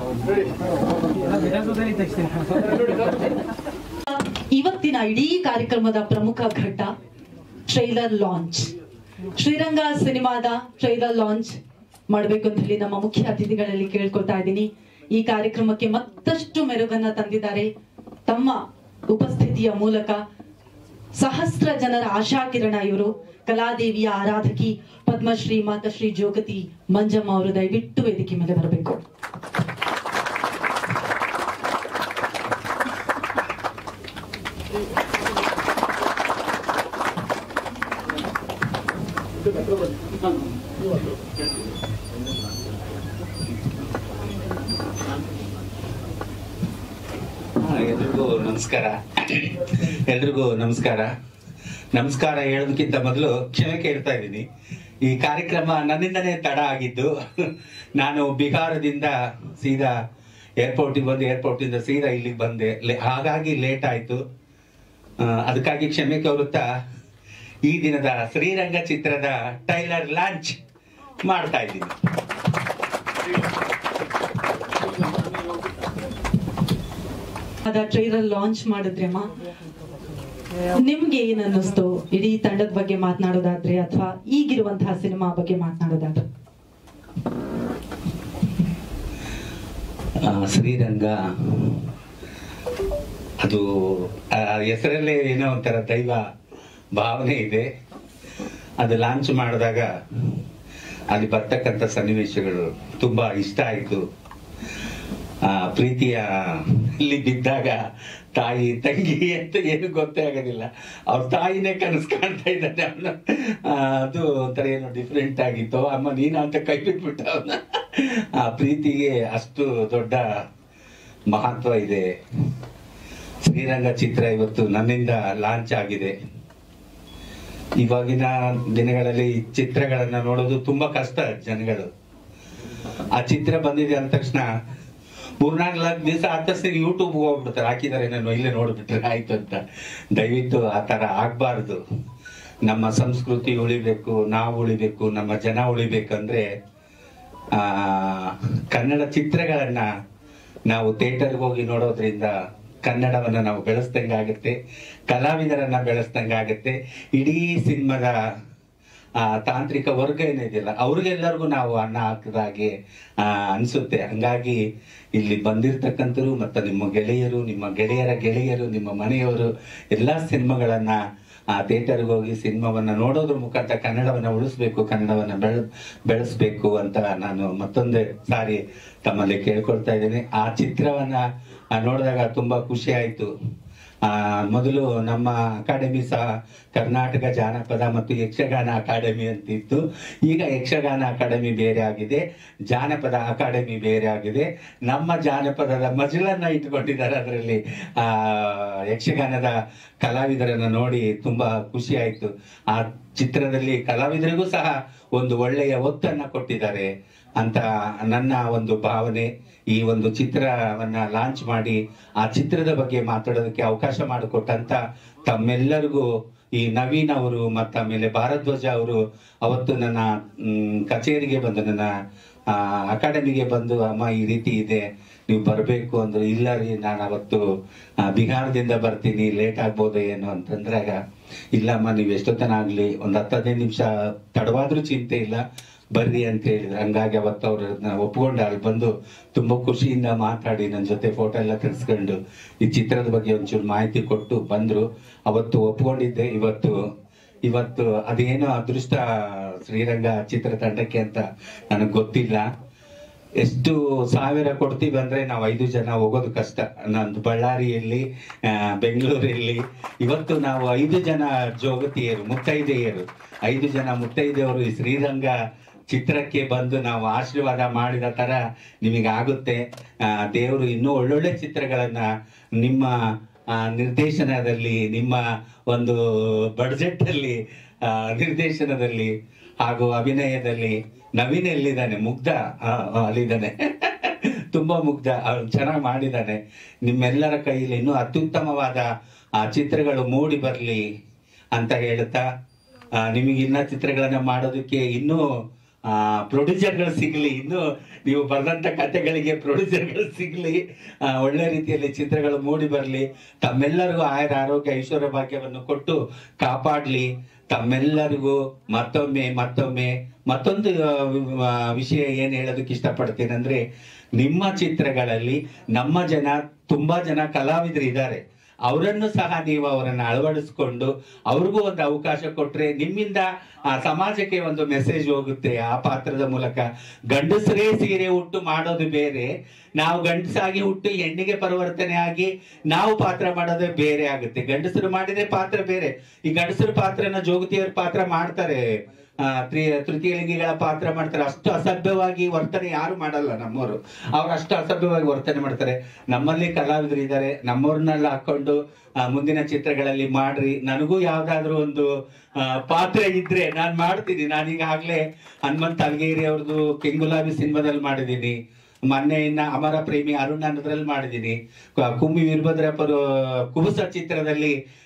ಇವತ್ತಿನ ಇಡೀ ಕಾರ್ಯಕ್ರಮದ ಪ್ರಮುಖ ಘಟ್ಟ ಟ್ರೈಲರ್ ಲಾಂಚ್ ಶ್ರೀರಂಗ ಸಿನಿಮಾದ ಟ್ರೈಲರ್ ಲಾಂಚ್ ಮಾಡಬೇಕು ಅಂತ ಹೇಳಿ ನಮ್ಮ ಮುಖ್ಯ ಅತಿಥಿಗಳಲ್ಲಿ ಕೇಳ್ಕೊಳ್ತಾ ಇದ್ದೀನಿ ಈ ಕಾರ್ಯಕ್ರಮಕ್ಕೆ ಮತ್ತಷ್ಟು ಮೆರುಗನ್ನ ತಂದಿದ್ದಾರೆ ತಮ್ಮ ಉಪಸ್ಥಿತಿಯ ಮೂಲಕ ಸಹಸ್ರ ಜನರ ಆಶಾಕಿರಣ ಇವರು ಕಲಾದೇವಿಯ ಆರಾಧಕಿ ಪದ್ಮಶ್ರೀ ಮಾತಶ್ರೀ ಜೋಗತಿ ಮಂಜಮ್ಮ ಅವರು ದಯವಿಟ್ಟು ವೇದಿಕೆ ಮೇಲೆ ಬರಬೇಕು ಹಾ, ಎಲ್ರಿಗೂ ನಮಸ್ಕಾರ ಎಲ್ರಿಗೂ ನಮಸ್ಕಾರ ನಮಸ್ಕಾರ ಹೇಳೋದಕ್ಕಿಂತ ಮೊದಲು ಕ್ಷಮೆ ಕೇಳ್ತಾ ಇದ್ದೀನಿ ಈ ಕಾರ್ಯಕ್ರಮ ನನ್ನಿಂದನೇ ತಡ ಆಗಿದ್ದು ನಾನು ಬಿಹಾರದಿಂದ ಸೀದಾ ಏರ್ಪೋರ್ಟಿಗೆ ಬಂದು ಏರ್ಪೋರ್ಟಿಂದ ಸೀದಾ ಇಲ್ಲಿಗೆ ಬಂದೆ ಲೇ- ಹಾಗಾಗಿ ಲೇಟ್ ಆಯ್ತು ಆ, ಅದಕ್ಕಾಗಿ ಕ್ಷಮೆ ಕೋರುತ್ತಾ ಈ ದಿನದ ಶ್ರೀರಂಗ ಚಿತ್ರದ ಟೈಲರ್ ಲಾಂಚ್ ಮಾಡ್ತಾ ಇದ್ದೀನಿ ಅದ ಟ್ರೈಲರ್ ಲಾಂಚ್ ಮಾಡಿದ್ರಮ್ಮ ನಿಮ್ಗೆ ಏನ್ ಅನ್ನಿಸ್ತು ಇಡೀ ತಂಡದ ಬಗ್ಗೆ ಮಾತನಾಡೋದಾದ್ರೆ ಅಥವಾ ಈಗಿರುವಂತಹ ಸಿನಿಮಾ ಬಗ್ಗೆ ಮಾತನಾಡೋದಾದ್ರೆ ಆ, ಶ್ರೀರಂಗ ಅದು ಆ ಹೆಸರಲ್ಲೇ ಏನೋ ಒಂಥರ ದೈವ ಭಾವನೆ ಇದೆ ಅದು ಲಾಂಚ್ ಮಾಡಿದಾಗ ಅಲ್ಲಿ ಬರ್ತಕ್ಕಂಥ ಸನ್ನಿವೇಶಗಳು ತುಂಬಾ ಇಷ್ಟ ಆಯಿತು ಆ ಪ್ರೀತಿಯ ಇಲ್ಲಿ ಬಿದ್ದಾಗ ತಾಯಿ ತಂಗಿ ಅಂತ ಏನು ಗೊತ್ತೇ ಆಗೋದಿಲ್ಲ ಅವ್ರ ತಾಯಿನೇ ಕನಸು ಕಾಣ್ತಾ ಇದ್ದಾನೆ ಅವನು ಅದು ಒಂಥರ ಏನೋ ಡಿಫ್ರೆಂಟ್ ಆಗಿತ್ತು ಅಮ್ಮ ನೀನು ಅಂತ ಕೈ ಬಿಟ್ಬಿಟ್ಟ ಅವನ ಆ ಪ್ರೀತಿಗೆ ಅಷ್ಟು ದೊಡ್ಡ ಮಹತ್ವ ಇದೆ ಶ್ರೀರಂಗ ಚಿತ್ರ ಇವತ್ತು ನನ್ನಿಂದ ಲಾಂಚ್ ಆಗಿದೆ ಇವಾಗಿನ ದಿನಗಳಲ್ಲಿ ಚಿತ್ರಗಳನ್ನ ನೋಡೋದು ತುಂಬಾ ಕಷ್ಟ ಜನಗಳು ಆ ಚಿತ್ರ ಬಂದಿದೆ ಅಂದ ತಕ್ಷಣ ಮೂರ್ನಾಲ್ಕು ನಾಲ್ಕು ದಿವಸ ಆದ ತಕ್ಷಣ ಯೂಟ್ಯೂಬ್ ಹೋಗ್ಬಿಡ್ತಾರೆ ಹಾಕಿದ್ದಾರೆ ನಾನು ಇಲ್ಲೇ ನೋಡ್ಬಿಟ್ರೆ ಆಯ್ತು ಅಂತ ದಯವಿಟ್ಟು ಆ ತರ ಆಗ್ಬಾರ್ದು ನಮ್ಮ ಸಂಸ್ಕೃತಿ ಉಳಿಬೇಕು ನಾವು ಉಳಿಬೇಕು ನಮ್ಮ ಜನ ಉಳಿಬೇಕಂದ್ರೆ ಆ ಕನ್ನಡ ಚಿತ್ರಗಳನ್ನ ನಾವು ಥಿಯೇಟರ್ಗೆ ಹೋಗಿ ನೋಡೋದ್ರಿಂದ ಕನ್ನಡವನ್ನ ನಾವು ಬೆಳೆಸ್ದಂಗಾಗುತ್ತೆ ಕಲಾವಿದರನ್ನ ಬೆಳೆಸ್ದಂಗಾಗುತ್ತೆ ಇಡೀ ಸಿನಿಮಾದ ಆ ತಾಂತ್ರಿಕ ವರ್ಗ ಏನಿದೆಯಲ್ಲ ಅವ್ರಿಗೆಲ್ಲರಿಗೂ ನಾವು ಅನ್ನ ಹಾಕಿದಾಗೆ ಆ ಅನ್ಸುತ್ತೆ ಹಂಗಾಗಿ ಇಲ್ಲಿ ಬಂದಿರ್ತಕ್ಕಂಥರು ಮತ್ತು ನಿಮ್ಮ ಗೆಳೆಯರು ನಿಮ್ಮ ಗೆಳೆಯರ ಗೆಳೆಯರು ನಿಮ್ಮ ಮನೆಯವರು ಎಲ್ಲಾ ಸಿನಿಮಾಗಳನ್ನ ಆ ಥಿಯೇಟರ್ಗೆ ಹೋಗಿ ಸಿನಿಮಾವನ್ನ ನೋಡೋದ್ರ ಮುಖಾಂತರ ಕನ್ನಡವನ್ನ ಉಳಿಸ್ಬೇಕು ಕನ್ನಡವನ್ನ ಬೆಳ ಬೆಳೆಸ್ಬೇಕು ಅಂತ ನಾನು ಮತ್ತೊಂದು ಸಾರಿ ತಮ್ಮಲ್ಲಿ ಕೇಳ್ಕೊಳ್ತಾ ಇದ್ದೀನಿ ಆ ಚಿತ್ರವನ್ನ ಆ, ನೋಡಿದಾಗ ತುಂಬಾ ಖುಷಿ ಆಯ್ತು ಆ ಮೊದಲು ನಮ್ಮ ಅಕಾಡೆಮಿ ಸಹ ಕರ್ನಾಟಕ ಜಾನಪದ ಮತ್ತು ಯಕ್ಷಗಾನ ಅಕಾಡೆಮಿ ಅಂತ ಇತ್ತು ಈಗ ಯಕ್ಷಗಾನ ಅಕಾಡೆಮಿ ಬೇರೆ ಆಗಿದೆ ಜಾನಪದ ಅಕಾಡೆಮಿ ಬೇರೆ ಆಗಿದೆ ನಮ್ಮ ಜಾನಪದದ ಮಜಲನ್ನ ಇಟ್ಕೊಂಡಿದ್ದಾರೆ ಅದರಲ್ಲಿ ಆ ಯಕ್ಷಗಾನದ ಕಲಾವಿದರನ್ನ ನೋಡಿ ತುಂಬಾ ಖುಷಿ ಆಯ್ತು ಆ ಚಿತ್ರದಲ್ಲಿ ಕಲಾವಿದರಿಗೂ ಸಹ ಒಂದು ಒಳ್ಳೆಯ ಒತ್ತನ್ನ ಕೊಟ್ಟಿದ್ದಾರೆ ಅಂತ ನನ್ನ ಒಂದು ಭಾವನೆ ಈ ಒಂದು ಚಿತ್ರವನ್ನ ಲಾಂಚ್ ಮಾಡಿ ಆ ಚಿತ್ರದ ಬಗ್ಗೆ ಮಾತಾಡೋದಕ್ಕೆ ಅವಕಾಶ ಮಾಡಿಕೊಟ್ಟಂತ ತಮ್ಮೆಲ್ಲರಿಗೂ ಈ ನವೀನ್ ಅವರು ಮತ್ತ ಆಮೇಲೆ ಭಾರದ್ವಾಜ ಅವರು ಅವತ್ತು ನನ್ನ ಮ್, ಕಚೇರಿಗೆ ಬಂದು ನನ್ನ ಆ, ಅಕಾಡೆಮಿಗೆ ಬಂದು ಅಮ್ಮ ಈ ರೀತಿ ಇದೆ ನೀವು ಬರಬೇಕು ಅಂದ್ರೆ ಇಲ್ಲ ರೀ ನಾನು ಅವತ್ತು ಆ, ಬಿಹಾರದಿಂದ ಬರ್ತೀನಿ ಲೇಟ್ ಆಗ್ಬೋದು ಏನು ಅಂತಂದ್ರಾಗ ಇಲ್ಲಮ್ಮ ನೀವು ಎಷ್ಟೊತ್ತನ ಆಗ್ಲಿ ಒಂದ್ ಹತ್ತು ಹದಿನೈದು ನಿಮಿಷ ತಡವಾದ್ರೂ ಚಿಂತೆ ಇಲ್ಲ ಬರ್ರಿ ಅಂತ ಹೇಳಿದ್ರು ಹಂಗಾಗಿ ಅವತ್ತು ಅವ್ರನ್ನ ಒಪ್ಕೊಂಡು ಅಲ್ಲಿ ಬಂದು ತುಂಬಾ ಖುಷಿಯಿಂದ ಮಾತಾಡಿ ನನ್ನ ಜೊತೆ ಫೋಟೋ ಎಲ್ಲ ತೆಗೆಸ್ಕೊಂಡು ಈ ಚಿತ್ರದ ಬಗ್ಗೆ ಒಂಚೂರು ಮಾಹಿತಿ ಕೊಟ್ಟು ಬಂದ್ರು ಅವತ್ತು ಒಪ್ಕೊಂಡಿದ್ದೆ ಇವತ್ತು ಇವತ್ತು ಅದೇನೋ ಅದೃಷ್ಟ ಶ್ರೀರಂಗ ಚಿತ್ರತಂಡಕ್ಕೆ ಅಂತ ನನಗೆ ಗೊತ್ತಿಲ್ಲ ಎಷ್ಟು ಸಾವಿರ ಕೊಡ್ತೀವಿ ಅಂದ್ರೆ ನಾವು ಐದು ಜನ ಹೋಗೋದು ಕಷ್ಟ ನಂದು ಬಳ್ಳಾರಿಯಲ್ಲಿ ಆ, ಬೆಂಗಳೂರಲ್ಲಿ ಇವತ್ತು ನಾವು ಐದು ಜನ ಜೋಗತಿಯರು ಮುತ್ತೈದೆಯರು ಐದು ಜನ ಮುತ್ತೈದೆಯವರು ಈ ಶ್ರೀರಂಗ ಚಿತ್ರಕ್ಕೆ ಬಂದು ನಾವು ಆಶೀರ್ವಾದ ಮಾಡಿದ ತರ ನಿಮಗೆ ಆಗುತ್ತೆ ಆ, ದೇವರು ಇನ್ನೂ ಒಳ್ಳೊಳ್ಳೆ ಚಿತ್ರಗಳನ್ನ ನಿಮ್ಮ ಆ, ನಿರ್ದೇಶನದಲ್ಲಿ ನಿಮ್ಮ ಒಂದು ಬಡ್ಜೆಟ್ ಅಲ್ಲಿ ಆ, ನಿರ್ದೇಶನದಲ್ಲಿ ಹಾಗೂ ಅಭಿನಯದಲ್ಲಿ ನವೀನ್ ಎಲ್ಲಿದ್ದಾನೆ ಮುಗ್ಧ ಆ, ಆ, ಅಲ್ಲಿದ್ದಾನೆ ತುಂಬಾ ಮುಗ್ಧ ಅವ್ನು ಚೆನ್ನಾಗಿ ಮಾಡಿದ್ದಾನೆ ನಿಮ್ಮೆಲ್ಲರ ಕೈಯಲ್ಲಿ ಇನ್ನೂ ಅತ್ಯುತ್ತಮವಾದ ಆ ಚಿತ್ರಗಳು ಮೂಡಿ ಬರ್ಲಿ ಅಂತ ಹೇಳ್ತಾ ಆ, ನಿಮಗೆ ಇನ್ನ ಚಿತ್ರಗಳನ್ನ ಮಾಡೋದಕ್ಕೆ ಇನ್ನೂ ಪ್ರೊಡ್ಯೂಸರ್ಗಳು ಸಿಗ್ಲಿ ಇನ್ನು ನೀವು ಬರೆದಂತ ಕಥೆಗಳಿಗೆ ಪ್ರೊಡ್ಯೂಸರ್ಗಳು ಸಿಗ್ಲಿ ಆ, ಒಳ್ಳೆ ರೀತಿಯಲ್ಲಿ ಚಿತ್ರಗಳು ಮೂಡಿ ಬರಲಿ ತಮ್ಮೆಲ್ಲರಿಗೂ ಆಯುರ ಆರೋಗ್ಯ ಐಶ್ವರ್ಯ ಭಾಗ್ಯವನ್ನು ಕೊಟ್ಟು ಕಾಪಾಡ್ಲಿ ತಮ್ಮೆಲ್ಲರಿಗೂ ಮತ್ತೊಮ್ಮೆ ಮತ್ತೊಮ್ಮೆ ಮತ್ತೊಂದು ಆ, ಆ, ವಿಷಯ ಏನ್ ಹೇಳೋದಕ್ಕೆ ಇಷ್ಟಪಡ್ತೇನೆ ಅಂದ್ರೆ ನಿಮ್ಮ ಚಿತ್ರಗಳಲ್ಲಿ ನಮ್ಮ ಜನ ತುಂಬಾ ಜನ ಕಲಾವಿದರು ಇದ್ದಾರೆ ಅವರನ್ನು ಸಹ ನೀವು ಅವರನ್ನ ಅಳವಡಿಸ್ಕೊಂಡು ಅವ್ರಿಗೂ ಒಂದು ಅವಕಾಶ ಕೊಟ್ರೆ ನಿಮ್ಮಿಂದ ಆ ಸಮಾಜಕ್ಕೆ ಒಂದು ಮೆಸೇಜ್ ಹೋಗುತ್ತೆ ಆ ಪಾತ್ರದ ಮೂಲಕ ಗಂಡಸರೇ ಸೀರೆ ಉಟ್ಟು ಮಾಡೋದು ಬೇರೆ ನಾವು ಗಂಡಸಾಗಿ ಹುಟ್ಟು ಹೆಣ್ಣಿಗೆ ಪರಿವರ್ತನೆ ಆಗಿ ನಾವು ಪಾತ್ರ ಮಾಡೋದೇ ಬೇರೆ ಆಗುತ್ತೆ ಗಂಡಸರು ಮಾಡಿದ್ರೆ ಪಾತ್ರ ಬೇರೆ ಈ ಗಂಡಸರ ಪಾತ್ರನ ಜೋಗತಿಯವ್ರ ಪಾತ್ರ ಮಾಡ್ತಾರೆ ಆ, ತ್ರಿ- ತೃತೀಯ ಲಿಂಗಿಗಳ ಪಾತ್ರ ಮಾಡ್ತಾರೆ ಅಷ್ಟು ಅಸಭ್ಯವಾಗಿ ವರ್ತನೆ ಯಾರು ಮಾಡಲ್ಲ ನಮ್ಮವರು ಅವ್ರು ಅಷ್ಟು ಅಸಭ್ಯವಾಗಿ ವರ್ತನೆ ಮಾಡ್ತಾರೆ ನಮ್ಮಲ್ಲಿ ಕಲಾವಿದರು ಇದ್ದಾರೆ ನಮ್ಮವ್ರನ್ನೆಲ್ಲ ಹಾಕೊಂಡು ಆ, ಮುಂದಿನ ಚಿತ್ರಗಳಲ್ಲಿ ಮಾಡ್ರಿ ನನಗೂ ಯಾವ್ದಾದ್ರು ಒಂದು ಆ, ಪಾತ್ರ ಇದ್ರೆ ನಾನ್ ಮಾಡ್ತೀನಿ ನಾನೀಗಾಗ್ಲೇ ಹನುಮಂತ್ ಅಲ್ಗೇರಿ ಅವ್ರದ್ದು ಕೆಂಗುಲಾಬಿ ಸಿನಿಮಾದಲ್ಲಿ ಮಾಡಿದ್ದೀನಿ ಮೊನ್ನೆ ಇನ್ನ ಅಮರ ಪ್ರೇಮಿ ಅರುಣ್ ಅನ್ನೋದ್ರಲ್ಲಿ ಮಾಡಿದ್ದೀನಿ ಕ- ಕುಮ್ಮಿ ವೀರಭದ್ರಪ್ಪರು ಕುಬುಸ ಚಿತ್ರದಲ್ಲಿ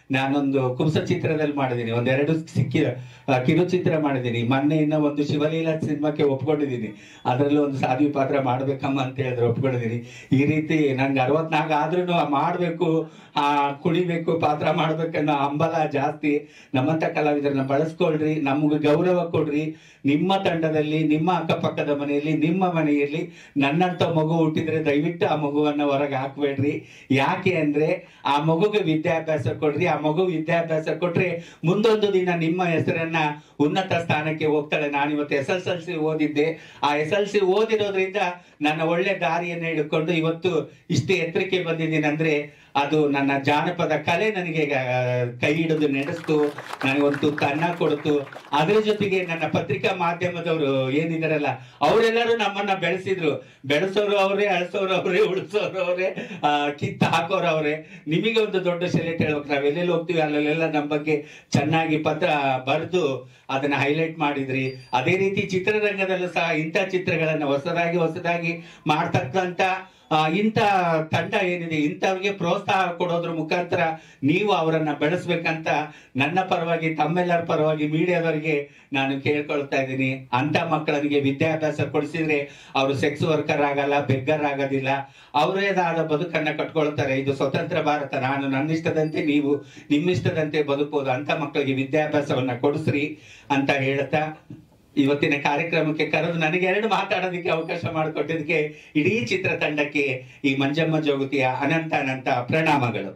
ನಾನೊಂದು ಕುಂಸ ಚಿತ್ರದಲ್ಲಿ ಮಾಡಿದ್ದೀನಿ ಒಂದೆರಡು ಸಿಕ್ಕಿ ಆ, ಕಿರುಚಿತ್ರ ಮಾಡಿದ್ದೀನಿ ಮೊನ್ನೆ ಇನ್ನ ಒಂದು ಶಿವಲೀಲಾ ಸಿನಿಮಾಕ್ಕೆ ಒಪ್ಕೊಂಡಿದ್ದೀನಿ ಅದರಲ್ಲೂ ಒಂದು ಸಾಧ್ವಿ ಪಾತ್ರ ಮಾಡ್ಬೇಕಮ್ಮ ಅಂತ ಹೇಳಿದ್ರೆ ಒಪ್ಕೊಂಡಿದ್ದೀನಿ ಈ ರೀತಿ ನಂಗೆ ಅರವತ್ನಾಲ್ಕು ಆದ್ರೂ ಮಾಡಬೇಕು ಆ ಕುಣಿಬೇಕು ಪಾತ್ರ ಮಾಡ್ಬೇಕನ್ನೋ ಹಂಬಲ ಜಾಸ್ತಿ ನಮ್ಮಂತ ಕಲಾವಿದರನ್ನ ಬಳಸ್ಕೊಳ್ರಿ ನಮ್ಗೆ ಗೌರವ ಕೊಡ್ರಿ ನಿಮ್ಮ ತಂಡದಲ್ಲಿ ನಿಮ್ಮ ಅಕ್ಕಪಕ್ಕದ ಮನೆಯಲ್ಲಿ ನಿಮ್ಮ ಮನೆಯಲ್ಲಿ ನನ್ನಂತ ಮಗು ಹುಟ್ಟಿದ್ರೆ ದಯವಿಟ್ಟು ಆ ಮಗುವನ್ನ ಹೊರಗೆ ಹಾಕ್ಬೇಡ್ರಿ ಯಾಕೆ ಅಂದ್ರೆ ಆ ಮಗುಗೆ ವಿದ್ಯಾಭ್ಯಾಸ ಕೊಡ್ರಿ ಆ ಮಗು ವಿದ್ಯಾಭ್ಯಾಸ ಕೊಟ್ರೆ ಮುಂದೊಂದು ದಿನ ನಿಮ್ಮ ಹೆಸರನ್ನ ಉನ್ನತ ಸ್ಥಾನಕ್ಕೆ ಹೋಗ್ತಾಳೆ ನಾನು ಇವತ್ತು ಎಸ್ ಎಸ್ ಎಲ್ ಸಿ ಓದಿದ್ದೆ ಆ ಎಸ್ ಎಲ್ ಸಿ ಓದಿರೋದ್ರಿಂದ ನನ್ನ ಒಳ್ಳೆ ದಾರಿಯನ್ನು ಹಿಡ್ಕೊಂಡು ಇವತ್ತು ಇಷ್ಟು ಎತ್ತರಕ್ಕೆ ಬಂದಿದ್ದೀನಿ ಅಂದ್ರೆ ಅದು ನನ್ನ ಜಾನಪದ ಕಲೆ ನನಗೆ ಆ, ಕೈ ಹಿಡಿದು ನಡೆಸ್ತು ನನಗೊಂದು ತುತ್ತು ಅನ್ನ ಕೊಡ್ತು ಅದ್ರ ಜೊತೆಗೆ ನನ್ನ ಪತ್ರಿಕಾ ಮಾಧ್ಯಮದವರು ಏನಿದಾರಲ್ಲ ಅವರೆಲ್ಲರೂ ನಮ್ಮನ್ನ ಬೆಳೆಸಿದ್ರು ಬೆಳೆಸೋರು ಅವರೇ ಅಳಿಸೋರು ಅವರೇ ಉಳಿಸೋರು ಅವರೇ ಕಿತ್ತು ಹಾಕೋರು ಅವರೇ ನಿಮಗೆ ಒಂದು ದೊಡ್ಡ ಸೆಲೆಕ್ಟ್ ಹೇಳ್ಬೇಕು ನಾವ್ ಎಲ್ಲೆಲ್ಲಿ ಹೋಗ್ತೀವಿ ಅಲ್ಲೆಲ್ಲ ನಮ್ಮ ಬಗ್ಗೆ ಚೆನ್ನಾಗಿ ಪತ್ರ ಬರೆದು ಅದನ್ನ ಹೈಲೈಟ್ ಮಾಡಿದ್ರಿ ಅದೇ ರೀತಿ ಚಿತ್ರರಂಗದಲ್ಲೂ ಸಹ ಇಂಥ ಚಿತ್ರಗಳನ್ನ ಹೊಸದಾಗಿ ಹೊಸದಾಗಿ ಮಾಡ್ತಕ್ಕಂತ ಆ, ಇಂಥ ತಂಡ ಏನಿದೆ ಇಂಥವ್ರಿಗೆ ಪ್ರೋತ್ಸಾಹ ಕೊಡೋದ್ರ ಮುಖಾಂತರ ನೀವು ಅವರನ್ನ ಬೆಳೆಸ್ಬೇಕಂತ ನನ್ನ ಪರವಾಗಿ ತಮ್ಮೆಲ್ಲರ ಪರವಾಗಿ ಮೀಡಿಯಾದವರಿಗೆ ನಾನು ಕೇಳ್ಕೊಳ್ತಾ ಇದ್ದೀನಿ ಅಂತ ಮಕ್ಕಳಿಗೆ ವಿದ್ಯಾಭ್ಯಾಸ ಕೊಡಿಸಿದ್ರೆ ಅವರು ಸೆಕ್ಸ್ ವರ್ಕರ್ ಆಗಲ್ಲ ಬೆಗ್ಗರ್ ಆಗೋದಿಲ್ಲ ಅವರೇದಾದ ಬದುಕನ್ನ ಕಟ್ಕೊಳ್ತಾರೆ ಇದು ಸ್ವತಂತ್ರ ಭಾರತ ನಾನು ನನ್ನ ಇಷ್ಟದಂತೆ ನೀವು ನಿಮ್ಮಿಷ್ಟದಂತೆ ಬದುಕಬಹುದು ಅಂತ ಮಕ್ಕಳಿಗೆ ವಿದ್ಯಾಭ್ಯಾಸವನ್ನ ಕೊಡಿಸ್ರಿ ಅಂತ ಹೇಳ್ತಾ ಇವತ್ತಿನ ಕಾರ್ಯಕ್ರಮಕ್ಕೆ ಕರೆದು ನನಗೆ ಎರಡು ಮಾತಾಡೋದಕ್ಕೆ ಅವಕಾಶ ಮಾಡಿಕೊಟ್ಟಿದ್ದಕ್ಕೆ ಇಡೀ ಚಿತ್ರತಂಡಕ್ಕೆ ಈ ಮಂಜಮ್ಮ ಜೋಗತಿಯ ಅನಂತ ಅನಂತ ಪ್ರಣಾಮಗಳು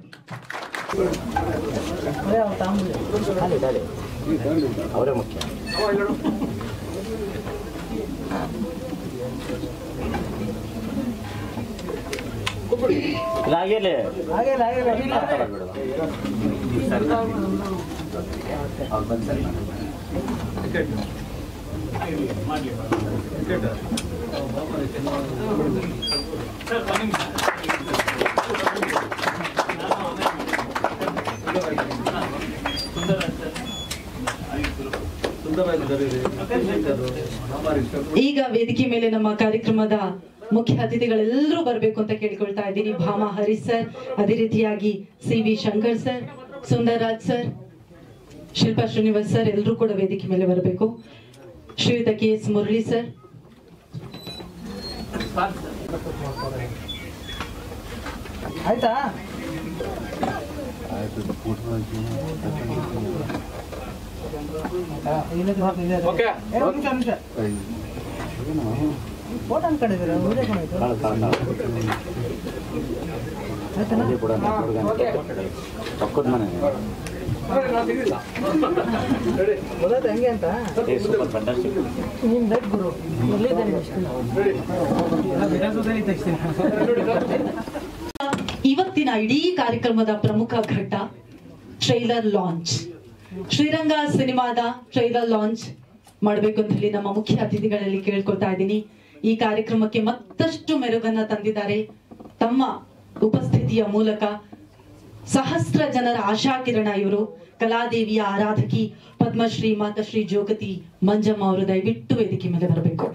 ಅದೇ ಅವ್ರು ತಾಂಬೂಲ. ಅಲ್ಲಿ ಗಾಡಿ ಅವರೇ ಮುಖ್ಯ ಇಲ್ಲ ಆಗಿಲ್ಲ ಆಗಿಲ್ಲ ಆಗಿಲ್ಲ ಆಗಿಲ್ಲ ಅವ್ರು ಬಂದು ಸರಿ ಈಗ ವೇದಿಕೆ ಮೇಲೆ ನಮ್ಮ ಕಾರ್ಯಕ್ರಮದ ಮುಖ್ಯ ಅತಿಥಿಗಳೆಲ್ಲರೂ ಬರಬೇಕು ಅಂತ ಕೇಳ್ಕೊಳ್ತಾ ಇದ್ದೀನಿ ಭಾಮಾ ಹರೀಶ್ ಸರ್ ಅದೇ ರೀತಿಯಾಗಿ C V Shankar sir Sundarraj sir Shilpa Srinivas sir ಎಲ್ಲರೂ ಕೂಡ ವೇದಿಕೆ ಮೇಲೆ ಬರಬೇಕು ಶ್ರೀಯುತ ಕೆ ಎಸ್ ಮುರಳಿ ಸರ್ ಆಯ್ತಾ ಆ, ಇಲ್ಲೇ ಸ್ವಲ್ಪ ಇದೆ. ಏ, ಒಂದ್ ನಿಮಿಷ, ಒಂದ್ ನಿಮಿಷ. ಫೋಟೋ ಅನ್ಕೊಂಡಿದ್ದೀರಾ ವಿಡಿಯೋ ಕೊಡಾಯ್ತು ಕಾಳು ಕಾಳು ಆಯ್ತಲ್ಲ ಅದೇ ಕೂಡ ಹುಡುಗ ಪಕ್ಕದ ಮನೆ ಗೊತ್ತಾಯ್ತು ಹೆಂಗೆ ಅಂತ ಏ ಸೂಪರ್ ಫ್ಯಾಂಟಾಸ್ಟಿಕ್ ನೀನ್ ಬೇಕು ಗುರು ಎಲ್ಲಿದ್ದಾನೆ ವಿಧಾನಸೌಧದಲ್ಲಿ ತೆಗಿಸ್ತೀನಿ ಇವತ್ತಿನ ಇಡೀ ಕಾರ್ಯಕ್ರಮದ ಪ್ರಮುಖ ಘಟ್ಟ ಟ್ರೈಲರ್ ಲಾಂಚ್ ಶ್ರೀರಂಗ ಸಿನಿಮಾದ ಟ್ರೈಲರ್ ಲಾಂಚ್ ಮಾಡ್ಬೇಕು ಅಂತ ಹೇಳಿ ನಮ್ಮ ಮುಖ್ಯ ಅತಿಥಿಗಳಲ್ಲಿ ಕೇಳ್ಕೊತಾ ಇದ್ದೀನಿ ಈ ಕಾರ್ಯಕ್ರಮಕ್ಕೆ ಮತ್ತಷ್ಟು ಮೆರುಗನ್ನ ತಂದಿದ್ದಾರೆ ತಮ್ಮ ಉಪಸ್ಥಿತಿಯ ಮೂಲಕ ಸಹಸ್ರ ಜನರ ಆಶಾಕಿರಣ ಇವರು ಕಲಾದೇವಿಯ ಆರಾಧಕಿ ಪದ್ಮಶ್ರೀ ಮಾತಶ್ರೀ ಜೋಗತಿ ಮಂಜಮ್ಮ ಅವರು ದಯವಿಟ್ಟು ವೇದಿಕೆ ಮೇಲೆ ಬರಬೇಕು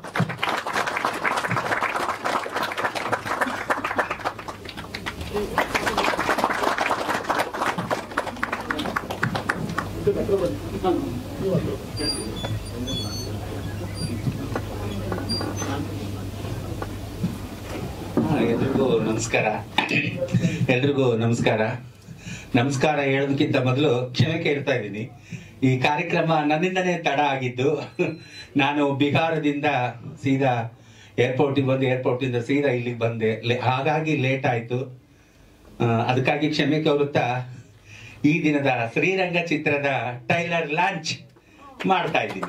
ಹಾ, ಎಲ್ರಿಗೂ ನಮಸ್ಕಾರ ಎಲ್ರಿಗೂ ನಮಸ್ಕಾರ ನಮಸ್ಕಾರ ಹೇಳೋದಕ್ಕಿಂತ ಮೊದಲು ಕ್ಷಮೆ ಕೇಳ್ತಾ ಇದ್ದೀನಿ ಈ ಕಾರ್ಯಕ್ರಮ ನನ್ನಿಂದನೇ ತಡ ಆಗಿದ್ದು ನಾನು ಬಿಹಾರದಿಂದ ಸೀದಾ ಏರ್ಪೋರ್ಟಿಗೆ ಬಂದು ಏರ್ಪೋರ್ಟಿಂದ ಸೀದಾ ಇಲ್ಲಿಗೆ ಬಂದೆ ಲೇ- ಹಾಗಾಗಿ ಲೇಟ್ ಆಯ್ತು ಆ, ಅದಕ್ಕಾಗಿ ಕ್ಷಮೆ ಕೋರುತ್ತಾ ಈ ದಿನದ ಶ್ರೀರಂಗ ಚಿತ್ರದ ಟೈಲರ್ ಲಾಂಚ್ ಮಾಡ್ತಾ ಇದ್ದೀನಿ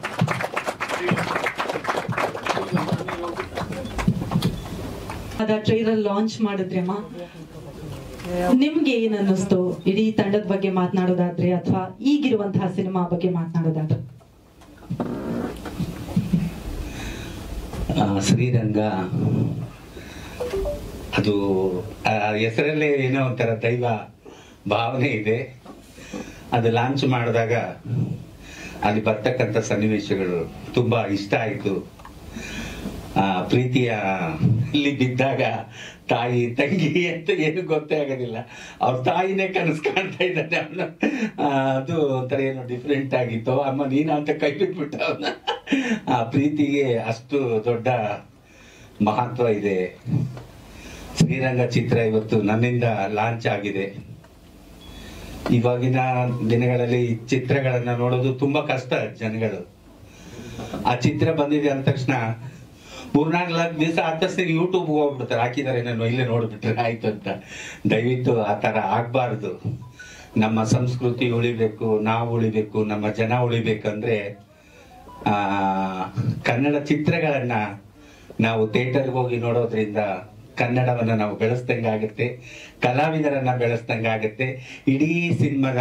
ಅದ ಟ್ರೈಲರ್ ಲಾಂಚ್ ಮಾಡಿದ್ರಿ ಅಮ್ಮ ನಿಮ್ಗೆ ಏನ್ ಅನ್ನಿಸ್ತು ಇಡೀ ತಂಡದ ಬಗ್ಗೆ ಮಾತನಾಡೋದಾದ್ರೆ ಅಥವಾ ಈಗಿರುವಂತಹ ಸಿನಿಮಾ ಬಗ್ಗೆ ಮಾತನಾಡೋದಾದ್ರೆ ಆ, ಶ್ರೀರಂಗ ಅದು ಆ ಹೆಸರಲ್ಲೇ ಏನೋ ಒಂಥರ ದೈವ ಭಾವನೆ ಇದೆ ಅದು ಲಾಂಚ್ ಮಾಡಿದಾಗ ಅಲ್ಲಿ ಬರ್ತಕ್ಕಂಥ ಸನ್ನಿವೇಶಗಳು ತುಂಬಾ ಇಷ್ಟ ಆಯಿತು ಆ ಪ್ರೀತಿಯ ಇಲ್ಲಿ ಬಿದ್ದಾಗ ತಾಯಿ ತಂಗಿ ಅಂತ ಏನು ಗೊತ್ತೇ ಆಗೋದಿಲ್ಲ ಅವ್ರ ತಾಯಿನೇ ಕನಸು ಕಾಣ್ತಾ ಇದ್ದಾನೆ ಅವನು ಅದು ಒಂಥರ ಏನೋ ಡಿಫ್ರೆಂಟ್ ಆಗಿತ್ತು ಅಮ್ಮ ನೀನ ಅಂತ ಕೈ ಬಿಟ್ಬಿಟ್ಟ ಅವನ ಆ ಪ್ರೀತಿಗೆ ಅಷ್ಟು ದೊಡ್ಡ ಮಹತ್ವ ಇದೆ ಶ್ರೀರಂಗ ಚಿತ್ರ ಇವತ್ತು ನನ್ನಿಂದ ಲಾಂಚ್ ಆಗಿದೆ ಇವಾಗಿನ ದಿನಗಳಲ್ಲಿ ಈ ಚಿತ್ರಗಳನ್ನ ನೋಡೋದು ತುಂಬಾ ಕಷ್ಟ ಜನಗಳು ಆ ಚಿತ್ರ ಬಂದಿದೆ ಅಂದ ತಕ್ಷಣ ಮೂರ್ನಾಲ್ಕು ದಿವಸ ಆದ ತಕ್ಷಣ ಯೂಟ್ಯೂಬ್ ಹೋಗ್ಬಿಡ್ತಾರೆ ಹಾಕಿದ್ದಾರೆ ನಾನು ಇಲ್ಲೇ ನೋಡ್ಬಿಟ್ರೆ ಆಯ್ತು ಅಂತ ದಯವಿಟ್ಟು ಆ ತರ ಆಗ್ಬಾರ್ದು ನಮ್ಮ ಸಂಸ್ಕೃತಿ ಉಳಿಬೇಕು ನಾವು ಉಳಿಬೇಕು ನಮ್ಮ ಜನ ಉಳಿಬೇಕಂದ್ರೆ ಆ ಕನ್ನಡ ಚಿತ್ರಗಳನ್ನ ನಾವು ಥಿಯೇಟರ್ಗೆ ಹೋಗಿ ನೋಡೋದ್ರಿಂದ ಕನ್ನಡವನ್ನ ನಾವು ಬೆಳೆಸ್ದಂಗೆ ಆಗುತ್ತೆ ಕಲಾವಿದರನ್ನ ಬೆಳೆಸ್ದಂಗೆ ಆಗುತ್ತೆ ಇಡೀ ಸಿನಿಮಾದ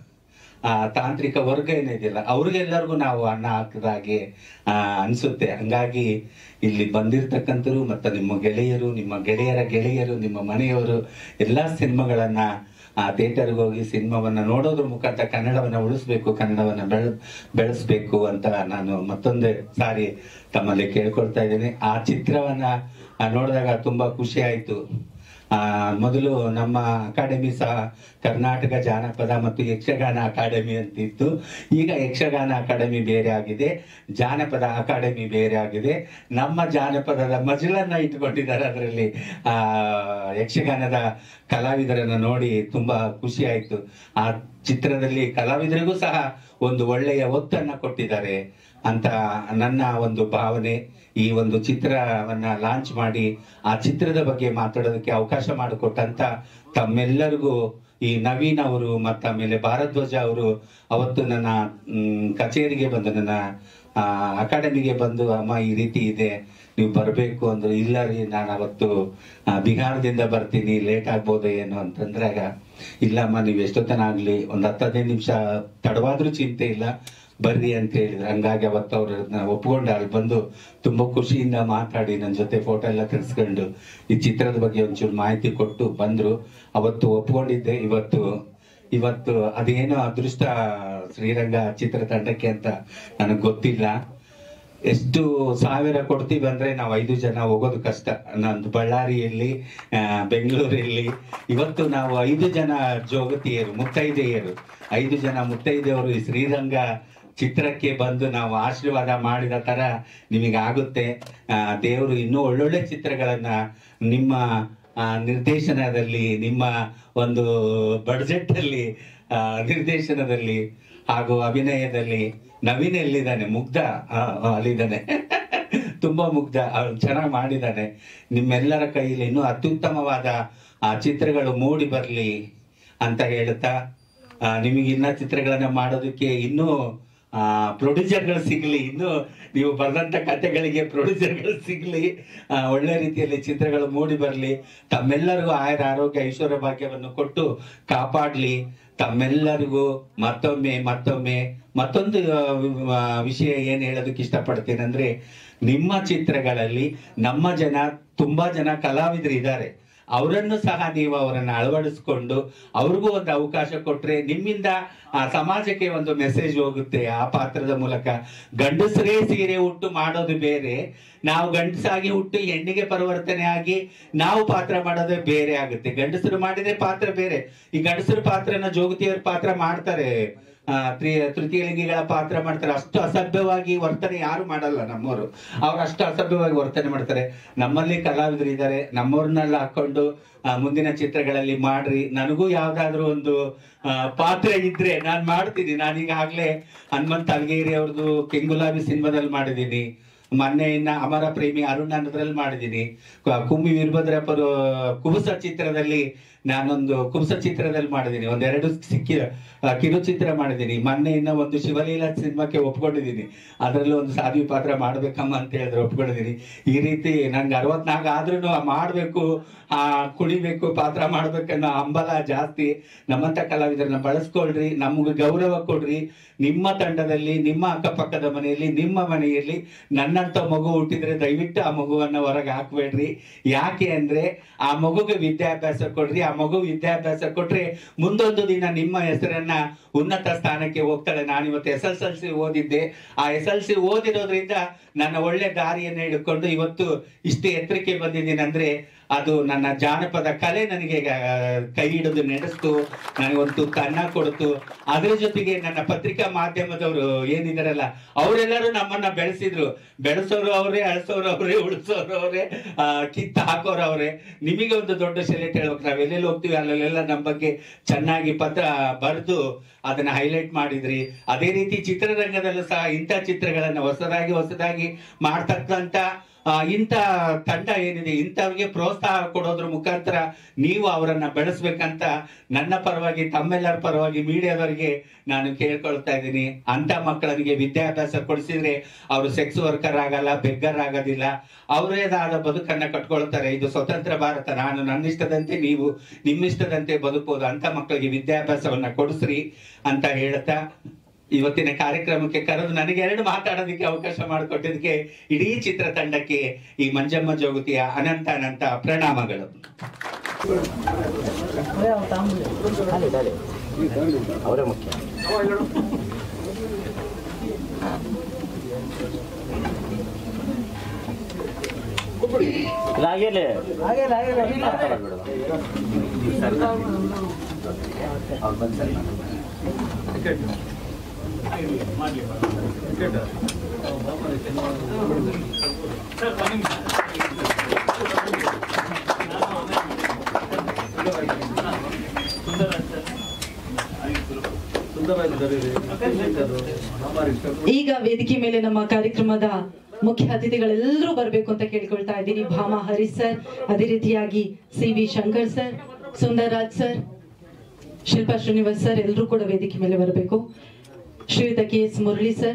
ಆ ತಾಂತ್ರಿಕ ವರ್ಗ ಏನಿದೆಯಲ್ಲ ಅವ್ರಿಗೆಲ್ಲರಿಗೂ ನಾವು ಅನ್ನ ಹಾಕಿದಾಗೆ ಆ ಅನ್ಸುತ್ತೆ ಹಂಗಾಗಿ ಇಲ್ಲಿ ಬಂದಿರ್ತಕ್ಕಂಥರು ಮತ್ತು ನಿಮ್ಮ ಗೆಳೆಯರು ನಿಮ್ಮ ಗೆಳೆಯರ ಗೆಳೆಯರು ನಿಮ್ಮ ಮನೆಯವರು ಎಲ್ಲಾ ಸಿನಿಮಾಗಳನ್ನ ಆ ಥಿಯೇಟರ್ಗೆ ಹೋಗಿ ಸಿನಿಮಾವನ್ನ ನೋಡೋದ್ರ ಮುಖಾಂತರ ಕನ್ನಡವನ್ನ ಉಳಿಸ್ಬೇಕು ಕನ್ನಡವನ್ನ ಬೆಳ ಬೆಳೆಸ್ಬೇಕು ಅಂತ ನಾನು ಮತ್ತೊಂದು ಸಾರಿ ತಮ್ಮಲ್ಲಿ ಕೇಳ್ಕೊಳ್ತಾ ಇದ್ದೇನೆ ಆ ಚಿತ್ರವನ್ನ ಆ, ನೋಡಿದಾಗ ತುಂಬಾ ಖುಷಿ ಆಯ್ತು ಆ ಮೊದಲು ನಮ್ಮ ಅಕಾಡೆಮಿ ಸಹ ಕರ್ನಾಟಕ ಜಾನಪದ ಮತ್ತು ಯಕ್ಷಗಾನ ಅಕಾಡೆಮಿ ಅಂತ ಇತ್ತು ಈಗ ಯಕ್ಷಗಾನ ಅಕಾಡೆಮಿ ಬೇರೆ ಆಗಿದೆ ಜಾನಪದ ಅಕಾಡೆಮಿ ಬೇರೆ ಆಗಿದೆ ನಮ್ಮ ಜಾನಪದದ ಮಜಲನ್ನ ಇಟ್ಕೊಂಡಿದ್ದಾರೆ ಅದರಲ್ಲಿ ಆ ಯಕ್ಷಗಾನದ ಕಲಾವಿದರನ್ನ ನೋಡಿ ತುಂಬಾ ಖುಷಿ ಆಯ್ತು ಆ ಚಿತ್ರದಲ್ಲಿ ಕಲಾವಿದರಿಗೂ ಸಹ ಒಂದು ಒಳ್ಳೆಯ ಒತ್ತನ್ನ ಕೊಟ್ಟಿದ್ದಾರೆ ಅಂತ ನನ್ನ ಒಂದು ಭಾವನೆ ಈ ಒಂದು ಚಿತ್ರವನ್ನ ಲಾಂಚ್ ಮಾಡಿ ಆ ಚಿತ್ರದ ಬಗ್ಗೆ ಮಾತಾಡೋದಕ್ಕೆ ಅವಕಾಶ ಮಾಡಿಕೊಟ್ಟಂತ ತಮ್ಮೆಲ್ಲರಿಗೂ ಈ ನವೀನ್ ಅವರು ಮತ್ತು ಆಮೇಲೆ ಭಾರದ್ವಾಜ ಅವರು ಅವತ್ತು ನನ್ನ ಮ್, ಕಚೇರಿಗೆ ಬಂದು ನನ್ನ ಆ, ಅಕಾಡೆಮಿಗೆ ಬಂದು ಅಮ್ಮ ಈ ರೀತಿ ಇದೆ ನೀವು ಬರಬೇಕು ಅಂದ್ರು ಇಲ್ಲ ರೀ ನಾನು ಅವತ್ತು ಆ, ಬಿಹಾರದಿಂದ ಬರ್ತೀನಿ ಲೇಟ್ ಆಗ್ಬೋದು ಏನು ಅಂತಂದ್ರಾಗ ಇಲ್ಲಮ್ಮ ನೀವು ಎಷ್ಟೊತ್ತನ ಆಗ್ಲಿ ಒಂದ್ ಹತ್ತು ಹದಿನೈದು ನಿಮಿಷ ತಡವಾದ್ರೂ ಚಿಂತೆ ಇಲ್ಲ ಬರ್ರಿ ಅಂತ ಹೇಳಿದ್ರು ಹಂಗಾಗಿ ಅವತ್ತು ಅವ್ರನ್ನ ಒಪ್ಕೊಂಡು ಅಲ್ಲಿ ಬಂದು ತುಂಬಾ ಖುಷಿಯಿಂದ ಮಾತಾಡಿ ನನ್ನ ಜೊತೆ ಫೋಟೋ ಎಲ್ಲ ತೆಗೆಸ್ಕೊಂಡು ಈ ಚಿತ್ರದ ಬಗ್ಗೆ ಒಂಚೂರು ಮಾಹಿತಿ ಕೊಟ್ಟು ಬಂದ್ರು ಅವತ್ತು ಒಪ್ಕೊಂಡಿದ್ದೆ ಇವತ್ತು ಇವತ್ತು ಅದೇನೋ ಅದೃಷ್ಟ ಶ್ರೀರಂಗ ಚಿತ್ರತಂಡಕ್ಕೆ ಅಂತ ನನಗೆ ಗೊತ್ತಿಲ್ಲ ಎಷ್ಟು ಸಾವಿರ ಕೊಡ್ತೀವಿ ಅಂದ್ರೆ ನಾವು ಐದು ಜನ ಹೋಗೋದು ಕಷ್ಟ ನಂದು ಬಳ್ಳಾರಿಯಲ್ಲಿ ಆ, ಬೆಂಗಳೂರಲ್ಲಿ ಇವತ್ತು ನಾವು ಐದು ಜನ ಜೋಗತಿಯರು ಮುತ್ತೈದೆಯರು ಐದು ಜನ ಮುತ್ತೈದೆಯವರು ಈ ಶ್ರೀರಂಗ ಚಿತ್ರಕ್ಕೆ ಬಂದು ನಾವು ಆಶೀರ್ವಾದ ಮಾಡಿದ ತರ ನಿಮಗೆ ಆಗುತ್ತೆ ಆ, ದೇವರು ಇನ್ನೂ ಒಳ್ಳೊಳ್ಳೆ ಚಿತ್ರಗಳನ್ನ ನಿಮ್ಮ ಆ, ನಿರ್ದೇಶನದಲ್ಲಿ ನಿಮ್ಮ ಒಂದು ಬಡ್ಜೆಟ್ ಅಲ್ಲಿ ಆ, ನಿರ್ದೇಶನದಲ್ಲಿ ಹಾಗೂ ಅಭಿನಯದಲ್ಲಿ ನವೀನ್ ಎಲ್ಲಿದ್ದಾನೆ ಮುಗ್ಧ ಆ, ಆ, ಅಲ್ಲಿದ್ದಾನೆ ತುಂಬಾ ಮುಗ್ಧ ಅವ್ನು ಚೆನ್ನಾಗಿ ಮಾಡಿದ್ದಾನೆ ನಿಮ್ಮೆಲ್ಲರ ಕೈಯಲ್ಲಿ ಇನ್ನೂ ಅತ್ಯುತ್ತಮವಾದ ಆ ಚಿತ್ರಗಳು ಮೂಡಿ ಬರಲಿ ಅಂತ ಹೇಳ್ತಾ ಆ, ನಿಮಗೆ ಇನ್ನ ಚಿತ್ರಗಳನ್ನ ಮಾಡೋದಕ್ಕೆ ಇನ್ನೂ ಆ ಪ್ರೊಡ್ಯೂಸರ್ಗಳು ಸಿಗ್ಲಿ ಇನ್ನು ನೀವು ಬರೆದಂತ ಕಥೆಗಳಿಗೆ ಪ್ರೊಡ್ಯೂಸರ್ಗಳು ಸಿಗ್ಲಿ ಆ, ಒಳ್ಳೆ ರೀತಿಯಲ್ಲಿ ಚಿತ್ರಗಳು ಮೂಡಿ ಬರಲಿ ತಮ್ಮೆಲ್ಲರಿಗೂ ಆಯುರ ಆರೋಗ್ಯ ಐಶ್ವರ್ಯ ಭಾಗ್ಯವನ್ನು ಕೊಟ್ಟು ಕಾಪಾಡ್ಲಿ ತಮ್ಮೆಲ್ಲರಿಗೂ ಮತ್ತೊಮ್ಮೆ ಮತ್ತೊಮ್ಮೆ ಮತ್ತೊಂದು ಆ, ಆ, ವಿಷಯ ಏನ್ ಹೇಳೋದಕ್ಕೆ ಇಷ್ಟಪಡ್ತೇನೆ ಅಂದ್ರೆ ನಿಮ್ಮ ಚಿತ್ರಗಳಲ್ಲಿ ನಮ್ಮ ಜನ ತುಂಬಾ ಜನ ಕಲಾವಿದರು ಇದ್ದಾರೆ ಅವರನ್ನು ಸಹ ನೀವು ಅವರನ್ನ ಅಳವಡಿಸ್ಕೊಂಡು ಅವ್ರಿಗೂ ಒಂದು ಅವಕಾಶ ಕೊಟ್ರೆ ನಿಮ್ಮಿಂದ ಆ ಸಮಾಜಕ್ಕೆ ಒಂದು ಮೆಸೇಜ್ ಹೋಗುತ್ತೆ ಆ ಪಾತ್ರದ ಮೂಲಕ ಗಂಡಸರೇ ಸೀರೆ ಉಟ್ಟು ಮಾಡೋದು ಬೇರೆ ನಾವು ಗಂಡಸಾಗಿ ಹುಟ್ಟು ಹೆಣ್ಣಿಗೆ ಪರಿವರ್ತನೆ ಆಗಿ ನಾವು ಪಾತ್ರ ಮಾಡೋದೇ ಬೇರೆ ಆಗುತ್ತೆ ಗಂಡಸರು ಮಾಡಿದ್ರೆ ಪಾತ್ರ ಬೇರೆ ಈ ಗಂಡಸರ ಪಾತ್ರನ ಜೋಗತಿಯವ್ರ ಪಾತ್ರ ಮಾಡ್ತಾರೆ ಆ, ತ್ರಿ- ತೃತೀಯ ಲಿಂಗಿಗಳ ಪಾತ್ರ ಮಾಡ್ತಾರೆ ಅಷ್ಟು ಅಸಭ್ಯವಾಗಿ ವರ್ತನೆ ಯಾರು ಮಾಡಲ್ಲ ನಮ್ಮವರು ಅವ್ರು ಅಷ್ಟು ಅಸಭ್ಯವಾಗಿ ವರ್ತನೆ ಮಾಡ್ತಾರೆ ನಮ್ಮಲ್ಲಿ ಕಲಾವಿದರು ಇದ್ದಾರೆ ನಮ್ಮವ್ರನ್ನೆಲ್ಲ ಹಾಕೊಂಡು ಆ, ಮುಂದಿನ ಚಿತ್ರಗಳಲ್ಲಿ ಮಾಡ್ರಿ ನನಗೂ ಯಾವ್ದಾದ್ರು ಒಂದು ಆ, ಪಾತ್ರ ಇದ್ರೆ ನಾನ್ ಮಾಡ್ತೀನಿ ನಾನೀಗಾಗ್ಲೇ ಹನುಮಂತ್ ಅಲ್ಗೇರಿ ಅವ್ರದ್ದು ಕೆಂಗುಲಾಬಿ ಸಿನಿಮಾದಲ್ಲಿ ಮಾಡಿದ್ದೀನಿ ಮೊನ್ನೆ ಇನ್ನ ಅಮರ ಪ್ರೇಮಿ ಅರುಣ್ ಅನ್ನೋದ್ರಲ್ಲಿ ಮಾಡಿದ್ದೀನಿ ಕ- ಕುಮ್ಮಿ ವೀರಭದ್ರಪ್ಪರು ಕುಬುಸ ಚಿತ್ರದಲ್ಲಿ ನಾನೊಂದು ಕುಬುಸ ಚಿತ್ರದಲ್ಲಿ ಮಾಡಿದ್ದೀನಿ ಒಂದೆರಡು ಸಿಕ್ಕಿ ಆ, ಕಿರುಚಿತ್ರ ಮಾಡಿದ್ದೀನಿ ಮೊನ್ನೆ ಇನ್ನ ಒಂದು ಶಿವಲೀಲಾ ಸಿನಿಮಾಕ್ಕೆ ಒಪ್ಕೊಂಡಿದ್ದೀನಿ ಅದರಲ್ಲಿ ಒಂದು ಸಾಧ್ವಿ ಪಾತ್ರ ಮಾಡ್ಬೇಕಮ್ಮ ಅಂತ ಹೇಳಿದ್ರೆ ಒಪ್ಕೊಂಡಿದ್ದೀನಿ ಈ ರೀತಿ ನನ್ಗೆ ಅರವತ್ನಾಲ್ಕು ಆದ್ರೂ ಮಾಡ್ಬೇಕು ಆ ಕುಣಿಬೇಕು ಪಾತ್ರ ಮಾಡ್ಬೇಕನ್ನೋ ಹಂಬಲ ಜಾಸ್ತಿ ನಮ್ಮಂತ ಕಲಾವಿದರನ್ನ ಬಳಸ್ಕೊಳ್ರಿ ನಮ್ಗೆ ಗೌರವ ಕೊಡ್ರಿ ನಿಮ್ಮ ತಂಡದಲ್ಲಿ ನಿಮ್ಮ ಅಕ್ಕಪಕ್ಕದ ಮನೆಯಲ್ಲಿ ನಿಮ್ಮ ಮನೆಯಲ್ಲಿ ನನ್ನಂತ ಮಗು ಹುಟ್ಟಿದ್ರೆ ದಯವಿಟ್ಟು ಆ ಮಗುವನ್ನ ಹೊರಗೆ ಹಾಕ್ಬೇಡ್ರಿ ಯಾಕೆ ಅಂದ್ರೆ ಆ ಮಗುಗೆ ವಿದ್ಯಾಭ್ಯಾಸ ಕೊಡ್ರಿ ಆ ಆ ಮಗು ವಿದ್ಯಾಭ್ಯಾಸ ಕೊಟ್ರೆ ಮುಂದೊಂದು ದಿನ ನಿಮ್ಮ ಹೆಸರನ್ನ ಉನ್ನತ ಸ್ಥಾನಕ್ಕೆ ಹೋಗ್ತಾಳೆ ನಾನು ಇವತ್ತು ಎಸ್ ಎಸ್ ಎಲ್ ಸಿ ಓದಿದ್ದೆ ಆ ಎಸ್ ಎಲ್ ಸಿ ಓದಿರೋದ್ರಿಂದ ನನ್ನ ಒಳ್ಳೆ ದಾರಿಯನ್ನು ಹಿಡ್ಕೊಂಡು ಇವತ್ತು ಇಷ್ಟು ಎತ್ತರಕ್ಕೆ ಬಂದಿದ್ದೀನಿ ಅಂದ್ರೆ ಅದು ನನ್ನ ಜಾನಪದ ಕಲೆ ನನಗೆ ಆ, ಕೈ ಹಿಡಿದು ನಡೆಸ್ತು ನನಗೊಂದು ಕನ್ನ ಕೊಡ್ತು ಅದ್ರ ಜೊತೆಗೆ ನನ್ನ ಪತ್ರಿಕಾ ಮಾಧ್ಯಮದವರು ಏನಿದಾರಲ್ಲ ಅವರೆಲ್ಲರೂ ನಮ್ಮನ್ನ ಬೆಳೆಸಿದ್ರು ಬೆಳೆಸೋರು ಅವರೇ ಅಳಿಸೋರು ಅವರೇ ಉಳಿಸೋರು ಅವರೇ ಕಿತ್ತು ಹಾಕೋರು ಅವರೇ ನಿಮಗೆ ಒಂದು ದೊಡ್ಡ ಸೆಲೆಕ್ಟ್ ಹೇಳ್ಬೇಕು ನಾವ್ ಎಲ್ಲೆಲ್ಲಿ ಹೋಗ್ತೀವಿ ಅಲ್ಲೆಲ್ಲ ನಮ್ಮ ಬಗ್ಗೆ ಚೆನ್ನಾಗಿ ಪತ್ರ ಬರೆದು ಅದನ್ನ ಹೈಲೈಟ್ ಮಾಡಿದ್ರಿ ಅದೇ ರೀತಿ ಚಿತ್ರರಂಗದಲ್ಲೂ ಸಹ ಇಂಥ ಚಿತ್ರಗಳನ್ನ ಹೊಸದಾಗಿ ಹೊಸದಾಗಿ ಮಾಡ್ತಕ್ಕಂತ ಆ, ಇಂಥ ತಂಡ ಏನಿದೆ ಇಂಥವ್ರಿಗೆ ಪ್ರೋತ್ಸಾಹ ಕೊಡೋದ್ರ ಮುಖಾಂತರ ನೀವು ಅವರನ್ನ ಬೆಳೆಸ್ಬೇಕಂತ ನನ್ನ ಪರವಾಗಿ ತಮ್ಮೆಲ್ಲರ ಪರವಾಗಿ ಮೀಡಿಯಾದವರಿಗೆ ನಾನು ಕೇಳ್ಕೊಳ್ತಾ ಇದ್ದೀನಿ ಅಂತ ಮಕ್ಕಳಿಗೆ ವಿದ್ಯಾಭ್ಯಾಸ ಕೊಡಿಸಿದ್ರೆ ಅವರು ಸೆಕ್ಸ್ ವರ್ಕರ್ ಆಗಲ್ಲ ಬೆಗ್ಗರ್ ಆಗೋದಿಲ್ಲ ಅವರೇದಾದ ಬದುಕನ್ನ ಕಟ್ಕೊಳ್ತಾರೆ ಇದು ಸ್ವತಂತ್ರ ಭಾರತ ನಾನು ನನ್ನ ಇಷ್ಟದಂತೆ ನೀವು ನಿಮ್ಮ ಇಷ್ಟದಂತೆ ಬದುಕಬಹುದು ಅಂತ ಮಕ್ಕಳಿಗೆ ವಿದ್ಯಾಭ್ಯಾಸವನ್ನ ಕೊಡಿಸ್ರಿ ಅಂತ ಹೇಳ್ತಾ ಇವತ್ತಿನ ಕಾರ್ಯಕ್ರಮಕ್ಕೆ ಕರೆದು ನನಗೆ ಎರಡು ಮಾತಾಡೋದಕ್ಕೆ ಅವಕಾಶ ಮಾಡಿಕೊಟ್ಟಿದ್ದಕ್ಕೆ ಇಡೀ ಚಿತ್ರತಂಡಕ್ಕೆ ಈ ಮಂಜಮ್ಮ ಜೋಗತಿಯ ಅನಂತ ಅನಂತ ಪ್ರಣಾಮಗಳು ಅದೇ ಅವ್ರು ತಾಂಬೂಲ. ಅಲ್ಲಿ ಅಲ್ಲಿ ಅವರೇ ಮುಖ್ಯ ಇಲ್ಲ ಆಗಿರ್ಲಿ ಆಗಿಲ್ಲ ಆಗಿಲ್ಲ ಇಲ್ಲ ಮಾತಾಡೋದು ಅವ್ರು ಬಂದು ಸರಿ ಈಗ ವೇದಿಕೆ ಮೇಲೆ ನಮ್ಮ ಕಾರ್ಯಕ್ರಮದ ಮುಖ್ಯ ಅತಿಥಿಗಳೆಲ್ಲರೂ ಬರಬೇಕು ಅಂತ ಕೇಳ್ಕೊಳ್ತಾ ಇದ್ದೀನಿ ಭಾಮಾ ಹರೀಶ್ ಸರ್ ಅದೇ ರೀತಿಯಾಗಿ C V Shankar sir Sundarraj sir Shilpa Srinivas sir ಎಲ್ಲರೂ ಕೂಡ ವೇದಿಕೆ ಮೇಲೆ ಬರಬೇಕು ಶ್ರೀಯುತ ಕೆ ಎಸ್ ಮುರಳಿ ಸರ್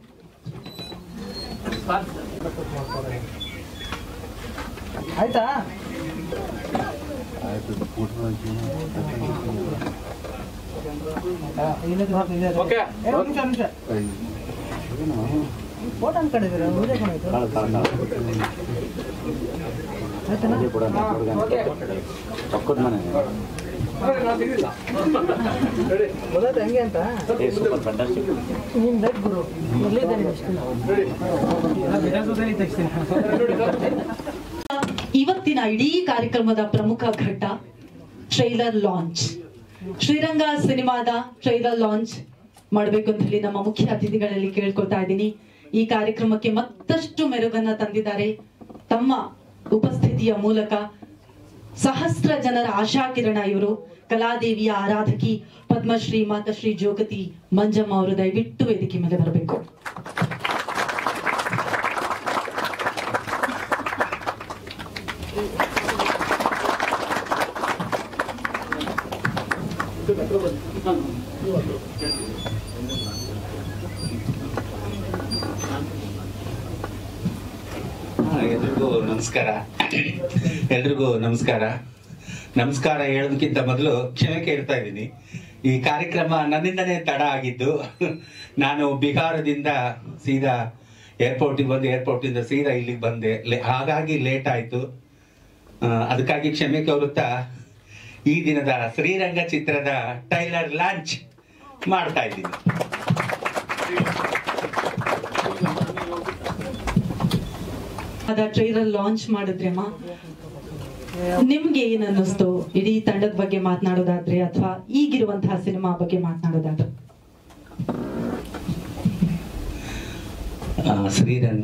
ಆಯ್ತಾ ಆ, ಇನ್ನೊಂದು ಸ್ವಲ್ಪ ಇದೆ ಅದು. ಏ, ಒಂದ್ ನಿಮಿಷ, ಒಂದ್ ನಿಮಿಷ. ಫೋಟೋ ಅನ್ಕೊಂಡಿದ್ದೀರಾ ವಿಡಿಯೋ ಕೊಡಾಯ್ತು ಕಾಳು ಕಾಳು ಕಾಳು ಆಯ್ತಣ್ಣ ಅಲ್ಲಿ ಕೂಡ ಪಕ್ಕದ ಮನೆ ಗೊತ್ತಾಯ್ತು ಹೆಂಗೆ ಅಂತ ಏ ಸೂಪರ್ ಫ್ಯಾಂಟಾಸ್ಟಿಕ್ ನೀನ್ ಬೇಕು ಗುರು ಎಲ್ಲಿದ್ದಾರೆ ವಿಧಾನಸೌಧದಲ್ಲಿ ತೆಗಿಸ್ತೀನಿ ಇವತ್ತಿನ ಇಡೀ ಕಾರ್ಯಕ್ರಮದ ಪ್ರಮುಖ ಘಟ್ಟ ಟ್ರೈಲರ್ ಲಾಂಚ್ ಶ್ರೀರಂಗ ಸಿನಿಮಾದ ಟ್ರೈಲರ್ ಲಾಂಚ್ ಮಾಡಬೇಕು ಅಂತ ಹೇಳಿ ನಮ್ಮ ಮುಖ್ಯ ಅತಿಥಿಗಳಲ್ಲಿ ಕೇಳ್ಕೊಳ್ತಾ ಇದ್ದೀನಿ ಈ ಕಾರ್ಯಕ್ರಮಕ್ಕೆ ಮತ್ತಷ್ಟು ಮೆರುಗನ್ನ ತಂದಿದ್ದಾರೆ ತಮ್ಮ ಉಪಸ್ಥಿತಿಯ ಮೂಲಕ ಸಹಸ್ರ ಜನರ ಆಶಾಕಿರಣ ಇವರು ಕಲಾದೇವಿಯ ಆರಾಧಕಿ ಪದ್ಮಶ್ರೀ ಮಾತಶ್ರೀ ಜೋಗತಿ ಮಂಜಮ್ಮ ಅವರು ದಯವಿಟ್ಟು ವೇದಿಕೆ ಮೇಲೆ ಬರಬೇಕು ಹಾ, ಎಲ್ರಿಗೂ ನಮಸ್ಕಾರ ಎಲ್ರಿಗೂ ನಮಸ್ಕಾರ ನಮಸ್ಕಾರ ಹೇಳೋದಕ್ಕಿಂತ ಮೊದಲು ಕ್ಷಮೆ ಕೇಳ್ತಾ ಇದ್ದೀನಿ ಈ ಕಾರ್ಯಕ್ರಮ ನನ್ನಿಂದನೇ ತಡ ಆಗಿದ್ದು ನಾನು ಬಿಹಾರದಿಂದ ಸೀದಾ ಏರ್ಪೋರ್ಟಿಗೆ ಬಂದು ಏರ್ಪೋರ್ಟಿಂದ ಸೀದಾ ಇಲ್ಲಿಗೆ ಬಂದೆ ಲೇ- ಹಾಗಾಗಿ ಲೇಟ್ ಆಯ್ತು ಆ, ಅದಕ್ಕಾಗಿ ಕ್ಷಮೆ ಕೋರುತ್ತಾ ಈ ದಿನದ ಶ್ರೀರಂಗ ಚಿತ್ರದ ಟೈಲರ್ ಲಾಂಚ್ ಮಾಡ್ತಾ ಇದ್ದೀನಿ ಅದ ಟ್ರೈಲರ್ ಲಾಂಚ್ ಮಾಡಿದ್ರಮ್ಮ ನಿಮ್ಗೆ ಏನ್ ಅನ್ನಿಸ್ತು ಇಡೀ ತಂಡದ ಬಗ್ಗೆ ಮಾತನಾಡೋದಾದ್ರೆ ಅಥವಾ ಈಗಿರುವಂತಹ ಸಿನಿಮಾ ಬಗ್ಗೆ ಮಾತನಾಡೋದಾದ್ರೆ ಆ, ಶ್ರೀರಂಗ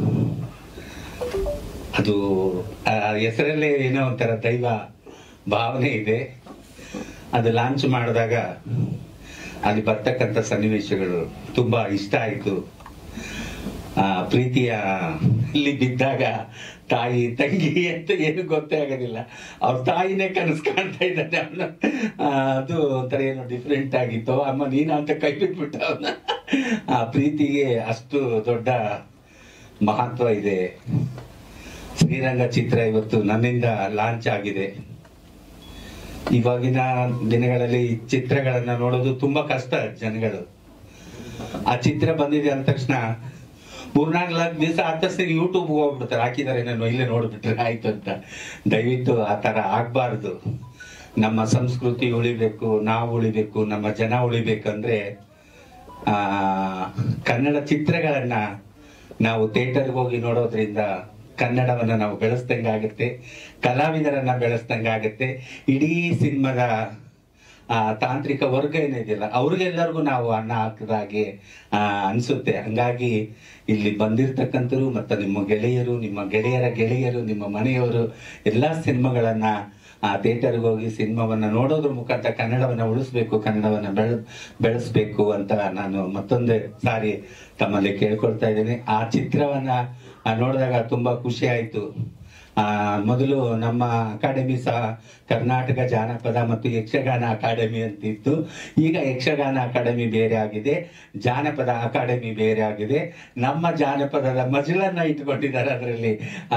ಅದು ಆ ಹೆಸರಲ್ಲೇ ಏನೋ ಒಂಥರ ದೈವ ಭಾವನೆ ಇದೆ ಅದು ಲಾಂಚ್ ಮಾಡಿದಾಗ ಅಲ್ಲಿ ಬರ್ತಕ್ಕಂಥ ಸನ್ನಿವೇಶಗಳು ತುಂಬಾ ಇಷ್ಟ ಆಯಿತು ಆ ಪ್ರೀತಿಯ ಇಲ್ಲಿ ಬಿದ್ದಾಗ ತಾಯಿ ತಂಗಿ ಅಂತ ಏನು ಗೊತ್ತೇ ಆಗೋದಿಲ್ಲ ಅವ್ರ ತಾಯಿನೇ ಕನಸು ಕಾಣ್ತಾ ಇದ್ದಾನೆ ಅವನು ಅದು ಒಂಥರ ಏನೋ ಡಿಫ್ರೆಂಟ್ ಆಗಿತ್ತು ಅಮ್ಮ ನೀನ ಅಂತ ಕೈ ಬಿಟ್ಬಿಟ್ಟ ಅವನ ಆ ಪ್ರೀತಿಗೆ ಅಷ್ಟು ದೊಡ್ಡ ಮಹತ್ವ ಇದೆ ಶ್ರೀರಂಗ ಚಿತ್ರ ಇವತ್ತು ನನ್ನಿಂದ ಲಾಂಚ್ ಆಗಿದೆ ಇವಾಗಿನ ದಿನಗಳಲ್ಲಿ ಚಿತ್ರಗಳನ್ನ ನೋಡೋದು ತುಂಬಾ ಕಷ್ಟ ಜನಗಳು ಆ ಚಿತ್ರ ಬಂದಿದೆ ಅಂದ ತಕ್ಷಣ ಮೂರ್ನಾಲ್ಕು ನಾಲ್ಕು ದಿವಸ ಆದ ತಕ್ಷಣ ಯೂಟ್ಯೂಬ್ ಹೋಗ್ಬಿಡ್ತಾರೆ ಹಾಕಿದ್ದಾರೆ ನಾನು ಇಲ್ಲೇ ನೋಡ್ಬಿಟ್ರೆ ಆಯ್ತು ಅಂತ ದಯವಿಟ್ಟು ಆ ತರ ಆಗ್ಬಾರ್ದು ನಮ್ಮ ಸಂಸ್ಕೃತಿ ಉಳಿಬೇಕು ನಾವು ಉಳಿಬೇಕು ನಮ್ಮ ಜನ ಉಳಿಬೇಕಂದ್ರೆ ಆ ಕನ್ನಡ ಚಿತ್ರಗಳನ್ನ ನಾವು ಥಿಯೇಟರ್ಗೆ ಹೋಗಿ ನೋಡೋದ್ರಿಂದ ಕನ್ನಡವನ್ನ ನಾವು ಬೆಳೆಸ್ದಂಗಾಗುತ್ತೆ ಕಲಾವಿದರನ್ನ ಬೆಳೆಸ್ದಂಗಾಗುತ್ತೆ ಇಡೀ ಸಿನಿಮಾದ ಆ ತಾಂತ್ರಿಕ ವರ್ಗ ಏನಿದೆಯಲ್ಲ ಅವ್ರಿಗೆಲ್ಲರಿಗೂ ನಾವು ಅನ್ನ ಹಾಕಿದಾಗೆ ಆ ಅನ್ಸುತ್ತೆ ಹಂಗಾಗಿ ಇಲ್ಲಿ ಬಂದಿರ್ತಕ್ಕಂಥರು ಮತ್ತು ನಿಮ್ಮ ಗೆಳೆಯರು ನಿಮ್ಮ ಗೆಳೆಯರ ಗೆಳೆಯರು ನಿಮ್ಮ ಮನೆಯವರು ಎಲ್ಲಾ ಸಿನಿಮಾಗಳನ್ನ ಆ ಥಿಯೇಟರ್ಗೆ ಹೋಗಿ ಸಿನಿಮಾವನ್ನ ನೋಡೋದ್ರ ಮುಖಾಂತರ ಕನ್ನಡವನ್ನ ಉಳಿಸ್ಬೇಕು ಕನ್ನಡವನ್ನ ಬೆಳ ಬೆಳೆಸ್ಬೇಕು ಅಂತ ನಾನು ಮತ್ತೊಂದೇ ಸಾರಿ ತಮ್ಮಲ್ಲಿ ಕೇಳ್ಕೊಳ್ತಾ ಇದ್ದೀನಿ ಆ ಚಿತ್ರವನ್ನ ಆ, ನೋಡಿದಾಗ ತುಂಬಾ ಖುಷಿ ಆಯ್ತು ಆ ಮೊದಲು ನಮ್ಮ ಅಕಾಡೆಮಿ ಸಹ ಕರ್ನಾಟಕ ಜಾನಪದ ಮತ್ತು ಯಕ್ಷಗಾನ ಅಕಾಡೆಮಿ ಅಂತಿತ್ತು ಈಗ ಯಕ್ಷಗಾನ ಅಕಾಡೆಮಿ ಬೇರೆ ಆಗಿದೆ ಜಾನಪದ ಅಕಾಡೆಮಿ ಬೇರೆ ಆಗಿದೆ ನಮ್ಮ ಜಾನಪದದ ಮಜಲನ್ನ ಇಟ್ಕೊಂಡಿದ್ದಾರೆ ಅದರಲ್ಲಿ ಆ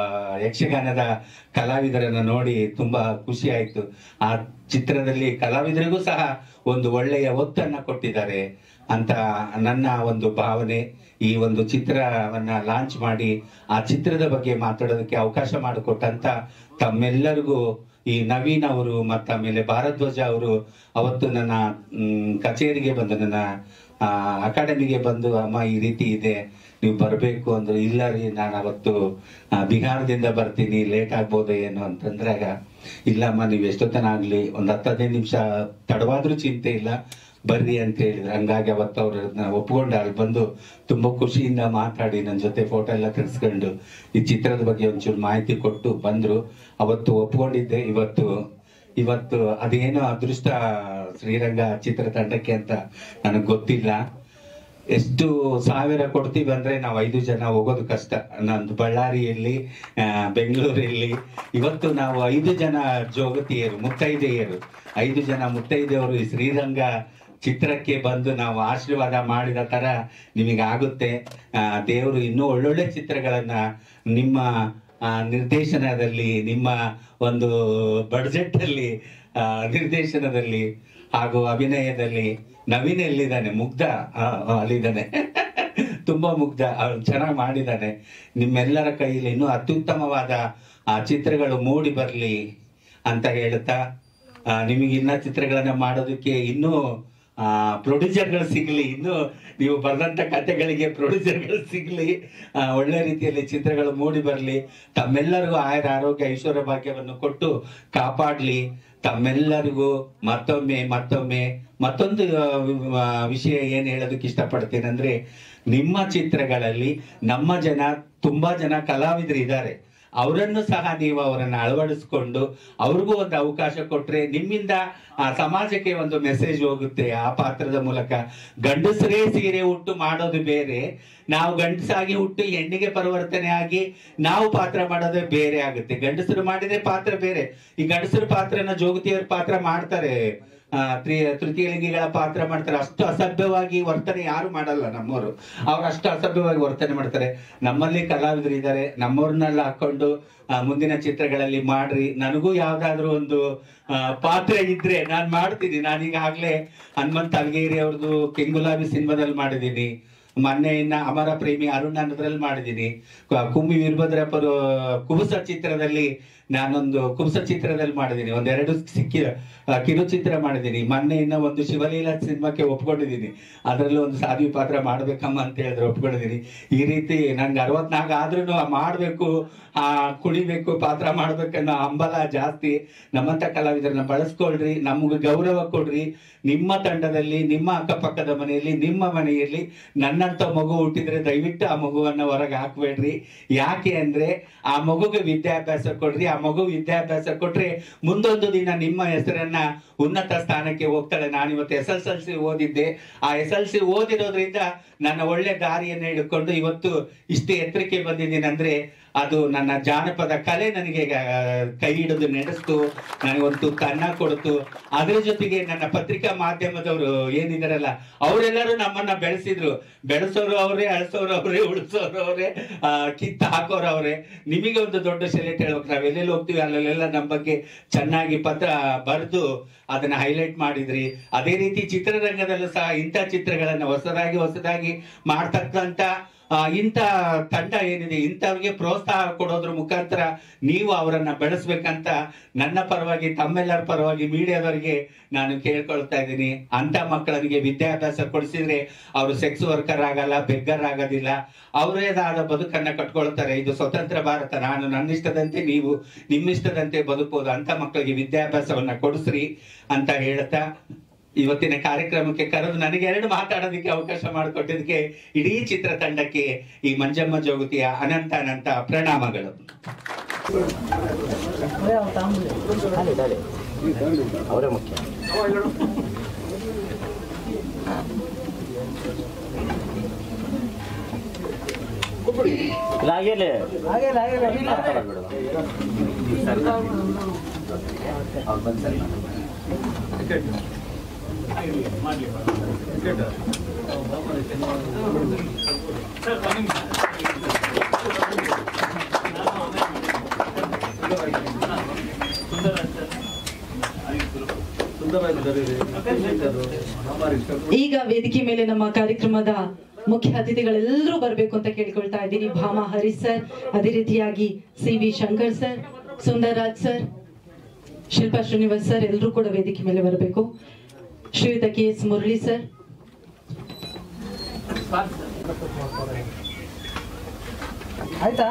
ಯಕ್ಷಗಾನದ ಕಲಾವಿದರನ್ನ ನೋಡಿ ತುಂಬಾ ಖುಷಿ ಆಯ್ತು ಆ ಚಿತ್ರದಲ್ಲಿ ಕಲಾವಿದರಿಗೂ ಸಹ ಒಂದು ಒಳ್ಳೆಯ ಒತ್ತನ್ನ ಕೊಟ್ಟಿದ್ದಾರೆ ಅಂತ ನನ್ನ ಒಂದು ಭಾವನೆ ಈ ಒಂದು ಚಿತ್ರವನ್ನ ಲಾಂಚ್ ಮಾಡಿ ಆ ಚಿತ್ರದ ಬಗ್ಗೆ ಮಾತಾಡೋದಕ್ಕೆ ಅವಕಾಶ ಮಾಡಿಕೊಟ್ಟಂತ ತಮ್ಮೆಲ್ಲರಿಗೂ ಈ ನವೀನ್ ಅವರು ಮತ್ತು ಆಮೇಲೆ ಭಾರದ್ವಾಜ ಅವರು ಅವತ್ತು ನನ್ನ ಮ್, ಕಚೇರಿಗೆ ಬಂದು ನನ್ನ ಆ, ಅಕಾಡೆಮಿಗೆ ಬಂದು ಅಮ್ಮ ಈ ರೀತಿ ಇದೆ ನೀವು ಬರಬೇಕು ಅಂದ್ರು ಇಲ್ಲ ರೀ ನಾನು ಅವತ್ತು ಆ, ಬಿಹಾರದಿಂದ ಬರ್ತೀನಿ ಲೇಟ್ ಆಗ್ಬೋದು ಏನು ಅಂತಂದ್ರಾಗ ಇಲ್ಲಮ್ಮ ನೀವು ಎಷ್ಟೊತ್ತನ ಆಗ್ಲಿ ಒಂದ್ ಹತ್ತು ಹದಿನೈದು ನಿಮಿಷ ತಡವಾದ್ರೂ ಚಿಂತೆ ಇಲ್ಲ ಬರ್ರಿ ಅಂತ ಹೇಳಿದ್ರು ಹಂಗಾಗಿ ಅವತ್ತು ಅವ್ರನ್ನ ಒಪ್ಕೊಂಡು ಅಲ್ಲಿ ಬಂದು ತುಂಬಾ ಖುಷಿಯಿಂದ ಮಾತಾಡಿ ನನ್ನ ಜೊತೆ ಫೋಟೋ ಎಲ್ಲ ತೆಗೆಸ್ಕೊಂಡು ಈ ಚಿತ್ರದ ಬಗ್ಗೆ ಒಂಚೂರು ಮಾಹಿತಿ ಕೊಟ್ಟು ಬಂದ್ರು ಅವತ್ತು ಒಪ್ಕೊಂಡಿದ್ದೆ ಇವತ್ತು ಇವತ್ತು ಅದೇನೋ ಅದೃಷ್ಟ ಶ್ರೀರಂಗ ಚಿತ್ರತಂಡಕ್ಕೆ ಅಂತ ನನಗೆ ಗೊತ್ತಿಲ್ಲ ಎಷ್ಟು ಸಾವಿರ ಕೊಡ್ತೀವಿ ಅಂದ್ರೆ ನಾವು ಐದು ಜನ ಹೋಗೋದು ಕಷ್ಟ ನಂದು ಬಳ್ಳಾರಿಯಲ್ಲಿ ಆ, ಬೆಂಗಳೂರಲ್ಲಿ ಇವತ್ತು ನಾವು ಐದು ಜನ ಜೋಗತಿಯರು ಮುತ್ತೈದೆಯರು ಐದು ಜನ ಮುತ್ತೈದೆಯವರು ಈ ಶ್ರೀರಂಗ ಚಿತ್ರಕ್ಕೆ ಬಂದು ನಾವು ಆಶೀರ್ವಾದ ಮಾಡಿದ ತರ ನಿಮಗಾಗುತ್ತೆ ದೇವರು ಇನ್ನೂ ಒಳ್ಳೊಳ್ಳೆ ಚಿತ್ರಗಳನ್ನ ನಿಮ್ಮ ಆ, ನಿರ್ದೇಶನದಲ್ಲಿ ನಿಮ್ಮ ಒಂದು ಬಡ್ಜೆಟ್ ಅಲ್ಲಿ ಆ, ನಿರ್ದೇಶನದಲ್ಲಿ ಹಾಗೂ ಅಭಿನಯದಲ್ಲಿ ನವೀನ್ ಎಲ್ಲಿದ್ದಾನೆ ಮುಗ್ಧ ಆ, ಆ, ಅಲ್ಲಿದ್ದಾನೆ ತುಂಬಾ ಮುಗ್ಧ ಅವ್ನು ಚೆನ್ನಾಗಿ ಮಾಡಿದ್ದಾನೆ ನಿಮ್ಮೆಲ್ಲರ ಕೈಯಲ್ಲಿ ಇನ್ನೂ ಅತ್ಯುತ್ತಮವಾದ ಆ ಚಿತ್ರಗಳು ಮೂಡಿ ಬರಲಿ ಅಂತ ಹೇಳ್ತಾ ಆ, ನಿಮಗೆ ಇನ್ನ ಚಿತ್ರಗಳನ್ನ ಮಾಡೋದಕ್ಕೆ ಇನ್ನೂ ಆ ಪ್ರೊಡ್ಯೂಸರ್ಗಳು ಸಿಗ್ಲಿ ಇನ್ನು ನೀವು ಬರೆದಂತ ಕಥೆಗಳಿಗೆ ಪ್ರೊಡ್ಯೂಸರ್ಗಳು ಸಿಗ್ಲಿ ಆ, ಒಳ್ಳೆ ರೀತಿಯಲ್ಲಿ ಚಿತ್ರಗಳು ಮೂಡಿ ಬರಲಿ ತಮ್ಮೆಲ್ಲರಿಗೂ ಆಯುರ ಆರೋಗ್ಯ ಐಶ್ವರ್ಯ ಭಾಗ್ಯವನ್ನು ಕೊಟ್ಟು ಕಾಪಾಡ್ಲಿ ತಮ್ಮೆಲ್ಲರಿಗೂ ಮತ್ತೊಮ್ಮೆ ಮತ್ತೊಮ್ಮೆ ಮತ್ತೊಂದು ಆ, ಆ, ವಿಷಯ ಏನ್ ಹೇಳೋದಕ್ಕೆ ಇಷ್ಟಪಡ್ತೇನೆ ಅಂದ್ರೆ ನಿಮ್ಮ ಚಿತ್ರಗಳಲ್ಲಿ ನಮ್ಮ ಜನ ತುಂಬಾ ಜನ ಕಲಾವಿದರು ಇದ್ದಾರೆ ಅವರನ್ನು ಸಹ ನೀವು ಅವರನ್ನ ಅಳವಡಿಸ್ಕೊಂಡು ಅವ್ರಿಗೂ ಒಂದು ಅವಕಾಶ ಕೊಟ್ರೆ ನಿಮ್ಮಿಂದ ಆ ಸಮಾಜಕ್ಕೆ ಒಂದು ಮೆಸೇಜ್ ಹೋಗುತ್ತೆ ಆ ಪಾತ್ರದ ಮೂಲಕ ಗಂಡಸರೇ ಸೀರೆ ಉಟ್ಟು ಮಾಡೋದು ಬೇರೆ ನಾವು ಗಂಡಸಾಗಿ ಹುಟ್ಟು ಹೆಣ್ಣಿಗೆ ಪರಿವರ್ತನೆ ಆಗಿ ನಾವು ಪಾತ್ರ ಮಾಡೋದೇ ಬೇರೆ ಆಗುತ್ತೆ ಗಂಡಸರು ಮಾಡಿದ್ರೆ ಪಾತ್ರ ಬೇರೆ ಈ ಗಂಡಸರ ಪಾತ್ರನ ಜೋಗತಿಯವ್ರ ಪಾತ್ರ ಮಾಡ್ತಾರೆ ಆ, ತ್ರಿ- ತೃತೀಯ ಲಿಂಗಿಗಳ ಪಾತ್ರ ಮಾಡ್ತಾರೆ ಅಷ್ಟು ಅಸಭ್ಯವಾಗಿ ವರ್ತನೆ ಯಾರು ಮಾಡಲ್ಲ ನಮ್ಮವರು ಅವ್ರು ಅಷ್ಟು ಅಸಭ್ಯವಾಗಿ ವರ್ತನೆ ಮಾಡ್ತಾರೆ ನಮ್ಮಲ್ಲಿ ಕಲಾವಿದರು ಇದ್ದಾರೆ ನಮ್ಮವ್ರನ್ನೆಲ್ಲ ಹಾಕೊಂಡು ಆ, ಮುಂದಿನ ಚಿತ್ರಗಳಲ್ಲಿ ಮಾಡ್ರಿ ನನಗೂ ಯಾವ್ದಾದ್ರು ಒಂದು ಆ, ಪಾತ್ರ ಇದ್ರೆ ನಾನ್ ಮಾಡ್ತೀನಿ ನಾನೀಗಾಗ್ಲೇ ಹನುಮಂತ್ ಅಲ್ಗೇರಿ ಅವ್ರದ್ದು ಕೆಂಗುಲಾಬಿ ಸಿನಿಮಾದಲ್ಲಿ ಮಾಡಿದ್ದೀನಿ ಮೊನ್ನೆ ಇನ್ನ ಅಮರ ಪ್ರೇಮಿ ಅರುಣ್ ಅನ್ನೋದ್ರಲ್ಲಿ ಮಾಡಿದ್ದೀನಿ ಕ- ಕುಮ್ಮಿ ವೀರಭದ್ರಪ್ಪರು ಕುಬುಸ ಚಿತ್ರದಲ್ಲಿ ನಾನೊಂದು ಕುಬುಸ ಚಿತ್ರದಲ್ಲಿ ಮಾಡಿದ್ದೀನಿ ಒಂದೆರಡು ಸಿಕ್ಕಿ ಆ, ಕಿರುಚಿತ್ರ ಮಾಡಿದ್ದೀನಿ ಮೊನ್ನೆ ಇನ್ನ ಒಂದು ಶಿವಲೀಲಾ ಸಿನಿಮಾಕ್ಕೆ ಒಪ್ಕೊಂಡಿದ್ದೀನಿ ಅದರಲ್ಲೂ ಒಂದು ಸಾಧ್ವಿ ಪಾತ್ರ ಮಾಡ್ಬೇಕಮ್ಮ ಅಂತ ಹೇಳಿದ್ರೆ ಒಪ್ಕೊಂಡಿದ್ದೀನಿ ಈ ರೀತಿ ನನ್ಗೆ ಅರವತ್ನಾಲ್ಕು ಆದ್ರೂ ಮಾಡ್ಬೇಕು ಆ ಕುಣಿಬೇಕು ಪಾತ್ರ ಮಾಡ್ಬೇಕನ್ನೋ ಹಂಬಲ ಜಾಸ್ತಿ ನಮ್ಮಂತ ಕಲಾವಿದರನ್ನ ಬಳಸ್ಕೊಳ್ರಿ ನಮ್ಗೆ ಗೌರವ ಕೊಡ್ರಿ ನಿಮ್ಮ ತಂಡದಲ್ಲಿ ನಿಮ್ಮ ಅಕ್ಕಪಕ್ಕದ ಮನೆಯಲ್ಲಿ ನಿಮ್ಮ ಮನೆಯಲ್ಲಿ ನನ್ನಂತ ಮಗು ಹುಟ್ಟಿದ್ರೆ ದಯವಿಟ್ಟು ಆ ಮಗುವನ್ನ ಹೊರಗೆ ಹಾಕ್ಬೇಡ್ರಿ ಯಾಕೆ ಅಂದ್ರೆ ಆ ಮಗುಗೆ ವಿದ್ಯಾಭ್ಯಾಸ ಕೊಡ್ರಿ ಆ ಮಗು ವಿದ್ಯಾಭ್ಯಾಸ ಕೊಟ್ರೆ ಮುಂದೊಂದು ದಿನ ನಿಮ್ಮ ಹೆಸರನ್ನ ಉನ್ನತ ಸ್ಥಾನಕ್ಕೆ ಹೋಗ್ತಾಳೆ ನಾನು ಇವತ್ತು ಎಸ್ ಎಸ್ ಎಲ್ ಸಿ ಓದಿದ್ದೆ ಆ ಎಸ್ ಎಲ್ ಸಿ ಓದಿರೋದ್ರಿಂದ ನನ್ನ ಒಳ್ಳೆ ದಾರಿಯನ್ನು ಹಿಡ್ಕೊಂಡು ಇವತ್ತು ಇಷ್ಟು ಎತ್ತರಕ್ಕೆ ಬಂದಿದ್ದೀನಿ ಅಂದ್ರೆ ಅದು ನನ್ನ ಜಾನಪದ ಕಲೆ ನನಗೆ ಆ, ಕೈ ಹಿಡಿದು ನಡೆಸ್ತು ನನಗೊಂದು ತುತ್ತು ಅನ್ನ ಕೊಡ್ತು ಅದ್ರ ಜೊತೆಗೆ ನನ್ನ ಪತ್ರಿಕಾ ಮಾಧ್ಯಮದವರು ಏನಿದಾರಲ್ಲ ಅವರೆಲ್ಲರೂ ನಮ್ಮನ್ನ ಬೆಳೆಸಿದ್ರು ಬೆಳೆಸೋರು ಅವರೇ ಅಳಿಸೋರು ಅವರೇ ಉಳಿಸೋರು ಅವರೇ ಕಿತ್ತು ಹಾಕೋರು ಅವರೇ ನಿಮಗೆ ಒಂದು ದೊಡ್ಡ ಸೆಲೆಕ್ಟ್ ಹೇಳ್ಬೇಕು ನಾವ್ ಎಲ್ಲೆಲ್ಲಿ ಹೋಗ್ತೀವಿ ಅಲ್ಲೆಲ್ಲ ನಮ್ಮ ಬಗ್ಗೆ ಚೆನ್ನಾಗಿ ಪತ್ರ ಬರೆದು ಅದನ್ನ ಹೈಲೈಟ್ ಮಾಡಿದ್ರಿ ಅದೇ ರೀತಿ ಚಿತ್ರರಂಗದಲ್ಲೂ ಸಹ ಇಂಥ ಚಿತ್ರಗಳನ್ನ ಹೊಸದಾಗಿ ಹೊಸದಾಗಿ ಮಾಡ್ತಕ್ಕಂತ ಆ, ಇಂಥ ತಂಡ ಏನಿದೆ ಇಂಥವ್ರಿಗೆ ಪ್ರೋತ್ಸಾಹ ಕೊಡೋದ್ರ ಮುಖಾಂತರ ನೀವು ಅವರನ್ನ ಬೆಳೆಸ್ಬೇಕಂತ ನನ್ನ ಪರವಾಗಿ ತಮ್ಮೆಲ್ಲರ ಪರವಾಗಿ ಮೀಡಿಯಾದವರಿಗೆ ನಾನು ಕೇಳ್ಕೊಳ್ತಾ ಇದ್ದೀನಿ ಅಂತ ಮಕ್ಕಳಿಗೆ ವಿದ್ಯಾಭ್ಯಾಸ ಕೊಡಿಸಿದ್ರೆ ಅವರು ಸೆಕ್ಸ್ ವರ್ಕರ್ ಆಗಲ್ಲ ಬೆಗ್ಗರ್ ಆಗೋದಿಲ್ಲ ಅವರೇದಾದ ಬದುಕನ್ನ ಕಟ್ಕೊಳ್ತಾರೆ ಇದು ಸ್ವತಂತ್ರ ಭಾರತ ನಾನು ನನ್ನ ಇಷ್ಟದಂತೆ ನೀವು ನಿಮ್ಮಿಷ್ಟದಂತೆ ಬದುಕಬಹುದು ಅಂತ ಮಕ್ಕಳಿಗೆ ವಿದ್ಯಾಭ್ಯಾಸವನ್ನ ಕೊಡಿಸ್ರಿ ಅಂತ ಹೇಳ್ತಾ ಇವತ್ತಿನ ಕಾರ್ಯಕ್ರಮಕ್ಕೆ ಕರೆದು ನನಗೆ ಎರಡು ಮಾತಾಡೋದಕ್ಕೆ ಅವಕಾಶ ಮಾಡಿಕೊಟ್ಟಿದ್ದಕ್ಕೆ ಇಡೀ ಚಿತ್ರತಂಡಕ್ಕೆ ಈ ಮಂಜಮ್ಮ ಜೋಗತಿಯ ಅನಂತ ಅನಂತ ಪ್ರಣಾಮಗಳು ಅದೇ ಅವ್ರು ತಗೊಂಡ್ಬಿಡಿ. ಡಾಲಿ ಡಾಲಿ ಅವರೇ ಮುಖ್ಯ ಇಲ್ಲ ಆಗಿರ್ಲಿ ಆಗಿಲ್ಲ ಆಗಿಲ್ಲ ಇಲ್ಲ. ಮಾತಾಡೋದು ಬಿಡು. ಅವ್ರು ಬಂದು ಸರಿ ಮಾಡಿ. ಈಗ ವೇದಿಕೆ ಮೇಲೆ ನಮ್ಮ ಕಾರ್ಯಕ್ರಮದ ಮುಖ್ಯ ಅತಿಥಿಗಳೆಲ್ಲರೂ ಬರಬೇಕು ಅಂತ ಕೇಳ್ಕೊಳ್ತಾ ಇದ್ದೀನಿ ಭಾಮಾ ಹರೀಶ್ ಸರ್ ಅದೇ ರೀತಿಯಾಗಿ C V Shankar sir Sundarraj sir Shilpa Srinivas sir ಎಲ್ಲರೂ ಕೂಡ ವೇದಿಕೆ ಮೇಲೆ ಬರಬೇಕು ಶ್ರೀಯುತ ಕೆ ಎಸ್ ಮುರಳಿ ಸರ್ ಆಯ್ತಾ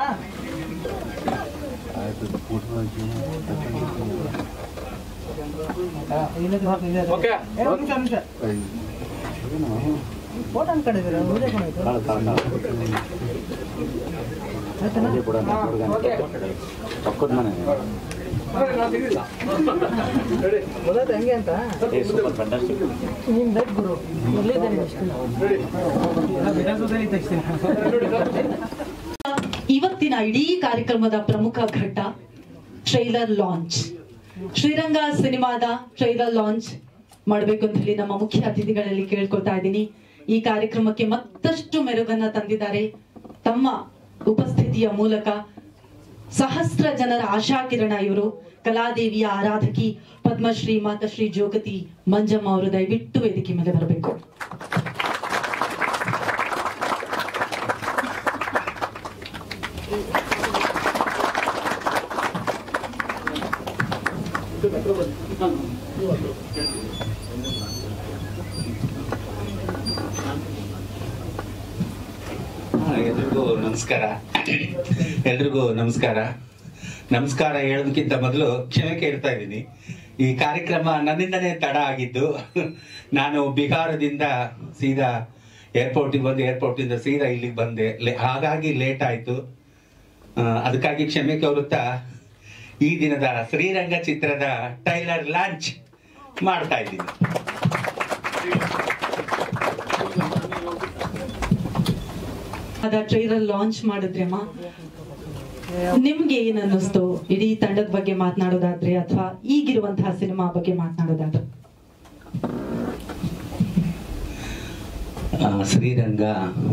ಇಲ್ಲದ ಹಾಕು, ಇದೆ ಅದು. ಏ, ಒಂದ್ ನಿಮಿಷ, ಒಂದ್ ನಿಮಿಷ. ಫೋಟೋ ಅಂತ ಕಡಿದಿರ ವಿಡಿಯೋ ಕೊಡಾಯ್ತು ತಾಳು, ತಾಳು, ತಾಳು. ಆಯ್ತಣ್ಣ? ಅದೇ ಬಿಡೋಣ, ಹುಡುಗನಿಗೆ. ಪಕ್ಕದ ಮನೆ ಗೊತ್ತಾಯ್ತು ಹೆಂಗೆ ಅಂತ ಏ ಸೂಪರ್ ಫ್ಯಾಂಟಾಸ್ಟಿಕ್ ನಿಮ್ ಲೈಟ್ ಗುರು ಎಲ್ಲಿದ್ದಾನೆ ಇಷ್ಟು ವಿಧಾನಸೌಧದಲ್ಲಿ ತೆಗಿಸ್ತೀನಿ ಇವತ್ತಿನ ಇಡೀ ಕಾರ್ಯಕ್ರಮದ ಪ್ರಮುಖ ಘಟ್ಟ ಟ್ರೈಲರ್ ಲಾಂಚ್ ಶ್ರೀರಂಗ ಸಿನಿಮಾದ ಟ್ರೈಲರ್ ಲಾಂಚ್ ಮಾಡಬೇಕು ಅಂತ ಹೇಳಿ ನಮ್ಮ ಮುಖ್ಯ ಅತಿಥಿಗಳಲ್ಲಿ ಕೇಳ್ಕೊಳ್ತಾ ಇದ್ದೀನಿ ಈ ಕಾರ್ಯಕ್ರಮಕ್ಕೆ ಮತ್ತಷ್ಟು ಮೆರುಗನ್ನ ತಂದಿದ್ದಾರೆ ತಮ್ಮ ಉಪಸ್ಥಿತಿಯ ಮೂಲಕ ಸಹಸ್ರ ಜನರ ಆಶಾಕಿರಣ ಇವರು ಕಲಾದೇವಿಯ ಆರಾಧಕಿ ಪದ್ಮಶ್ರೀ ಮಾತಶ್ರೀ ಜೋಗತಿ ಮಂಜಮ್ಮ ಅವರು ದಯವಿಟ್ಟು ವೇದಿಕೆ ಮೇಲೆ ಬರಬೇಕು ಹಾ, ಎಲ್ರಿಗೂ ನಮಸ್ಕಾರ ಎಲ್ರಿಗೂ ನಮಸ್ಕಾರ ನಮಸ್ಕಾರ ಹೇಳೋದಕ್ಕಿಂತ ಮೊದಲು ಕ್ಷಮೆ ಕೇಳ್ತಾ ಇದ್ದೀನಿ ಈ ಕಾರ್ಯಕ್ರಮ ನನ್ನಿಂದನೇ ತಡ ಆಗಿದ್ದು ನಾನು ಬಿಹಾರದಿಂದ ಸೀದಾ ಏರ್ಪೋರ್ಟಿಗೆ ಬಂದು ಏರ್ಪೋರ್ಟಿಂದ ಸೀದಾ ಇಲ್ಲಿಗೆ ಬಂದೆ ಲೇ- ಹಾಗಾಗಿ ಲೇಟ್ ಆಯ್ತು ಆ, ಅದಕ್ಕಾಗಿ ಕ್ಷಮೆ ಕೋರುತ್ತಾ ಈ ದಿನದ ಶ್ರೀರಂಗ ಚಿತ್ರದ ಟೈಲರ್ ಲಾಂಚ್ ಮಾಡ್ತಾ ಇದ್ದೀನಿ ಅದ ಟ್ರೈಲರ್ ಲಾಂಚ್ ಮಾಡಿದ್ರಮ್ಮ ನಿಮ್ಗೆ ಏನ್ ಅನ್ನಿಸ್ತು ಇಡೀ ತಂಡದ ಬಗ್ಗೆ ಮಾತನಾಡೋದಾದ್ರೆ ಅಥವಾ ಈಗಿರುವಂತಹ ಸಿನಿಮಾ ಬಗ್ಗೆ ಮಾತನಾಡೋದಾದ್ರೆ ಆ, ಶ್ರೀರಂಗ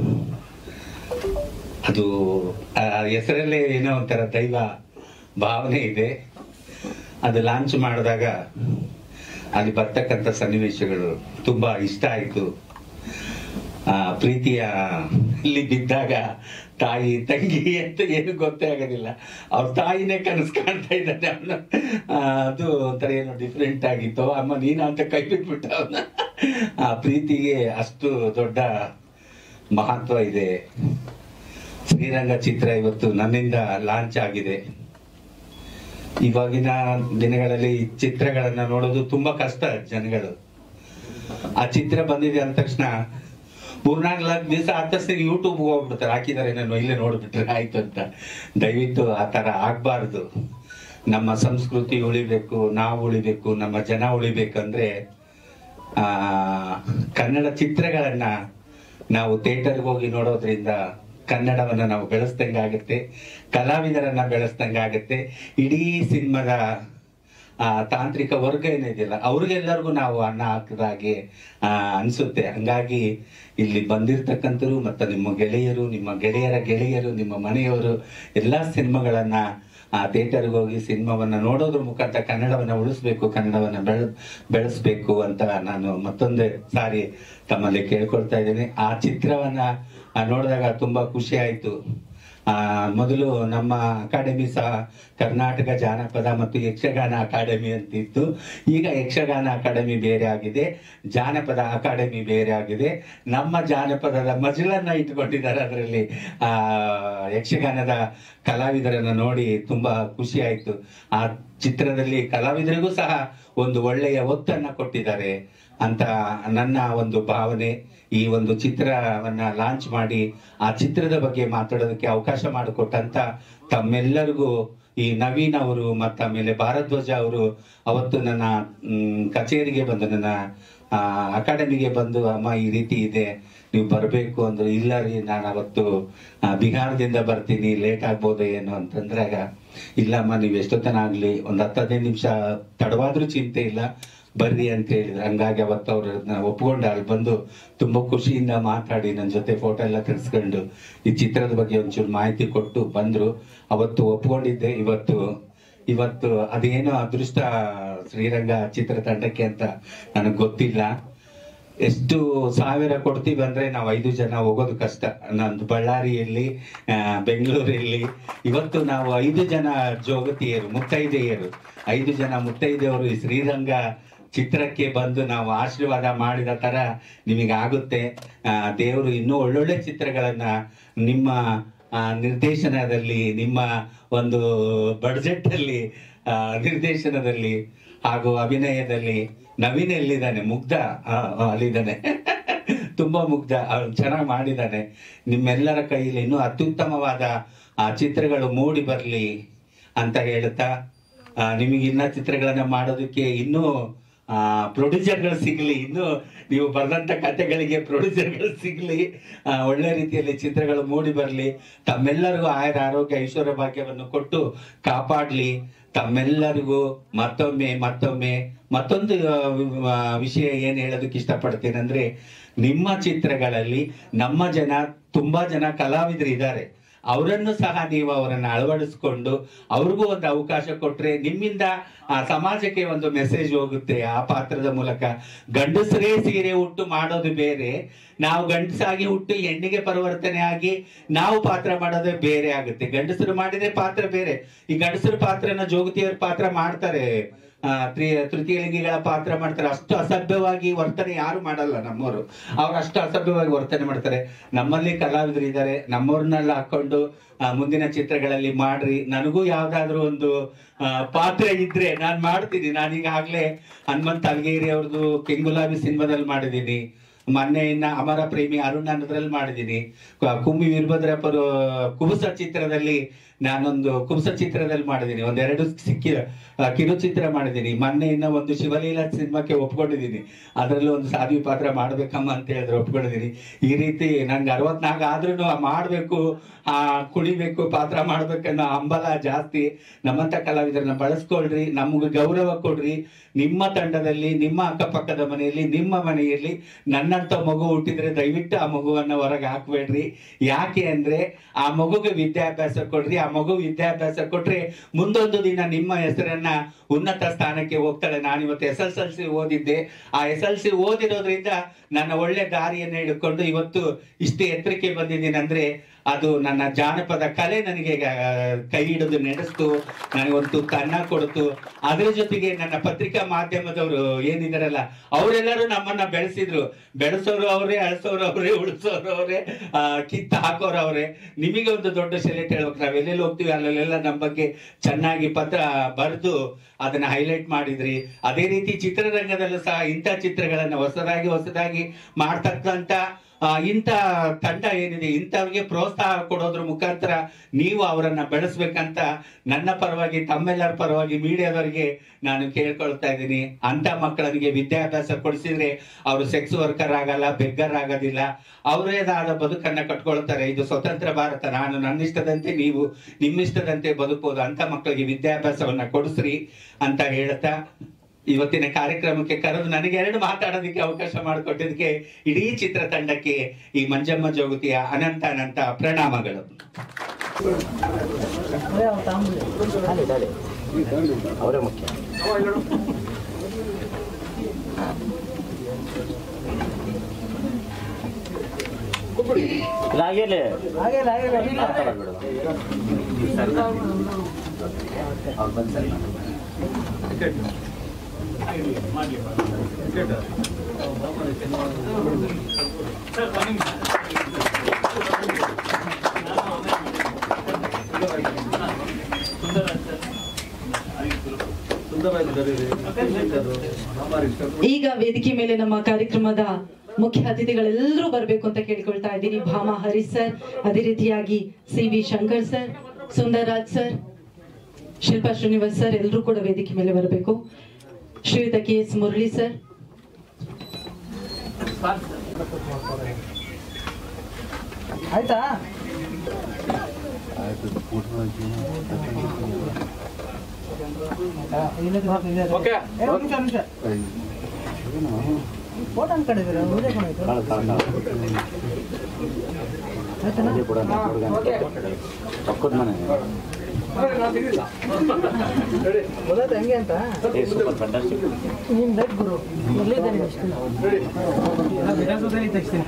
ಅದು ಆ ಹೆಸರಲ್ಲೇ ಏನೋ ಒಂಥರ ದೈವ ಭಾವನೆ ಇದೆ ಅದು ಲಾಂಚ್ ಮಾಡಿದಾಗ ಅಲ್ಲಿ ಬರ್ತಕ್ಕಂಥ ಸನ್ನಿವೇಶಗಳು ತುಂಬಾ ಇಷ್ಟ ಆಯಿತು ಆ ಪ್ರೀತಿಯ ಇಲ್ಲಿ ಬಿದ್ದಾಗ ತಾಯಿ ತಂಗಿ ಅಂತ ಏನು ಗೊತ್ತೇ ಆಗೋದಿಲ್ಲ ಅವ್ರ ತಾಯಿನೇ ಕನಸು ಕಾಣ್ತಾ ಇದ್ದಾನೆ ಅವನು ಅದು ಒಂಥರ ಏನೋ ಡಿಫ್ರೆಂಟ್ ಆಗಿತ್ತು ಅಮ್ಮ ನೀನು ಅಂತ ಕೈ ಬಿಟ್ಬಿಟ್ಟ ಅವನ ಆ ಪ್ರೀತಿಗೆ ಅಷ್ಟು ದೊಡ್ಡ ಮಹತ್ವ ಇದೆ ಶ್ರೀರಂಗ ಚಿತ್ರ ಇವತ್ತು ನನ್ನಿಂದ ಲಾಂಚ್ ಆಗಿದೆ ಇವಾಗಿನ ದಿನಗಳಲ್ಲಿ ಈ ಚಿತ್ರಗಳನ್ನ ನೋಡೋದು ತುಂಬಾ ಕಷ್ಟ ಜನಗಳು ಆ ಚಿತ್ರ ಬಂದಿದೆ ಅಂದ ತಕ್ಷಣ ಮೂರ್ನಾಲ್ಕು ದಿವಸ ಆದ ತಕ್ಷಣ ಯೂಟ್ಯೂಬ್ ಹೋಗ್ಬಿಡ್ತಾರೆ ಹಾಕಿದ್ದಾರೆ ನಾನು ಇಲ್ಲೇ ನೋಡ್ಬಿಟ್ರೆ ಆಯ್ತು ಅಂತ ದಯವಿಟ್ಟು ಆ ತರ ಆಗ್ಬಾರ್ದು ನಮ್ಮ ಸಂಸ್ಕೃತಿ ಉಳಿಬೇಕು ನಾವು ಉಳಿಬೇಕು ನಮ್ಮ ಜನ ಉಳಿಬೇಕಂದ್ರೆ ಆ ಕನ್ನಡ ಚಿತ್ರಗಳನ್ನ ನಾವು ಥಿಯೇಟರ್ಗೆ ಹೋಗಿ ನೋಡೋದ್ರಿಂದ ಕನ್ನಡವನ್ನ ನಾವು ಬೆಳೆಸ್ದಂಗಾಗತ್ತೆ ಕಲಾವಿದರನ್ನ ಬೆಳೆಸ್ದಂಗಾಗತ್ತೆ ಇಡೀ ಸಿನಿಮಾದ ಆ ತಾಂತ್ರಿಕ ವರ್ಗ ಏನಿದೆಯಲ್ಲ ಅವ್ರಿಗೆಲ್ಲರಿಗೂ ನಾವು ಅನ್ನ ಹಾಕಿದಾಗೆ ಆ ಅನ್ಸುತ್ತೆ ಹಂಗಾಗಿ ಇಲ್ಲಿ ಬಂದಿರ್ತಕ್ಕಂಥರು ಮತ್ತು ನಿಮ್ಮ ಗೆಳೆಯರು ನಿಮ್ಮ ಗೆಳೆಯರ ಗೆಳೆಯರು ನಿಮ್ಮ ಮನೆಯವರು ಎಲ್ಲಾ ಸಿನಿಮಾಗಳನ್ನ ಆ ಥಿಯೇಟರ್ಗೆ ಹೋಗಿ ಸಿನಿಮಾವನ್ನ ನೋಡೋದ್ರ ಮುಖಾಂತರ ಕನ್ನಡವನ್ನ ಉಳಿಸ್ಬೇಕು ಕನ್ನಡವನ್ನ ಬೆಳ ಬೆಳೆಸ್ಬೇಕು ಅಂತ ನಾನು ಮತ್ತೊಂದೇ ಸಾರಿ ತಮ್ಮಲ್ಲಿ ಕೇಳ್ಕೊಳ್ತಾ ಇದ್ದೀನಿ ಆ ಚಿತ್ರವನ್ನ ಆ, ನೋಡಿದಾಗ ತುಂಬಾ ಖುಷಿ ಆಯ್ತು ಆ, ಮೊದಲು ನಮ್ಮ ಅಕಾಡೆಮಿ ಸಹ ಕರ್ನಾಟಕ ಜಾನಪದ ಮತ್ತು ಯಕ್ಷಗಾನ ಅಕಾಡೆಮಿ ಅಂತಿತ್ತು ಈಗ ಯಕ್ಷಗಾನ ಅಕಾಡೆಮಿ ಬೇರೆ ಆಗಿದೆ ಜಾನಪದ ಅಕಾಡೆಮಿ ಬೇರೆ ಆಗಿದೆ ನಮ್ಮ ಜಾನಪದದ ಮಜಲನ್ನ ಇಟ್ಕೊಂಡಿದ್ದಾರೆ ಅದರಲ್ಲಿ ಆ ಯಕ್ಷಗಾನದ ಕಲಾವಿದರನ್ನ ನೋಡಿ ತುಂಬಾ ಖುಷಿ ಆಯ್ತು ಆ ಚಿತ್ರದಲ್ಲಿ ಕಲಾವಿದರಿಗೂ ಸಹ ಒಂದು ಒಳ್ಳೆಯ ಒತ್ತನ್ನ ಕೊಟ್ಟಿದ್ದಾರೆ ಅಂತ ನನ್ನ ಒಂದು ಭಾವನೆ ಈ ಒಂದು ಚಿತ್ರವನ್ನ ಲಾಂಚ್ ಮಾಡಿ ಆ ಚಿತ್ರದ ಬಗ್ಗೆ ಮಾತಾಡೋದಕ್ಕೆ ಅವಕಾಶ ಮಾಡಿಕೊಟ್ಟಂತ ತಮ್ಮೆಲ್ಲರಿಗೂ ಈ ನವೀನ್ ಅವರು ಮತ್ತು ಆಮೇಲೆ ಭಾರದ್ವಾಜ ಅವರು ಅವತ್ತು ನನ್ನ ಮ್, ಕಚೇರಿಗೆ ಬಂದು ನನ್ನ ಆ, ಅಕಾಡೆಮಿಗೆ ಬಂದು ಅಮ್ಮ ಈ ರೀತಿ ಇದೆ ನೀವು ಬರಬೇಕು ಅಂದ್ರೆ ಇಲ್ಲ ರೀ ನಾನು ಅವತ್ತು ಆ, ಬಿಹಾರದಿಂದ ಬರ್ತೀನಿ ಲೇಟ್ ಆಗ್ಬೋದು ಏನು ಅಂತಂದ್ರಾಗ ಇಲ್ಲಮ್ಮ ನೀವು ಎಷ್ಟೊತ್ತನಾಗ್ಲಿ ಒಂದು ಹತ್ತು ಹದಿನೈದು ನಿಮಿಷ ತಡವಾದ್ರೂ ಚಿಂತೆ ಇಲ್ಲ ಬರ್ರಿ ಅಂತ ಹೇಳಿದ್ರು ಹಂಗಾಗಿ ಅವತ್ತು ಅವ್ರನ್ನ ಒಪ್ಕೊಂಡು ಅಲ್ಲಿ ಬಂದು ತುಂಬಾ ಖುಷಿಯಿಂದ ಮಾತಾಡಿ ನನ್ನ ಜೊತೆ ಫೋಟೋ ಎಲ್ಲ ತೆಗೆಸ್ಕೊಂಡು ಈ ಚಿತ್ರದ ಬಗ್ಗೆ ಒಂಚೂರು ಮಾಹಿತಿ ಕೊಟ್ಟು ಬಂದ್ರು ಅವತ್ತು ಒಪ್ಕೊಂಡಿದ್ದೆ ಇವತ್ತು ಇವತ್ತು ಅದೇನೋ ಅದೃಷ್ಟ ಶ್ರೀರಂಗ ಚಿತ್ರತಂಡಕ್ಕೆ ಅಂತ ನನಗೆ ಗೊತ್ತಿಲ್ಲ ಎಷ್ಟು ಸಾವಿರ ಕೊಡ್ತೀವಿ ಅಂದ್ರೆ ನಾವು ಐದು ಜನ ಹೋಗೋದು ಕಷ್ಟ ನಂದು ಬಳ್ಳಾರಿಯಲ್ಲಿ ಆ, ಬೆಂಗಳೂರಲ್ಲಿ ಇವತ್ತು ನಾವು ಐದು ಜನ ಜೋಗತಿಯರು ಮುತ್ತೈದೆಯರು ಐದು ಜನ ಮುತ್ತೈದೆಯವರು ಈ ಶ್ರೀರಂಗ ಚಿತ್ರಕ್ಕೆ ಬಂದು ನಾವು ಆಶೀರ್ವಾದ ಮಾಡಿದ ತರ ನಿಮಗೆ ಆಗುತ್ತೆ ಆ, ದೇವರು ಇನ್ನೂ ಒಳ್ಳೊಳ್ಳೆ ಚಿತ್ರಗಳನ್ನ ನಿಮ್ಮ ಆ, ನಿರ್ದೇಶನದಲ್ಲಿ ನಿಮ್ಮ ಒಂದು ಬಡ್ಜೆಟ್ ಅಲ್ಲಿ ಆ, ನಿರ್ದೇಶನದಲ್ಲಿ ಹಾಗೂ ಅಭಿನಯದಲ್ಲಿ ನವೀನ್ ಎಲ್ಲಿದ್ದಾನೆ ಮುಗ್ಧ ಆ, ಆ, ಅಲ್ಲಿದ್ದಾನೆ ತುಂಬಾ ಮುಗ್ಧ ಅವ್ನು ಚೆನ್ನಾಗಿ ಮಾಡಿದ್ದಾನೆ ನಿಮ್ಮೆಲ್ಲರ ಕೈಯಲ್ಲಿ ಇನ್ನೂ ಅತ್ಯುತ್ತಮವಾದ ಆ ಚಿತ್ರಗಳು ಮೂಡಿ ಬರಲಿ ಅಂತ ಹೇಳ್ತಾ ಆ, ನಿಮಗೆ ಇನ್ನ ಚಿತ್ರಗಳನ್ನ ಮಾಡೋದಕ್ಕೆ ಇನ್ನೂ ಪ್ರೊಡ್ಯೂಸರ್ಗಳು ಸಿಗ್ಲಿ ಇನ್ನು ನೀವು ಬರೆದಂತ ಕಥೆಗಳಿಗೆ ಪ್ರೊಡ್ಯೂಸರ್ಗಳು ಸಿಗ್ಲಿ ಆ, ಒಳ್ಳೆ ರೀತಿಯಲ್ಲಿ ಚಿತ್ರಗಳು ಮೂಡಿ ಬರಲಿ ತಮ್ಮೆಲ್ಲರಿಗೂ ಆಯುರ ಆರೋಗ್ಯ ಐಶ್ವರ್ಯ ಭಾಗ್ಯವನ್ನು ಕೊಟ್ಟು ಕಾಪಾಡ್ಲಿ ತಮ್ಮೆಲ್ಲರಿಗೂ ಮತ್ತೊಮ್ಮೆ ಮತ್ತೊಮ್ಮೆ ಮತ್ತೊಂದು ಆ, ವಿ- ಆ, ವಿಷಯ ಏನ್ ಹೇಳೋದಕ್ಕೆ ಇಷ್ಟಪಡ್ತೇನೆ ಅಂದ್ರೆ ನಿಮ್ಮ ಚಿತ್ರಗಳಲ್ಲಿ ನಮ್ಮ ಜನ ತುಂಬಾ ಜನ ಕಲಾವಿದರು ಇದ್ದಾರೆ ಅವರನ್ನು ಸಹ ನೀವು ಅವರನ್ನ ಅಳವಡಿಸ್ಕೊಂಡು ಅವ್ರಿಗೂ ಒಂದು ಅವಕಾಶ ಕೊಟ್ರೆ ನಿಮ್ಮಿಂದ ಆ ಸಮಾಜಕ್ಕೆ ಒಂದು ಮೆಸೇಜ್ ಹೋಗುತ್ತೆ ಆ ಪಾತ್ರದ ಮೂಲಕ ಗಂಡಸರೇ ಸೀರೆ ಉಟ್ಟು ಮಾಡೋದು ಬೇರೆ ನಾವು ಗಂಡಸಾಗಿ ಹುಟ್ಟು ಹೆಣ್ಣಿಗೆ ಪರಿವರ್ತನೆ ಆಗಿ ನಾವು ಪಾತ್ರ ಮಾಡೋದೇ ಬೇರೆ ಆಗುತ್ತೆ ಗಂಡಸರು ಮಾಡಿದ್ರೆ ಪಾತ್ರ ಬೇರೆ ಈ ಗಂಡಸರ ಪಾತ್ರನ ಜೋಗತಿಯವ್ರ ಪಾತ್ರ ಮಾಡ್ತಾರೆ ಆ, ತ್ರಿ- ತೃತೀಯ ಲಿಂಗಿಗಳ ಪಾತ್ರ ಮಾಡ್ತಾರೆ ಅಷ್ಟು ಅಸಭ್ಯವಾಗಿ ವರ್ತನೆ ಯಾರು ಮಾಡಲ್ಲ ನಮ್ಮವರು ಅವ್ರು ಅಷ್ಟು ಅಸಭ್ಯವಾಗಿ ವರ್ತನೆ ಮಾಡ್ತಾರೆ ನಮ್ಮಲ್ಲಿ ಕಲಾವಿದರು ಇದ್ದಾರೆ ನಮ್ಮವ್ರನ್ನೆಲ್ಲ ಹಾಕೊಂಡು ಆ, ಮುಂದಿನ ಚಿತ್ರಗಳಲ್ಲಿ ಮಾಡ್ರಿ ನನಗೂ ಯಾವ್ದಾದ್ರು ಒಂದು ಆ, ಪಾತ್ರ ಇದ್ರೆ ನಾನ್ ಮಾಡ್ತೀನಿ ನಾನೀಗಾಗ್ಲೇ ಹನುಮಂತ ಅಲ್ಗೇರಿ ಅವ್ರದ್ದು ಕೆಂಗುಲಾಬಿ ಸಿನಿಮಾದಲ್ಲಿ ಮಾಡಿದ್ದೀನಿ ಮೊನ್ನೆ ಇನ್ನ ಅಮರ ಪ್ರೇಮಿ ಅರುಣ್ ಅನ್ನೋದ್ರಲ್ಲಿ ಮಾಡಿದ್ದೀನಿ ಕ- ಕುಮ್ಮಿ ವೀರಭದ್ರಪ್ಪರು ಕುಬುಸ ಚಿತ್ರದಲ್ಲಿ ನಾನೊಂದು ಕುಬುಸ ಚಿತ್ರದಲ್ಲಿ ಮಾಡಿದ್ದೀನಿ ಒಂದೆರಡು ಸಿಕ್ಕಿ ಆ, ಕಿರುಚಿತ್ರ ಮಾಡಿದ್ದೀನಿ ಮೊನ್ನೆ ಇನ್ನ ಒಂದು ಶಿವಲೀಲಾ ಸಿನಿಮಾಕ್ಕೆ ಒಪ್ಕೊಂಡಿದ್ದೀನಿ ಅದರಲ್ಲಿ ಒಂದು ಸಾಧ್ವಿ ಪಾತ್ರ ಮಾಡ್ಬೇಕಮ್ಮ ಅಂತ ಹೇಳಿದ್ರೆ ಒಪ್ಕೊಂಡಿದ್ದೀನಿ ಈ ರೀತಿ ನನ್ಗೆ ಅರವತ್ನಾಲ್ಕು ಆದ್ರೂ ಮಾಡ್ಬೇಕು ಆ ಕುಣಿಬೇಕು ಪಾತ್ರ ಮಾಡ್ಬೇಕನ್ನೋ ಹಂಬಲ ಜಾಸ್ತಿ ನಮ್ಮಂತ ಕಲಾವಿದರನ್ನ ಬಳಸ್ಕೊಳ್ರಿ ನಮ್ಗೆ ಗೌರವ ಕೊಡ್ರಿ ನಿಮ್ಮ ತಂಡದಲ್ಲಿ ನಿಮ್ಮ ಅಕ್ಕಪಕ್ಕದ ಮನೆಯಲ್ಲಿ ನಿಮ್ಮ ಮನೆಯಲ್ಲಿ ನನ್ನಂತ ಮಗು ಹುಟ್ಟಿದ್ರೆ ದಯವಿಟ್ಟು ಆ ಮಗುವನ್ನ ಹೊರಗೆ ಹಾಕ್ಬೇಡ್ರಿ ಯಾಕೆ ಅಂದ್ರೆ ಆ ಮಗುಗೆ ವಿದ್ಯಾಭ್ಯಾಸ ಕೊಡ್ರಿ ಆ ಮಗು ವಿದ್ಯಾಭ್ಯಾಸ ಕೊಟ್ರೆ ಮುಂದೊಂದು ದಿನ ನಿಮ್ಮ ಹೆಸರನ್ನ ಉನ್ನತ ಸ್ಥಾನಕ್ಕೆ ಹೋಗ್ತಾಳೆ ನಾನು ಇವತ್ತು ಎಸ್ ಎಲ್ ಎಲ್ ಸಿ ಓದಿದ್ದೆ ಆ ಎಸ್ ಎಲ್ ಸಿ ಓದಿರೋದ್ರಿಂದ ನನ್ನ ಒಳ್ಳೆ ದಾರಿಯನ್ನ ಹಿಡ್ಕೊಂಡು ಇವತ್ತು ಇಷ್ಟು ಎತ್ತರಕ್ಕೆ ಬಂದಿದ್ದೀನಿ ಅಂದ್ರೆ ಅದು ನನ್ನ ಜಾನಪದ ಕಲೆ ನನಗೆ ಆ, ಕೈ ಹಿಡಿದು ನಡೆಸ್ತು ನನಗೊಂದು ತನ್ನ ಕೊಡ್ತು ಅದ್ರ ಜೊತೆಗೆ ನನ್ನ ಪತ್ರಿಕಾ ಮಾಧ್ಯಮದವರು ಏನಿದಾರಲ್ಲ ಅವರೆಲ್ಲರೂ ನಮ್ಮನ್ನ ಬೆಳೆಸಿದ್ರು ಬೆಳೆಸೋರು ಅವರೇ ಅಳಿಸೋರು ಅವರೇ ಉಳಿಸೋರು ಅವರೇ ಕಿತ್ತ ಹಾಕೋರು ಅವರೇ ನಿಮಗೆ ಒಂದು ದೊಡ್ಡ ಸೆಲೆಕ್ಟ್ ಹೇಳ್ಬೇಕು ನಾವ್ ಎಲ್ಲೆಲ್ಲಿ ಹೋಗ್ತೀವಿ ಅಲ್ಲೆಲ್ಲ ನಮ್ಮ ಬಗ್ಗೆ ಚೆನ್ನಾಗಿ ಪತ್ರ ಬರೆದು ಅದನ್ನ ಹೈಲೈಟ್ ಮಾಡಿದ್ರಿ ಅದೇ ರೀತಿ ಚಿತ್ರರಂಗದಲ್ಲೂ ಸಹ ಇಂಥ ಚಿತ್ರಗಳನ್ನ ಹೊಸದಾಗಿ ಹೊಸದಾಗಿ ಮಾಡ್ತಕ್ಕಂತ ಆ, ಇಂಥ ತಂಡ ಏನಿದೆ ಇಂಥವ್ರಿಗೆ ಪ್ರೋತ್ಸಾಹ ಕೊಡೋದ್ರ ಮುಖಾಂತರ ನೀವು ಅವರನ್ನ ಬೆಳೆಸ್ಬೇಕಂತ ನನ್ನ ಪರವಾಗಿ ತಮ್ಮೆಲ್ಲರ ಪರವಾಗಿ ಮೀಡಿಯಾದವರಿಗೆ ನಾನು ಕೇಳ್ಕೊಳ್ತಾ ಇದ್ದೀನಿ ಅಂತ ಮಕ್ಕಳಿಗೆ ವಿದ್ಯಾಭ್ಯಾಸ ಕೊಡಿಸಿದ್ರೆ ಅವರು ಸೆಕ್ಸ್ ವರ್ಕರ್ ಆಗಲ್ಲ ಬೆಗ್ಗರ್ ಆಗೋದಿಲ್ಲ ಅವರೇದಾದ ಬದುಕನ್ನ ಕಟ್ಕೊಳ್ತಾರೆ ಇದು ಸ್ವತಂತ್ರ ಭಾರತ ನಾನು ನನ್ನ ಇಷ್ಟದಂತೆ ನೀವು ನಿಮ್ಮ ಇಷ್ಟದಂತೆ ಬದುಕಬಹುದು ಅಂತ ಮಕ್ಕಳಿಗೆ ವಿದ್ಯಾಭ್ಯಾಸವನ್ನ ಕೊಡಿಸ್ರಿ ಅಂತ ಹೇಳ್ತಾ ಇವತ್ತಿನ ಕಾರ್ಯಕ್ರಮಕ್ಕೆ ಕರೆದು ನನಗೆ ಎರಡು ಮಾತಾಡೋದಕ್ಕೆ ಅವಕಾಶ ಮಾಡಿಕೊಟ್ಟಿದ್ದಕ್ಕೆ ಇಡೀ ಚಿತ್ರತಂಡಕ್ಕೆ ಈ ಮಂಜಮ್ಮ ಜೋಗತಿಯ ಅನಂತ ಅನಂತ ಪ್ರಣಾಮಗಳು ಅವರೇ ಮುಖ್ಯ ಇಲ್ಲ ಹಾಗೇಲೆ ಆಗಿಲ್ಲ ಆಗಿಲ್ಲ ಇಲ್ಲ ಮಾತಾಡೋದು ಅವ್ರು ಬಂದು ಸರಿ ಈಗ ವೇದಿಕೆ ಮೇಲೆ ನಮ್ಮ ಕಾರ್ಯಕ್ರಮದ ಮುಖ್ಯ ಅತಿಥಿಗಳೆಲ್ಲರೂ ಬರಬೇಕು ಅಂತ ಕೇಳ್ಕೊಳ್ತಾ ಇದ್ದೀನಿ ಭಾಮಾ ಹರೀಶ್ ಸರ್ ಅದೇ ರೀತಿಯಾಗಿ C V Shankar sir Sundararaj sir Shilpa Srinivas sir ಎಲ್ಲರೂ ಕೂಡ ವೇದಿಕೆ ಮೇಲೆ ಬರಬೇಕು ಶ್ರೀಯುತ ಕೆ ಎಸ್ ಮುರಳಿ ಸರ್ ಆಯ್ತಾ ಓಕೆ ನಿಮಿಷ ನಿಮಿಷ ಫೋಟೋ ಅನ್ಕೊಂಡಿದ್ದೀರಾ ವಿಡಿಯೋ ಕೊಡಾಯ್ತು ಕಾಳು ಕಾಳು ಕಾಳು ಅದೇ ಕೂಡ ಪಕ್ಕದ ಮನೆ ಗೊತ್ತಾಯ್ತು ಹೆಂಗೆ ಅಂತ ಏ ಸೂಪರ್ ಫ್ಯಾಂಟಾಸ್ಟಿಕ್ ನೀನ್ ಲೈಟ್ ಗುರು ಎಲ್ಲಿದ್ದಾನೆ ವಿಧಾನಸೌಧದಲ್ಲಿ ತೆಗಿಸ್ತೀನಿ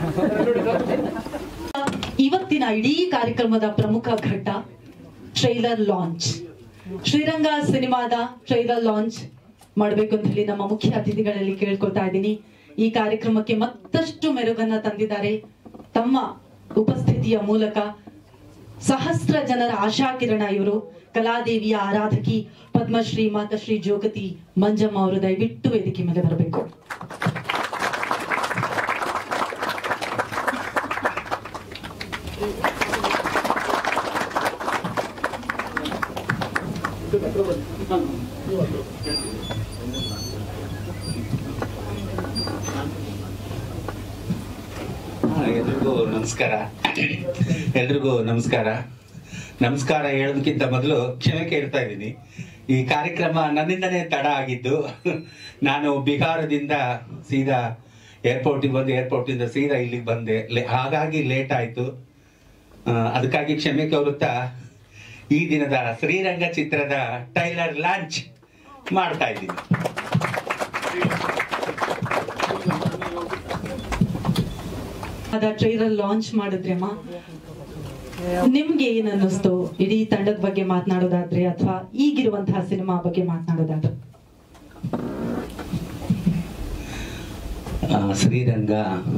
ಇವತ್ತಿನ ಇಡೀ ಕಾರ್ಯಕ್ರಮದ ಪ್ರಮುಖ ಘಟ್ಟ ಟ್ರೈಲರ್ ಲಾಂಚ್ ಶ್ರೀರಂಗ ಸಿನಿಮಾದ ಟ್ರೈಲರ್ ಲಾಂಚ್ ಮಾಡಬೇಕು ಅಂತ ಹೇಳಿ ನಮ್ಮ ಮುಖ್ಯ ಅತಿಥಿಗಳಲ್ಲಿ ಕೇಳ್ಕೊಳ್ತಾ ಇದ್ದೀನಿ ಈ ಕಾರ್ಯಕ್ರಮಕ್ಕೆ ಮತ್ತಷ್ಟು ಮೆರುಗನ್ನ ತಂದಿದ್ದಾರೆ ತಮ್ಮ ಉಪಸ್ಥಿತಿಯ ಮೂಲಕ ಸಹಸ್ರ ಜನರ ಆಶಾಕಿರಣ ಇವರು ಕಲಾದೇವಿಯ ಆರಾಧಕಿ ಪದ್ಮಶ್ರೀ ಮಾತಶ್ರೀ ಜೋಗತಿ ಮಂಜಮ್ಮ ಅವರು ದಯವಿಟ್ಟು ವೇದಿಕೆ ಮೇಲೆ ಬರಬೇಕು ಹಾ, ಎಲ್ರಿಗೂ ನಮಸ್ಕಾರ ಎಲ್ರಿಗೂ ನಮಸ್ಕಾರ ನಮಸ್ಕಾರ ಹೇಳೋದಕ್ಕಿಂತ ಮೊದಲು ಕ್ಷಮೆ ಕೇಳ್ತಾ ಇದ್ದೀನಿ ಈ ಕಾರ್ಯಕ್ರಮ ನನ್ನಿಂದನೇ ತಡ ಆಗಿದ್ದು ನಾನು ಬಿಹಾರದಿಂದ ಸೀದಾ ಏರ್ಪೋರ್ಟಿಗೆ ಬಂದು ಏರ್ಪೋರ್ಟಿಂದ ಸೀದಾ ಇಲ್ಲಿಗೆ ಬಂದೆ ಲೇ- ಹಾಗಾಗಿ ಲೇಟ್ ಆಯಿತು ಅದಕ್ಕಾಗಿ ಕ್ಷಮೆ ಕೋರುತ್ತಾ ಈ ದಿನದ ಶ್ರೀರಂಗ ಚಿತ್ರದ ಟೈಲರ್ ಲಾಂಚ್ ಮಾಡ್ತಾ ಇದ್ದೀನಿ ಅದ ಟ್ರೈಲರ್ ಲಾಂಚ್ ಮಾಡಿದ್ರಿ ಅಮ್ಮ ನಿಮ್ಗೆ ಏನ್ ಅನ್ನಿಸ್ತು ಇಡೀ ತಂಡದ ಬಗ್ಗೆ ಮಾತನಾಡೋದಾದ್ರೆ ಅಥವಾ ಈಗಿರುವಂತಹ ಸಿನಿಮಾ ಬಗ್ಗೆ ಮಾತನಾಡೋದಾದ್ರೆ ಆ, ಶ್ರೀರಂಗ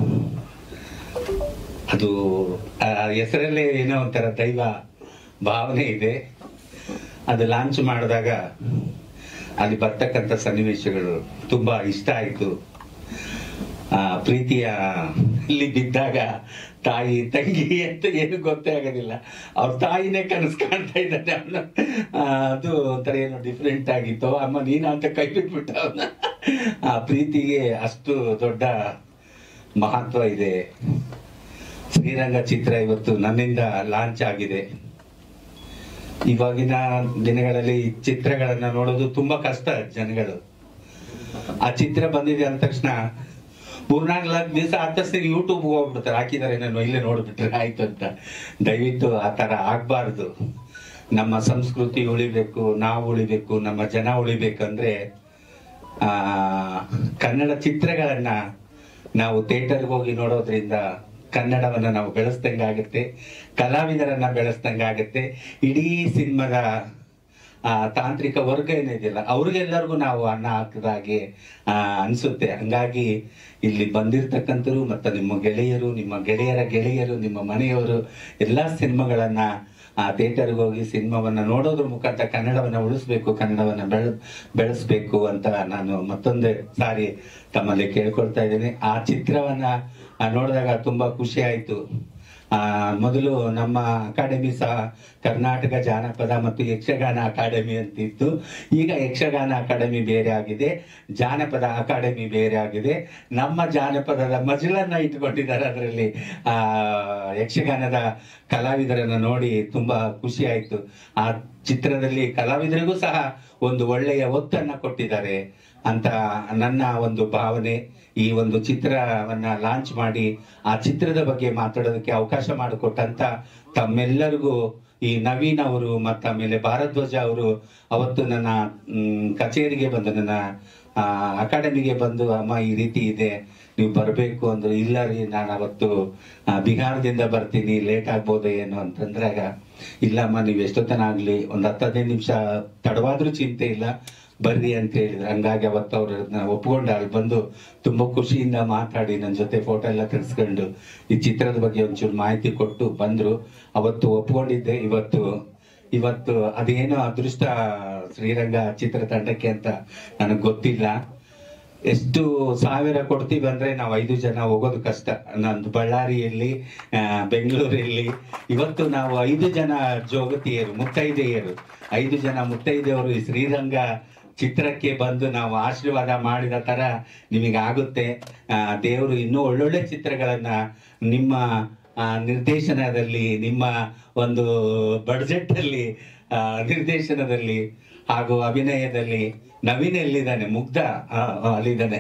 ಅದು ಆ ಹೆಸರಲ್ಲೇ ಏನೋ ಒಂಥರ ದೈವ ಭಾವನೆ ಇದೆ ಅದು ಲಾಂಚ್ ಮಾಡಿದಾಗ ಅಲ್ಲಿ ಬರ್ತಕ್ಕಂಥ ಸನ್ನಿವೇಶಗಳು ತುಂಬಾ ಇಷ್ಟ ಆಯಿತು ಆ ಪ್ರೀತಿಯ ಇಲ್ಲಿ ಬಿದ್ದಾಗ ತಾಯಿ ತಂಗಿ ಅಂತ ಏನು ಗೊತ್ತೇ ಆಗೋದಿಲ್ಲ ಅವ್ರ ತಾಯಿನೇ ಕನಸು ಕಾಣ್ತಾ ಇದ್ದಾನೆ ಅವನು ಅದು ಒಂಥರ ಏನೋ ಡಿಫ್ರೆಂಟ್ ಆಗಿತ್ತು ಅಮ್ಮ ನೀನ ಅಂತ ಕೈ ಬಿಟ್ಬಿಟ್ಟ ಅವನ ಆ ಪ್ರೀತಿಗೆ ಅಷ್ಟು ದೊಡ್ಡ ಮಹತ್ವ ಇದೆ ಶ್ರೀರಂಗ ಚಿತ್ರ ಇವತ್ತು ನನ್ನಿಂದ ಲಾಂಚ್ ಆಗಿದೆ ಇವಾಗಿನ ದಿನಗಳಲ್ಲಿ ಚಿತ್ರಗಳನ್ನ ನೋಡೋದು ತುಂಬಾ ಕಷ್ಟ ಜನಗಳು ಆ ಚಿತ್ರ ಬಂದಿದೆ ಅಂದ ತಕ್ಷಣ ಮೂರ್ನಾಲ್ಕು ದಿವಸ ಆದ ತಕ್ಷಣ ಯೂಟ್ಯೂಬ್ ಹೋಗ್ಬಿಡ್ತಾರೆ ಹಾಕಿದ್ದಾರೆ ನಾನು ಇಲ್ಲೇ ನೋಡ್ಬಿಟ್ರೆ ಆಯ್ತು ಅಂತ ದಯವಿಟ್ಟು ಆ ತರ ಆಗ್ಬಾರ್ದು ನಮ್ಮ ಸಂಸ್ಕೃತಿ ಉಳಿಬೇಕು ನಾವು ಉಳಿಬೇಕು ನಮ್ಮ ಜನ ಉಳಿಬೇಕಂದ್ರೆ ಆ ಕನ್ನಡ ಚಿತ್ರಗಳನ್ನ ನಾವು ಥಿಯೇಟರ್ಗೆ ಹೋಗಿ ನೋಡೋದ್ರಿಂದ ಕನ್ನಡವನ್ನ ನಾವು ಬೆಳೆಸ್ದಂಗಾಗುತ್ತೆ ಕಲಾವಿದರನ್ನ ಬೆಳೆಸ್ದಂಗಾಗುತ್ತೆ ಇಡೀ ಸಿನಿಮಾದ ಆ ತಾಂತ್ರಿಕ ವರ್ಗ ಏನಿದೆಯಲ್ಲ ಅವ್ರಿಗೆಲ್ಲರಿಗೂ ನಾವು ಅನ್ನ ಹಾಕಿದಾಗೆ ಆ ಅನ್ಸುತ್ತೆ ಹಂಗಾಗಿ ಇಲ್ಲಿ ಬಂದಿರ್ತಕ್ಕಂಥರು ಮತ್ತು ನಿಮ್ಮ ಗೆಳೆಯರು ನಿಮ್ಮ ಗೆಳೆಯರ ಗೆಳೆಯರು ನಿಮ್ಮ ಮನೆಯವರು ಎಲ್ಲಾ ಸಿನಿಮಾಗಳನ್ನ ಆ ಥಿಯೇಟರ್ಗೆ ಹೋಗಿ ಸಿನಿಮಾವನ್ನ ನೋಡೋದ್ರ ಮುಖಾಂತರ ಕನ್ನಡವನ್ನ ಉಳಿಸ್ಬೇಕು ಕನ್ನಡವನ್ನ ಬೆಳ ಬೆಳೆಸ್ಬೇಕು ಅಂತ ನಾನು ಮತ್ತೊಂದೇ ಸಾರಿ ತಮ್ಮಲ್ಲಿ ಕೇಳ್ಕೊಳ್ತಾ ಇದ್ದೀನಿ ಆ ಚಿತ್ರವನ್ನ ಆ, ನೋಡಿದಾಗ ತುಂಬಾ ಖುಷಿ ಆಯ್ತು ಆ ಮೊದಲು ನಮ್ಮ ಅಕಾಡೆಮಿ ಸಹ ಕರ್ನಾಟಕ ಜಾನಪದ ಮತ್ತು ಯಕ್ಷಗಾನ ಅಕಾಡೆಮಿ ಅಂತ ಇತ್ತು ಈಗ ಯಕ್ಷಗಾನ ಅಕಾಡೆಮಿ ಬೇರೆ ಆಗಿದೆ ಜಾನಪದ ಅಕಾಡೆಮಿ ಬೇರೆ ಆಗಿದೆ ನಮ್ಮ ಜಾನಪದದ ಮಜಲನ್ನ ಇಟ್ಕೊಂಡಿದ್ದಾರೆ ಅದರಲ್ಲಿ ಆ ಯಕ್ಷಗಾನದ ಕಲಾವಿದರನ್ನ ನೋಡಿ ತುಂಬಾ ಖುಷಿ ಆಯ್ತು ಆ ಚಿತ್ರದಲ್ಲಿ ಕಲಾವಿದರಿಗೂ ಸಹ ಒಂದು ಒಳ್ಳೆಯ ಒತ್ತನ್ನ ಕೊಟ್ಟಿದ್ದಾರೆ ಅಂತ ನನ್ನ ಒಂದು ಭಾವನೆ ಈ ಒಂದು ಚಿತ್ರವನ್ನ ಲಾಂಚ್ ಮಾಡಿ ಆ ಚಿತ್ರದ ಬಗ್ಗೆ ಮಾತಾಡೋದಕ್ಕೆ ಅವಕಾಶ ಮಾಡಿಕೊಟ್ಟಂತ ತಮ್ಮೆಲ್ಲರಿಗೂ ಈ ನವೀನ್ ಅವರು ಮತ್ತು ಆಮೇಲೆ ಭಾರದ್ವಾಜ ಅವರು ಅವತ್ತು ನನ್ನ ಮ್, ಕಚೇರಿಗೆ ಬಂದು ನನ್ನ ಆ, ಅಕಾಡೆಮಿಗೆ ಬಂದು ಅಮ್ಮ ಈ ರೀತಿ ಇದೆ ನೀವು ಬರಬೇಕು ಅಂದ್ರೆ ಇಲ್ಲ ರೀ ನಾನು ಅವತ್ತು ಆ, ಬಿಹಾರದಿಂದ ಬರ್ತೀನಿ ಲೇಟ್ ಆಗ್ಬೋದು ಏನು ಅಂತಂದ್ರಾಗ ಇಲ್ಲಮ್ಮ ನೀವು ಎಷ್ಟೊತ್ತನ ಆಗ್ಲಿ ಒಂದ್ ಹತ್ತು ಹದಿನೈದು ನಿಮಿಷ ತಡವಾದ್ರೂ ಚಿಂತೆ ಇಲ್ಲ ಬರ್ರಿ ಅಂತ ಹೇಳಿದ್ರು ಹಂಗಾಗಿ ಅವತ್ತು ಅವ್ರನ್ನ ಒಪ್ಕೊಂಡು ಅಲ್ಲಿ ಬಂದು ತುಂಬಾ ಖುಷಿಯಿಂದ ಮಾತಾಡಿ ನನ್ನ ಜೊತೆ ಫೋಟೋ ಎಲ್ಲ ತೆಗೆಸ್ಕೊಂಡು ಈ ಚಿತ್ರದ ಬಗ್ಗೆ ಒಂಚೂರು ಮಾಹಿತಿ ಕೊಟ್ಟು ಬಂದ್ರು ಅವತ್ತು ಒಪ್ಕೊಂಡಿದ್ದೆ ಇವತ್ತು ಇವತ್ತು ಅದೇನೋ ಅದೃಷ್ಟ ಶ್ರೀರಂಗ ಚಿತ್ರತಂಡಕ್ಕೆ ಅಂತ ನನಗೆ ಗೊತ್ತಿಲ್ಲ ಎಷ್ಟು ಸಾವಿರ ಕೊಡ್ತೀವಿ ಅಂದ್ರೆ ನಾವು ಐದು ಜನ ಹೋಗೋದು ಕಷ್ಟ ನಂದು ಬಳ್ಳಾರಿಯಲ್ಲಿ ಆ, ಬೆಂಗಳೂರಲ್ಲಿ ಇವತ್ತು ನಾವು ಐದು ಜನ ಜೋಗತಿಯರು ಮುತ್ತೈದೆಯರು ಐದು ಜನ ಮುತ್ತೈದೆಯವರು ಈ ಶ್ರೀರಂಗ ಚಿತ್ರಕ್ಕೆ ಬಂದು ನಾವು ಆಶೀರ್ವಾದ ಮಾಡಿದ ತರ ನಿಮಗೆ ಆಗುತ್ತೆ ಆ, ದೇವರು ಇನ್ನೂ ಒಳ್ಳೊಳ್ಳೆ ಚಿತ್ರಗಳನ್ನ ನಿಮ್ಮ ಆ, ನಿರ್ದೇಶನದಲ್ಲಿ ನಿಮ್ಮ ಒಂದು ಬಡ್ಜೆಟ್ ಅಲ್ಲಿ ಆ, ನಿರ್ದೇಶನದಲ್ಲಿ ಹಾಗೂ ಅಭಿನಯದಲ್ಲಿ ನವೀನ್ ಎಲ್ಲಿದ್ದಾನೆ ಮುಗ್ಧ ಆ, ಆ, ಅಲ್ಲಿದ್ದಾನೆ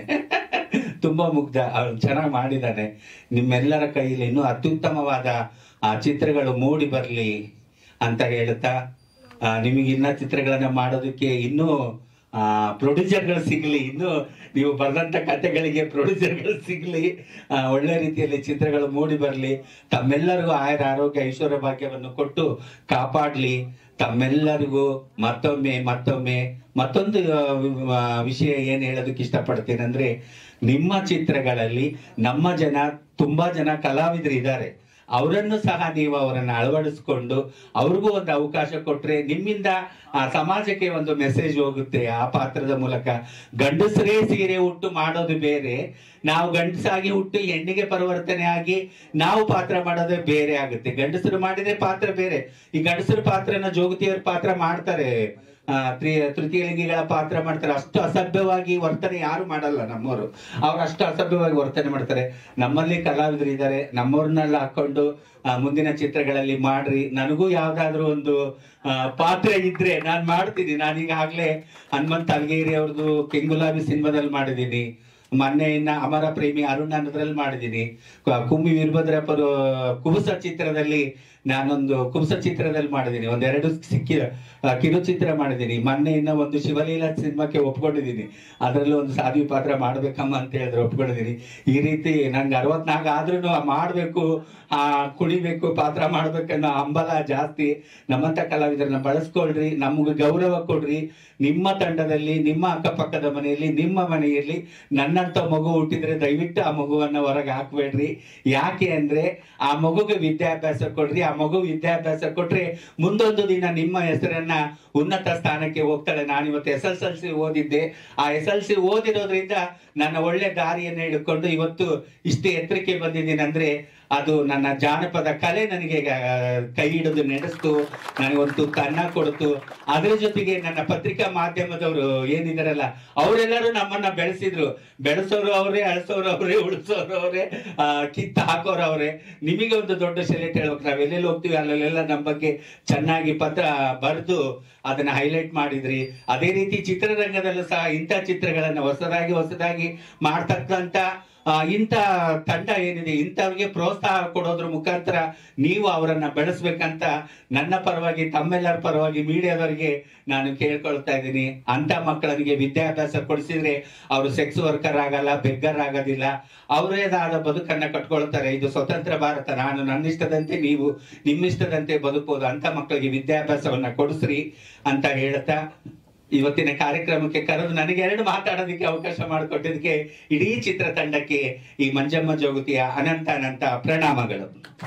ತುಂಬಾ ಮುಗ್ಧ ಅವ್ನು ಚೆನ್ನಾಗಿ ಮಾಡಿದ್ದಾನೆ ನಿಮ್ಮೆಲ್ಲರ ಕೈಯಲ್ಲಿ ಇನ್ನೂ ಅತ್ಯುತ್ತಮವಾದ ಆ ಚಿತ್ರಗಳು ಮೂಡಿ ಬರಲಿ ಅಂತ ಹೇಳ್ತಾ ಆ, ನಿಮಗೆ ಇನ್ನ ಚಿತ್ರಗಳನ್ನ ಮಾಡೋದಕ್ಕೆ ಇನ್ನೂ ಪ್ರೊಡ್ಯೂಸರ್ಗಳು ಸಿಗ್ಲಿ ಇನ್ನು ನೀವು ಬರೆದಂತ ಕಥೆಗಳಿಗೆ ಪ್ರೊಡ್ಯೂಸರ್ಗಳು ಸಿಗ್ಲಿ ಆ, ಒಳ್ಳೆ ರೀತಿಯಲ್ಲಿ ಚಿತ್ರಗಳು ಮೂಡಿ ಬರಲಿ ತಮ್ಮೆಲ್ಲರಿಗೂ ಆಯುರ ಆರೋಗ್ಯ ಐಶ್ವರ್ಯ ಭಾಗ್ಯವನ್ನು ಕೊಟ್ಟು ಕಾಪಾಡ್ಲಿ ತಮ್ಮೆಲ್ಲರಿಗೂ ಮತ್ತೊಮ್ಮೆ ಮತ್ತೊಮ್ಮೆ ಮತ್ತೊಂದು ಆ, ವಿ- ಆ, ವಿಷಯ ಏನ್ ಹೇಳೋದಕ್ಕೆ ಇಷ್ಟಪಡ್ತೀನಿ ಅಂದ್ರೆ ನಿಮ್ಮ ಚಿತ್ರಗಳಲ್ಲಿ ನಮ್ಮ ಜನ ತುಂಬಾ ಜನ ಕಲಾವಿದರು ಇದ್ದಾರೆ ಅವರನ್ನು ಸಹ ನೀವು ಅವರನ್ನ ಅಳವಡಿಸ್ಕೊಂಡು ಅವ್ರಿಗೂ ಒಂದು ಅವಕಾಶ ಕೊಟ್ರೆ ನಿಮ್ಮಿಂದ ಆ ಸಮಾಜಕ್ಕೆ ಒಂದು ಮೆಸೇಜ್ ಹೋಗುತ್ತೆ ಆ ಪಾತ್ರದ ಮೂಲಕ ಗಂಡಸರೇ ಸೀರೆ ಉಟ್ಟು ಮಾಡೋದು ಬೇರೆ ನಾವು ಗಂಡಸಾಗಿ ಹುಟ್ಟು ಹೆಣ್ಣಿಗೆ ಪರಿವರ್ತನೆ ಆಗಿ ನಾವು ಪಾತ್ರ ಮಾಡೋದೇ ಬೇರೆ ಆಗುತ್ತೆ ಗಂಡಸರು ಮಾಡಿದ್ರೆ ಪಾತ್ರ ಬೇರೆ ಈ ಗಂಡಸರ ಪಾತ್ರನ ಜೋಗತಿಯವ್ರ ಪಾತ್ರ ಮಾಡ್ತಾರೆ ಆ, ತ್ರಿ- ತೃತೀಯ ಲಿಂಗಿಗಳ ಪಾತ್ರ ಮಾಡ್ತಾರೆ ಅಷ್ಟು ಅಸಭ್ಯವಾಗಿ ವರ್ತನೆ ಯಾರು ಮಾಡಲ್ಲ ನಮ್ಮವರು ಅವ್ರು ಅಷ್ಟು ಅಸಭ್ಯವಾಗಿ ವರ್ತನೆ ಮಾಡ್ತಾರೆ ನಮ್ಮಲ್ಲಿ ಕಲಾವಿದರು ಇದ್ದಾರೆ ನಮ್ಮವ್ರನ್ನೆಲ್ಲ ಹಾಕೊಂಡು ಆ, ಮುಂದಿನ ಚಿತ್ರಗಳಲ್ಲಿ ಮಾಡ್ರಿ ನನಗೂ ಯಾವ್ದಾದ್ರು ಒಂದು ಆ, ಪಾತ್ರ ಇದ್ರೆ ನಾನ್ ಮಾಡ್ತೀನಿ ನಾನೀಗಾಗ್ಲೇ ಹನುಮಂತ್ ಅಲ್ಗೇರಿ ಅವ್ರದ್ದು ಕೆಂಗುಲಾಬಿ ಸಿನಿಮಾದಲ್ಲಿ ಮಾಡಿದ್ದೀನಿ ಮೊನ್ನೆ ಇನ್ನ ಅಮರ ಪ್ರೇಮಿ ಅರುಣ್ ಅನ್ನೋದ್ರಲ್ಲಿ ಮಾಡಿದ್ದೀನಿ ಕ- ಕುಮ್ಮಿ ವೀರಭದ್ರಪ್ಪರು ಕುಬುಸ ಚಿತ್ರದಲ್ಲಿ ನಾನೊಂದು ಕುಬುಸ ಚಿತ್ರದಲ್ಲಿ ಮಾಡಿದ್ದೀನಿ ಒಂದೆರಡು ಸಿಕ್ಕಿ ಆ, ಕಿರುಚಿತ್ರ ಮಾಡಿದ್ದೀನಿ ಮೊನ್ನೆ ಇನ್ನ ಒಂದು ಶಿವಲೀಲಾ ಸಿನಿಮಾಕ್ಕೆ ಒಪ್ಕೊಂಡಿದ್ದೀನಿ ಅದರಲ್ಲಿ ಒಂದು ಸಾಧ್ವಿ ಪಾತ್ರ ಮಾಡ್ಬೇಕಮ್ಮ ಅಂತ ಹೇಳಿದ್ರೆ ಒಪ್ಕೊಂಡಿದ್ದೀನಿ ಈ ರೀತಿ ನಂಗೆ ಅರವತ್ನಾಲ್ಕು ಆದ್ರೂ ಮಾಡ್ಬೇಕು ಆ ಕುಣಿಬೇಕು ಪಾತ್ರ ಮಾಡ್ಬೇಕನ್ನೋ ಹಂಬಲ ಜಾಸ್ತಿ ನಮ್ಮಂತ ಕಲಾವಿದರನ್ನ ಬಳಸ್ಕೊಳ್ರಿ ನಮ್ಗೆ ಗೌರವ ಕೊಡ್ರಿ ನಿಮ್ಮ ತಂಡದಲ್ಲಿ ನಿಮ್ಮ ಅಕ್ಕಪಕ್ಕದ ಮನೆಯಲ್ಲಿ ನಿಮ್ಮ ಮನೆಯಲ್ಲಿ ನನ್ನಂತ ಮಗು ಹುಟ್ಟಿದ್ರೆ ದಯವಿಟ್ಟು ಆ ಮಗುವನ್ನ ಹೊರಗೆ ಹಾಕ್ಬೇಡ್ರಿ ಯಾಕೆ ಅಂದ್ರೆ ಆ ಮಗುಗೆ ವಿದ್ಯಾಭ್ಯಾಸ ಕೊಡ್ರಿ ಆ ಮಗು ವಿದ್ಯಾಭ್ಯಾಸ ಕೊಟ್ರೆ ಮುಂದೊಂದು ದಿನ ನಿಮ್ಮ ಹೆಸರನ್ನ ಉನ್ನತ ಸ್ಥಾನಕ್ಕೆ ಹೋಗ್ತಾಳೆ ನಾನು ಇವತ್ತು ಎಸ್ ಎಸ್ ಎಲ್ ಸಿ ಓದಿದ್ದೆ ಆ ಎಸ್ ಎಲ್ ಸಿ ಓದಿರೋದ್ರಿಂದ ನನ್ನ ಒಳ್ಳೆ ದಾರಿಯನ್ನು ಹಿಡ್ಕೊಂಡು ಇವತ್ತು ಇಷ್ಟು ಎತ್ತರಕ್ಕೆ ಬಂದಿದ್ದೀನಿ ಅಂದ್ರೆ ಅದು ನನ್ನ ಜಾನಪದ ಕಲೆ ನನಗೆ ಆ, ಕೈ ಹಿಡಿದು ನಡೆಸ್ತು ನನಗೊಂದು ಕನ್ನ ಕೊಡ್ತು ಅದ್ರ ಜೊತೆಗೆ ನನ್ನ ಪತ್ರಿಕಾ ಮಾಧ್ಯಮದವರು ಏನಿದಾರಲ್ಲ ಅವರೆಲ್ಲರೂ ನಮ್ಮನ್ನ ಬೆಳೆಸಿದ್ರು ಬೆಳೆಸೋರು ಅವರೇ ಅಳಿಸೋರು ಅವರೇ ಉಳಿಸೋರು ಅವರೇ ಕಿತ್ತ ಹಾಕೋರು ಅವರೇ ನಿಮಗೆ ಒಂದು ದೊಡ್ಡ ಸೆಲೆಕ್ಟ್ ಹೇಳ್ಬೇಕು ನಾವ್ ಎಲ್ಲೆಲ್ಲಿ ಹೋಗ್ತೀವಿ ಅಲ್ಲೆಲ್ಲ ನಮ್ಮ ಬಗ್ಗೆ ಚೆನ್ನಾಗಿ ಪತ್ರ ಬರೆದು ಅದನ್ನ ಹೈಲೈಟ್ ಮಾಡಿದ್ರಿ ಅದೇ ರೀತಿ ಚಿತ್ರರಂಗದಲ್ಲೂ ಸಹ ಇಂಥ ಚಿತ್ರಗಳನ್ನ ಹೊಸದಾಗಿ ಹೊಸದಾಗಿ ಮಾಡ್ತಕ್ಕಂತ ಆ, ಇಂಥ ತಂಡ ಏನಿದೆ ಇಂಥವ್ರಿಗೆ ಪ್ರೋತ್ಸಾಹ ಕೊಡೋದ್ರ ಮುಖಾಂತರ ನೀವು ಅವರನ್ನ ಬೆಳೆಸ್ಬೇಕಂತ ನನ್ನ ಪರವಾಗಿ ತಮ್ಮೆಲ್ಲರ ಪರವಾಗಿ ಮೀಡಿಯಾದವರಿಗೆ ನಾನು ಕೇಳ್ಕೊಳ್ತಾ ಇದ್ದೀನಿ ಅಂತ ಮಕ್ಕಳಿಗೆ ವಿದ್ಯಾಭ್ಯಾಸ ಕೊಡಿಸಿದ್ರೆ ಅವರು ಸೆಕ್ಸ್ ವರ್ಕರ್ ಆಗಲ್ಲ ಬೆಗ್ಗರ್ ಆಗೋದಿಲ್ಲ ಅವರೇದಾದ ಬದುಕನ್ನ ಕಟ್ಕೊಳ್ತಾರೆ ಇದು ಸ್ವತಂತ್ರ ಭಾರತ ನಾನು ನನ್ನ ಇಷ್ಟದಂತೆ ನೀವು ನಿಮ್ಮ ಇಷ್ಟದಂತೆ ಬದುಕಬಹುದು ಅಂತ ಮಕ್ಕಳಿಗೆ ವಿದ್ಯಾಭ್ಯಾಸವನ್ನ ಕೊಡಿಸ್ರಿ ಅಂತ ಹೇಳ್ತಾ ಇವತ್ತಿನ ಕಾರ್ಯಕ್ರಮಕ್ಕೆ ಕರೆದು ನನಗೆ ಎರಡು ಮಾತಾಡೋದಕ್ಕೆ ಅವಕಾಶ ಮಾಡಿಕೊಟ್ಟಿದ್ದಕ್ಕೆ ಇಡೀ ಚಿತ್ರತಂಡಕ್ಕೆ ಈ ಮಂಜಮ್ಮ ಜೋಗತಿಯ ಅನಂತ ಅನಂತ ಪ್ರಣಾಮಗಳು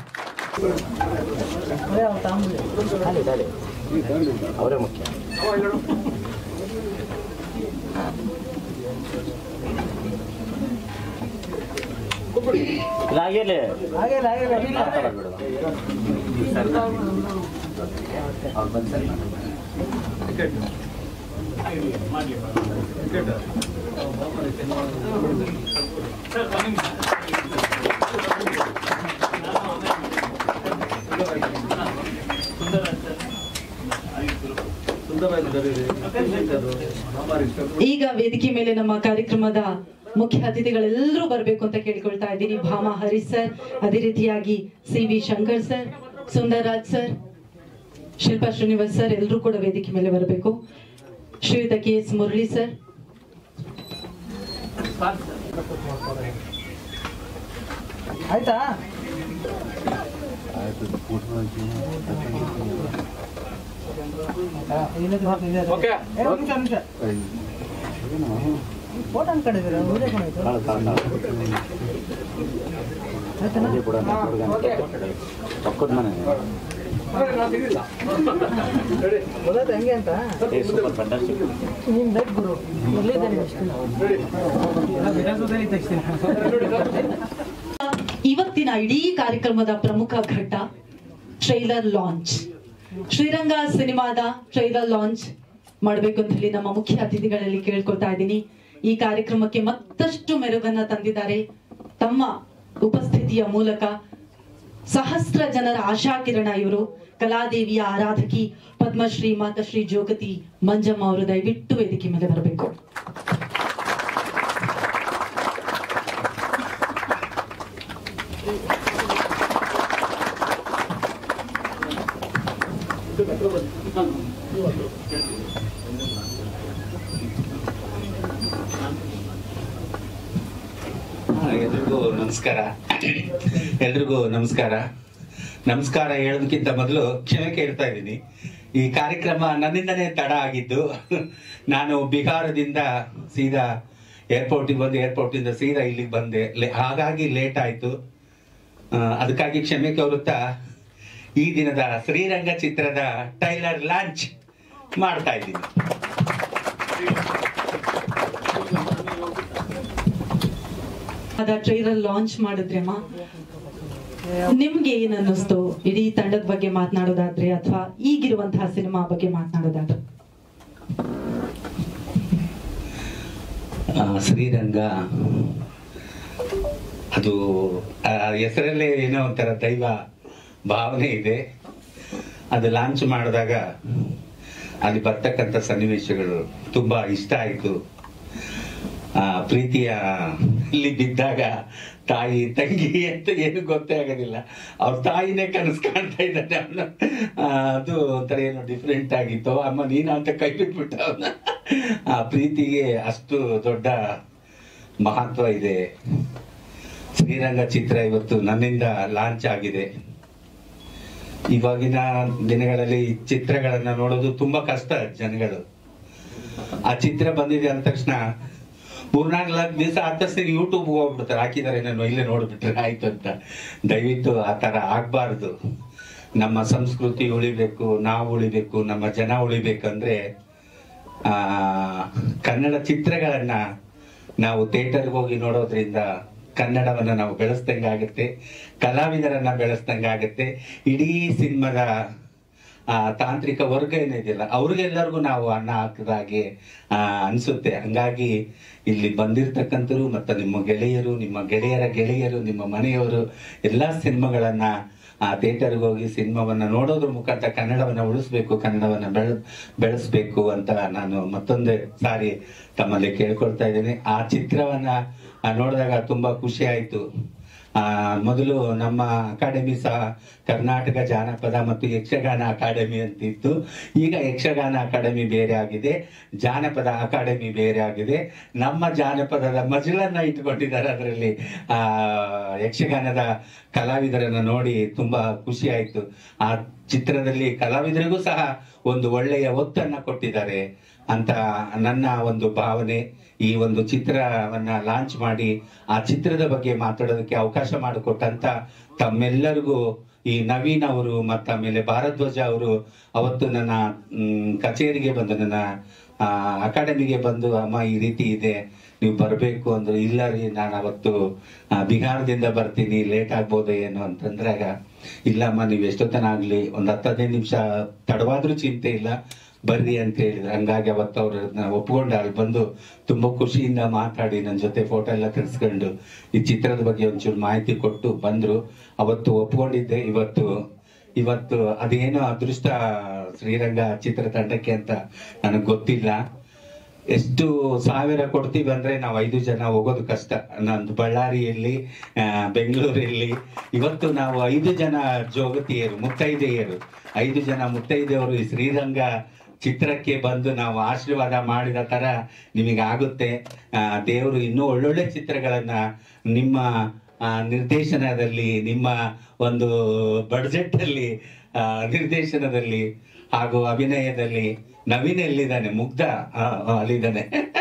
ಅವರೇ ಮುಖ್ಯ ಇದಾಗೇಲಿ ಹಾಗೆಲ್ಲ ಹಾಗೆಲ್ಲ ಇಲ್ಲ. ಮಾತಾಡೋದು ಬೇಡವಾ? ಅವ್ರು ಬಂದ್ ಸರಿ ಮಾಡು. ಈಗ ವೇದಿಕೆ ಮೇಲೆ ನಮ್ಮ ಕಾರ್ಯಕ್ರಮದ ಮುಖ್ಯ ಅತಿಥಿಗಳೆಲ್ಲರೂ ಬರಬೇಕು ಅಂತ ಕೇಳ್ಕೊಳ್ತಾ ಇದ್ದೀನಿ ಭಾಮಾ ಹರೀಶ್ ಸರ್ ಅದೇ ರೀತಿಯಾಗಿ C V Shankar sir Sundarraj sir Shilpa Srinivas sir ಎಲ್ಲರೂ ಕೂಡ ವೇದಿಕೆ ಮೇಲೆ ಬರಬೇಕು ಶ್ರೀಯುತ ಕೆ ಎಸ್ ಮುರಳಿ ಸರ್ ಆಯ್ತಾ ಓಕೆ ಒಂದು ನಿಮಿಷ ನಿಮಿಷ ಫೋಟೋ ಅನ್ಕೊಂಡಿದ್ದೀರಾ ವಿಡಿಯೋ ಕೊಡಾಯ್ತು ಆಯ್ತಾ ಪಕ್ಕದ ಮನೆ ಗೊತ್ತಾಯ್ತು ಹೆಂಗೆ ಅಂತ ಏ ಸೂಪರ್ ಫ್ಯಾಂಟಾಸ್ಟಿಕ್ ನೀನು ಲೈಟ್ ಗುರು ಎಲ್ಲಿದ್ದಾನೆ ವಿಧಾನಸೌಧದಲ್ಲಿ ತೆಗಿಸ್ತೀನಿ ಇವತ್ತಿನ ಇಡೀ ಕಾರ್ಯಕ್ರಮದ ಪ್ರಮುಖ ಘಟ್ಟ ಟ್ರೈಲರ್ ಲಾಂಚ್ ಶ್ರೀರಂಗ ಸಿನಿಮಾದ ಟ್ರೈಲರ್ ಲಾಂಚ್ ಮಾಡಬೇಕು ಅಂತ ಹೇಳಿ ನಮ್ಮ ಮುಖ್ಯ ಅತಿಥಿಗಳಲ್ಲಿ ಕೇಳ್ಕೊತಾ ಇದ್ದೀನಿ ಈ ಕಾರ್ಯಕ್ರಮಕ್ಕೆ ಮತ್ತಷ್ಟು ಮೆರುಗನ್ನ ತಂದಿದ್ದಾರೆ ತಮ್ಮ ಉಪಸ್ಥಿತಿಯ ಮೂಲಕ ಸಹಸ್ರ ಜನರ ಆಶಾಕಿರಣ ಇವರು ಕಲಾದೇವಿಯ ಆರಾಧಕಿ ಪದ್ಮಶ್ರೀ ಮಾತಶ್ರೀ ಜೋಗತಿ ಮಂಜಮ್ಮ ಅವರು ದಯವಿಟ್ಟು ವೇದಿಕೆ ಮೇಲೆ ಬರಬೇಕು ಹಾ, ಎಲ್ರಿಗೂ ನಮಸ್ಕಾರ ಎಲ್ರಿಗೂ ನಮಸ್ಕಾರ ನಮಸ್ಕಾರ ಹೇಳೋದಕ್ಕಿಂತ ಮೊದಲು ಕ್ಷಮೆ ಕೇಳ್ತಾ ಇದ್ದೀನಿ ಈ ಕಾರ್ಯಕ್ರಮ ನನ್ನಿಂದನೇ ತಡ ಆಗಿದ್ದು ನಾನು ಬಿಹಾರದಿಂದ ಸೀದಾ ಏರ್ಪೋರ್ಟಿಗೆ ಬಂದು ಏರ್ಪೋರ್ಟಿಂದ ಸೀದಾ ಇಲ್ಲಿಗೆ ಬಂದೆ ಲೇ- ಹಾಗಾಗಿ ಲೇಟ್ ಆಯಿತು ಅದಕ್ಕಾಗಿ ಕ್ಷಮೆ ಕೋರುತ್ತಾ ಈ ದಿನದ ಶ್ರೀರಂಗ ಚಿತ್ರದ ಟೈಲರ್ ಲಾಂಚ್ ಮಾಡ್ತಾ ಇದ್ದೀನಿ ಅದ ಟ್ರೈಲರ್ ಲಾಂಚ್ ಮಾಡಿದ್ರೆ ಅಮ್ಮ ನಿಮ್ಗೆ ಏನ್ ಅನ್ನಿಸ್ತು ಇಡೀ ತಂಡದ ಬಗ್ಗೆ ಮಾತನಾಡೋದಾದ್ರೆ ಅಥವಾ ಈಗಿರುವಂತಹ ಸಿನಿಮಾ ಬಗ್ಗೆ ಮಾತನಾಡೋದಾದ್ರೆ ಆ, ಶ್ರೀರಂಗ ಅದು ಆ ಹೆಸರಲ್ಲೇ ಏನೋ ಒಂಥರ ದೈವ ಭಾವನೆ ಇದೆ ಅದು ಲಾಂಚ್ ಮಾಡಿದಾಗ ಅಲ್ಲಿ ಬರ್ತಕ್ಕಂಥ ಸನ್ನಿವೇಶಗಳು ತುಂಬಾ ಇಷ್ಟ ಆಯಿತು ಆ ಪ್ರೀತಿಯ ಇಲ್ಲಿ ಬಿದ್ದಾಗ ತಾಯಿ ತಂಗಿ ಅಂತ ಏನು ಗೊತ್ತೇ ಆಗೋದಿಲ್ಲ ಅವ್ರ ತಾಯಿನೇ ಕನಸು ಕಾಣ್ತಾ ಇದ್ದಾನೆ ಅವನು ಅದು ಒಂಥರ ಏನೋ ಡಿಫ್ರೆಂಟ್ ಆಗಿತ್ತು ಅಮ್ಮ ನೀನು ಅಂತ ಕೈ ಬಿಟ್ಬಿಟ್ಟ ಅವನ ಆ ಪ್ರೀತಿಗೆ ಅಷ್ಟು ದೊಡ್ಡ ಮಹತ್ವ ಇದೆ ಶ್ರೀರಂಗ ಚಿತ್ರ ಇವತ್ತು ನನ್ನಿಂದ ಲಾಂಚ್ ಆಗಿದೆ ಇವಾಗಿನ ದಿನಗಳಲ್ಲಿ ಚಿತ್ರಗಳನ್ನ ನೋಡೋದು ತುಂಬಾ ಕಷ್ಟ ಜನಗಳು ಆ ಚಿತ್ರ ಬಂದಿದೆ ಅಂದ ತಕ್ಷಣ ಮೂರ್ನಾಲ್ಕು ದಿವಸ ಆದ ತಕ್ಷಣ ಯೂಟ್ಯೂಬ್ ಹೋಗ್ಬಿಡ್ತಾರೆ ಹಾಕಿದ್ದಾರೆ ನಾನು ಇಲ್ಲೇ ನೋಡ್ಬಿಟ್ರೆ ಆಯ್ತು ಅಂತ ದಯವಿಟ್ಟು ಆ ತರ ಆಗ್ಬಾರ್ದು ನಮ್ಮ ಸಂಸ್ಕೃತಿ ಉಳಿಬೇಕು ನಾವು ಉಳಿಬೇಕು ನಮ್ಮ ಜನ ಉಳಿಬೇಕಂದ್ರೆ ಆ ಕನ್ನಡ ಚಿತ್ರಗಳನ್ನ ನಾವು ಥಿಯೇಟರ್ಗೆ ಹೋಗಿ ನೋಡೋದ್ರಿಂದ ಕನ್ನಡವನ್ನ ನಾವು ಬೆಳೆಸ್ದಂಗಾಗುತ್ತೆ ಕಲಾವಿದರನ್ನ ಬೆಳೆಸ್ದಂಗಾಗುತ್ತೆ ಇಡೀ ಸಿನಿಮಾದ ಆ ತಾಂತ್ರಿಕ ವರ್ಗ ಏನಿದೆಯಲ್ಲ ಅವ್ರಿಗೆಲ್ಲರಿಗೂ ನಾವು ಅನ್ನ ಹಾಕಿದಾಗೆ ಆ ಅನ್ಸುತ್ತೆ ಹಂಗಾಗಿ ಇಲ್ಲಿ ಬಂದಿರ್ತಕ್ಕಂಥರು ಮತ್ತು ನಿಮ್ಮ ಗೆಳೆಯರು ನಿಮ್ಮ ಗೆಳೆಯರ ಗೆಳೆಯರು ನಿಮ್ಮ ಮನೆಯವರು ಎಲ್ಲಾ ಸಿನಿಮಾಗಳನ್ನ ಆ ಥಿಯೇಟರ್ಗೆ ಹೋಗಿ ಸಿನಿಮಾವನ್ನ ನೋಡೋದ್ರ ಮುಖಾಂತರ ಕನ್ನಡವನ್ನ ಉಳಿಸ್ಬೇಕು ಕನ್ನಡವನ್ನ ಬೆಳ ಬೆಳೆಸ್ಬೇಕು ಅಂತ ನಾನು ಮತ್ತೊಂದು ಸಾರಿ ತಮ್ಮಲ್ಲಿ ಕೇಳ್ಕೊಳ್ತಾ ಇದ್ದೇನೆ ಆ ಚಿತ್ರವನ್ನ ಆ, ನೋಡಿದಾಗ ತುಂಬಾ ಖುಷಿ ಆಯ್ತು ಆ ಮೊದಲು ನಮ್ಮ ಅಕಾಡೆಮಿ ಸಹ ಕರ್ನಾಟಕ ಜಾನಪದ ಮತ್ತು ಯಕ್ಷಗಾನ ಅಕಾಡೆಮಿ ಅಂತ ಇತ್ತು ಈಗ ಯಕ್ಷಗಾನ ಅಕಾಡೆಮಿ ಬೇರೆ ಆಗಿದೆ ಜಾನಪದ ಅಕಾಡೆಮಿ ಬೇರೆ ಆಗಿದೆ ನಮ್ಮ ಜಾನಪದದ ಮಜಲನ್ನ ಇಟ್ಕೊಂಡಿದ್ದಾರೆ ಅದರಲ್ಲಿ ಆ ಯಕ್ಷಗಾನದ ಕಲಾವಿದರನ್ನ ನೋಡಿ ತುಂಬಾ ಖುಷಿ ಆಯ್ತು ಆ ಚಿತ್ರದಲ್ಲಿ ಕಲಾವಿದರಿಗೂ ಸಹ ಒಂದು ಒಳ್ಳೆಯ ಒತ್ತನ್ನ ಕೊಟ್ಟಿದ್ದಾರೆ ಅಂತ ನನ್ನ ಒಂದು ಭಾವನೆ ಈ ಒಂದು ಚಿತ್ರವನ್ನ ಲಾಂಚ್ ಮಾಡಿ ಆ ಚಿತ್ರದ ಬಗ್ಗೆ ಮಾತಾಡೋದಕ್ಕೆ ಅವಕಾಶ ಮಾಡಿಕೊಟ್ಟಂತ ತಮ್ಮೆಲ್ಲರಿಗೂ ಈ ನವೀನ್ ಅವರು ಮತ್ತು ಆಮೇಲೆ ಭಾರದ್ವಾಜ ಅವರು ಅವತ್ತು ನನ್ನ ಮ್, ಕಚೇರಿಗೆ ಬಂದು ನನ್ನ ಆ, ಅಕಾಡೆಮಿಗೆ ಬಂದು ಅಮ್ಮ ಈ ರೀತಿ ಇದೆ ನೀವು ಬರಬೇಕು ಅಂದ್ರು ಇಲ್ಲ ರೀ ನಾನು ಅವತ್ತು ಆ, ಬಿಹಾರದಿಂದ ಬರ್ತೀನಿ ಲೇಟ್ ಆಗ್ಬೋದು ಏನು ಅಂತಂದ್ರಾಗ ಇಲ್ಲಮ್ಮ ನೀವು ಎಷ್ಟೊತ್ತನ ಆಗ್ಲಿ ಒಂದ್ ಹತ್ತು ಹದಿನೈದು ನಿಮಿಷ ತಡವಾದ್ರೂ ಚಿಂತೆ ಇಲ್ಲ ಬರ್ರಿ ಅಂತ ಹೇಳಿದ್ರು ಹಂಗಾಗಿ ಅವತ್ತು ಅವ್ರನ್ನ ಒಪ್ಕೊಂಡು ಅಲ್ಲಿ ಬಂದು ತುಂಬಾ ಖುಷಿಯಿಂದ ಮಾತಾಡಿ ನನ್ನ ಜೊತೆ ಫೋಟೋ ಎಲ್ಲ ತೆಗೆಸ್ಕೊಂಡು ಈ ಚಿತ್ರದ ಬಗ್ಗೆ ಒಂಚೂರು ಮಾಹಿತಿ ಕೊಟ್ಟು ಬಂದ್ರು ಅವತ್ತು ಒಪ್ಕೊಂಡಿದ್ದೆ ಇವತ್ತು ಇವತ್ತು ಅದೇನೋ ಅದೃಷ್ಟ ಶ್ರೀರಂಗ ಚಿತ್ರತಂಡಕ್ಕೆ ಅಂತ ನನಗೆ ಗೊತ್ತಿಲ್ಲ ಎಷ್ಟು ಸಾವಿರ ಕೊಡ್ತೀವಿ ಅಂದ್ರೆ ನಾವು ಐದು ಜನ ಹೋಗೋದು ಕಷ್ಟ ನಂದು ಬಳ್ಳಾರಿಯಲ್ಲಿ ಆ, ಬೆಂಗಳೂರಲ್ಲಿ ಇವತ್ತು ನಾವು ಐದು ಜನ ಜೋಗತಿಯರು ಮುತ್ತೈದೆಯರು ಐದು ಜನ ಮುತ್ತೈದೆಯವರು ಈ ಶ್ರೀರಂಗ ಚಿತ್ರಕ್ಕೆ ಬಂದು ನಾವು ಆಶೀರ್ವಾದ ಮಾಡಿದ ತರ ನಿಮಗೆ ಆಗುತ್ತೆ ಆ, ದೇವರು ಇನ್ನೂ ಒಳ್ಳೊಳ್ಳೆ ಚಿತ್ರಗಳನ್ನ ನಿಮ್ಮ ಆ, ನಿರ್ದೇಶನದಲ್ಲಿ ನಿಮ್ಮ ಒಂದು ಬಡ್ಜೆಟ್ ಅಲ್ಲಿ ಆ, ನಿರ್ದೇಶನದಲ್ಲಿ ಹಾಗೂ ಅಭಿನಯದಲ್ಲಿ ನವೀನ್ ಎಲ್ಲಿದ್ದಾನೆ ಮುಗ್ಧ ಆ, ಆ, ಅಲ್ಲಿದ್ದಾನೆ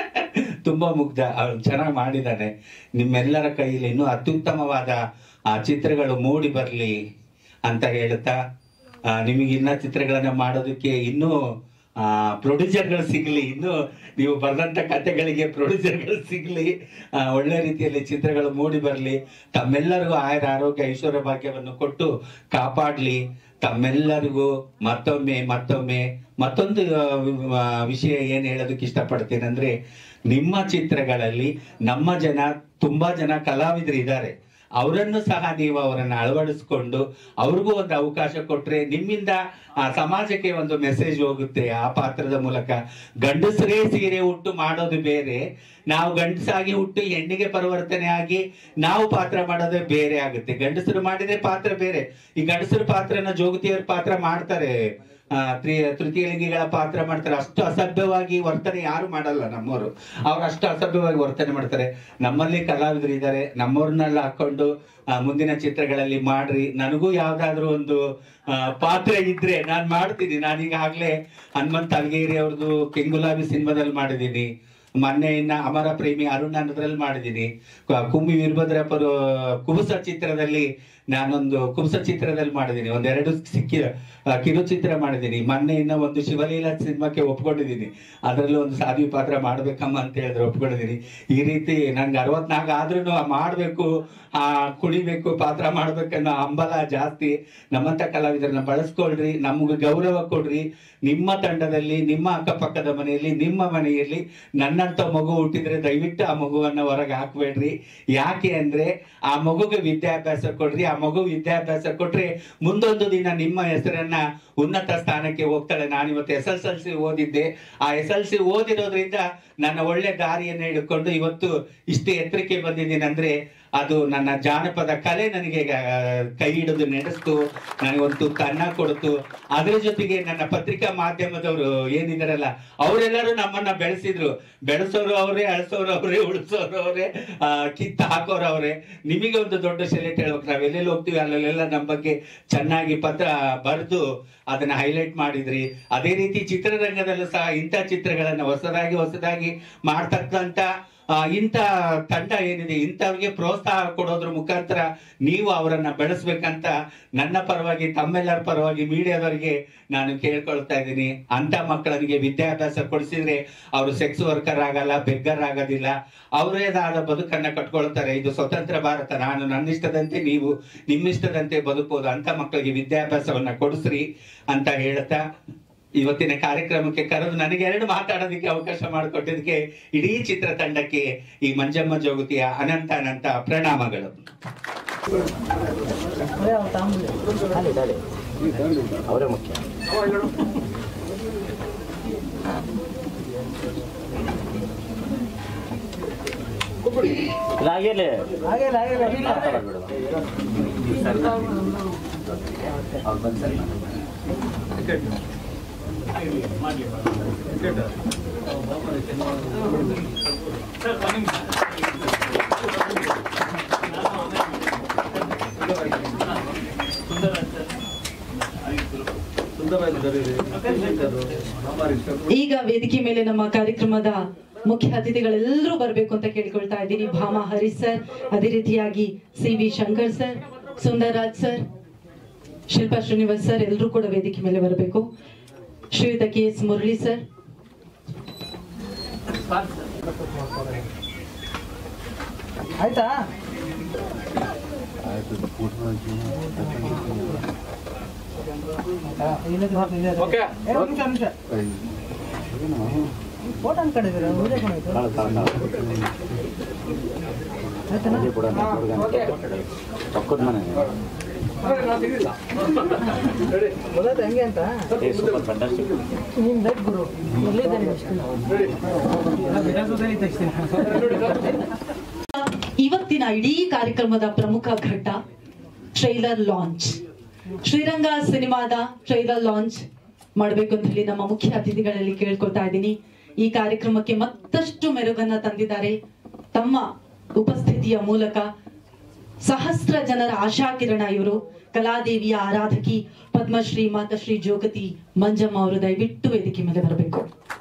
ತುಂಬಾ ಮುಗ್ಧ ಅವ್ನು ಚೆನ್ನಾಗಿ ಮಾಡಿದ್ದಾನೆ ನಿಮ್ಮೆಲ್ಲರ ಕೈಯಲ್ಲಿ ಇನ್ನೂ ಅತ್ಯುತ್ತಮವಾದ ಆ ಚಿತ್ರಗಳು ಮೂಡಿ ಬರಲಿ ಅಂತ ಹೇಳ್ತಾ ಆ, ನಿಮಗೆ ಇನ್ನ ಚಿತ್ರಗಳನ್ನ ಮಾಡೋದಕ್ಕೆ ಇನ್ನೂ ಪ್ರೊಡ್ಯೂಸರ್ಗಳು ಸಿಗ್ಲಿ ಇನ್ನು ನೀವು ಬರೆದಂತ ಕಥೆಗಳಿಗೆ ಪ್ರೊಡ್ಯೂಸರ್ಗಳು ಸಿಗ್ಲಿ ಆ, ಒಳ್ಳೆ ರೀತಿಯಲ್ಲಿ ಚಿತ್ರಗಳು ಮೂಡಿ ಬರಲಿ ತಮ್ಮೆಲ್ಲರಿಗೂ ಆಯುರ ಆರೋಗ್ಯ ಐಶ್ವರ್ಯ ಭಾಗ್ಯವನ್ನು ಕೊಟ್ಟು ಕಾಪಾಡ್ಲಿ ತಮ್ಮೆಲ್ಲರಿಗೂ ಮತ್ತೊಮ್ಮೆ ಮತ್ತೊಮ್ಮೆ ಮತ್ತೊಂದು ಆ, ಆ, ವಿಷಯ ಏನ್ ಹೇಳೋದಕ್ಕೆ ಇಷ್ಟಪಡ್ತೀನಿ ಅಂದ್ರೆ ನಿಮ್ಮ ಚಿತ್ರಗಳಲ್ಲಿ ನಮ್ಮ ಜನ ತುಂಬಾ ಜನ ಕಲಾವಿದರು ಇದ್ದಾರೆ ಅವರನ್ನು ಸಹ ನೀವು ಅವರನ್ನ ಅಳವಡಿಸ್ಕೊಂಡು ಅವ್ರಿಗೂ ಒಂದು ಅವಕಾಶ ಕೊಟ್ರೆ ನಿಮ್ಮಿಂದ ಆ ಸಮಾಜಕ್ಕೆ ಒಂದು ಮೆಸೇಜ್ ಹೋಗುತ್ತೆ ಆ ಪಾತ್ರದ ಮೂಲಕ ಗಂಡಸರೇ ಸೀರೆ ಉಟ್ಟು ಮಾಡೋದು ಬೇರೆ ನಾವು ಗಂಡಸಾಗಿ ಹುಟ್ಟು ಹೆಣ್ಣಿಗೆ ಪರಿವರ್ತನೆ ಆಗಿ ನಾವು ಪಾತ್ರ ಮಾಡೋದೇ ಬೇರೆ ಆಗುತ್ತೆ ಗಂಡಸರು ಮಾಡಿದ್ರೆ ಪಾತ್ರ ಬೇರೆ ಈ ಗಂಡಸರ ಪಾತ್ರನ ಜೋಗತಿಯವ್ರ ಪಾತ್ರ ಮಾಡ್ತಾರೆ ಆ, ತ್ರಿ- ತೃತೀಯ ಲಿಂಗಿಗಳ ಪಾತ್ರ ಮಾಡ್ತಾರೆ ಅಷ್ಟು ಅಸಭ್ಯವಾಗಿ ವರ್ತನೆ ಯಾರು ಮಾಡಲ್ಲ ನಮ್ಮವರು ಅವ್ರು ಅಷ್ಟು ಅಸಭ್ಯವಾಗಿ ವರ್ತನೆ ಮಾಡ್ತಾರೆ ನಮ್ಮಲ್ಲಿ ಕಲಾವಿದರು ಇದ್ದಾರೆ ನಮ್ಮವ್ರನ್ನೆಲ್ಲ ಹಾಕೊಂಡು ಆ, ಮುಂದಿನ ಚಿತ್ರಗಳಲ್ಲಿ ಮಾಡ್ರಿ ನನಗೂ ಯಾವ್ದಾದ್ರು ಒಂದು ಆ, ಪಾತ್ರ ಇದ್ರೆ ನಾನ್ ಮಾಡ್ತೀನಿ ನಾನೀಗಾಗ್ಲೇ ಹನುಮಂತ ಅಲ್ಗೇರಿ ಅವ್ರದ್ದು ಕೆಂಗುಲಾಬಿ ಸಿನಿಮಾದಲ್ಲಿ ಮಾಡಿದ್ದೀನಿ ಮೊನ್ನೆ ಇನ್ನ ಅಮರ ಪ್ರೇಮಿ ಅರುಣ್ ಅನ್ನೋದ್ರಲ್ಲಿ ಮಾಡಿದ್ದೀನಿ ಕ- ಕುಮ್ಮಿ ವೀರಭದ್ರಪ್ಪರು ಕುಬುಸ ಚಿತ್ರದಲ್ಲಿ ನಾನೊಂದು ಕುಬುಸ ಚಿತ್ರದಲ್ಲಿ ಮಾಡಿದ್ದೀನಿ ಒಂದೆರಡು ಸಿಕ್ಕಿ ಆ, ಕಿರುಚಿತ್ರ ಮಾಡಿದ್ದೀನಿ ಮೊನ್ನೆ ಇನ್ನ ಒಂದು ಶಿವಲೀಲಾ ಸಿನಿಮಾಕ್ಕೆ ಒಪ್ಕೊಂಡಿದ್ದೀನಿ ಅದರಲ್ಲಿ ಒಂದು ಸಾಧ್ವಿ ಪಾತ್ರ ಮಾಡ್ಬೇಕಮ್ಮ ಅಂತ ಹೇಳಿದ್ರೆ ಒಪ್ಕೊಂಡಿದ್ದೀನಿ ಈ ರೀತಿ ನನ್ಗೆ ಅರವತ್ನಾಲ್ಕು ಆದ್ರೂ ಮಾಡ್ಬೇಕು ಆ ಕುಣಿಬೇಕು ಪಾತ್ರ ಮಾಡ್ಬೇಕನ್ನೋ ಹಂಬಲ ಜಾಸ್ತಿ ನಮ್ಮಂತ ಕಲಾವಿದರನ್ನ ಬಳಸ್ಕೊಳ್ರಿ ನಮ್ಗೆ ಗೌರವ ಕೊಡ್ರಿ ನಿಮ್ಮ ತಂಡದಲ್ಲಿ ನಿಮ್ಮ ಅಕ್ಕಪಕ್ಕದ ಮನೆಯಲ್ಲಿ ನಿಮ್ಮ ಮನೆಯಲ್ಲಿ ನನ್ನಂತ ಮಗು ಹುಟ್ಟಿದ್ರೆ ದಯವಿಟ್ಟು ಆ ಮಗುವನ್ನ ಹೊರಗೆ ಹಾಕ್ಬೇಡ್ರಿ ಯಾಕೆ ಅಂದ್ರೆ ಆ ಮಗುಗೆ ವಿದ್ಯಾಭ್ಯಾಸ ಕೊಡ್ರಿ ಆ ಮಗು ವಿದ್ಯಾಭ್ಯಾಸ ಕೊಟ್ರೆ ಮುಂದೊಂದು ದಿನ ನಿಮ್ಮ ಹೆಸರನ್ನ ಉನ್ನತ ಸ್ಥಾನಕ್ಕೆ ಹೋಗ್ತಾಳೆ ನಾನು ಇವತ್ತು ಎಸ್ ಎಸ್ ಎಲ್ ಸಿ ಓದಿದ್ದೆ ಆ ಎಸ್ ಎಲ್ ಸಿ ಓದಿರೋದ್ರಿಂದ ನನ್ನ ಒಳ್ಳೆ ದಾರಿಯನ್ನು ಹಿಡ್ಕೊಂಡು ಇವತ್ತು ಇಷ್ಟು ಎತ್ತರಕ್ಕೆ ಬಂದಿದ್ದೀನಿ ಅಂದ್ರೆ ಅದು ನನ್ನ ಜಾನಪದ ಕಲೆ ನನಗೆ ಆ, ಕೈ ಹಿಡಿದು ನಡೆಸ್ತು ನನಗೊಂದು ತುತ್ತು ಅನ್ನ ಕೊಡ್ತು ಅದ್ರ ಜೊತೆಗೆ ನನ್ನ ಪತ್ರಿಕಾ ಮಾಧ್ಯಮದವರು ಏನಿದಾರಲ್ಲ ಅವರೆಲ್ಲರೂ ನಮ್ಮನ್ನ ಬೆಳೆಸಿದ್ರು ಬೆಳೆಸೋರು ಅವರೇ ಅಳಿಸೋರು ಅವರೇ ಉಳಿಸೋರು ಅವರೇ ಕಿತ್ತ ಹಾಕೋರು ಅವರೇ ನಿಮಗೆ ಒಂದು ದೊಡ್ಡ ಸೆಲೆಕ್ಟ್ ಹೇಳ್ಬೇಕು ನಾವ್ ಎಲ್ಲೆಲ್ಲಿ ಹೋಗ್ತೀವಿ ಅಲ್ಲೆಲ್ಲ ನಮ್ಮ ಬಗ್ಗೆ ಚೆನ್ನಾಗಿ ಪತ್ರ ಬರೆದು ಅದನ್ನ ಹೈಲೈಟ್ ಮಾಡಿದ್ರಿ ಅದೇ ರೀತಿ ಚಿತ್ರರಂಗದಲ್ಲೂ ಸಹ ಇಂಥ ಚಿತ್ರಗಳನ್ನ ಹೊಸದಾಗಿ ಹೊಸದಾಗಿ ಮಾಡ್ತಕ್ಕಂತ ಆ, ಇಂಥ ತಂಡ ಏನಿದೆ ಇಂಥವ್ರಿಗೆ ಪ್ರೋತ್ಸಾಹ ಕೊಡೋದ್ರ ಮುಖಾಂತರ ನೀವು ಅವರನ್ನ ಬೆಳೆಸ್ಬೇಕಂತ ನನ್ನ ಪರವಾಗಿ ತಮ್ಮೆಲ್ಲರ ಪರವಾಗಿ ಮೀಡಿಯಾದವರಿಗೆ ನಾನು ಕೇಳ್ಕೊಳ್ತಾ ಇದ್ದೀನಿ ಅಂತ ಮಕ್ಕಳಿಗೆ ವಿದ್ಯಾಭ್ಯಾಸ ಕೊಡಿಸಿದ್ರೆ ಅವರು ಸೆಕ್ಸ್ ವರ್ಕರ್ ಆಗಲ್ಲ ಬೆಗ್ಗರ್ ಆಗೋದಿಲ್ಲ ಅವರೇದಾದ ಬದುಕನ್ನ ಕಟ್ಕೊಳ್ತಾರೆ ಇದು ಸ್ವತಂತ್ರ ಭಾರತ ನಾನು ನನ್ನ ಇಷ್ಟದಂತೆ ನೀವು ನಿಮ್ಮ ಇಷ್ಟದಂತೆ ಬದುಕಬಹುದು ಅಂತ ಮಕ್ಕಳಿಗೆ ವಿದ್ಯಾಭ್ಯಾಸವನ್ನ ಕೊಡಿಸ್ರಿ ಅಂತ ಹೇಳ್ತಾ ಇವತ್ತಿನ ಕಾರ್ಯಕ್ರಮಕ್ಕೆ ಕರೆದು ನನಗೆ ಎರಡು ಮಾತಾಡೋದಕ್ಕೆ ಅವಕಾಶ ಮಾಡಿಕೊಟ್ಟಿದ್ದಕ್ಕೆ ಇಡೀ ಚಿತ್ರತಂಡಕ್ಕೆ ಈ ಮಂಜಮ್ಮ ಜೋಗತಿಯ ಅನಂತ ಅನಂತ ಪ್ರಣಾಮಗಳು ಅದೇ ಅವ್ರು ತಾಂಬೂಲ ಅಲ್ಲಿ ದಾಳಿ ಅವರೇ ಮುಖ್ಯ ಇದಾಗೇಲಿ ಹಾಗೆಲ್ಲ ಹಾಗೆಲ್ಲ ಇಲ್ಲ ಈಗ ವೇದಿಕೆ ಮೇಲೆ ನಮ್ಮ ಕಾರ್ಯಕ್ರಮದ ಮುಖ್ಯ ಅತಿಥಿಗಳೆಲ್ಲರೂ ಬರಬೇಕು ಅಂತ ಕೇಳ್ಕೊಳ್ತಾ ಇದ್ದೀನಿ ಭಾಮಾ ಹರೀಶ್ ಸರ್ ಅದೇ ರೀತಿಯಾಗಿ C V Shankar sir Sundararaj sir Shilpa Srinivas sir ಎಲ್ಲರೂ ಕೂಡ ವೇದಿಕೆ ಮೇಲೆ ಬರಬೇಕು ಶ್ರೀಯುತ ಕೆ ಎಸ್ ಮುರಳಿ ಸರ್ ಆಯ್ತಾ ಓಕೆ ನಿಮಿಷ ನಿಮಿಷ ಫೋಟೋ ಅನ್ಕೊಂಡಿದ್ದೀರಾ ವಿಡಿಯೋ ಕೊಡೋದು ಕಾಳು ಕಾಳು ಆಯ್ತಾ ಇಲ್ಲಿ ಕೂಡ ಪಕ್ಕದ ಮನೆ ಗೊತ್ತಾಯ್ತು ಹೆಂಗೆ ಅಂತ ಏ ಸೂಪರ್ ಫ್ಯಾಂಟಾಸ್ಟಿಕ್ ನಿಮ್ ಲೈಫ್ ಗುರು ಎಲ್ಲಿದ್ದಾರೆ ವಿಧಾನಸೌಧದಲ್ಲಿ ತೆಗಿಸ್ತೀನಿ ಇವತ್ತಿನ ಇಡೀ ಕಾರ್ಯಕ್ರಮದ ಪ್ರಮುಖ ಘಟ್ಟ ಟ್ರೈಲರ್ ಲಾಂಚ್ ಶ್ರೀರಂಗ ಸಿನಿಮಾದ ಟ್ರೈಲರ್ ಲಾಂಚ್ ಮಾಡಬೇಕು ಅಂತ ಹೇಳಿ ನಮ್ಮ ಮುಖ್ಯ ಅತಿಥಿಗಳಲ್ಲಿ ಕೇಳ್ಕೊಳ್ತಾ ಇದ್ದೀನಿ ಈ ಕಾರ್ಯಕ್ರಮಕ್ಕೆ ಮತ್ತಷ್ಟು ಮೆರುಗನ್ನ ತಂದಿದ್ದಾರೆ ತಮ್ಮ ಉಪಸ್ಥಿತಿಯ ಮೂಲಕ ಸಹಸ್ರ ಜನರ ಆಶಾಕಿರಣ ಇವರು ಕಲಾದೇವಿಯ ಆರಾಧಕಿ ಪದ್ಮಶ್ರೀ ಮಾತಶ್ರೀ ಜೋಗತಿ ಮಂಜಮ್ಮ ಅವರು ದಯವಿಟ್ಟು ವೇದಿಕೆ ಮೇಲೆ ಬರಬೇಕು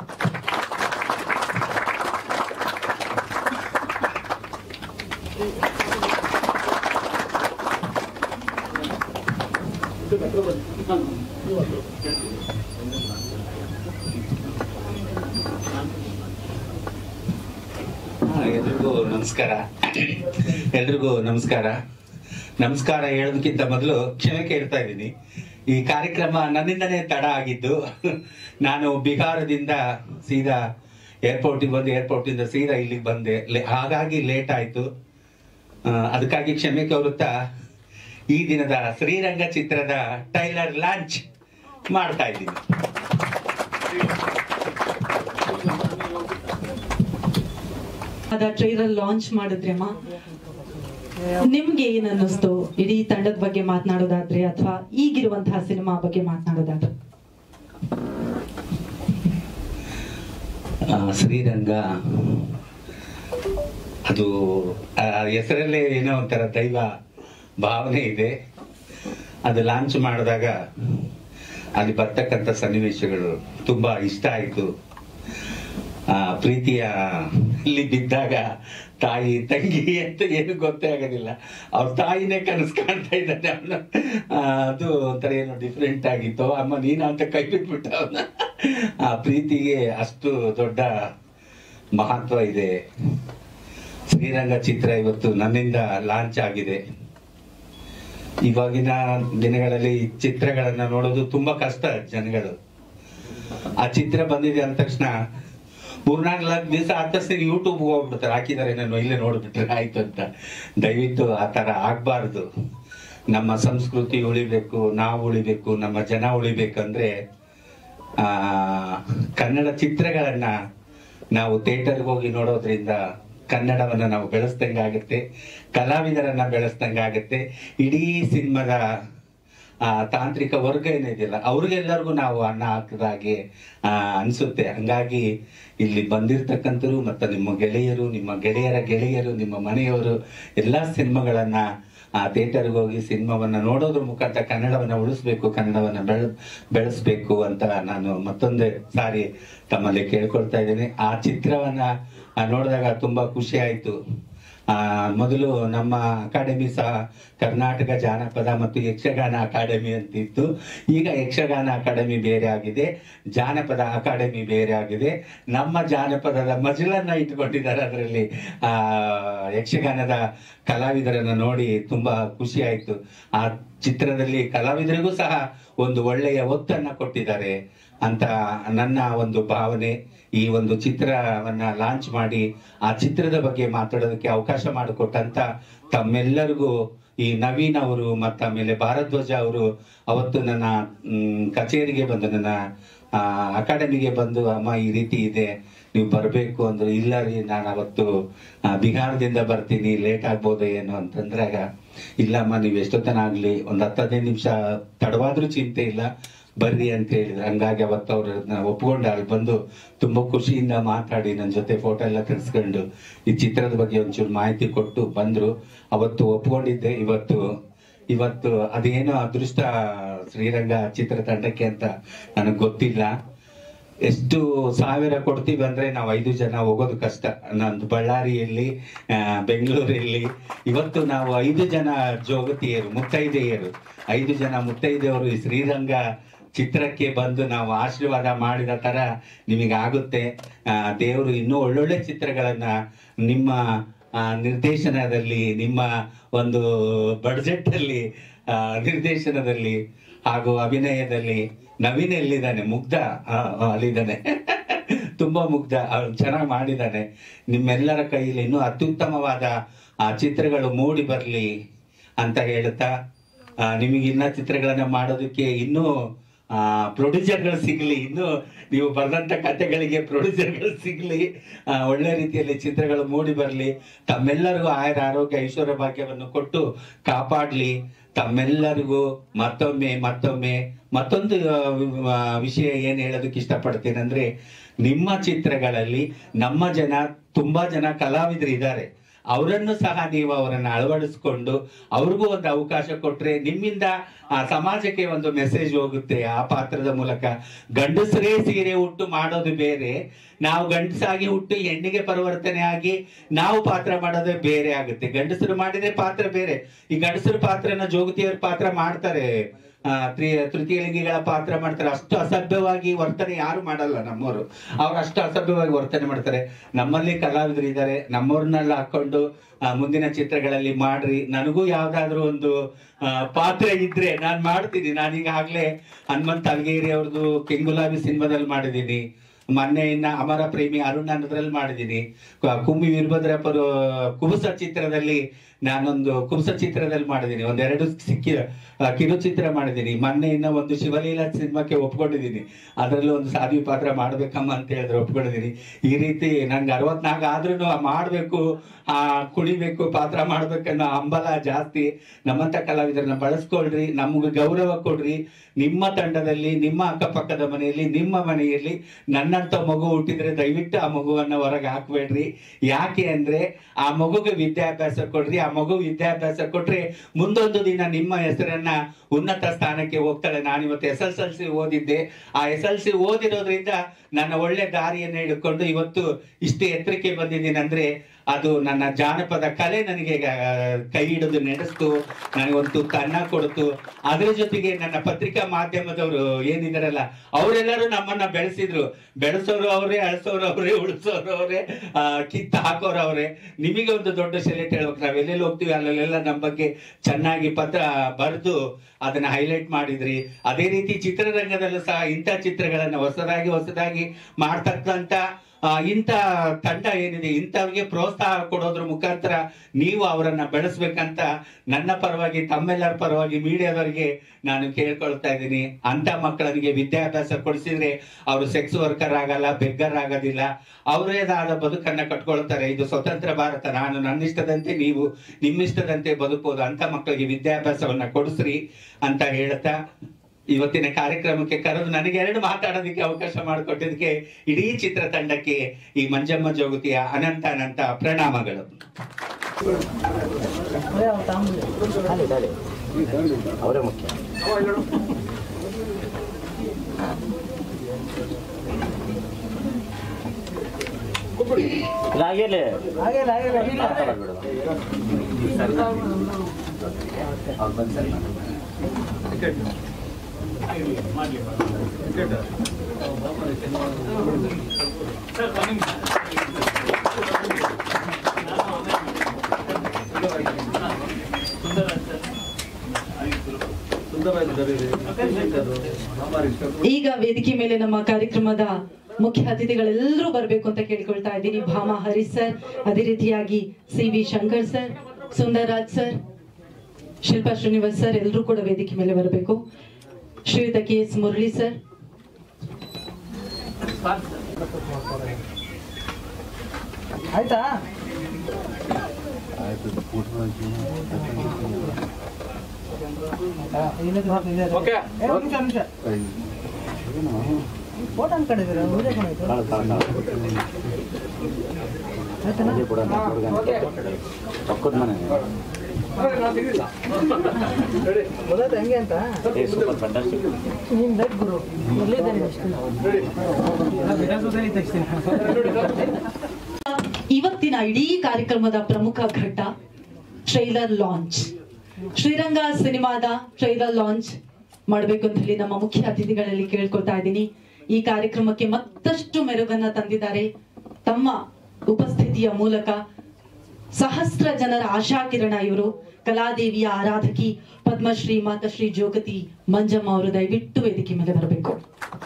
ಹಾ, ಎಲ್ರಿಗೂ ನಮಸ್ಕಾರ ಎಲ್ರಿಗೂ ನಮಸ್ಕಾರ ನಮಸ್ಕಾರ ಹೇಳೋದಕ್ಕಿಂತ ಮೊದಲು ಕ್ಷಮೆ ಕೇಳ್ತಾ ಇದ್ದೀನಿ ಈ ಕಾರ್ಯಕ್ರಮ ನನ್ನಿಂದನೇ ತಡ ಆಗಿದ್ದು ನಾನು ಬಿಹಾರದಿಂದ ಸೀದಾ ಏರ್ಪೋರ್ಟಿಗೆ ಬಂದು ಏರ್ಪೋರ್ಟಿಂದ ಸೀದಾ ಇಲ್ಲಿಗೆ ಬಂದೆ ಲೇ- ಹಾಗಾಗಿ ಲೇಟ್ ಆಯ್ತು ಆ, ಅದಕ್ಕಾಗಿ ಕ್ಷಮೆ ಕೋರುತ್ತಾ ಈ ದಿನದ ಶ್ರೀರಂಗ ಚಿತ್ರದ ಟೈಲರ್ ಲಾಂಚ್ ಮಾಡ್ತಾ ಇದ್ದೀನಿ ಅದ ಟ್ರೈಲರ್ ಲಾಂಚ್ ಮಾಡಿದ್ರಮ್ಮ ನಿಮ್ಗೆ ಏನ್ ಅನ್ನಿಸ್ತು ಇಡೀ ತಂಡದ ಬಗ್ಗೆ ಮಾತನಾಡೋದಾದ್ರೆ ಅಥವಾ ಈಗಿರುವಂತಹ ಸಿನಿಮಾ ಬಗ್ಗೆ ಮಾತನಾಡೋದಾದ್ರೆ ಆ, ಶ್ರೀರಂಗ ಅದು ಆ ಹೆಸರಲ್ಲೇ ಏನೋ ಒಂಥರ ದೈವ ಭಾವನೆ ಇದೆ ಅದು ಲಾಂಚ್ ಮಾಡಿದಾಗ ಅಲ್ಲಿ ಬರ್ತಕ್ಕಂಥ ಸನ್ನಿವೇಶಗಳು ತುಂಬಾ ಇಷ್ಟ ಆಯಿತು ಆ ಪ್ರೀತಿಯ ಇಲ್ಲಿ ಬಿದ್ದಾಗ ತಾಯಿ ತಂಗಿ ಅಂತ ಏನು ಗೊತ್ತೇ ಆಗೋದಿಲ್ಲ ಅವ್ರ ತಾಯಿನೇ ಕನಸು ಕಾಣ್ತಾ ಇದ್ದಾನೆ ಅವನು ಅದು ಒಂಥರ ಏನೋ ಡಿಫ್ರೆಂಟ್ ಆಗಿತ್ತು ಅಮ್ಮ ನೀನು ಅಂತ ಕೈ ಬಿಟ್ಬಿಟ್ಟ ಅವನ ಆ ಪ್ರೀತಿಗೆ ಅಷ್ಟು ದೊಡ್ಡ ಮಹತ್ವ ಇದೆ ಶ್ರೀರಂಗ ಚಿತ್ರ ಇವತ್ತು ನನ್ನಿಂದ ಲಾಂಚ್ ಆಗಿದೆ ಇವಾಗಿನ ದಿನಗಳಲ್ಲಿ ಚಿತ್ರಗಳನ್ನ ನೋಡೋದು ತುಂಬಾ ಕಷ್ಟ ಜನಗಳು ಆ ಚಿತ್ರ ಬಂದಿದೆ ಅಂದ ತಕ್ಷಣ ಮೂರ್ನಾಲ್ಕು ನಾಲ್ಕು ದಿವಸ ಆದ ತಕ್ಷಣ ಯೂಟ್ಯೂಬ್ ಹೋಗ್ಬಿಡ್ತಾರೆ ಹಾಕಿದ್ದಾರೆ ನಾನು ಇಲ್ಲೇ ನೋಡ್ಬಿಟ್ರೆ ಆಯ್ತು ಅಂತ ದಯವಿಟ್ಟು ಆ ತರ ಆಗ್ಬಾರ್ದು ನಮ್ಮ ಸಂಸ್ಕೃತಿ ಉಳಿಬೇಕು ನಾವು ಉಳಿಬೇಕು ನಮ್ಮ ಜನ ಉಳಿಬೇಕಂದ್ರೆ ಆ ಕನ್ನಡ ಚಿತ್ರಗಳನ್ನ ನಾವು ಥಿಯೇಟರ್ಗೆ ಹೋಗಿ ನೋಡೋದ್ರಿಂದ ಕನ್ನಡವನ್ನ ನಾವು ಬೆಳೆಸ್ದಂಗಾಗುತ್ತೆ ಕಲಾವಿದರನ್ನ ಬೆಳೆಸ್ದಂಗಾಗುತ್ತೆ ಇಡೀ ಸಿನಿಮಾದ ಆ ತಾಂತ್ರಿಕ ವರ್ಗ ಏನಿದೆಯಲ್ಲ ಅವ್ರಿಗೆಲ್ಲರಿಗೂ ನಾವು ಅನ್ನ ಹಾಕಿದಾಗೆ ಆ, ಅನ್ಸುತ್ತೆ ಹಂಗಾಗಿ ಇಲ್ಲಿ ಬಂದಿರ್ತಕ್ಕಂಥರು ಮತ್ತು ನಿಮ್ಮ ಗೆಳೆಯರು ನಿಮ್ಮ ಗೆಳೆಯರ ಗೆಳೆಯರು ನಿಮ್ಮ ಮನೆಯವರು ಎಲ್ಲಾ ಸಿನಿಮಾಗಳನ್ನ ಆ ಥಿಯೇಟರ್ಗೆ ಹೋಗಿ ಸಿನಿಮಾವನ್ನ ನೋಡೋದ್ರ ಮುಖಾಂತರ ಕನ್ನಡವನ್ನ ಉಳಿಸ್ಬೇಕು ಕನ್ನಡವನ್ನ ಬೆಳ ಬೆಳೆಸ್ಬೇಕು ಅಂತ ನಾನು ಮತ್ತೊಂದು ಸಾರಿ ತಮ್ಮಲ್ಲಿ ಕೇಳ್ಕೊಳ್ತಾ ಇದ್ದೀನಿ ಆ ಚಿತ್ರವನ್ನ ಆ, ನೋಡಿದಾಗ ತುಂಬಾ ಖುಷಿ ಆಯ್ತು ಆ ಮೊದಲು ನಮ್ಮ ಅಕಾಡೆಮಿ ಸಹ ಕರ್ನಾಟಕ ಜಾನಪದ ಮತ್ತು ಯಕ್ಷಗಾನ ಅಕಾಡೆಮಿ ಅಂತ ಇತ್ತು ಈಗ ಯಕ್ಷಗಾನ ಅಕಾಡೆಮಿ ಬೇರೆ ಆಗಿದೆ ಜಾನಪದ ಅಕಾಡೆಮಿ ಬೇರೆ ಆಗಿದೆ ನಮ್ಮ ಜಾನಪದದ ಮಜಲನ್ನ ಇಟ್ಕೊಂಡಿದ್ದಾರೆ ಅದರಲ್ಲಿ ಆ ಯಕ್ಷಗಾನದ ಕಲಾವಿದರನ್ನ ನೋಡಿ ತುಂಬಾ ಖುಷಿ ಆಯ್ತು ಆ ಚಿತ್ರದಲ್ಲಿ ಕಲಾವಿದರಿಗೂ ಸಹ ಒಂದು ಒಳ್ಳೆಯ ಒತ್ತನ್ನ ಕೊಟ್ಟಿದ್ದಾರೆ ಅಂತ ನನ್ನ ಒಂದು ಭಾವನೆ ಈ ಒಂದು ಚಿತ್ರವನ್ನ ಲಾಂಚ್ ಮಾಡಿ ಆ ಚಿತ್ರದ ಬಗ್ಗೆ ಮಾತಾಡೋದಕ್ಕೆ ಅವಕಾಶ ಮಾಡಿಕೊಟ್ಟಂತ ತಮ್ಮೆಲ್ಲರಿಗೂ ಈ ನವೀನ್ ಅವರು ಮತ್ತ ಆಮೇಲೆ ಭಾರದ್ವಾಜ ಅವರು ಅವತ್ತು ನನ್ನ ಮ್, ಕಚೇರಿಗೆ ಬಂದು ನನ್ನ ಆ, ಅಕಾಡೆಮಿಗೆ ಬಂದು ಅಮ್ಮ ಈ ರೀತಿ ಇದೆ ನೀವು ಬರಬೇಕು ಅಂದ್ರು ಇಲ್ಲ ರೀ ನಾನು ಅವತ್ತು ಆ, ಬಿಹಾರದಿಂದ ಬರ್ತೀನಿ ಲೇಟ್ ಆಗ್ಬೋದು ಏನು ಅಂತಂದ್ರಾಗ ಇಲ್ಲಮ್ಮ ನೀವು ಎಷ್ಟೊತ್ತನ ಆಗ್ಲಿ ಒಂದ್ ಹತ್ತು ಹದಿನೈದು ನಿಮಿಷ ತಡವಾದ್ರೂ ಚಿಂತೆ ಇಲ್ಲ ಬರ್ರಿ ಅಂತ ಹೇಳಿದ್ರು ಹಂಗಾಗಿ ಅವತ್ತು ಅವ್ರನ್ನ ಒಪ್ಕೊಂಡು ಅಲ್ಲಿ ಬಂದು ತುಂಬಾ ಖುಷಿಯಿಂದ ಮಾತಾಡಿ ನನ್ನ ಜೊತೆ ಫೋಟೋ ಎಲ್ಲ ತೆಗೆಸ್ಕೊಂಡು ಈ ಚಿತ್ರದ ಬಗ್ಗೆ ಒಂಚೂರು ಮಾಹಿತಿ ಕೊಟ್ಟು ಬಂದ್ರು ಅವತ್ತು ಒಪ್ಕೊಂಡಿದ್ದೆ ಇವತ್ತು ಇವತ್ತು ಅದೇನೋ ಅದೃಷ್ಟ ಶ್ರೀರಂಗ ಚಿತ್ರತಂಡಕ್ಕೆ ಅಂತ ನನಗೆ ಗೊತ್ತಿಲ್ಲ ಎಷ್ಟು ಸಾವಿರ ಕೊಡ್ತೀವಿ ಅಂದ್ರೆ ನಾವು ಐದು ಜನ ಹೋಗೋದು ಕಷ್ಟ ನಂದು ಬಳ್ಳಾರಿಯಲ್ಲಿ ಆ, ಬೆಂಗಳೂರಲ್ಲಿ ಇವತ್ತು ನಾವು ಐದು ಜನ ಜೋಗತಿಯರು ಮುತ್ತೈದೆಯರು ಐದು ಜನ ಮುತ್ತೈದೆಯವರು ಈ ಶ್ರೀರಂಗ ಚಿತ್ರಕ್ಕೆ ಬಂದು ನಾವು ಆಶೀರ್ವಾದ ಮಾಡಿದ ತರ ನಿಮಗೆ ಆಗುತ್ತೆ ಆ, ದೇವರು ಇನ್ನೂ ಒಳ್ಳೊಳ್ಳೆ ಚಿತ್ರಗಳನ್ನ ನಿಮ್ಮ ಆ, ನಿರ್ದೇಶನದಲ್ಲಿ ನಿಮ್ಮ ಒಂದು ಬಡ್ಜೆಟ್ ಅಲ್ಲಿ ಆ, ನಿರ್ದೇಶನದಲ್ಲಿ ಹಾಗೂ ಅಭಿನಯದಲ್ಲಿ ನವೀನ್ ಎಲ್ಲಿದ್ದಾನೆ ಮುಗ್ಧ ಆ, ಆ, ಅಲ್ಲಿದ್ದಾನೆ ತುಂಬಾ ಮುಗ್ಧ ಅವ್ನು ಚೆನ್ನಾಗಿ ಮಾಡಿದ್ದಾನೆ ನಿಮ್ಮೆಲ್ಲರ ಕೈಯಲ್ಲಿ ಇನ್ನೂ ಅತ್ಯುತ್ತಮವಾದ ಆ ಚಿತ್ರಗಳು ಮೂಡಿ ಬರಲಿ ಅಂತ ಹೇಳ್ತಾ ಆ, ನಿಮಗೆ ಇನ್ನ ಚಿತ್ರಗಳನ್ನ ಮಾಡೋದಕ್ಕೆ ಇನ್ನೂ ಆ ಪ್ರೊಡ್ಯೂಸರ್ಗಳು ಸಿಗ್ಲಿ ಇನ್ನು ನೀವು ಬರೆದಂತ ಕಥೆಗಳಿಗೆ ಪ್ರೊಡ್ಯೂಸರ್ಗಳು ಸಿಗ್ಲಿ ಆ, ಒಳ್ಳೆ ರೀತಿಯಲ್ಲಿ ಚಿತ್ರಗಳು ಮೂಡಿ ಬರಲಿ ತಮ್ಮೆಲ್ಲರಿಗೂ ಆಯುರ ಆರೋಗ್ಯ ಐಶ್ವರ್ಯ ಭಾಗ್ಯವನ್ನು ಕೊಟ್ಟು ಕಾಪಾಡ್ಲಿ ತಮ್ಮೆಲ್ಲರಿಗೂ ಮತ್ತೊಮ್ಮೆ ಮತ್ತೊಮ್ಮೆ ಮತ್ತೊಂದು ಆ, ಆ, ವಿಷಯ ಏನ್ ಹೇಳೋದಕ್ಕೆ ಇಷ್ಟಪಡ್ತೇನೆ ಅಂದ್ರೆ ನಿಮ್ಮ ಚಿತ್ರಗಳಲ್ಲಿ ನಮ್ಮ ಜನ ತುಂಬಾ ಜನ ಕಲಾವಿದರು ಇದ್ದಾರೆ ಅವರನ್ನು ಸಹ ನೀವು ಅವರನ್ನ ಅಳವಡಿಸ್ಕೊಂಡು ಅವ್ರಿಗೂ ಒಂದು ಅವಕಾಶ ಕೊಟ್ರೆ ನಿಮ್ಮಿಂದ ಆ ಸಮಾಜಕ್ಕೆ ಒಂದು ಮೆಸೇಜ್ ಹೋಗುತ್ತೆ ಆ ಪಾತ್ರದ ಮೂಲಕ ಗಂಡಸರೇ ಸೀರೆ ಉಟ್ಟು ಮಾಡೋದು ಬೇರೆ ನಾವು ಗಂಡಸಾಗಿ ಹುಟ್ಟು ಹೆಣ್ಣಿಗೆ ಪರಿವರ್ತನೆ ಆಗಿ ನಾವು ಪಾತ್ರ ಮಾಡೋದೇ ಬೇರೆ ಆಗುತ್ತೆ ಗಂಡಸರು ಮಾಡಿದ್ರೆ ಪಾತ್ರ ಬೇರೆ ಈ ಗಂಡಸರ ಪಾತ್ರನ ಜೋಗತಿಯವ್ರ ಪಾತ್ರ ಮಾಡ್ತಾರೆ ಆ, ತ್ರಿ- ತೃತೀಯ ಲಿಂಗಿಗಳ ಪಾತ್ರ ಮಾಡ್ತಾರೆ ಅಷ್ಟು ಅಸಭ್ಯವಾಗಿ ವರ್ತನೆ ಯಾರು ಮಾಡಲ್ಲ ನಮ್ಮವರು ಅವ್ರು ಅಷ್ಟು ಅಸಭ್ಯವಾಗಿ ವರ್ತನೆ ಮಾಡ್ತಾರೆ ನಮ್ಮಲ್ಲಿ ಕಲಾವಿದರು ಇದ್ದಾರೆ ನಮ್ಮವ್ರನ್ನೆಲ್ಲ ಹಾಕೊಂಡು ಆ, ಮುಂದಿನ ಚಿತ್ರಗಳಲ್ಲಿ ಮಾಡ್ರಿ ನನಗೂ ಯಾವ್ದಾದ್ರು ಒಂದು ಆ, ಪಾತ್ರ ಇದ್ರೆ ನಾನ್ ಮಾಡ್ತೀನಿ ನಾನೀಗಾಗ್ಲೇ ಹನುಮಂತ್ ಅಲ್ಗೇರಿ ಅವ್ರದ್ದು ಕೆಂಗುಲಾಬಿ ಸಿನಿಮಾದಲ್ಲಿ ಮಾಡಿದ್ದೀನಿ ಮೊನ್ನೆ ಇನ್ನ ಅಮರ ಪ್ರೇಮಿ ಅರುಣ್ ಅನ್ನೋದ್ರಲ್ಲಿ ಮಾಡಿದ್ದೀನಿ ಕ- ಕುಮ್ಮಿ ವೀರಭದ್ರಪ್ಪರು ಕುಬುಸ ಚಿತ್ರದಲ್ಲಿ ನಾನೊಂದು ಕುಬುಸ ಚಿತ್ರದಲ್ಲಿ ಮಾಡಿದ್ದೀನಿ ಒಂದೆರಡು ಸಿಕ್ಕಿ ಆ, ಕಿರುಚಿತ್ರ ಮಾಡಿದ್ದೀನಿ ಮೊನ್ನೆ ಇನ್ನ ಒಂದು ಶಿವಲೀಲಾ ಸಿನಿಮಾಕ್ಕೆ ಒಪ್ಕೊಂಡಿದ್ದೀನಿ ಅದರಲ್ಲೂ ಒಂದು ಸಾಧ್ವಿ ಪಾತ್ರ ಮಾಡ್ಬೇಕಮ್ಮ ಅಂತ ಹೇಳಿದ್ರೆ ಒಪ್ಕೊಂಡಿದ್ದೀನಿ ಈ ರೀತಿ ನಂಗೆ ಅರವತ್ನಾಲ್ಕು ಆದ್ರೂ ಮಾಡ್ಬೇಕು ಆ ಕುಣಿಬೇಕು ಪಾತ್ರ ಮಾಡ್ಬೇಕನ್ನೋ ಹಂಬಲ ಜಾಸ್ತಿ ನಮ್ಮಂತ ಕಲಾವಿದರನ್ನ ಬಳಸ್ಕೊಳ್ರಿ ನಮ್ಗೆ ಗೌರವ ಕೊಡ್ರಿ ನಿಮ್ಮ ತಂಡದಲ್ಲಿ ನಿಮ್ಮ ಅಕ್ಕಪಕ್ಕದ ಮನೆಯಲ್ಲಿ ನಿಮ್ಮ ಮನೆಯಲ್ಲಿ ನನ್ನಂತ ಮಗು ಹುಟ್ಟಿದ್ರೆ ದಯವಿಟ್ಟು ಆ ಮಗುವನ್ನ ಹೊರಗೆ ಹಾಕ್ಬೇಡ್ರಿ ಯಾಕೆ ಅಂದ್ರೆ ಆ ಮಗುಗೆ ವಿದ್ಯಾಭ್ಯಾಸ ಕೊಡ್ರಿ ಆ ಮಗು ವಿದ್ಯಾಭ್ಯಾಸ ಕೊಟ್ರೆ ಮುಂದೊಂದು ದಿನ ನಿಮ್ಮ ಹೆಸರನ್ನ ಉನ್ನತ ಸ್ಥಾನಕ್ಕೆ ಹೋಗ್ತಾಳೆ ನಾನು ಇವತ್ತು ಎಸ್ ಎಸ್ ಎಲ್ ಸಿ ಓದಿದ್ದೆ ಆ ಎಸ್ ಎಲ್ ಸಿ ಓದಿರೋದ್ರಿಂದ ನನ್ನ ಒಳ್ಳೆ ದಾರಿಯನ್ನು ಹಿಡ್ಕೊಂಡು ಇವತ್ತು ಇಷ್ಟು ಎತ್ತರಕ್ಕೆ ಬಂದಿದ್ದೀನಿ ಅಂದ್ರೆ ಅದು ನನ್ನ ಜಾನಪದ ಕಲೆ ನನಗೆ ಆ, ಕೈ ಹಿಡಿದು ನಡೆಸ್ತು ನನಗೊಂದು ತುತ್ತು ಅನ್ನ ಕೊಡ್ತು ಅದ್ರ ಜೊತೆಗೆ ನನ್ನ ಪತ್ರಿಕಾ ಮಾಧ್ಯಮದವರು ಏನಿದಾರಲ್ಲ ಅವರೆಲ್ಲರೂ ನಮ್ಮನ್ನ ಬೆಳೆಸಿದ್ರು ಬೆಳೆಸೋರು ಅವರೇ ಅಳಿಸೋರು ಅವರೇ ಉಳಿಸೋರು ಅವರೇ ಕಿತ್ತ ಹಾಕೋರು ಅವರೇ ನಿಮಗೆ ಒಂದು ದೊಡ್ಡ ಸೆಲೆಕ್ಟ್ ಹೇಳ್ಬೇಕು ನಾವ್ ಎಲ್ಲೆಲ್ಲಿ ಹೋಗ್ತೀವಿ ಅಲ್ಲೆಲ್ಲ ನಮ್ಮ ಬಗ್ಗೆ ಚೆನ್ನಾಗಿ ಪತ್ರ ಬರೆದು ಅದನ್ನ ಹೈಲೈಟ್ ಮಾಡಿದ್ರಿ ಅದೇ ರೀತಿ ಚಿತ್ರರಂಗದಲ್ಲೂ ಸಹ ಇಂಥ ಚಿತ್ರಗಳನ್ನ ಹೊಸದಾಗಿ ಹೊಸದಾಗಿ ಮಾಡ್ತಕ್ಕಂತ ಆ, ಇಂಥ ತಂಡ ಏನಿದೆ ಇಂಥವ್ರಿಗೆ ಪ್ರೋತ್ಸಾಹ ಕೊಡೋದ್ರ ಮುಖಾಂತರ ನೀವು ಅವರನ್ನ ಬೆಳೆಸ್ಬೇಕಂತ ನನ್ನ ಪರವಾಗಿ ತಮ್ಮೆಲ್ಲರ ಪರವಾಗಿ ಮೀಡಿಯಾದವರಿಗೆ ನಾನು ಕೇಳ್ಕೊಳ್ತಾ ಇದ್ದೀನಿ ಅಂತ ಮಕ್ಕಳಿಗೆ ವಿದ್ಯಾಭ್ಯಾಸ ಕೊಡಿಸಿದ್ರೆ ಅವರು ಸೆಕ್ಸ್ ವರ್ಕರ್ ಆಗಲ್ಲ ಬೆಗ್ಗರ್ ಆಗೋದಿಲ್ಲ ಅವರೇದಾದ ಬದುಕನ್ನ ಕಟ್ಕೊಳ್ತಾರೆ ಇದು ಸ್ವತಂತ್ರ ಭಾರತ ನಾನು ನನ್ನ ಇಷ್ಟದಂತೆ ನೀವು ನಿಮ್ಮ ಇಷ್ಟದಂತೆ ಬದುಕಬಹುದು ಅಂತ ಮಕ್ಕಳಿಗೆ ವಿದ್ಯಾಭ್ಯಾಸವನ್ನ ಕೊಡಿಸ್ರಿ ಅಂತ ಹೇಳ್ತಾ ಇವತ್ತಿನ ಕಾರ್ಯಕ್ರಮಕ್ಕೆ ಕರೆದು ನನಗೆ ಎರಡು ಮಾತಾಡೋದಕ್ಕೆ ಅವಕಾಶ ಮಾಡಿಕೊಟ್ಟಿದ್ದಕ್ಕೆ ಇಡೀ ಚಿತ್ರತಂಡಕ್ಕೆ ಈ ಮಂಜಮ್ಮ ಜೋಗತಿಯ ಅನಂತ ಅನಂತ ಪ್ರಣಾಮಗಳು ಡಾಲಿ ಡಾಲಿ ಅವರೇ ಮುಖ್ಯ ಇಲ್ಲ ಆಗಿರ್ಲಿ ಆಗಿಲ್ಲ ಆಗಿಲ್ಲ ಇಲ್ಲ ಮಾತಾಡೋದು ಅವ್ರು ಬಂದು ಸರಿ ಈಗ ವೇದಿಕೆ ಮೇಲೆ ನಮ್ಮ ಕಾರ್ಯಕ್ರಮದ ಮುಖ್ಯ ಅತಿಥಿಗಳೆಲ್ಲರೂ ಬರಬೇಕು ಅಂತ ಕೇಳ್ಕೊಳ್ತಾ ಇದ್ದೀನಿ ಭಾಮಾ ಹರೀಶ್ ಸರ್ ಅದೇ ರೀತಿಯಾಗಿ C V Shankar sir Sundarraj sir Shilpa Srinivas sir ಎಲ್ಲರೂ ಕೂಡ ವೇದಿಕೆ ಮೇಲೆ ಬರಬೇಕು ಶ್ರೀಯುತ ಕೆ ಎಸ್ ಮುರಳಿ ಸರ್ ಆಯ್ತಾ ಓಕೆ ನಿಮಿಷ ನಿಮಿಷ ಫೋಟೋ ಅಂತ ಕಡಿದಿರ ವಿಡಿಯೋ ಕೊಡಾಯ್ತು ಕಾಳು ಕಾಳು ಆಯ್ತಣ್ಣ ಅದೇ ಕೂಡ ಓಕೆ ಪಕ್ಕದ ಮನೆ ಗೊತ್ತಾಯ್ತು ಹೆಂಗೆ ಅಂತ ಏ ಸೂಪರ್ ಫ್ಯಾಂಟಾಸ್ಟಿಕ್ ನೀನ್ ಲೈಟ್ ಗುರು ಎಲ್ಲಿದ್ದಾನೆ ವಿಧಾನಸೌಧದಲ್ಲಿ ತೆಗಿಸ್ತೀನಿ ಇವತ್ತಿನ ಇಡೀ ಕಾರ್ಯಕ್ರಮದ ಪ್ರಮುಖ ಘಟ್ಟ ಟ್ರೈಲರ್ ಲಾಂಚ್ ಶ್ರೀರಂಗ ಸಿನಿಮಾದ ಟ್ರೈಲರ್ ಲಾಂಚ್ ಮಾಡಬೇಕು ಅಂತ ಹೇಳಿ ನಮ್ಮ ಮುಖ್ಯ ಅತಿಥಿಗಳಲ್ಲಿ ಕೇಳ್ಕೊಳ್ತಾ ಇದ್ದೀನಿ ಈ ಕಾರ್ಯಕ್ರಮಕ್ಕೆ ಮತ್ತಷ್ಟು ಮೆರುಗನ್ನ ತಂದಿದ್ದಾರೆ ತಮ್ಮ ಉಪಸ್ಥಿತಿಯ ಮೂಲಕ ಸಹಸ್ರ ಜನರ ಆಶಾಕಿರಣ ಇವರು ಕಲಾದೇವಿಯ ಆರಾಧಕಿ ಪದ್ಮಶ್ರೀ ಮಾತಶ್ರೀ ಜೋಗತಿ ಮಂಜಮ್ಮ ಅವರು ದಯವಿಟ್ಟು ವೇದಿಕೆ ಮೇಲೆ ಬರಬೇಕು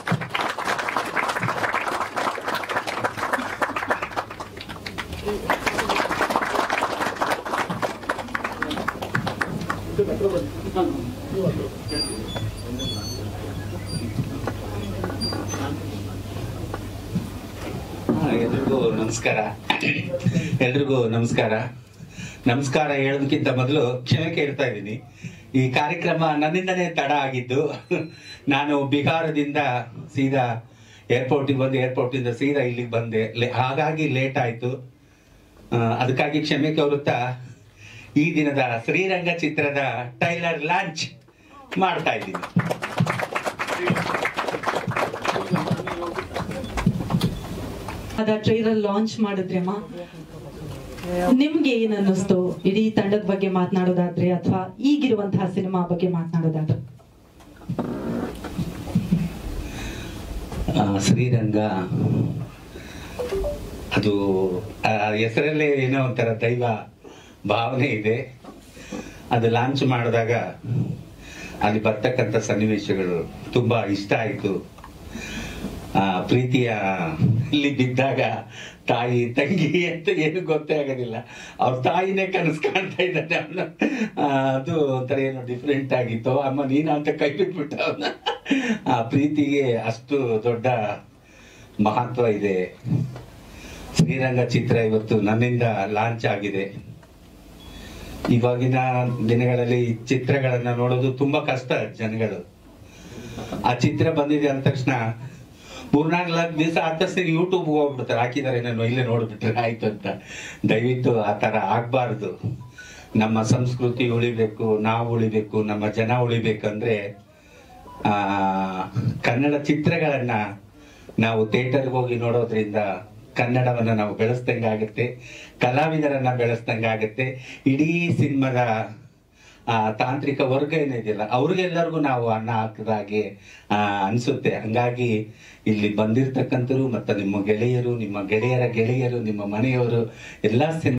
ಹಾ, ಎಲ್ರಿಗೂ ನಮಸ್ಕಾರ ಎಲ್ರಿಗೂ ನಮಸ್ಕಾರ ನಮಸ್ಕಾರ ಹೇಳೋದಕ್ಕಿಂತ ಮೊದಲು ಕ್ಷಮೆ ಕೇಳ್ತಾ ಇದ್ದೀನಿ ಈ ಕಾರ್ಯಕ್ರಮ ನನ್ನಿಂದನೇ ತಡ ಆಗಿದ್ದು ನಾನು ಬಿಹಾರದಿಂದ ಸೀದಾ ಏರ್ಪೋರ್ಟಿಗೆ ಬಂದು ಏರ್ಪೋರ್ಟಿಂದ ಸೀದಾ ಇಲ್ಲಿಗೆ ಬಂದೆ ಲೇ- ಹಾಗಾಗಿ ಲೇಟ್ ಆಯ್ತು ಆ, ಅದಕ್ಕಾಗಿ ಕ್ಷಮೆ ಕೋರುತ್ತಾ ಈ ದಿನದ ಶ್ರೀರಂಗ ಚಿತ್ರದ ಟೈಲರ್ ಲಾಂಚ್ ಮಾಡ್ತಾ ಇದ್ದೀನಿ ಅದ ಟ್ರೈಲರ್ ಲಾಂಚ್ ಮಾಡಿದ್ರಮ್ಮ ನಿಮ್ಗೆ ಏನ್ ಅನ್ನಿಸ್ತು ಇಡೀ ತಂಡದ ಬಗ್ಗೆ ಮಾತನಾಡೋದಾದ್ರೆ ಅಥವಾ ಈಗಿರುವಂತಹ ಸಿನಿಮಾ ಬಗ್ಗೆ ಮಾತನಾಡೋದಾದ್ರೆ ಆ, ಶ್ರೀರಂಗ ಅದು ಆ ಹೆಸರಲ್ಲೇ ಏನೋ ಒಂಥರ ದೈವ ಭಾವನೆ ಇದೆ ಅದು ಲಾಂಚ್ ಮಾಡಿದಾಗ ಅಲ್ಲಿ ಬರ್ತಕ್ಕಂಥ ಸನ್ನಿವೇಶಗಳು ತುಂಬಾ ಇಷ್ಟ ಆಯಿತು ಆ ಪ್ರೀತಿಯ ಇಲ್ಲಿ ಬಿದ್ದಾಗ ತಾಯಿ ತಂಗಿ ಅಂತ ಏನು ಗೊತ್ತೇ ಆಗೋದಿಲ್ಲ ಅವ್ರ ತಾಯಿನೇ ಕನಸು ಕಾಣ್ತಾ ಇದ್ದಾನೆ ಅವನು ಅದು ಒಂಥರ ಏನೋ ಡಿಫ್ರೆಂಟ್ ಆಗಿತ್ತು ಅಮ್ಮ ನೀನ ಅಂತ ಕೈ ಬಿಟ್ಬಿಟ್ಟ ಅವನ ಆ ಪ್ರೀತಿಗೆ ಅಷ್ಟು ದೊಡ್ಡ ಮಹತ್ವ ಇದೆ ಶ್ರೀರಂಗ ಚಿತ್ರ ಇವತ್ತು ನನ್ನಿಂದ ಲಾಂಚ್ ಆಗಿದೆ ಇವಾಗಿನ ದಿನಗಳಲ್ಲಿ ಈ ಚಿತ್ರಗಳನ್ನ ನೋಡೋದು ತುಂಬಾ ಕಷ್ಟ ಜನಗಳು ಆ ಚಿತ್ರ ಬಂದಿದೆ ಅಂದ ತಕ್ಷಣ ಮೂರ್ನಾಲ್ಕು ದಿವಸ ಆದ ತಕ್ಷಣ ಯೂಟ್ಯೂಬ್ ಹೋಗ್ಬಿಡ್ತಾರೆ ಹಾಕಿದ್ದಾರೆ ನಾನು ಇಲ್ಲೇ ನೋಡ್ಬಿಟ್ರೆ ಆಯ್ತು ಅಂತ ದಯವಿಟ್ಟು ಆ ತರ ಆಗ್ಬಾರ್ದು ನಮ್ಮ ಸಂಸ್ಕೃತಿ ಉಳಿಬೇಕು ನಾವು ಉಳಿಬೇಕು ನಮ್ಮ ಜನ ಉಳಿಬೇಕಂದ್ರೆ ಆ ಕನ್ನಡ ಚಿತ್ರಗಳನ್ನ ನಾವು ಥಿಯೇಟರ್ಗೆ ಹೋಗಿ ನೋಡೋದ್ರಿಂದ ಕನ್ನಡವನ್ನ ನಾವು ಬೆಳೆಸ್ದಂಗಾಗುತ್ತೆ ಕಲಾವಿದರನ್ನ ಬೆಳೆಸ್ದಂಗಾಗುತ್ತೆ ಇಡೀ ಸಿನಿಮಾದ ಆ ತಾಂತ್ರಿಕ ವರ್ಗ ಏನಿದೆಯಲ್ಲ ಅವ್ರಿಗೆಲ್ಲರಿಗೂ ನಾವು ಅನ್ನ ಹಾಕಿದಾಗೆ ಆ ಅನ್ಸುತ್ತೆ ಹಂಗಾಗಿ ಇಲ್ಲಿ ಬಂದಿರ್ತಕ್ಕಂಥರು ಮತ್ತು ನಿಮ್ಮ ಗೆಳೆಯರು ನಿಮ್ಮ ಗೆಳೆಯರ ಗೆಳೆಯರು ನಿಮ್ಮ ಮನೆಯವರು ಎಲ್ಲಾ ಸಿನಿಮಾ